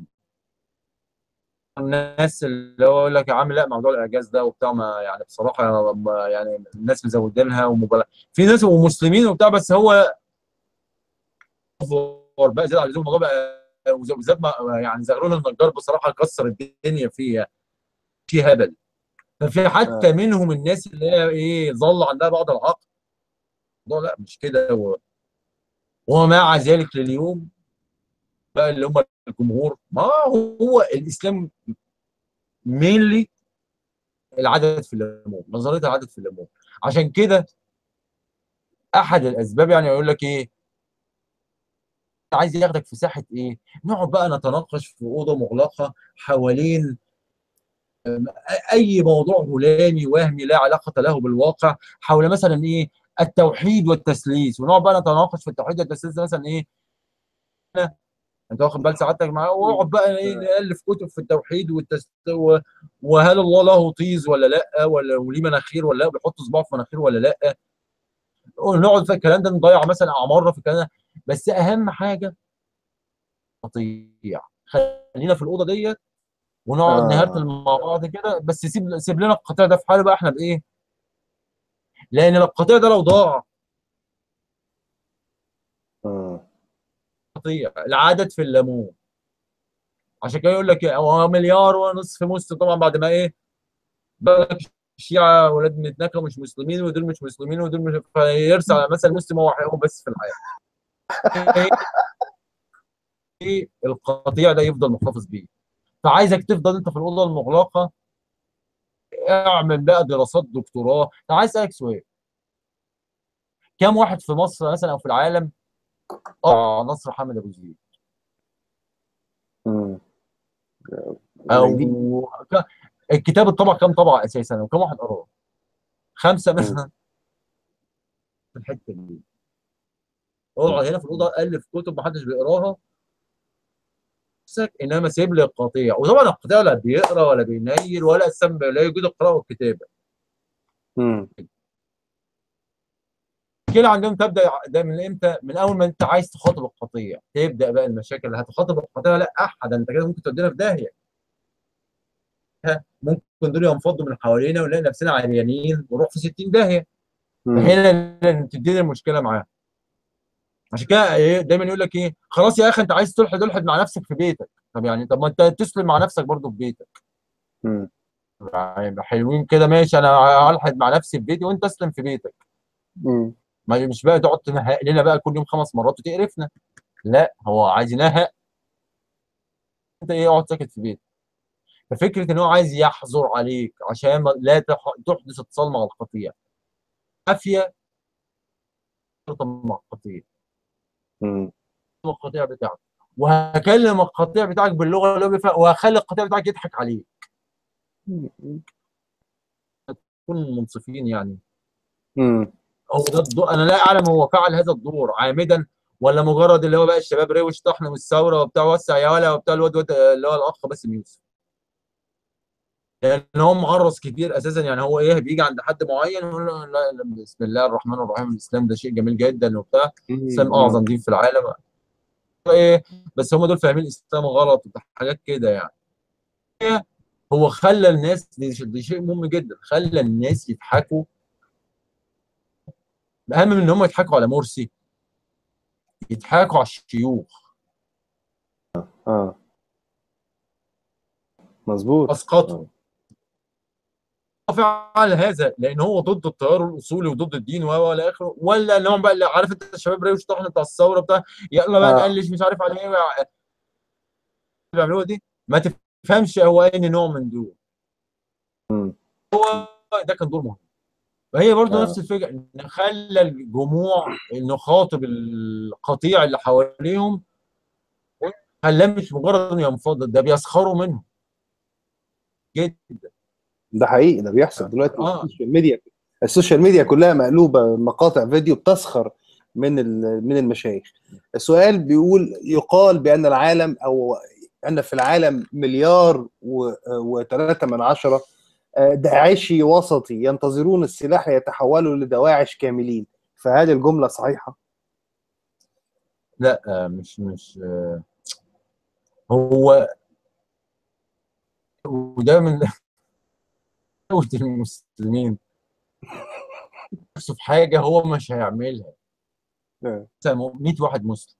الناس اللي هو يقول لك يا عم لا موضوع الاعجاز ده وبتاع ما يعني بصراحه ما يعني الناس مزودينها ومبالغ في ناس ومسلمين وبتاع بس هو أفور بقى زاد على اللزوم الموضوع بقى وزاد ما- يعني زغلول النجار بصراحه كسر الدنيا فيها في هبل ففي حتى منهم الناس اللي هي ايه ظل عندها بعض العقل الموضوع لا مش كده و... ومع ذلك لليوم بقى اللي هم الجمهور ما هو الاسلام مينلي العدد في الليمون نظريه العدد في الليمون عشان كده احد الاسباب يعني يقول لك ايه عايز ياخدك في ساحه ايه نقعد بقى نتناقش في اوضه مغلقه حوالين أم، اي موضوع هلامي وهمي لا علاقه له بالواقع حول مثلا ايه التوحيد والتثليث ونقعد بقى نتناقش في التوحيد والتثليث ده مثلا ايه انت واخد بال سعادتك معاه واقعد بقى ايه نالف كتب في التوحيد والتس... و... وهل الله له طيز ولا لا ولا وليه مناخير ولا لا بيحط صباعه في مناخير ولا لا ونقعد في الكلام ده نضيع مثلا اعمارنا في الكلام ده بس اهم حاجه قطيع خلينا في الاوضه ديت ونقعد آه. نهرتل مع بعض كده بس سيب سيب لنا القطيع ده في حاله بقى احنا بايه لان القطيع ده لو ضاع آه. قطيع العدد في الليمون عشان كده يقول لك إيه، هو مليار ونصف مسلم طبعا بعد ما ايه بقى لك الشيعة ولاد متنكة مش مسلمين ودول مش مسلمين ودول مش فيرسى على مثل مسلم هو هو بس في الحياة ايه القطيع ده يفضل محتفظ بيه فعايزك تفضل انت في الاوضه المغلقه اعمل بقى دراسات دكتوراه انا عايز اسالك سؤال كم واحد في مصر مثلا او في العالم اه نصر حامد ابو زيد مم. او دي- ك- الكتاب الطبع كم طبعه اساسا وكم واحد قراه خمسه مثلا في الحته دي اقعد هنا في الاوضه الف كتب محدش بيقراها نفسك انما سيب لي القطيع وطبعا القطيع لا بيقرا ولا بينيل ولا السم لا يوجد القراءه والكتابه مم. المشكله عندهم تبدا ده من امتى؟ من اول ما انت عايز تخاطب القطيع تبدا بقى المشاكل اللي هتخاطب القطيع لا احد انت كده ممكن تودينا في داهيه ها، ممكن دول ينفضوا من حوالينا ونلاقي نفسنا عريانين ونروح في 60 داهيه مم. هنا اللي تدينا المشكله معاه عشان كده إيه، دايما يقول لك ايه خلاص يا اخي انت عايز تلحد الحد مع نفسك في بيتك طب يعني طب ما انت تسلم مع نفسك برضه في بيتك مم. يعني حلوين كده ماشي انا هلحد مع نفسي في بيتي وانت اسلم في بيتك مم. ما مش بقى تقعد تنهق لنا بقى كل يوم خمس مرات وتقرفنا لا هو عايز ينهق انت ايه اقعد ساكت في بيتك ففكره ان هو عايز يحظر عليك عشان ما- لا تح- تحدث اتصال مع القطيع عافيه مع القطيع مم. القطيع بتاعك وهكلم القطيع بتاعك باللغه اللي هو بيفهم وهخلي القطيع بتاعك يضحك عليك كون منصفين يعني مم. هو ده الدور انا لا اعلم هو فعل هذا الدور عامدا ولا مجرد اللي هو بقى الشباب روش طحن والثوره وبتاع وسع يا ولا وبتاع الواد واد- اللي هو الاخ باسم يوسف لان هو معرض كتير اساسا يعني هو ايه بيجي عند حد معين يقول له لا لا، بسم الله الرحمن الرحيم الاسلام ده شيء جميل جدا وبتاع الاسلام اعظم دين في العالم ايه بس هم دول فاهمين الاسلام غلط حاجات كده يعني هو خلى الناس دي ش- دي شيء مهم جدا خلى الناس يضحكوا اهم من ان هم يضحكوا على مرسي يضحكوا على الشيوخ اه مظبوط اسقطوا فعل هذا لان هو ضد التيار الاصولي وضد الدين و الى اخره ولا ان هم بقى اللي عارف انت الشباب روش طحن بتاع الثوره بتاع يلا بقى آه. نقلش مش عارف على ايه وع- بيعملوها دي ما تفهمش هو اي نوع من دول مم. ده كان دور مهم فهي برضه آه. نفس الفكره ان خلى الجموع نخاطب القطيع اللي حواليهم خلاه مش مجرد انه ينفضل ده بيسخروا منه جدا ده حقيقي ده بيحصل دلوقتي آه. السوشيال ميديا السوشيال ميديا كلها مقلوبه مقاطع فيديو بتسخر من ال- من المشايخ السؤال بيقول يقال بان العالم او ان في العالم مليار وثلاثة من عشرة آه، داعشي وسطي ينتظرون السلاح ليتحولوا لدواعش كاملين فهل الجمله صحيحه؟ لا آه، مش مش آه، هو وده من قوة المسلمين نفسه في حاجة هو مش هيعملها آه. مثلا 100 واحد مسلم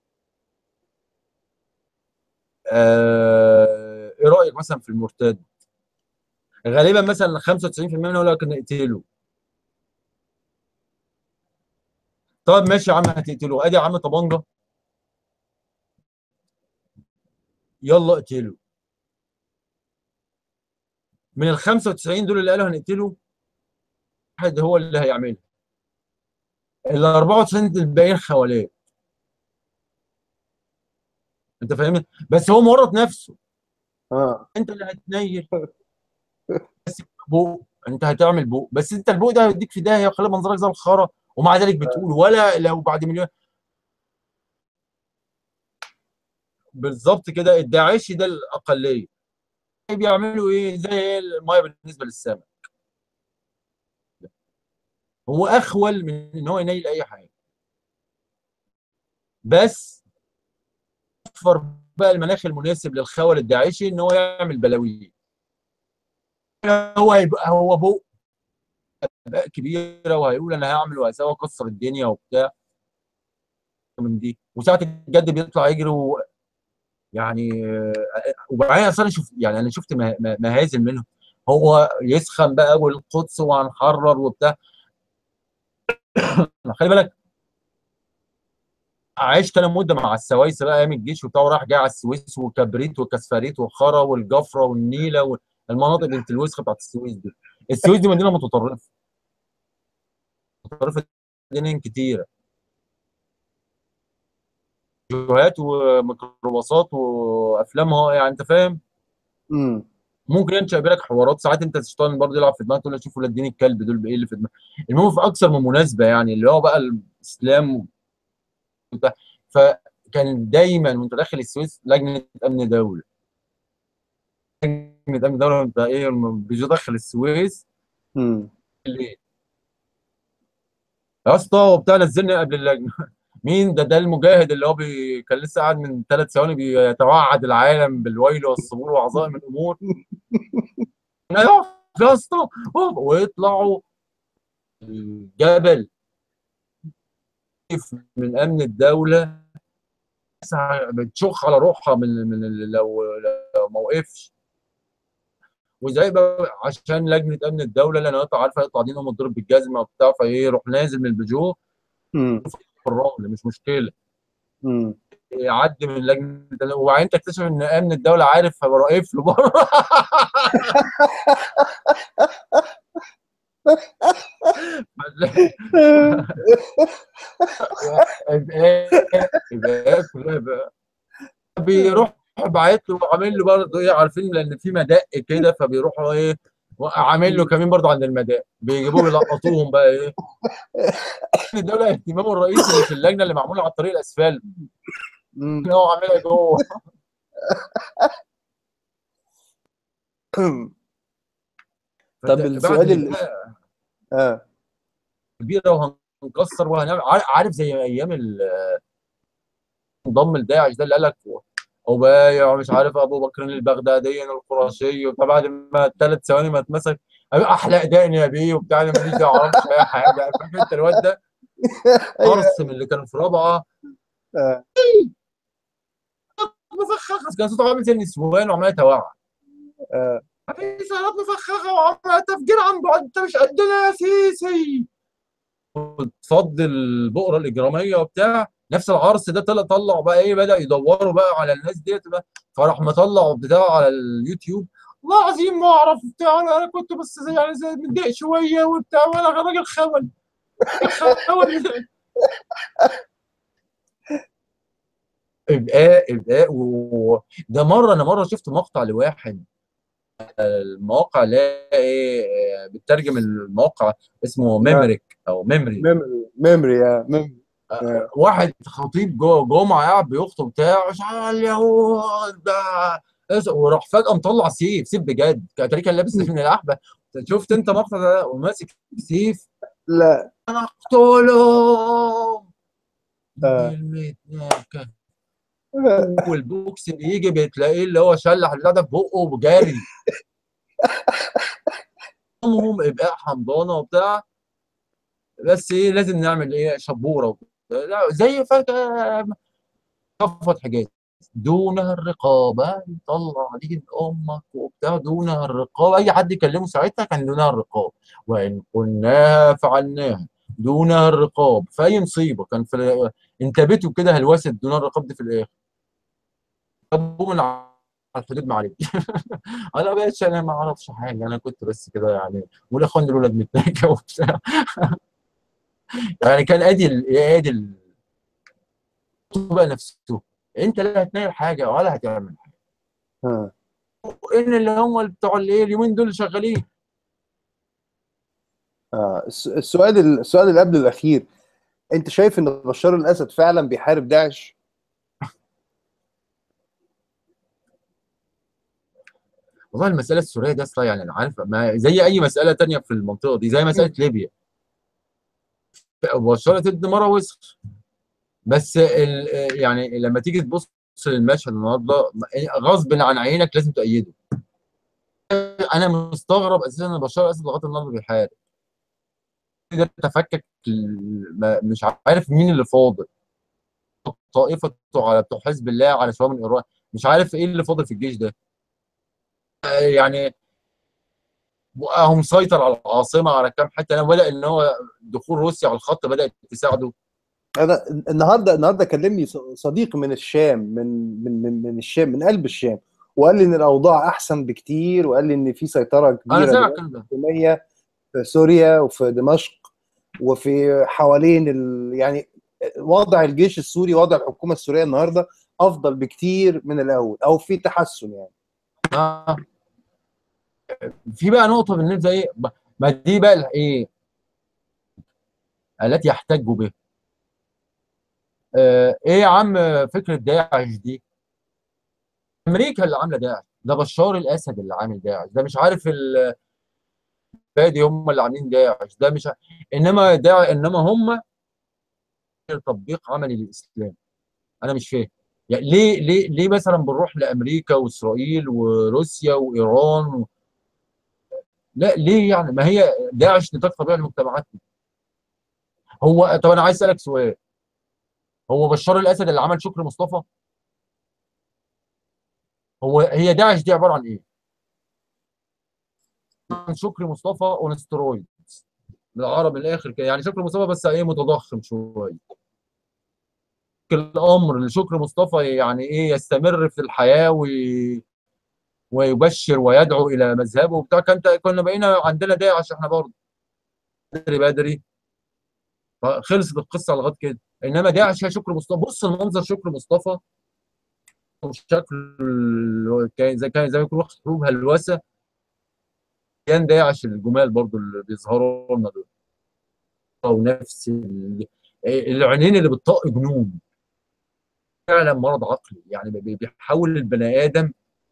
آه، ايه رأيك مثلا في المرتد غالبا مثلا 95% منهم يقول لك نقتله طب ماشي يا عم هتقتله ادي يا عم طبنجة يلا اقتله من ال 95 دول اللي قالوا هنقتله واحد هو اللي هيعملها ال 94 الباقيين خوالات انت فاهمني بس هو مورط نفسه اه انت اللي هتنيل بس بوق انت هتعمل بوق بس انت البوق ده هيديك في داهيه ويخلي منظرك زي الخرا ومع ذلك بتقول ولا لو بعد مليون بالظبط كده الداعشي ده الاقليه بيعملوا ايه زي الميه بالنسبه للسمك هو اخول من ان هو ينيل اي حاجه بس وفر بقى المناخ المناسب للخول الداعشي ان هو يعمل بلاوي هو هيبقى هو بوق اباء كبيره وهيقول انا هعمل وهسوي اكسر الدنيا وبتاع من دي وساعه الجد بيطلع يجري و... يعني آه، وبعدين اصلا شوف يعني انا شفت مه- مه- مهازل منه هو يسخن بقى والقدس وهنحرر وبتاع خلي بالك عشت انا مده مع السوايس بقى ايام الجيش وبتاع وراح جاي على السويس وكبريت وكسفريت وخرا والجفره والنيله والمناطق بنت الوسخه بتاعت السويس دي السويس دي مدينه متطرفه متطرفه دينيا كتيره فيديوهات وميكروباصات وافلام هو يعني انت فاهم امم ممكن ينشا بينك حوارات ساعات انت الشيطان برضه يلعب في دماغك تقول له شوف ولاد دين الكلب دول بايه اللي في دماغك المهم في اكثر من مناسبه يعني اللي هو بقى الاسلام وبتاع. فكان دايما وانت داخل السويس لجنه امن دوله لجنه امن دوله انت ايه لما بيجي داخل السويس امم ليه؟ يا اسطى وبتاع نزلني قبل اللجنه مين ده ده المجاهد اللي هو بي... كان لسه قاعد من ثلاث ثواني بيتوعد العالم بالويل والصبور وعظائم الامور يقف يا اسطى اقف. ويطلعوا الجبل من امن الدوله ناس بتشخ على روحها من من ال- لو لو ما وقفش وزي بقى عشان لجنه امن الدوله لان يقطع عارفه يقطع دينهم مضروب بالجزمه وبتاع فيروح نازل من البيجو امم في الرمل مش مشكله امم يعدي من لجنه وبعدين تكتشف ان امن الدوله عارف فبقى واقف له بره يبقى كلها بقى بيروح باعت له وعامل له برضه ايه عارفين لان في مداء كده فبيروحوا ايه عامل له كمين برضه عند المداء بيجيبوه يلقطوهم بقى ايه الدوله اهتمامه الرئيسي اللي في اللجنه اللي معموله على الطريق الاسفل أمم. ان هو عاملها جوه طب فده- السؤال بعد ال- بقى اه كبيره وهنكسر وهنعمل عار- عارف زي ايام ال- انضم الداعش ده اللي قال لك أبايع مش عارف ابو بكر البغدادي القرشي وبتاع بعد ما ثلاث ثواني ما اتمسك احلى اداء يا بيه وبتاع انا ماليش دعوه معرفش اي حاجه فاكر انت الواد ده ارسم اللي كان في رابعه آه. مفخخ كان صوته عامل زي النسوان وعمال يتوعى آه. في سيارات مفخخه وعمال تفجير عن بعد انت مش قدنا يا سيسي تفضي البؤره الاجراميه وبتاع نفس العرس ده طلع طلع بقى ايه بدا يدوروا بقى على الناس ديت بقى فراح مطلع بتاعه على اليوتيوب والله العظيم ما اعرف بتاع انا أنا كنت بس زي يعني زي متضايق شويه وبتاع وانا راجل خول خول ابقاء ابقاء و- ده مره انا مره شفت مقطع لواحد المواقع اللي هي ايه آه، بتترجم المواقع اسمه ميمريك او ميمري ميموري ميموري يا ميموري آه. واحد خطيب جو جمعه قاعد بيخطب بتاع مش عارف اليهود ده إيش- وراح فجاه مطلع سيف سيف بجد كان كان لابس سيف من الاحبه شفت انت مقطع ده وماسك سيف لا انا اقتلهم آه. كلمة نكة. والبوكس بيجي بتلاقيه اللي هو شلح اللدى في بقه وجاري هم ابقاء حمضانه وبتاع بس ايه لازم نعمل ايه شبوره وبتاع. لا زي فجاه كفت حاجات دونها الرقابه طلع دين امك وبتاع دونها الرقابه اي حد يكلمه ساعتها كان دونها الرقاب وان قلناها فعلناها دونها الرقاب في اي مصيبه كان في انتبهتوا كده هلوسه دونها الرقاب دي في الاخر جابوه من على الحدود معلش انا بقيتش انا ما اعرفش حاجه انا كنت بس كده يعني والاخوان دول ولاد متناكه وبتاع يعني كان ادي ال- ادي ال- بقى نفسه انت لا هتنايل حاجه ولا هتعمل حاجه آه. ان اللي هم بتوع الايه اليومين دول شغالين آه. الس- السؤال السؤال اللي قبل الاخير انت شايف ان بشار الاسد فعلا بيحارب داعش؟ والله المساله السوريه دي اصلا يعني انا عارف ما زي اي مساله تانية في المنطقه دي زي مساله ليبيا بشار تدي مره وسخ بس ال يعني لما تيجي تبص للمشهد النهارده غصب عن عينك لازم تأيده انا مستغرب اساسا ان بشار الاسد لغايه النهارده بيحارب ده تفكك ال- ما- مش عارف مين اللي فاضل طائفته على بتوع حزب الله على شباب من ايران مش عارف ايه اللي فاضل في الجيش ده آه، يعني هو مسيطر على العاصمه على كام حته انا بدا ان هو دخول روسيا على الخط بدات تساعده انا النهارده النهارده كلمني ص- صديق من الشام من من من, من الشام من قلب الشام وقال لي ان الاوضاع احسن بكتير وقال لي ان في سيطره انا كبيره سامع دلوقتي الكلام ده حكوميه في سوريا وفي دمشق وفي حوالين ال... يعني وضع الجيش السوري وضع الحكومه السوريه النهارده افضل بكتير من الاول او في تحسن يعني آه. في بقى نقطه بالنسبه ايه ب- ما دي بقى ايه التي يحتج بها آه ايه يا عم فكره داعش دي امريكا اللي عامله داعش ده بشار الاسد اللي عامل داعش ده مش عارف البادي هم اللي عاملين داعش ده مش ع... انما داعش انما هم تطبيق عملي للاسلام انا مش فاهم يعني ليه ليه ليه مثلا بنروح لامريكا واسرائيل وروسيا وايران و... لا ليه يعني ما هي داعش نطاق طبيعي لمجتمعاتنا هو طب انا عايز اسالك سؤال هو بشار الاسد اللي عمل شكر مصطفى هو هي داعش دي عباره عن ايه؟ عن شكر مصطفى اون سترويد بالعربي من الاخر كده يعني شكر مصطفى بس ايه متضخم شويه الامر لشكر مصطفى يعني ايه يستمر في الحياه وي... ويبشر ويدعو الى مذهبه وبتاع كانت كنا بقينا عندنا داعش احنا برضه بدري بدري خلصت القصه لغايه كده انما داعش هي شكر مصطفى بص المنظر شكر مصطفى وشكل كان زي كان زي ما يكون واخد حروب هلوسه كان داعش الجمال برضو اللي بيظهروا لنا دول ونفس ال- العينين اللي بتطق جنون فعلا مرض عقلي يعني بي- بيحول البني ادم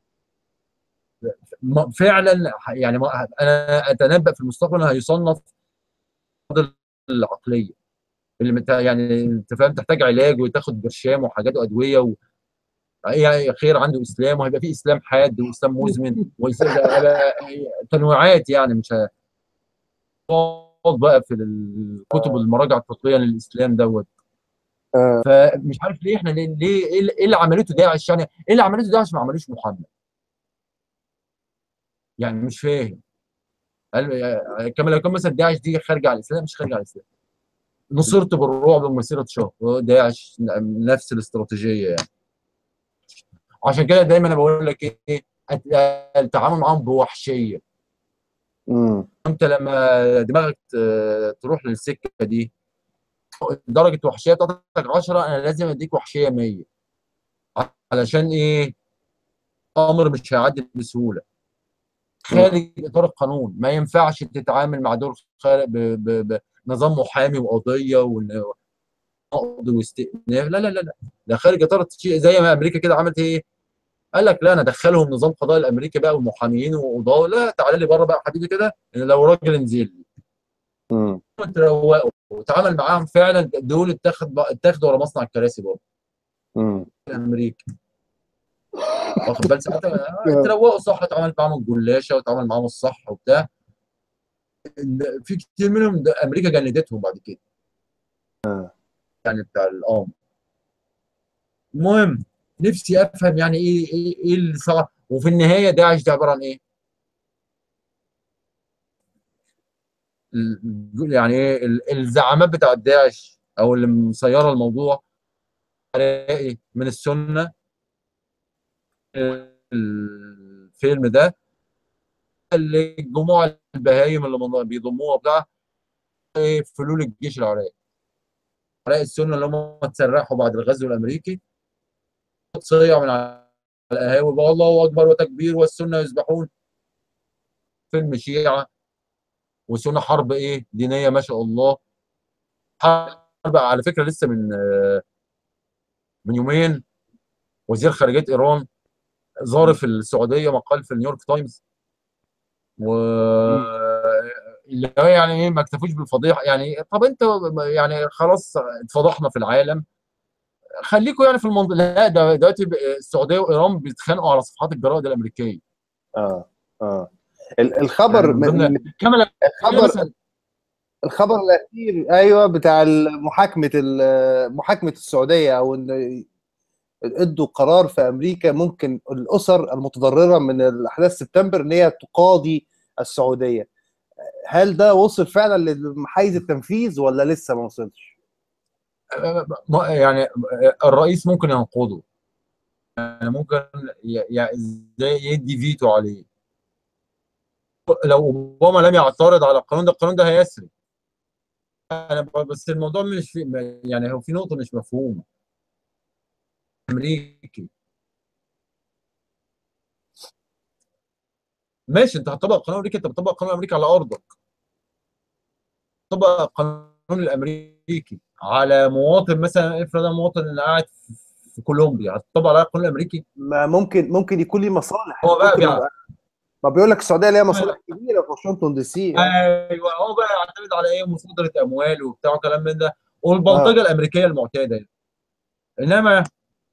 م- فعلا يعني ما- انا اتنبأ في المستقبل انه هيصنف مرض العقليه اللي مت- يعني انت فاهم تحتاج علاج وتاخد برشام وحاجات وادويه و... يعني خير عنده اسلام وهيبقى في اسلام حاد واسلام مزمن وهيبقى تنويعات يعني مش ه- تقعد بقى في الكتب المراجع التطبيقيه للاسلام دوت آه. فمش عارف ليه احنا ليه ليه ايه اللي- إيه اللي عملته داعش يعني ايه اللي عملته داعش ما عملوش محمد يعني مش فاهم قال- كما لو كان مثلا داعش دي خارجه على الاسلام مش خارجه على الاسلام نصرت بالرعب مسيره شهر داعش نفس الاستراتيجيه يعني عشان كده دايما انا بقول لك ايه الت- التعامل معاهم بوحشيه مم. انت لما دماغك ت- تروح للسكه دي درجه وحشيه بتاعتك 10 انا لازم اديك وحشيه 100 علشان ايه امر مش هيعدي بسهوله خارج اطار القانون ما ينفعش تتعامل مع دول خارج ب- ب- بنظام محامي وقضيه ون- نقض واستئناف لا لا لا لا ده خارج اطار التشيء زي ما امريكا كده عملت ايه قال لك لا انا ادخلهم نظام قضاء الامريكي بقى والمحاميين وقضاه لا تعالى لي بره بقى حبيبي كده لو راجل انزل لي مم. تروقوا وتعامل معاهم فعلا دول اتاخد اتاخدوا ورا مصنع الكراسي برضه مم. الامريكي واخد بال ساعتها اتروقوا صح اتعامل معاهم الجلاشه واتعامل معاهم الصح وبتاع في كتير منهم ده امريكا جندتهم بعد كده يعني بتاع الامر المهم نفسي افهم يعني ايه ايه ايه اللي صار وفي النهايه داعش ده عباره عن ايه؟ ال- يعني ايه ال- الزعامات بتاع داعش او اللي مسيره الموضوع الاقي من السنه الفيلم ده اللي جموع البهايم اللي من- بيضموها بتاع إيه، فلول الجيش العراقي عراق السنه اللي هم اتسرحوا بعد الغزو الامريكي تصيع من على القهاوي بقى الله اكبر وتكبير والسنه يسبحون فيلم شيعه وسنه حرب ايه دينيه ما شاء الله حرب على فكره لسه من آه، من يومين وزير خارجيه ايران زار في السعوديه مقال في نيويورك تايمز و اللي هو يعني ايه ما اكتفوش بالفضيحه يعني طب انت يعني خلاص اتفضحنا في العالم خليكم يعني في المنطقه لا ده دلوقتي ب- السعوديه وايران بيتخانقوا على صفحات الجرائد الامريكيه اه اه ال- الخبر يعني من من ضمن كاميرا الخبر مثلا الخبر الاخير ايوه بتاع محاكمه محاكمه السعوديه او ان ادوا قرار في امريكا ممكن الاسر المتضرره من الاحداث سبتمبر ان هي تقاضي السعوديه هل ده وصل فعلا لحيز التنفيذ ولا لسه ما وصلش؟ ما- يعني الرئيس ممكن ينقضه يعني ممكن ي- ي- زي يدي فيتو عليه لو اوباما لم يعترض على القانون ده القانون ده هيسري انا ب- بس الموضوع مش في يعني هو في نقطه مش مفهومه امريكي ماشي انت هتطبق قانون امريكا انت بتطبق قانون امريكا على ارضك تطبق القانون الامريكي على مواطن مثلا افرض أنا مواطن اللي قاعد في- في كولومبيا هتطبق على القانون الامريكي ما ممكن ممكن يكون ليه مصالح هو بقى ممكن بيع- يبقى- ما بيقول لك السعوديه ليها مصالح كبيره في واشنطن دي سي ايوه هو بقى يعتمد على ايه مصادره اموال وبتاع وكلام من ده والبلطجه الامريكيه المعتاده يعني. انما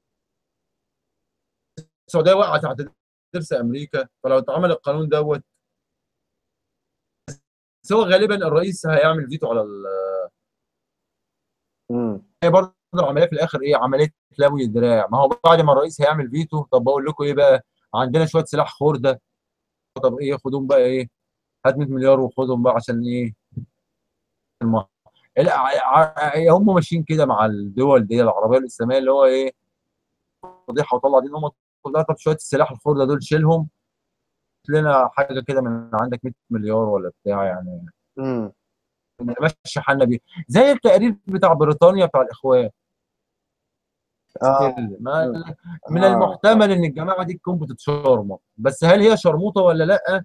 السعوديه وقعت تحت درس امريكا فلو اتعمل القانون دوت بس هو غالبا الرئيس هيعمل فيتو على ال... مم. هي برضه العمليه في الاخر ايه عمليه تلوي الدراع ما هو بعد ما الرئيس هيعمل فيتو طب بقول لكم ايه بقى عندنا شويه سلاح خرده طب ايه خدوهم بقى ايه هات 100 مليار وخدهم بقى عشان ايه الم... لا ع- ع- هم ماشيين كده مع الدول دي العربيه الاسلاميه اللي هو ايه فضيحه وطلع دين هم كلها طب شويه السلاح الخرده دول شيلهم هات لنا حاجه كده من عندك 100 مليار ولا بتاع يعني مم. نمشي حالنا بيه زي التقرير بتاع بريطانيا بتاع الاخوان اه ما من آه. المحتمل ان الجماعه دي تكون بتتشرمط بس هل هي شرموطه ولا لا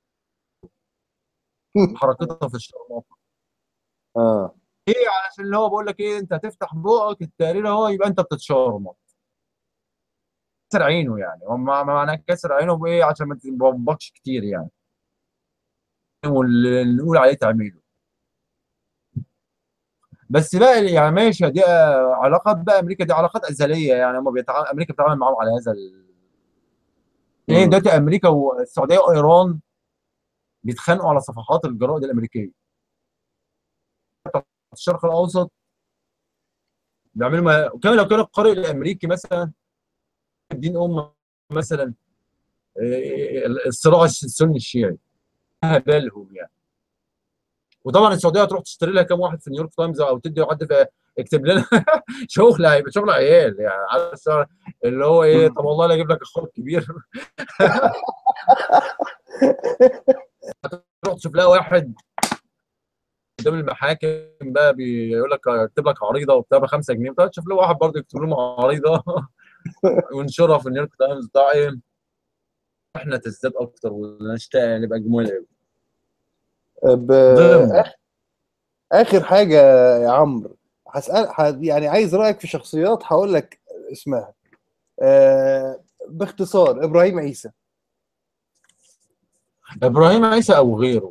حركتها في الشرموطه اه ايه علشان اللي هو بقول لك ايه انت هتفتح بقك التقرير اهو يبقى انت بتتشرمط كسر عينه يعني هو مع- معناه كسر عينه بايه عشان ما تبقبقش كتير يعني واللي نقول عليه تعميله بس بقى يعني ماشي دي آه، علاقات بقى امريكا دي علاقات ازليه يعني هم بيتعامل امريكا بتتعامل معاهم على هذا ال... ايه مم. دلوقتي امريكا والسعوديه وايران بيتخانقوا على صفحات الجرائد الامريكيه الشرق الاوسط بيعملوا ما... وكمان لو كان القارئ الامريكي مثلا الدين ام مثلا إيه، الصراع السني الشيعي بالهم يعني وطبعا السعوديه هتروح تشتري لها كام واحد في نيويورك تايمز او تدي حد في اكتب لنا شغل هيبقى شغل عيال يعني عارف اللي هو ايه طب والله لا اجيب لك اخوك كبير هتروح تشوف لها واحد قدام المحاكم بقى بيقول لك اكتب لك عريضه وبتاع ب 5 جنيه بتاع تشوف له واحد برضه يكتب لهم عريضه وينشرها في نيويورك تايمز بتاع ايه احنا تزداد اكتر ونشتاق نبقى جمهور ب... ضمن. آخ- اخر حاجه يا عمرو هسال ه- يعني عايز رايك في شخصيات هقول لك اسمها آه، باختصار ابراهيم عيسى ابراهيم عيسى او غيره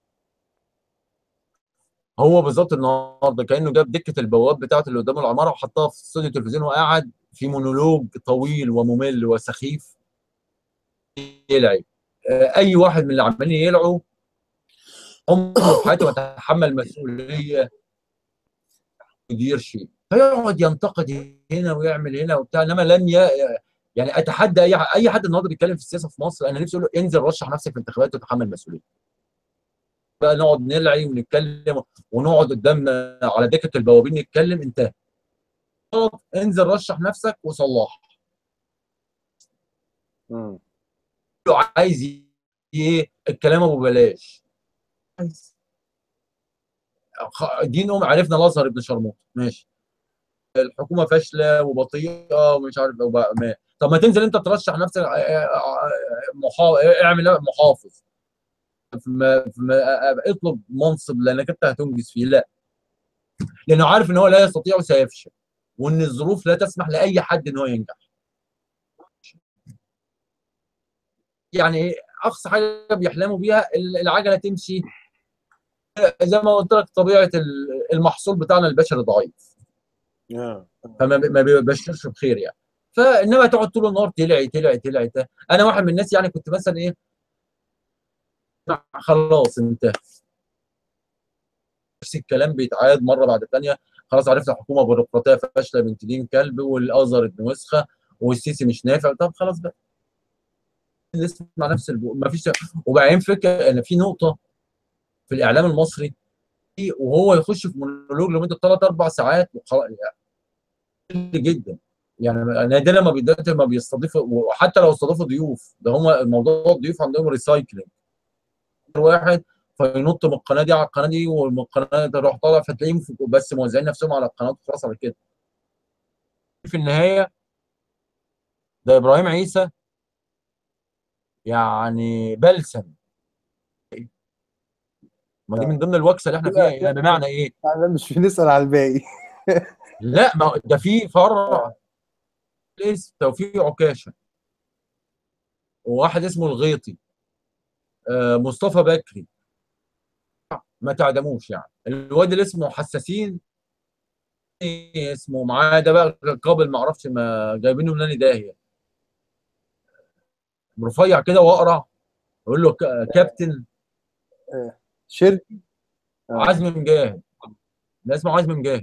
هو بالظبط النهارده كانه جاب دكه البواب بتاعته اللي قدام العماره وحطها في استوديو التلفزيون وقعد في مونولوج طويل وممل وسخيف يلعب آه، اي واحد من اللي عمالين يلعوا عمره في حياته ما تحمل مسؤوليه يدير شيء فيقعد ينتقد هنا ويعمل هنا وبتاع انما لن ي... يعني اتحدى اي اي حد النهارده بيتكلم في السياسه في مصر انا نفسي اقول له انزل رشح نفسك في انتخابات وتحمل مسؤوليه بقى نقعد نلعي ونتكلم ونقعد قدام على دكه البوابين نتكلم انت غلط، انزل رشح نفسك وصلح مم. لو عايز ي- ايه الكلام ابو بلاش عايز خ- دين ام عرفنا الازهر ابن شرموط ماشي الحكومه فاشله وبطيئه ومش عارف وب- ما. طب ما تنزل انت ترشح نفسك ع- ع- محا... اعمل محافظ في ما... في ما... اطلب منصب لانك انت هتنجز فيه لا لانه عارف ان هو لا يستطيع وسيفشل وان الظروف لا تسمح لاي حد ان هو ينجح يعني إيه؟ اقصى حاجه بيحلموا بيها العجله تمشي زي ما قلت لك طبيعه ال- المحصول بتاعنا البشري ضعيف آه. فما ما بيبشرش بخير يعني فانما تقعد طول النهار تلعي تلعي تلعي تلعي. انا واحد من الناس يعني كنت مثلا ايه خلاص انتهى نفس الكلام بيتعاد مره بعد الثانيه خلاص عرفنا حكومه بيروقراطيه فاشله بنت دين كلب والازهر ابن وسخه والسيسي مش نافع طب خلاص بقى نسمع نفس البو... ما فيش وبعدين فكره ان في نقطه في الاعلام المصري وهو يخش في مونولوج لمده ثلاث اربع ساعات وخلاص يعني جدا يعني نادرا ما بيدات ما بيستضيفوا وحتى لو استضافوا ضيوف ده هم الموضوع الضيوف عندهم ريسايكلينج واحد فينط من القناه دي على القناه دي ومن القناه دي تروح طالع فتلاقيهم في- بس موزعين نفسهم على القناه خلاص على كده في النهايه ده ابراهيم عيسى يعني بلسم ما دي من ضمن الوكسه اللي احنا فيها يعني بمعنى ايه؟ احنا مش بنسال على الباقي لا ما هو ده في فرع اسم توفيق عكاشه وواحد اسمه الغيطي آه، مصطفى بكري ما تعدموش يعني الواد اللي اسمه حساسين إيه اسمه معاه ده بقى قابل ما اعرفش ما جايبينه من انهي داهيه رفيع كده واقرع يقول له ك- كابتن شركه آه. عزم مجاهد ده اسمه عزم مجاهد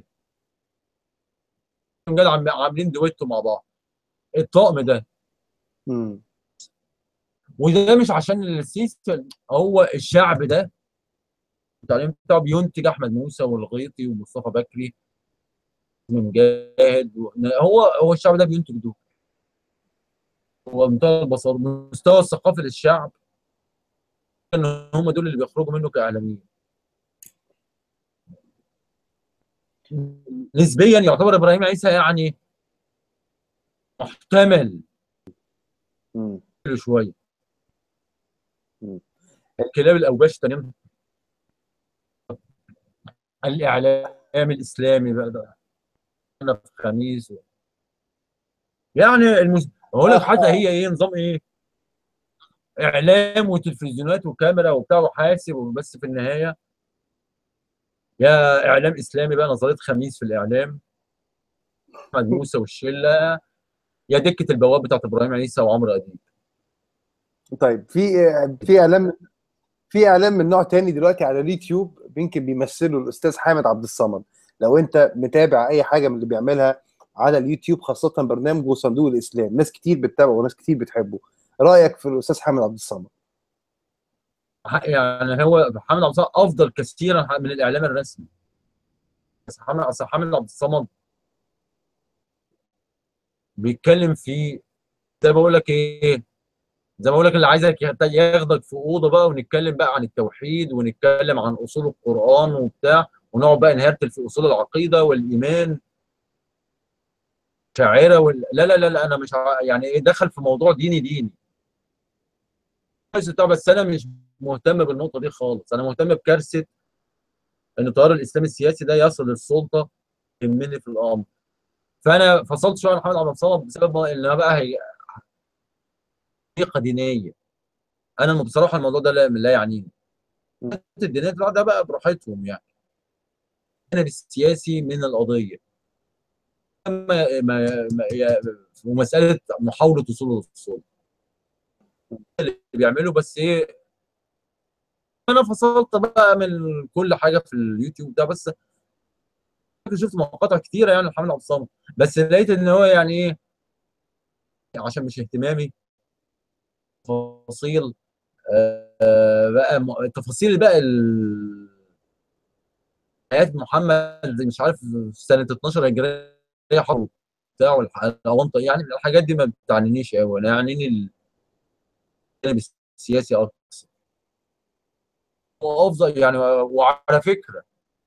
مجاهد عم- عاملين دويتو مع بعض الطقم ده مم. وده مش عشان السيسي هو الشعب ده التعليم بتاعه بينتج احمد موسى والغيطي ومصطفى بكري مجاهد و- هو هو الشعب ده بينتج دول هو منتهى البساطه مستوى الثقافي للشعب ان هم دول اللي بيخرجوا منه كاعلاميين نسبيا يعتبر ابراهيم عيسى يعني محتمل مم. شويه مم. الكلاب الاوباش تنام الاعلام الاسلامي بقى ده انا في خميس و... يعني المس... اقول لك حتى هي ايه نظام ايه اعلام وتلفزيونات وكاميرا وبتاع وحاسب بس في النهايه يا اعلام اسلامي بقى نظريه خميس في الاعلام احمد موسى والشله يا دكه البواب بتاعت ابراهيم عيسى وعمرو اديب طيب في في اعلام في اعلام من نوع تاني دلوقتي على اليوتيوب يمكن بيمثله الاستاذ حامد عبد الصمد لو انت متابع اي حاجه من اللي بيعملها على اليوتيوب خاصه برنامجه صندوق الاسلام ناس كتير بتتابعه وناس كتير بتحبه رايك في الاستاذ حامد عبد الصمد يعني هو محمد عبد الصمد افضل كثيرا من الاعلام الرسمي بس محمد أصل محمد عبد الصمد بيتكلم في زي ما بقول لك ايه زي ما بقول لك اللي عايزك ياخدك في اوضه بقى ونتكلم بقى عن التوحيد ونتكلم عن اصول القران وبتاع ونقعد بقى نهرتل في اصول العقيده والايمان شاعره وال... لا لا لا لا انا مش ع... يعني ايه دخل في موضوع ديني ديني بس طب بس انا مش مهتم بالنقطه دي خالص انا مهتم بكارثه ان التيار الاسلامي السياسي ده يصل للسلطه يهمني في الامر فانا فصلت شويه عن محمد عبد الصمد بسبب ان بقى هي طريقه دينيه انا بصراحه الموضوع ده لا, لا يعنيني الدينيه ده بقى براحتهم يعني الجانب السياسي من القضيه ما ما ومساله محاوله وصول للسلطه اللي بيعملوا بس ايه انا فصلت بقى من كل حاجه في اليوتيوب ده بس شفت مقاطع كتيره يعني محمد عبد الصمد بس لقيت ان هو يعني ايه عشان مش اهتمامي تفاصيل آه بقى تفاصيل بقى حياه محمد مش عارف في سنه 12 هجريه حرب بتاع الاونطه يعني الحاجات دي ما بتعنينيش قوي انا يعنيني الجانب السياسي اكثر وافضل يعني وعلى فكره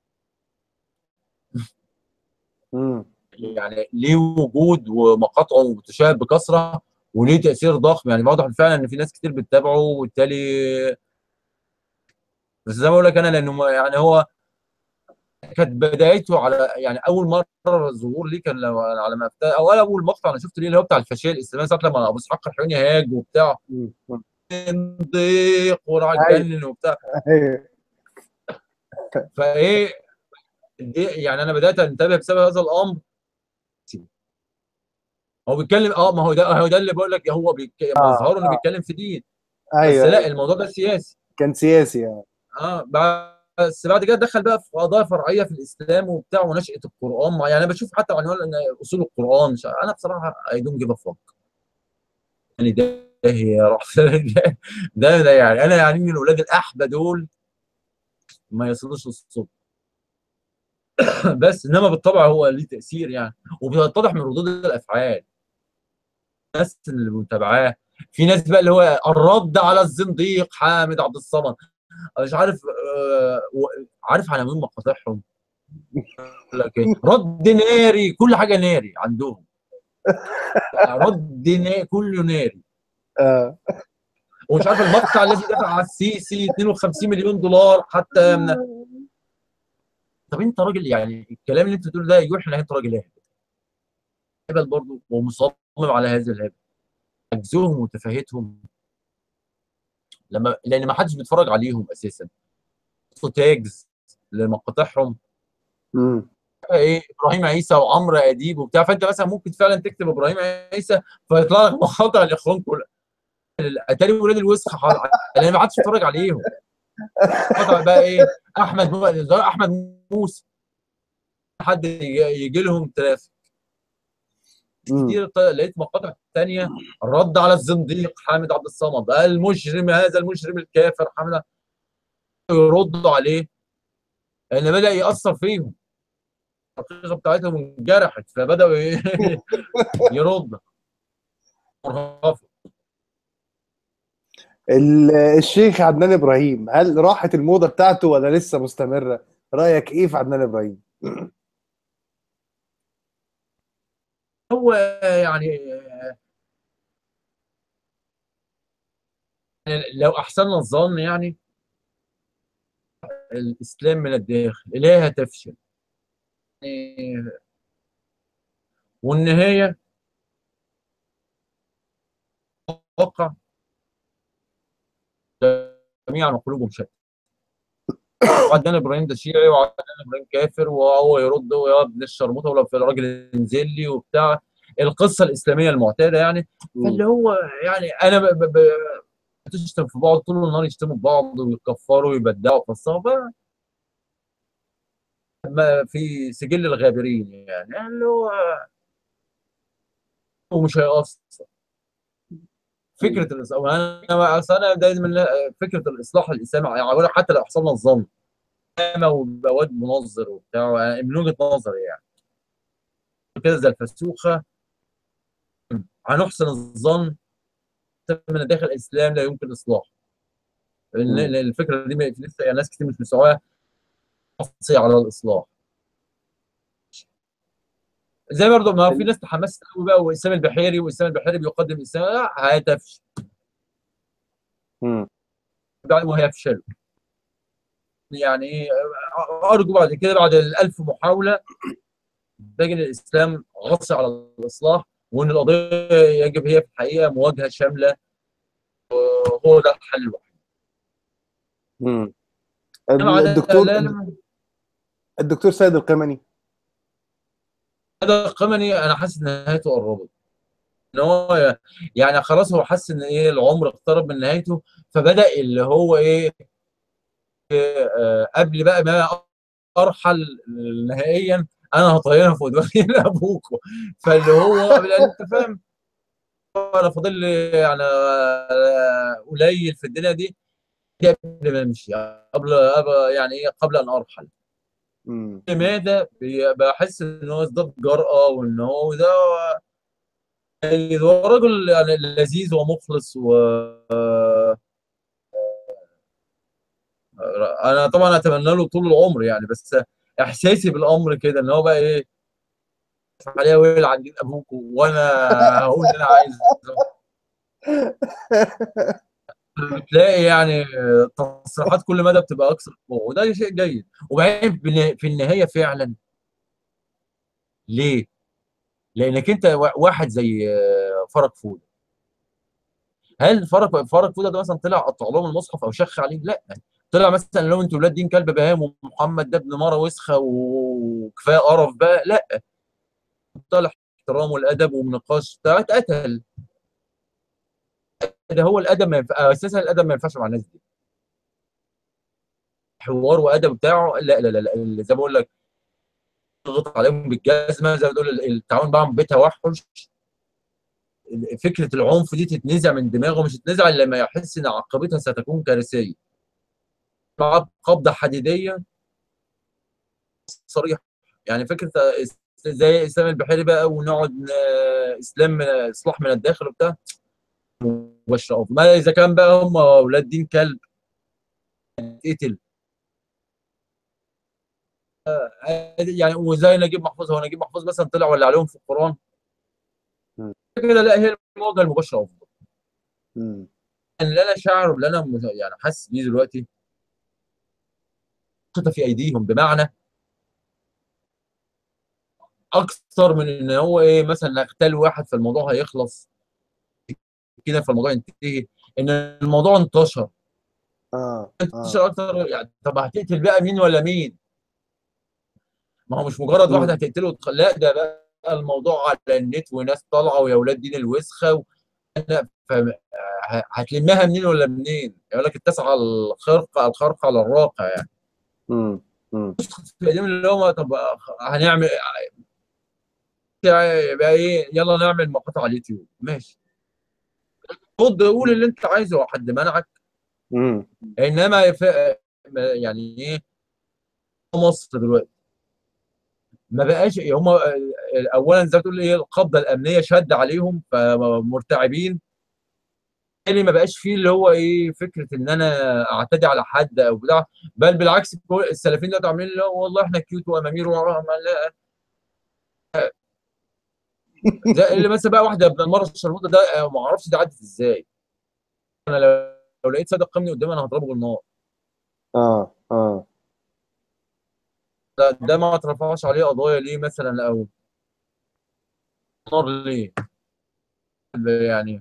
يعني ليه وجود ومقاطعه بتشاهد بكثره وليه تاثير ضخم يعني واضح فعلا ان في ناس كتير بتتابعه وبالتالي بس زي ما بقول لك انا لانه يعني هو كانت بدايته على يعني اول مره الظهور ليه كان على ما او اول مقطع انا شفته ليه اللي هو بتاع الفاشيه الاسلاميه ساعه لما ابو اسحاق الحيوني هاج وبتاع ضيق وراح اتجنن وبتاع فايه دي يعني انا بدات انتبه بسبب هذا الامر هو بيتكلم اه ما هو ده هو ده اللي بقول لك هو مظهره آه انه بيتكلم في دين ايوه بس لا الموضوع ده سياسي كان سياسي اه اه بس بعد كده دخل بقى في قضايا فرعيه في الاسلام وبتاع ونشاه القران يعني انا بشوف حتى عنوان اصول القران انا بصراحه اي دونت جيف ا يعني ده هي ده, ده يعني انا يعني من اولاد الاحبه دول ما يصلوش للصوت بس انما بالطبع هو ليه تاثير يعني وبيتضح من ردود الافعال الناس اللي متابعاه في ناس بقى اللي هو الرد على الزنديق حامد عبد الصمد مش عارف آه عارف عناوين مقاطعهم لك رد ناري كل حاجه ناري عندهم رد ناري كله ناري ومش عارف المقطع الذي دفع على السيسي 52 مليون دولار حتى من... طب انت راجل يعني الكلام اللي انت بتقوله ده يوحي انك انت راجل اهبل هبل برضه ومصمم على هذا الهبل عجزهم وتفاهتهم لما لان ما حدش بيتفرج عليهم اساسا تاجز لمقاطعهم ايه ابراهيم عيسى وعمرو اديب وبتاع فانت مثلا ممكن فعلا تكتب ابراهيم عيسى فيطلع لك مقاطع الاخوان كلها اتاري ولاد الوسخ لان ما حدش بيتفرج عليهم مقاطع بقى ايه احمد مو... احمد موسى حد يجي لهم ترافيك كتير لقيت مقاطع ثانيه الرد على الزنديق حامد عبد الصمد المجرم هذا المجرم الكافر حامد يردوا عليه لان بدا ياثر فيهم الحقيقه بتاعتهم انجرحت فبداوا يرد مرهفه الشيخ عدنان ابراهيم هل راحت الموضه بتاعته ولا لسه مستمره؟ رايك ايه في عدنان ابراهيم؟ هو يعني لو احسننا الظن يعني الاسلام من الداخل الهها تفشل والنهايه واقع جميعا قلوبهم شتى وعدنان ابراهيم ده شيعي وعدنان ابراهيم كافر وهو يرد ويا ابن الشرموطه ولا في الراجل انزل لي وبتاع القصه الاسلاميه المعتاده يعني فاللي هو يعني انا ب... ب... بتشتم في بعض طول النهار يشتموا في بعض ويكفروا ويبدعوا في الصحابه ما في سجل الغابرين يعني اللي هو ومش هيأثر فكره الاصلاح انا أصل انا دايما فكره الاصلاح الاسلامي يعني أقول لك حتى لو احسننا الظن ويبقى واد منظر وبتاع يعني من وجهه نظري يعني كده زي الفسوخه هنحسن الظن من داخل الاسلام لا يمكن اصلاح لان مم. لأن الفكره دي ما- لسه يعني ناس كتير مش مستوعبه على الاصلاح زي برضه ما هو في ناس تحمست قوي بقى واسلام البحيري واسلام البحيري بيقدم الاسلام لا هيتفشل مم. وهيفشلوا يعني ايه ارجو بعد كده بعد الألف محاوله تجد الاسلام غص على الاصلاح وان القضيه يجب هي في الحقيقه مواجهه شامله وهو ده الحل الوحيد مم. إنما على- الدكتور لا- لا- الدكتور سيد القمني هذا القمني انا حاسس ان نهايته قربت ان هو يعني خلاص هو حس ان ايه العمر اقترب من نهايته فبدا اللي هو ايه آه، قبل بقى ما ارحل نهائيا انا هطيرها فوق دماغي لابوكو فاللي هو لأن انت فاهم انا فاضل لي يعني آه، قليل في الدنيا دي دي قبل ما امشي قبل قبل- يعني ايه قبل ان ارحل مم. لماذا بي- بحس ان هو ازداد جرأة وان هو ده يعني هو راجل يعني لذيذ ومخلص و انا طبعا اتمنى له طول العمر يعني بس احساسي بالامر كده ان هو بقى ايه عليها ويل عن دين ابوك وانا هقول اللي انا عايزه بتلاقي يعني تصريحات كل مدى بتبقى اكثر قوه وده شيء جيد وبعدين بالن- في النهايه فعلا ليه؟ لانك انت وا- واحد زي آه، فرج فوده هل فرج فرج فوده ده مثلا طلع قطع لهم المصحف او شخ عليه؟ لا طلع مثلا لو انتوا ولاد دين كلب بهام ومحمد ده ابن مره وسخه وكفايه قرف بقى لا طلع احترام والادب ونقاش بتاع اتقتل ده هو الادب ما ينفع اساسا الادب ما ينفعش مع الناس دي حوار وادب بتاعه لا لا لا, لا. زي ما بقول لك تضغط عليهم بالجزمه زي ما تقول التعاون معاهم بتوحش فكره العنف دي تتنزع من دماغه مش تتنزع الا لما يحس ان عاقبتها ستكون كارثيه مع قبضه حديديه صريحه يعني فكره زي اسلام البحيري بقى ونقعد ن- اسلام من اصلاح من الداخل وبتاع مباشره ما اذا كان بقى هم اولاد دين كلب يتقتل يعني وزي نجيب محفوظ هو نجيب محفوظ مثلا طلع ولا عليهم في القران مم. كده لا هي المواجهه المباشره افضل مم. اللي انا شاعر واللي انا مت- يعني حاسس بيه دلوقتي خطه في ايديهم بمعنى اكثر من ان هو ايه مثلا نغتال واحد فالموضوع هيخلص كده فالموضوع ينتهي ان الموضوع انتشر اه اه انتشر اكتر يعني طب هتقتل بقى مين ولا مين؟ ما هو مش مجرد واحد مم. هتقتله وتخ- لا ده بقى الموضوع على النت وناس طالعه ويا اولاد دين الوسخه و... أنا فاهم- ه- هتلمها منين ولا منين؟ يقول لك اتسع الخرقه الخرقه على الراقه يعني مم. مم. في ايديهم اللي هو طب هنعمل يبقى ايه يلا نعمل مقاطع على اليوتيوب ماشي خد قول اللي انت عايزه حد منعك مم. انما ف... يعني ايه مصر دلوقتي ما بقاش هم اولا زي ما تقول ايه القبضه الامنيه شد عليهم فمرتعبين اللي ما بقاش فيه اللي هو ايه فكره ان انا اعتدي على حد او بتاع بل بالعكس كل- السلفيين دلوقتي عاملين لا والله احنا كيوت وامامير وراها ما لا زي اللي مثلا بقى واحده ابن المره الشرموطه ده آه، ما اعرفش ده عدت ازاي انا لو, لو لقيت صادق قمني قدامي انا هضربه بالنار اه اه ده, ده ما اترفعش عليه قضايا ليه مثلا او نار ليه يعني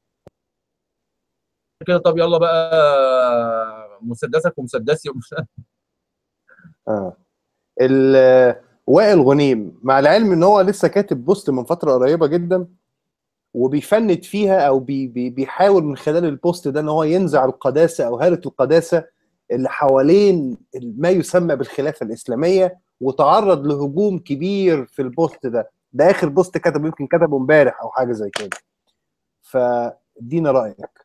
كده طب يلا بقى مسدسك ومسدسي ومش اه ال- وائل غنيم مع العلم ان هو لسه كاتب بوست من فتره قريبه جدا وبيفند فيها او بي بي بيحاول من خلال البوست ده ان هو ينزع القداسه او هاله القداسه اللي حوالين ما يسمى بالخلافه الاسلاميه وتعرض لهجوم كبير في البوست ده ده اخر بوست كتبه يمكن كتبه امبارح او حاجه زي كده ف ادينا رايك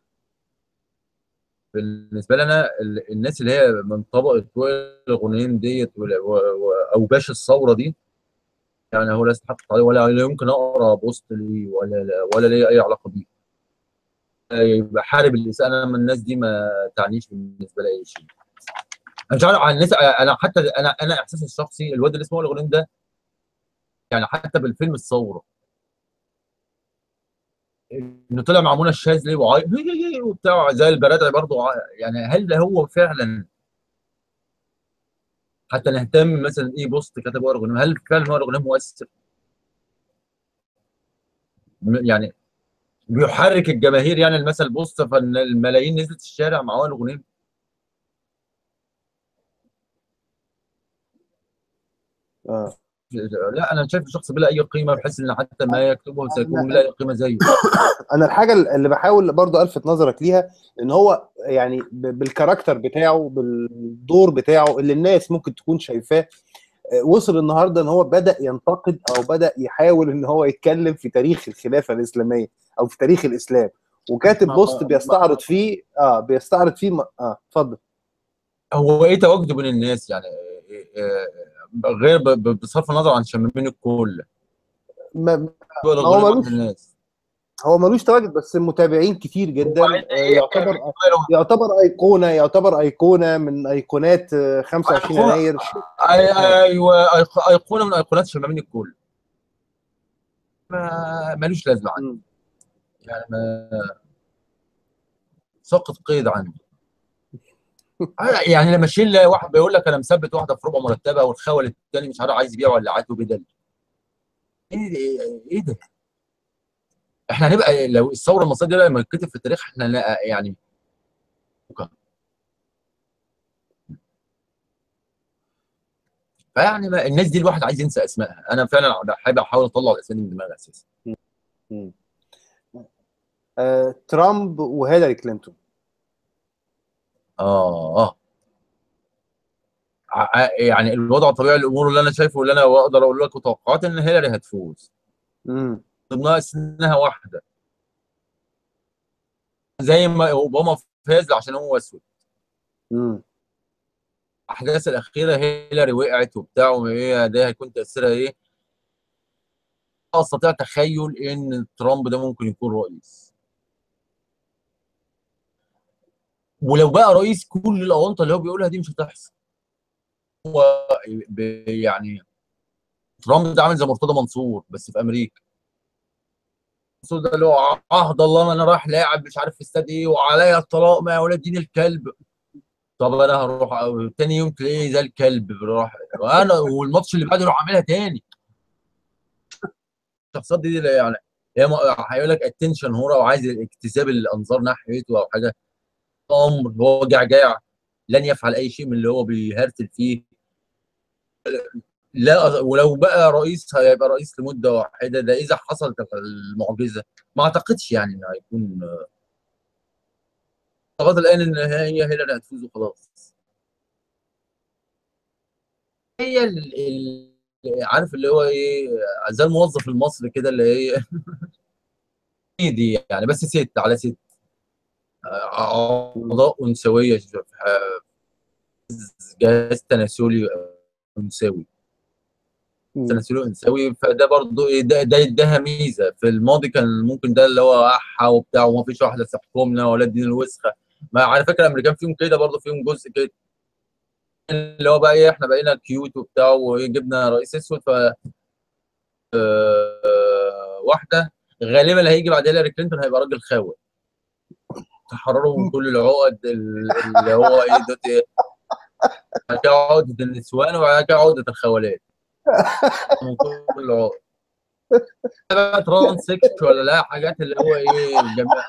بالنسبه لي انا ال- الناس اللي هي من طبقه وائل الغنيم ديت ولا- و- و- او باش الثوره دي يعني هو لا يستحق عليه ولا لا يمكن اقرا بوست لي ولا ولا ليه اي علاقه بيه يبقى حارب الاساءه انا من الناس دي ما تعنيش بالنسبه لي اي شيء انا مش عارف عن الناس انا حتى انا انا احساسي الشخصي الواد اللي اسمه وائل الغنيم ده يعني حتى بالفيلم الثوره انه طلع مع منى الشاذلي وعيط وبتاع زي البرادعي برضه ع- يعني هل هو فعلا حتى نهتم مثلا ايه بوست كتب وائل الغنيم هل فعلا وائل الغنيم مؤثر؟ م- يعني بيحرك الجماهير يعني المثل بوست فالملايين نزلت الشارع مع وائل الغنيم اه لا انا شايف الشخص بلا اي قيمه بحيث ان حتى ما يكتبه سيكون بلا اي قيمه زيه انا الحاجه اللي بحاول برضو الفت نظرك ليها ان هو يعني ب- بالكاركتر بتاعه بالدور بتاعه اللي الناس ممكن تكون شايفاه آه، وصل النهارده ان هو بدا ينتقد او بدا يحاول ان هو يتكلم في تاريخ الخلافه الاسلاميه او في تاريخ الاسلام وكاتب ما- بوست ما- بيستعرض فيه اه بيستعرض فيه م- اه اتفضل هو ايه تواجده بين الناس يعني إيه- إيه- غير ب- ب- بصرف النظر عن شمامين الكل ما- وائل هو الغنيم ملوش- واحد من الناس هو ملوش تواجد بس المتابعين كتير جدا وبعدين آه، إيه يعتبر وائل- يعتبر ايقونه يعتبر ايقونه من ايقونات آه، 25 أيقونة. يناير أي- ايوه أيق- ايقونه من ايقونات شمامين الكل ما ملوش لازمه عندي مم. يعني ما سقط قيد عندي آه، يعني لما اشيل واحد بيقول لك انا مثبت واحده في ربع مرتبه والخول الثاني مش عارف عايز يبيع ولا عاته بدل ايه ده ايه ده احنا هنبقى لو الثوره المصريه دي لما تتكتب في التاريخ احنا لا- يعني فيعني ما الناس دي الواحد عايز ينسى اسمائها انا فعلا بحب احاول اطلع الاسامي من دماغي اساسا مم. آه، ترامب وهيلاري كلينتون اه اه ع- يعني الوضع طبيعي الامور اللي انا شايفه واللي انا اقدر اقول لك وتوقعات ان هيلاري هتفوز مم. ضمنها سنها واحده زي ما اوباما فاز عشان هو اسود مم. الاحداث الاخيره هيلاري وقعت وبتاع وهي ده هيكون تاثيرها ايه لا استطيع تخيل ان ترامب ده ممكن يكون رئيس ولو بقى رئيس كل الاونطه اللي هو بيقولها دي مش هتحصل هو ب- يعني ترامب ده عامل زي مرتضى منصور بس في امريكا منصور ده اللي هو عهد الله ما انا رايح لاعب مش عارف في استاد ايه وعليا الطلاق ما يا ولاد دين الكلب طب انا هروح أو تاني يوم تلاقيه زي الكلب بروح وانا والماتش اللي بعده يروح عاملها تاني الشخصيات دي, دي يعني هي م- هيقول لك اتنشن هورا وعايز اجتذاب الانظار ناحيته او حاجه امر هو جعجاع لن يفعل اي شيء من اللي هو بيهرتل فيه لا ولو بقى رئيس هيبقى رئيس لمده واحده ده اذا حصلت المعجزه ما اعتقدش يعني انه هيكون لغايه الان ان هي هيلاري هتفوز وخلاص هي ال... ال... عارف اللي هو ايه زي الموظف المصري كده اللي هي دي يعني بس ست على ست اعضاء انثويه جهاز تناسلي انثوي مم. تناسلي انثوي فده برضه ايه ده ده اداها ميزه في الماضي كان ممكن ده اللي هو احا وبتاع وما فيش واحده تحكمنا ولا الدين الوسخه ما على فكره الامريكان فيهم كده برضه فيهم جزء كده اللي هو بقى ايه احنا بقينا كيوت وبتاع وجبنا رئيس اسود ف آه، واحده غالبا اللي هيجي بعد هيلاري كلينتون هيبقى راجل خاوي تحرروا من كل العقد ال- اللي هو ايه دوت ايه بعد كده عقده النسوان وبعد كده عقده الخوالات من كل العقد بقى ترانس سكس ولا لا حاجات اللي هو ايه الجماعة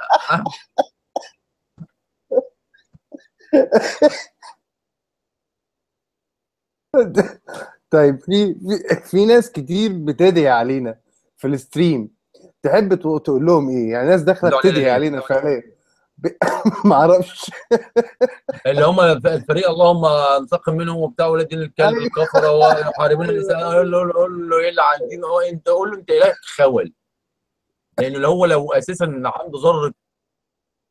طيب في في, في ناس كتير بتدعي علينا في الستريم تحب تق- تقول لهم ايه يعني ناس داخله بيدعوا علينا بتدعي ليه؟ علينا فعليا ب... ما اعرفش اللي هم الفريق اللهم انتقم منهم وبتاع ولاد دين الكلب الكفره ويحاربون النساء قول له قول له ايه اللي عندنا هو انت قول له انت اله خول لانه لو هو لو اساسا عنده ذره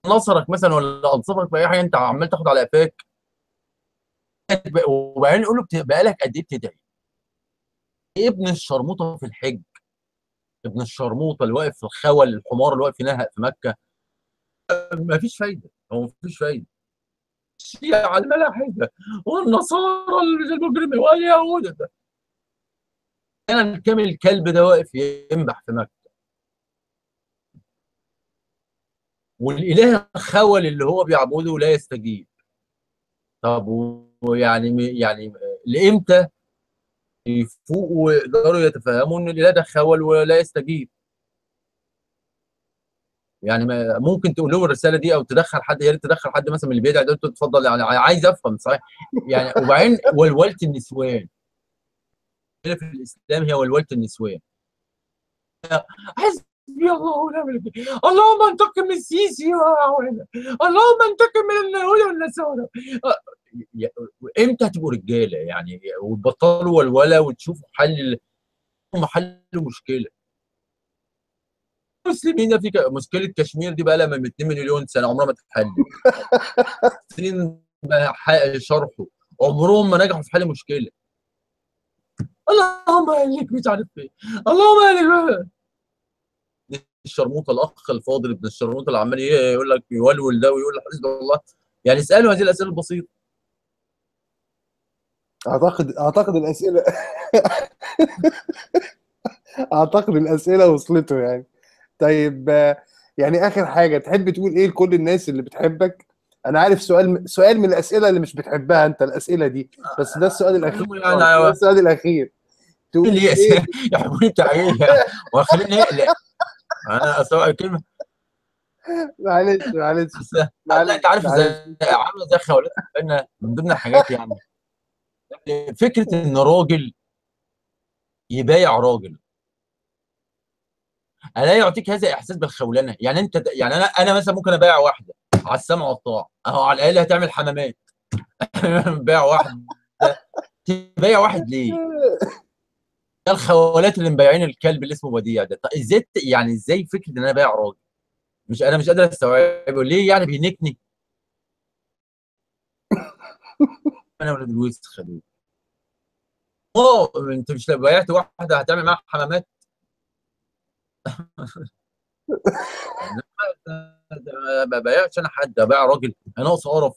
نصرك مثلا ولا انصفك في اي حاجه انت عمال تاخد على قفاك وبعدين يقول له بقالك قد ايه بتدعي؟ ابن الشرموطه في الحج ابن الشرموطه اللي واقف في الخول الحمار اللي واقف ينهق في مكه مفيش فايده هو مفيش فايده الشيعة الملاحدة والنصارى المجرمين واليهود كان كامل الكلب ده واقف ينبح في مكة والاله الخول اللي هو بيعبده لا يستجيب طب ويعني يعني لامتى يفوقوا ويقدروا يتفهموا ان الاله ده خول ولا يستجيب يعني ممكن تقول لهم الرساله دي او تدخل حد يا ريت تدخل حد مثلا من اللي بيدعي ده تتفضل يعني عايز افهم صحيح يعني وبعدين ولوله النسوان في الاسلام هي ولوله النسوان حسبي الله ونعم الوكيل اللهم انتقم من السيسي اللهم انتقم من اليهود والنصارى امتى هتبقوا رجاله يعني وتبطلوا ولوله وتشوفوا حل حل مشكله المسلمين في مشكله كشمير دي بقى لها من 2 مليون سنه عمرها ما تتحل سنين شرحه عمرهم ما نجحوا في حل مشكله اللهم اهلك مش عارف ايه اللهم اهلك الشرموطه الاخ الفاضل ابن الشرموطه اللي عمال يقول لك يولول ده ويقول حسب الله يعني اسالوا هذه الاسئله البسيطه اعتقد اعتقد الاسئله اعتقد الاسئله وصلته يعني طيب يعني اخر حاجه تحب تقول ايه لكل الناس اللي بتحبك انا عارف سؤال سؤال من الاسئله اللي مش بتحبها انت الاسئله دي بس ده السؤال الاخير ده السؤال الاخير تقول لي يا حبيبي تعالى وخليني اقلق انا اسوء كلمه معلش معلش انت عارف ازاي عامله زي خوالات من ضمن الحاجات يعني فكره ان راجل يبايع راجل الا يعطيك هذا الاحساس بالخولنه يعني انت يعني انا انا مثلا ممكن ابايع واحده على السمع والطاعه اهو على الاقل هتعمل حمامات بيع واحد تبايع واحد ليه؟ الخولات اللي مبيعين الكلب اللي اسمه وديع ده ازاي يعني ازاي فكره ان انا بايع راجل مش انا مش قادر استوعبه ليه يعني بينكني انا ولاد لويس خليل اه انت مش لو بايعت واحده هتعمل معاها حمامات ما ببيعش انا حد ابيع راجل انا ناقص قرف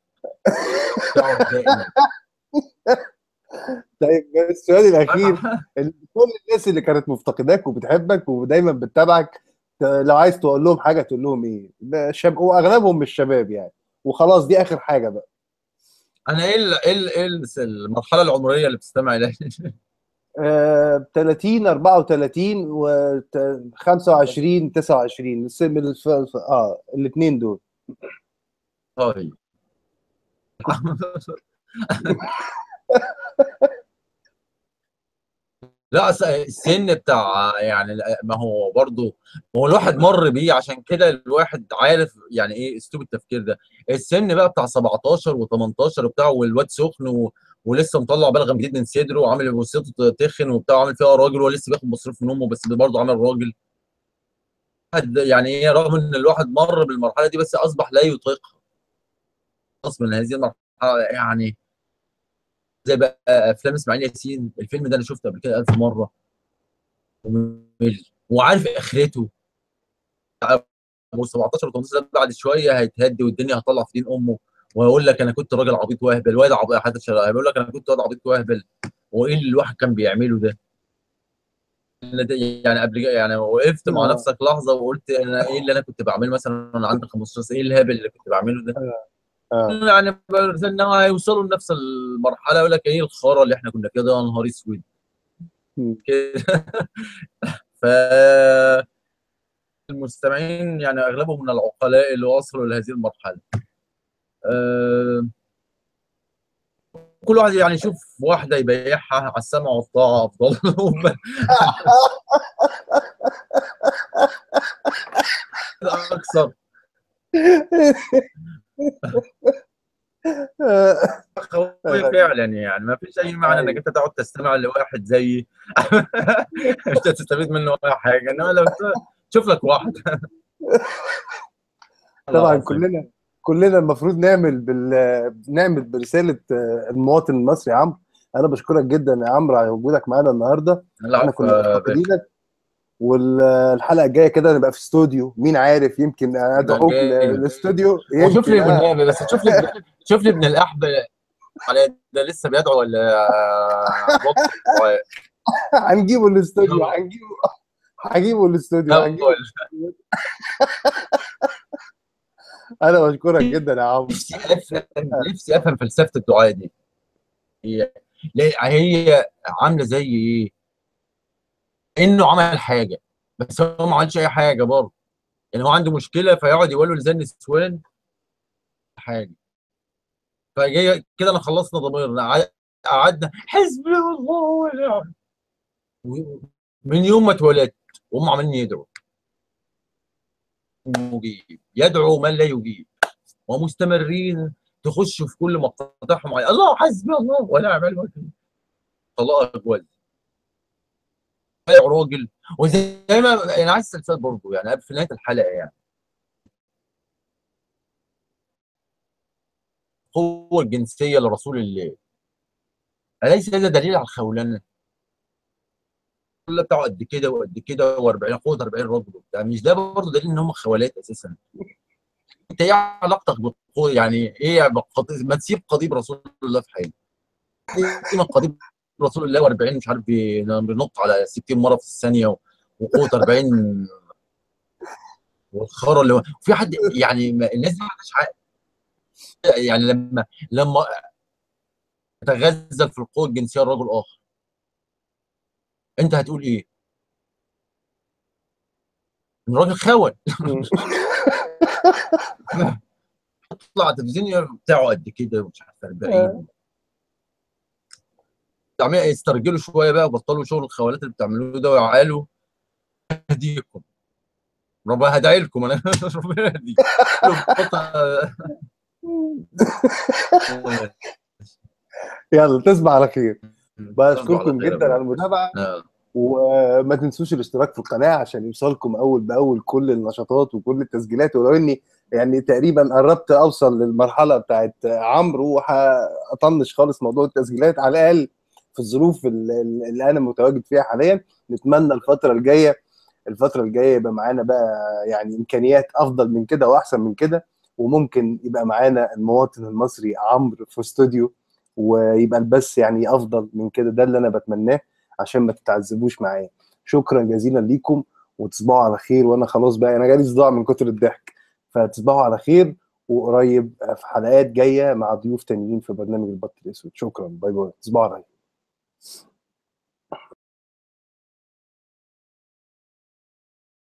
طيب السؤال الاخير كل الناس اللي كانت مفتقداك وبتحبك ودايما بتتابعك لو عايز تقول لهم حاجه تقول لهم ايه؟ شاب واغلبهم مش شباب يعني وخلاص دي اخر حاجه بقى انا ايه ايه ايه المرحله العمريه اللي بتستمع اليها؟ 30 34 و 25 29 السن الف... اه الاثنين دول طيب لا السن بتاع يعني ما هو برضه ما هو الواحد مر بيه عشان كده الواحد عارف يعني ايه اسلوب التفكير ده السن بقى بتاع 17 و18 وبتاع والواد سخن و... ولسه مطلع بلغم جديد من صدره وعامل وسيطه تخن وبتاع وعامل فيها راجل ولسه بياخد مصروف من امه بس برضه عامل راجل يعني ايه رغم ان الواحد مر بالمرحله دي بس اصبح لا يطيقها خلاص من هذه المرحله يعني زي بقى افلام اسماعيل ياسين الفيلم ده انا شفته قبل كده 1000 مره وعارف اخرته ابو 17 و18 بعد شويه هيتهدي والدنيا هتطلع في دين امه ويقول لك انا كنت راجل عبيط واهبل واد عبيط حد هيقول لك انا كنت واد عبيط واهبل وايه اللي الواحد كان بيعمله ده يعني قبل يعني وقفت مع نفسك لحظه وقلت انا ايه اللي انا كنت بعمله مثلا وانا عندي 15 سنه ايه الهبل اللي كنت بعمله ده آه. يعني ان هيوصلوا لنفس المرحله يقول لك ايه الخرا اللي احنا كنا كده يا نهار اسود ف المستمعين يعني اغلبهم من العقلاء اللي وصلوا لهذه المرحله أه كل واحد يعني يشوف واحده يبيعها على السمع والطاعه افضل اكثر فعلا يعني ما فيش اي معنى انك انت تقعد تستمع لواحد زيي مش هتستفيد منه ولا حاجه انما لو تشوف لك واحد طبعا العظيم. كلنا كلنا المفروض نعمل بال نعمل برساله آه، المواطن المصري يا عمرو انا بشكرك جدا يا عمرو على وجودك معانا النهارده احنا العفو كنا يا باشا. مفتقدينك والحلقه الجايه كده نبقى في استوديو مين عارف يمكن ادعوك جاي. للاستوديو وشوف لي يمكن آه. والنبي بس شوف لي شوف لي ابن الاحب على ده لسه بيدعو ولا بط هنجيبه الاستوديو يلا. هنجيبه هنجيبه الاستوديو هنجيبه انا بشكرك جدا يا عمرو نفسي افهم نفسي افهم فلسفه الدعاء دي هي ليه- هي عامله زي ايه؟ انه عمل حاجه بس هو ما عملش اي حاجه برضه يعني هو عنده مشكله فيقعد يقول له لسان نسوان حاجه فجاي كده انا خلصنا ضميرنا قعد- قعدنا حسبي الله ونعم و- من يوم ما اتولدت وهم عمالين يدعوا مجيب يدعو من لا يجيب ومستمرين تخش في كل مقاطعهم على الله حسبي الله ونعم الوكيل طلاق اجواز راجل وزي ما انا عايز سلسله برضه يعني قبل في نهايه الحلقه يعني القوه الجنسيه لرسول الله أليس هذا دليل على الخولنه؟ كل بتاعه قد كده وقد كده و40 قوه 40 رجل وبتاع مش ده برضه دليل ان هم خوالات اساسا انت ايه علاقتك بالقوه يعني ايه بقضي- ما تسيب قضيب رسول الله في حاله ايه من قضيب رسول الله و40 مش عارف بي- بينط على 60 مره في الثانيه و- وقوه 40 والخرا اللي هو في حد يعني ما- الناس دي ما عندهاش عقل يعني لما لما تتغزل في القوه الجنسيه لرجل اخر انت هتقول ايه؟ ان الراجل خون يطلع على التلفزيون بتاعه قد كده ومش عارف 40 عمال يسترجلوا شويه بقى وبطلوا شغل الخوالات اللي بتعملوه ده ويعقلوا يهديكم ربنا هدعي لكم انا ربنا يهديكم يلا تصبح على خير تصبح بشكركم على خير يا جدا على بابا. المتابعه آه. وما تنسوش الاشتراك في القناه عشان يوصلكم اول باول كل النشاطات وكل التسجيلات ولو اني يعني تقريبا قربت اوصل للمرحله بتاعت عمرو وهطنش خالص موضوع التسجيلات على الاقل في الظروف ال- ال- اللي انا متواجد فيها حاليا نتمنى الفتره الجايه الفتره الجايه يبقى معانا بقى يعني امكانيات افضل من كده واحسن من كده وممكن يبقى معانا المواطن المصري عمرو في استوديو ويبقى البث يعني افضل من كده ده اللي انا بتمناه عشان ما تتعذبوش معايا شكرا جزيلا ليكم وتصبحوا على خير وانا خلاص بقى انا جالي صداع من كتر الضحك فتصبحوا على خير وقريب في حلقات جايه مع ضيوف تانيين في برنامج البط الاسود شكرا باي باي تصبحوا على خير